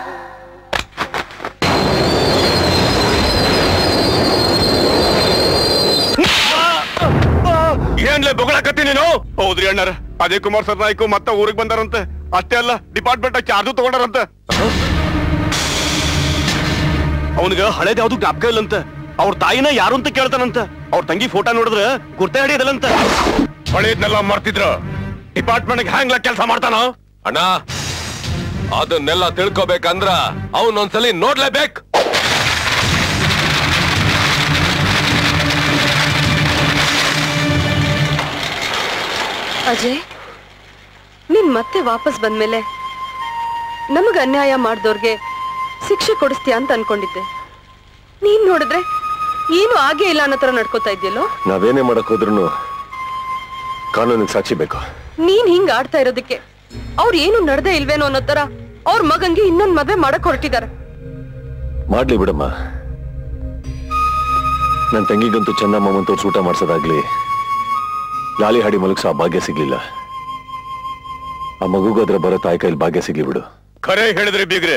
ಏನ್ಲೇ ಬೊಗಳಕತ್ತಿ ನೀನು ಹೌದ್ರಿ ಅಣ್ಣರ ಅಜಯ್ ಕುಮಾರ್ ಸರ್ ನಾಯ್ಕು ಮತ್ತೆ ಊರಿಗೆ ಬಂದಾರಂತೆ ಅಷ್ಟೇ ಅಲ್ಲ ಡಿಪಾರ್ಟ್ಮೆಂಟ್ ಚಾರ್ಜು ತಗೊಂಡಾರಂತ ಅವನಿಗ ಹಳೇದ್ ಯಾವ್ದು ಜ್ಞಾಪಕ ಇಲ್ಲಂತ ಅವ್ರ ತಾಯಿನ ಯಾರು ಅಂತ ಕೇಳ್ತಾನಂತ ಅವ್ರ ತಂಗಿ ಫೋಟೋ ನೋಡಿದ್ರ ಗುರ್ತೆ ಹಿಡಿಯೋದಲ್ಲಂತ ಹಳೇದ್ನೆಲ್ಲ ಮರ್ತಿದ್ರ ಡಿಪಾರ್ಟ್ಮೆಂಟ್ ಹ್ಯಾಂಗ್ಲ ಕೆಲಸ ಮಾಡ್ತಾನ ಅಣ್ಣ ಅದನ್ನೆಲ್ಲ ತಿಳ್ಕೊಬೇಕಂದ್ರ ಅವನೊಂದ್ಸಲಿ ನೋಡ್ಲೇಬೇಕು ಅಜಯ್ ನೀನ್ ಮತ್ತೆ ವಾಪಸ್ ಬಂದ್ಮೇಲೆ ನಮಗ್ ಅನ್ಯಾಯ ಮಾಡ್ದೋರ್ಗೆ ಶಿಕ್ಷೆ ಕೊಡಿಸ್ತೀಯ ಅಂತ ಅನ್ಕೊಂಡಿದ್ದೆ ನೀನ್ ನೋಡಿದ್ರೆ ಏನು ಆಗೇ ಇಲ್ಲ ಅನ್ನೋ ತರ ನಡ್ಕೋತಾ ಇದ್ಯಲ್ಲೋ ನಾವೇನೇ ಮಾಡಕ್ ಹೋದ್ರು ಕಾನೂನಿಗೆ ಸಾಕ್ಷಿ ಬೇಕು ನೀನ್ ಹಿಂಗ್ ಆಡ್ತಾ ಇರೋದಕ್ಕೆ ಅವ್ರು ಏನು ನಡ್ದೇ ಇಲ್ವೇನೋ ಅನ್ನೋ ತರ ಅವ್ರ ಮಗಂಗೆ ಇನ್ನೊಂದ್ ಮದ್ವೆ ಮಾಡಕ್ ಹೊರಟಿದ್ದಾರೆ ಮಾಡ್ಲಿ ಬಿಡಮ್ಮ ನನ್ನ ತಂಗಿಗಂತೂ ಚಂದಮ್ಮನ್ ತೋರ್ಸಿ ಊಟ ಮಾಡ್ಸೋದಾಗ್ಲಿ ಲಾಲಿ ಹಾಡಿ ಮಲಗ್ಸೋ ಆ ಭಾಗ್ಯ ಸಿಗ್ಲಿಲ್ಲ ಆ ಮಗುಗಾದ್ರೆ ಬರೋ ತಾಯಿ ಕೈಲಿ ಭಾಗ್ಯ ಸಿಗ್ಲಿ ಬಿಡು ಖರೆ ಹೇಳಿದ್ರಿ ಬೀಗ್ರೆ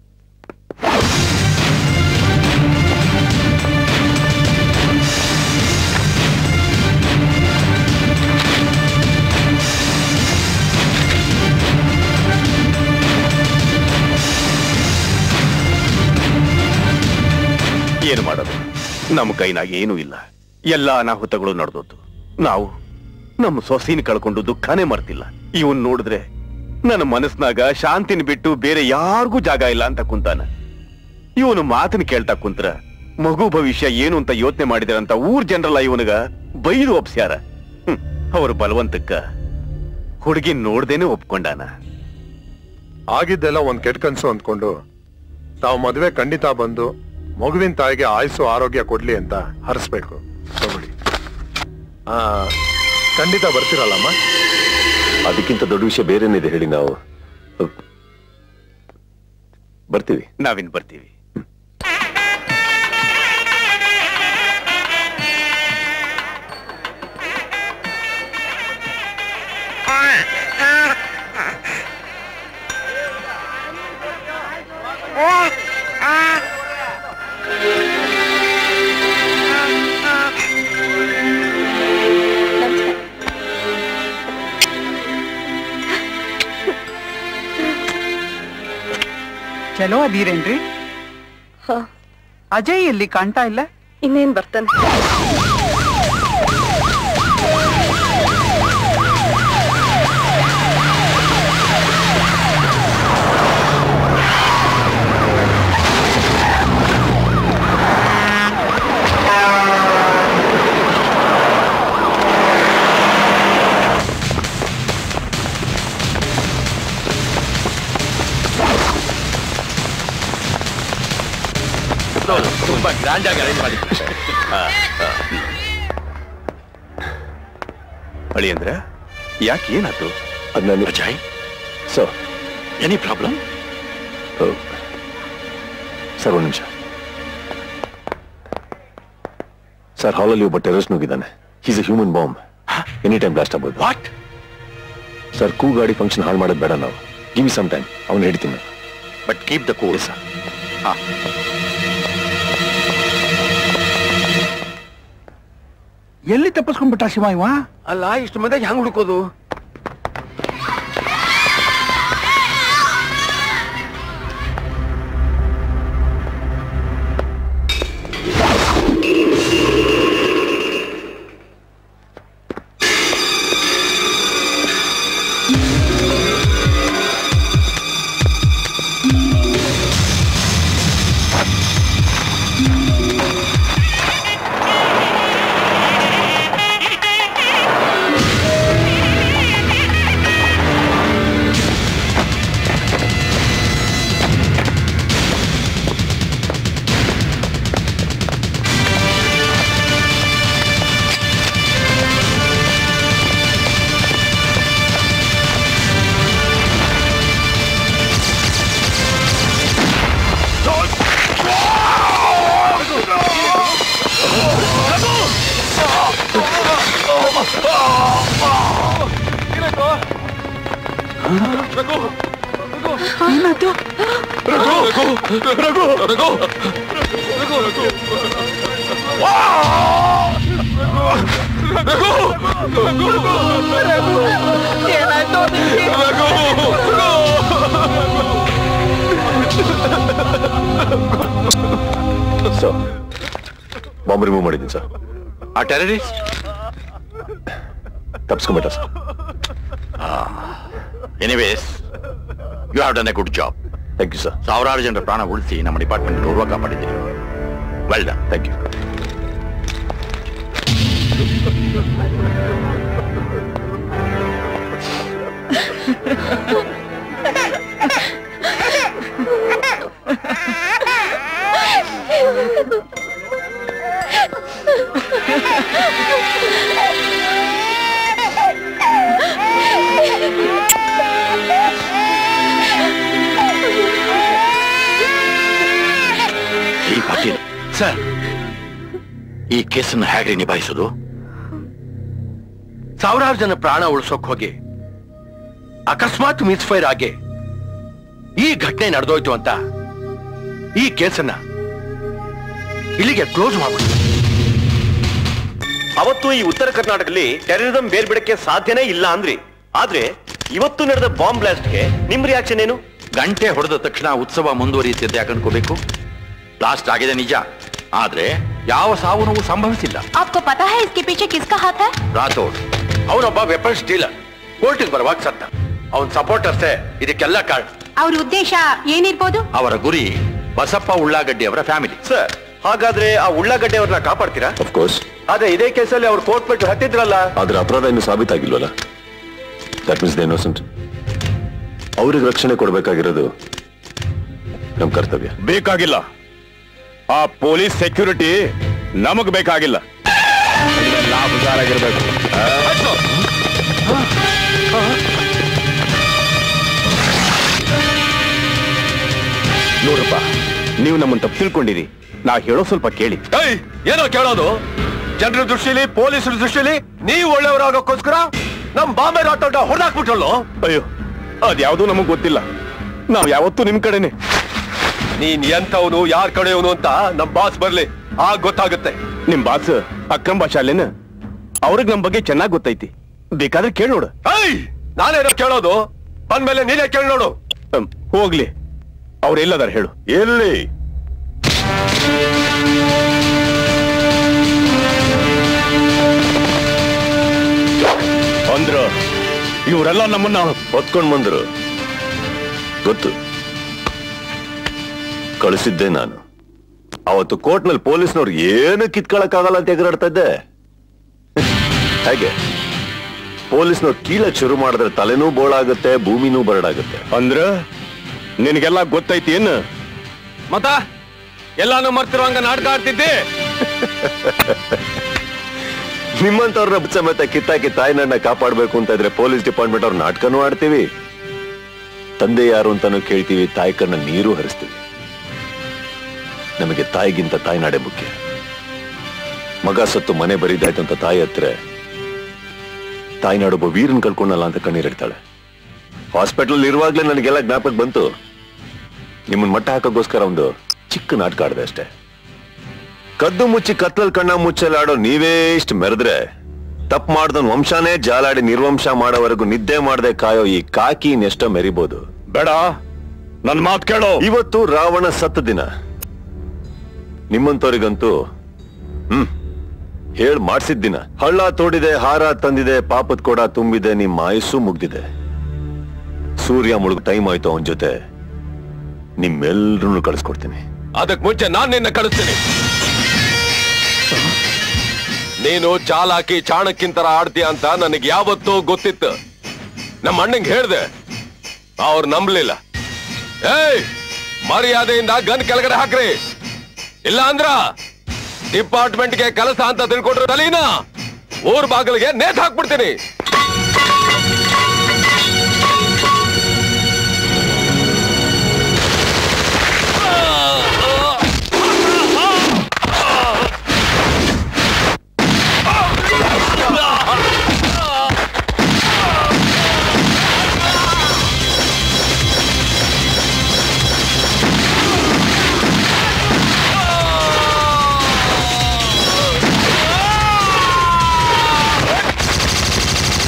ಏನು ಮಾಡೋದು ನಮ್ಮ ಕೈನಾಗ ಏನೂ ಇಲ್ಲ ಎಲ್ಲ ಅನಾಹುತಗಳು ನಡೆದೋದು ನಾವು ನಮ್ಮ ಸೊಸೆನ ಕಳ್ಕೊಂಡು ದುಃಖನೇ ಮರ್ತಿಲ್ಲ ಇವನ್ ನೋಡಿದ್ರೆ ನನ್ನ ಮನಸ್ನಾಗ ಶಾಂತಿನ ಬಿಟ್ಟು ಬೇರೆ ಯಾರಿಗೂ ಜಾಗ ಇಲ್ಲ ಅಂತ ಕುಂತಾನ ಇವನು ಮಾತನ್ನ ಕೇಳ್ತಾ ಕುಂತ್ರ ಮಗು ಭವಿಷ್ಯ ಏನು ಅಂತ ಯೋಚನೆ ಮಾಡಿದಾರಂತ ಊರ್ ಜನರಲ್ಲ ಇವನಿಗ ಬೈದು ಒಪ್ಸ್ಯಾರ ಹ್ಮ್, ಅವ್ರ ಬಲವಂತಕ್ಕ ಹುಡುಗಿ ನೋಡ್ದೇನೆ ಒಪ್ಕೊಂಡಾನ ಆಗಿದ್ದೆಲ್ಲ ಒಂದ್ ಕೆಟ್ಟ ಕನ್ಸು ಅಂದ್ಕೊಂಡು ತಾವು ಮದುವೆ ಖಂಡಿತ ಬಂದು ಮಗುವಿನ ತಾಯಿಗೆ ಆಯುಸ್ಸು ಆರೋಗ್ಯ ಕೊಡ್ಲಿ ಅಂತ ಹರಿಸ್ಬೇಕು ತಗೊಳ್ಳಿ ಆ ಖಂಡಿತ ಬರ್ತಿರಲ್ಲಮ್ಮ ಅದಕ್ಕಿಂತ ದೊಡ್ಡ ವಿಷಯ ಬೇರೆನಿದೆ ಹೇಳಿ ನಾವು ಬರ್ತೀವಿ ನಾವಿನ್ ಬರ್ತೀವಿ ಚಲೋ ಅದೀರೇನ್ರಿ ಅಜಯ್ ಎಲ್ಲಿ ಕಾಣ್ತಾ ಇಲ್ಲ ಇನ್ನೇನ್ ಬರ್ತಾನೆ ತುಂಬಾ ಗ್ರ್ಯಾಂಡ್ ಆಗಿ ಅರೇಂಜ್ ಮಾಡಿದ್ದಾರೆ ಅಳಿ ಅಂದ್ರ ಯಾಕೆ ಏನಾಯ್ತು ಅದನ್ನ Ajay so any problem sir ಒಂದು ನಿಮಿಷ ಸರ್ ಹಾಲಲ್ಲಿ ಒಬ್ಬ ಟೆರರಿಸ್ಟ್ ನುಗ್ಗಿದ್ದಾನೆ is a human bomb any time blast ಆಗ್ಬೋದು ವಾಟ್ ಸರ್ ಕೂ ಗಾಡಿ ಫಂಕ್ಷನ್ ಹಾಳು ಮಾಡೋದು ಬೇಡ ನಾವು ಗಿವ್ ಸಮ್ ಟೈಮ್ ಅವ್ನು ಹಿಡಿತೀನಿ but keep the cool sir ಎಲ್ಲಿ ತಪ್ಪಿಸ್ಕೊಂಡ್ಬಿಟ್ಟ ಶಿವ ಇವ ಅಲ್ಲ ಇಷ್ಟು ಮಂದಿ ಹೆಂಗ್ ಹುಡುಕೋದು ಏನಾಯ್ತು ಏನಾಯ್ತು ಸೊ ಬಾಂಬ್ ರಿಮೂವ್ ಮಾಡಿದ್ದೀನಿ ಸರ್ ಆ ಟೆರರಿಸ್ಟ್ ತಪ್ಸ್ಕೊಂಬಿಟ್ಟ sir anyways you have done a good job thank you sir ಸಾವಿರಾರು ಜನರ ಪ್ರಾಣ ಉಳಿಸಿ ನಮ್ಮ ಡಿಪಾರ್ಟ್ಮೆಂಟ್ ಗೌರವ ಕಾಪಾಡಿದ್ದೀರಿ ವೆಲ್ ಡನ್ ಥ್ಯಾಂಕ್ ಯು ಈ ಕೇಸನ್ನು ಹೇಗೆ ನಿಭಾಯಿಸೋದು ಸಾವಿರಾರು ಜನ ಪ್ರಾಣ ಉಳಿಸೋಕ್ ಹೋಗಿ ಅಕಸ್ಮಾತ್ ಮಿಸ್ಫೈರ್ ಆಗಿ ಈ ಘಟನೆ ನಡೆದೋಯ್ತು ಅಂತ ಈ ಕೇಸನ್ನ ಇಲ್ಲಿಗೆ ಕ್ಲೋಸ್ ಮಾಡ್ಬಿಟ್ಟು ಅವತ್ತು ಈ ಉತ್ತರ ಕರ್ನಾಟಕದಲ್ಲಿ ಟೆರರಿಸಂ ಬೇರ್ಬಿಡಕ್ಕೆ ಸಾಧ್ಯನೇ ಇಲ್ಲ ಅಂದ್ರಿ ಆದ್ರೆ ಇವತ್ತು ನಡೆದ ಬಾಂಬ್ ಬ್ಲಾಸ್ಟ್ಗೆ ನಿಮ್ ರಿಯಾಕ್ಷನ್ ಏನು ಗಂಟೆ ಹೊಡೆದ ತಕ್ಷಣ ಉತ್ಸವ ಮುಂದುವರಿಯುತ್ತಿದೆ ಯಾಕೆ ಅನ್ಕೋಬೇಕು ಬ್ಲಾಸ್ಟ್ ಆಗಿದೆ ನಿಜ ಆದ್ರೆ ಯಾವ ಸಾವು ನೋವು ಸಂಭವಿಸಿಲ್ಲ आपको पता है इसके पीछे किसका हाथ है ರಾಥೋಡ್ ಅವನೊಬ್ಬ ವೆಪನ್ ಡೀಲರ್ ಕೋರ್ಟಿಗೆ ಬರುವಾಗ ಸತ್ತ ಅವನ್ ಸಪೋರ್ಟರ್ಸೇ ಇದಕ್ಕೆಲ್ಲ ಕಾರಣ ಅವ್ರ ಉದ್ದೇಶ ಏನಿರ್ಬೋದು ಅವರ ಗುರಿ ಬಸಪ್ಪ ಉಳ್ಳಾಗಡ್ಡಿ ಅವರ ಫ್ಯಾಮಿಲಿ ಸರ್ ಹಾಗಾದ್ರೆ ಆ ಉಳ್ಳಾಗಡ್ಡೆ ಅವ್ರನ್ನ ಕಾಪಾಡ್ತೀರಾ ಕೋರ್ಸ್ ಆದ್ರೆ ಇದೇ ಕೇಸಲ್ಲಿ ಅವ್ರು ಕೋರ್ಟ್ ಬಿಟ್ಟು ಹತ್ತಿದ್ರಲ್ಲ ಆದ್ರೆ ಅಪರಾಧ ಇನ್ನು ಸಾಬೀತಾಗಿಲ್ವಲ್ಲ ದಟ್ ಮೀನ್ಸ್ ದ ಇನ್ನೋಸೆಂಟ್ ಅವ್ರಿಗೆ ರಕ್ಷಣೆ ಕೊಡಬೇಕಾಗಿರೋದು ನಮ್ ಕರ್ತವ್ಯ ಬೇಕಾಗಿಲ್ಲ ಆ ಪೊಲೀಸ್ ಸೆಕ್ಯೂರಿಟಿ ನಮಗ್ ಬೇಕಾಗಿಲ್ಲ ನಾವು ಹುಷಾರಾಗಿರ್ಬೇಕು ನೋಡ್ರಪ್ಪ ನೀವು ನಮ್ಮನ್ನ ತಪ್ಪು ತಿಳ್ಕೊಂಡಿರಿ ನಾ ಹೇಳೋ ಸ್ವಲ್ಪ ಕೇಳಿ ಏಯ್ ಏನೋ ಕೇಳೋದು ಜನರ ದೃಷ್ಟಿಲಿ ಪೊಲೀಸರ ದೃಷ್ಟಿಲಿ ನೀವು ಒಳ್ಳೆಯವರಾಗೋಕ್ಕೋಸ್ಕರ ನಮ್ ಬಾಂಬೆ ರಾಟೋಟ ಹೊಡೆದಾಕ್ಬಿಟ್ರಲ್ಲೋ ಅಯ್ಯೋ ಅದ್ಯಾವುದೂ ನಮಗ್ ಗೊತ್ತಿಲ್ಲ ನಾವು ಯಾವತ್ತೂ ನಿಮ್ ಕಡೆನೆ ನೀನ್ ಎಂತವನು ಯಾರ್ ಕಡೆಯವನು ಅಂತ ನಮ್ ಬಾಸ್ ಬರ್ಲಿ ಆಗ ಗೊತ್ತಾಗುತ್ತೆ ನಿಮ್ ಬಾಸ್ ಅಕ್ರಮ್ ಭಾಷಾಲೇನ ಅವ್ರಿಗೆ ನಮ್ ಬಗ್ಗೆ ಚೆನ್ನಾಗ್ ಗೊತ್ತೈತಿ ಬೇಕಾದ್ರೆ ಕೇಳಿ ನೋಡು ಏಯ್ ನಾನೇನೋ ಕೇಳೋದು ಬಂದ್ಮೇಲೆ ನೀನೇ ಕೇಳಿ ನೋಡು ಹ್ಮ್, ಹೋಗ್ಲಿ ಅವ್ರು ಎಲ್ಲದಾರ ಹೇಳು ಎಲ್ಲಿ ಅಂದ್ರ ಇವರೆಲ್ಲ ನಮ್ಮನ್ನ ಹೊತ್ಕೊಂಡ್ ಬಂದ್ರು ಗೊತ್ತು ಕಳಿಸಿದ್ದೆ ನಾನು ಅವತ್ತು ಕೋರ್ಟ್ನಲ್ಲಿ ಪೊಲೀಸ್ನವ್ರು ಏನು ಕಿತ್ಕೊಳಕ್ಕಾಗಲ್ಲ ಅಂತ ಎಗರಾಡ್ತಾ ಇದ್ದೆ ಹೇಗೆ ಪೊಲೀಸ್ನವ್ರು ಕೀಳಕ್ ಶುರು ಮಾಡಿದ್ರೆ ತಲೆನೂ ಬೋಳಾಗುತ್ತೆ ಭೂಮಿನೂ ಬರಡಾಗುತ್ತೆ ಅಂದ್ರ ನಿನಗೆಲ್ಲ ಗೊತ್ತೈತಿ ಏನು ಮತ್ತ ಎಲ್ಲಾನು ಮರ್ತಿರುವಂಗ ನಾಟಕ ಆಡ್ತಿದ್ದೆ ನಿಮ್ಮಂತವ್ರನ್ನ ಸಮೇತ ಕಿತ್ತಾಕಿ ತಾಯಿನನ್ನ ಕಾಪಾಡ್ಬೇಕು ಅಂತ ಇದ್ರೆ ಪೊಲೀಸ್ ಡಿಪಾರ್ಟ್ಮೆಂಟ್ ಅವ್ರ ನಾಟಕನೂ ಆಡ್ತೀವಿ ತಂದೆ ಯಾರು ಅಂತಾನು ಕೇಳ್ತೀವಿ ತಾಯಿ ಕಣ್ಣ ನೀರು ಹರಿಸ್ತೀವಿ ನಮಗೆ ತಾಯಿಗಿಂತ ತಾಯಿನಾಡೆ ಮುಖ್ಯ ಮಗ ಸತ್ತು ಮನೆ ಬರಿದಾಯ್ತು ಅಂತ ತಾಯಿ ಹತ್ರ ತಾಯಿನಾಡೊಬ್ಬ ವೀರನ್ ಕಳ್ಕೊಂಡಲ್ಲ ಅಂತ ಕಣ್ಣೀರಿಡ್ತಾಳೆ ಹಾಸ್ಪಿಟಲ್ ಇರುವಾಗ್ಲೇ ನನಗೆಲ್ಲ ಜ್ಞಾಪಕ ಬಂತು ನಿಮ್ಮನ್ ಮಟ್ಟ ಹಾಕೋಕ್ಕೋಸ್ಕರ ಒಂದು ಚಿಕ್ಕ ನಾಟಕ ಆಡಿದೆ ಅಷ್ಟೇ ಕದ್ದು ಮುಚ್ಚಿ ಕತ್ಲಲ್ ಕಣ್ಣ ಮುಚ್ಚಲಾಡೋ ನೀವೇ ಇಷ್ಟು ಮೆರೆದ್ರೆ ತಪ್ಪು ಮಾಡ್ದನ್ ವಂಶನೇ ಜಾಲಾಡಿ ನಿರ್ವಂಶ ಮಾಡೋವರೆಗೂ ನಿದ್ದೆ ಮಾಡದೆ ಕಾಯೋ ಈ ಕಾಕಿ ಇನ್ನೆಷ್ಟೋ ಮೆರಿಬೋದು ಬೇಡ ನನ್ ಮಾತ್ ಕೇಳೋ ಇವತ್ತು ರಾವಣ ಸತ್ತ ದಿನ ನಿಮ್ಮಂತವ್ರಿಗಂತೂ ಹ್ಮ್ ಹೇಳ್ ಮಾಡ್ಸಿದ್ ದಿನ ಹಳ್ಳ ತೋಡಿದೆ ಹಾರ ತಂದಿದೆ ಪಾಪದ ಕೊಡ ತುಂಬಿದೆ ನಿಮ್ಮ ಆಯುಸ್ಸು ಮುಗ್ದಿದೆ ಸೂರ್ಯ ಮುಳುಗ್ ಟೈಮ್ ಆಯ್ತು ಅವನ ಜೊತೆ ನಿಮ್ಮೆಲ್ರೂ ಕಳಿಸ್ಕೊಡ್ತೀನಿ ಅದಕ್ ಮುಂಚೆ ನಾನ್ ನಿನ್ನ ಕಳಿಸ್ತೀನಿ ನೀನು ಚಾಲಾಕಿ ಚಾಣಕ್ಕಿಂತರ ಆಡ್ತೀಯ ಅಂತ ನನಗೆ ಯಾವತ್ತೂ ಗೊತ್ತಿತ್ತು ನಮ್ಮ ಅಣ್ಣಂಗೆ ಹೇಳ್ದೆ ಅವ್ರು ನಂಬಲಿಲ್ಲ ಏಯ್ ಮರ್ಯಾದೆಯಿಂದ ಗನ್ ಕೆಳಗಡೆ ಹಾಕ್ರಿ ಇಲ್ಲ ಅಂದ್ರ ಡಿಪಾರ್ಟ್ಮೆಂಟ್ಗೆ ಕೆಲಸ ಅಂತ ತಿಳ್ಕೊಂಡ್ರೆ ತಲೀನ ಊರ್ ಬಾಗಿಲಿಗೆ ನೇತ್ ಹಾಕ್ಬಿಡ್ತೀನಿ ಆ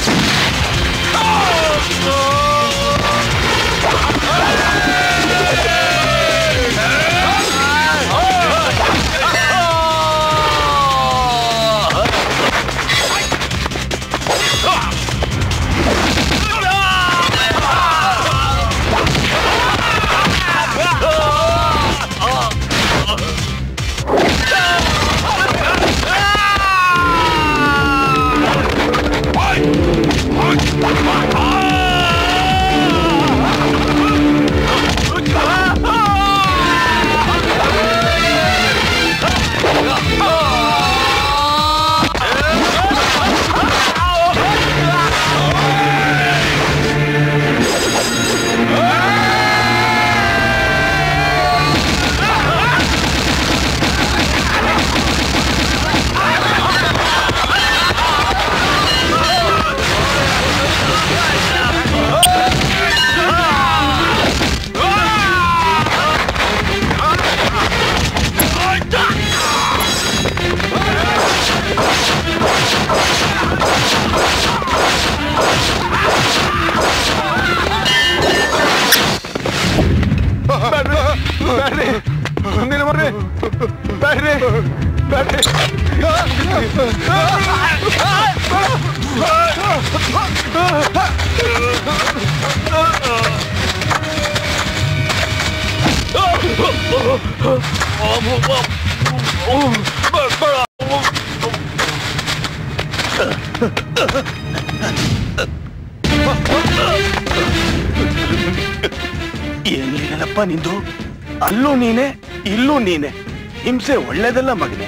ಎಲ್ಲಿನಪ್ಪ ನಿಂದು ಅಲ್ಲೂ ನೀನೆ ಇಲ್ಲೂ ನೀನೆ ಹಿಂಸೆ ಒಳ್ಳೇದಲ್ಲ ಮಗನೇ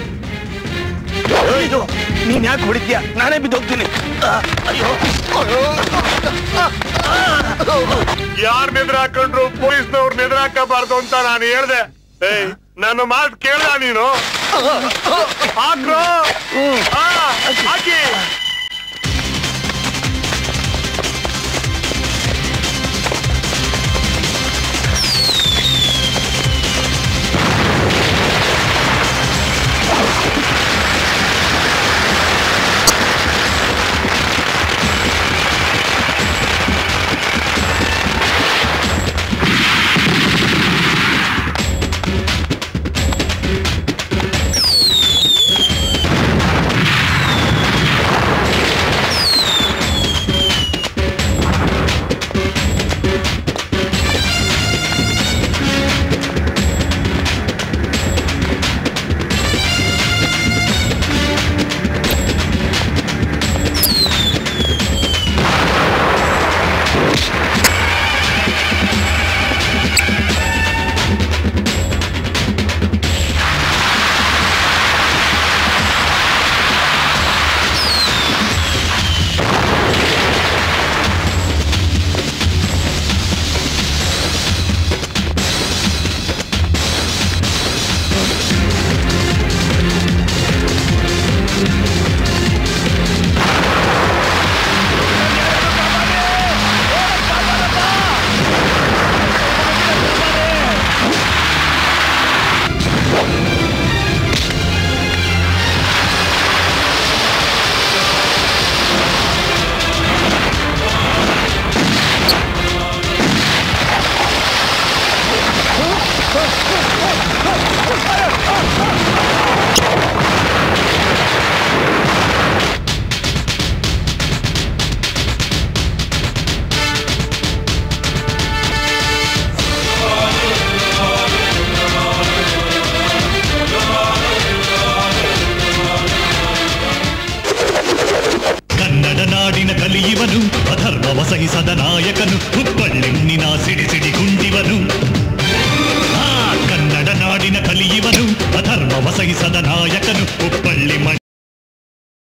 ಇದು ನೀನ್ ಯಾಕೆ ಹೊಡಿತೀಯ ನಾನೇ ಬಿದ್ದೋಗ್ತೀನಿ ಆ, ಅಯ್ಯೋ ಯಾರ್ ನಿದ್ರ ಹಾಕೊಂಡ್ರು ಪೊಲೀಸ್ನವ್ರು ನಿದ್ರ ಹಾಕಬಾರ್ದು ಅಂತ ನಾನು ಹೇಳ್ದೆ ಏಯ್ ನನ್ನ ಮಾತು ಕೇಳ್ದ ನೀನು ಹಾಕ್ರೋ ಆ, ಹಾಕಿ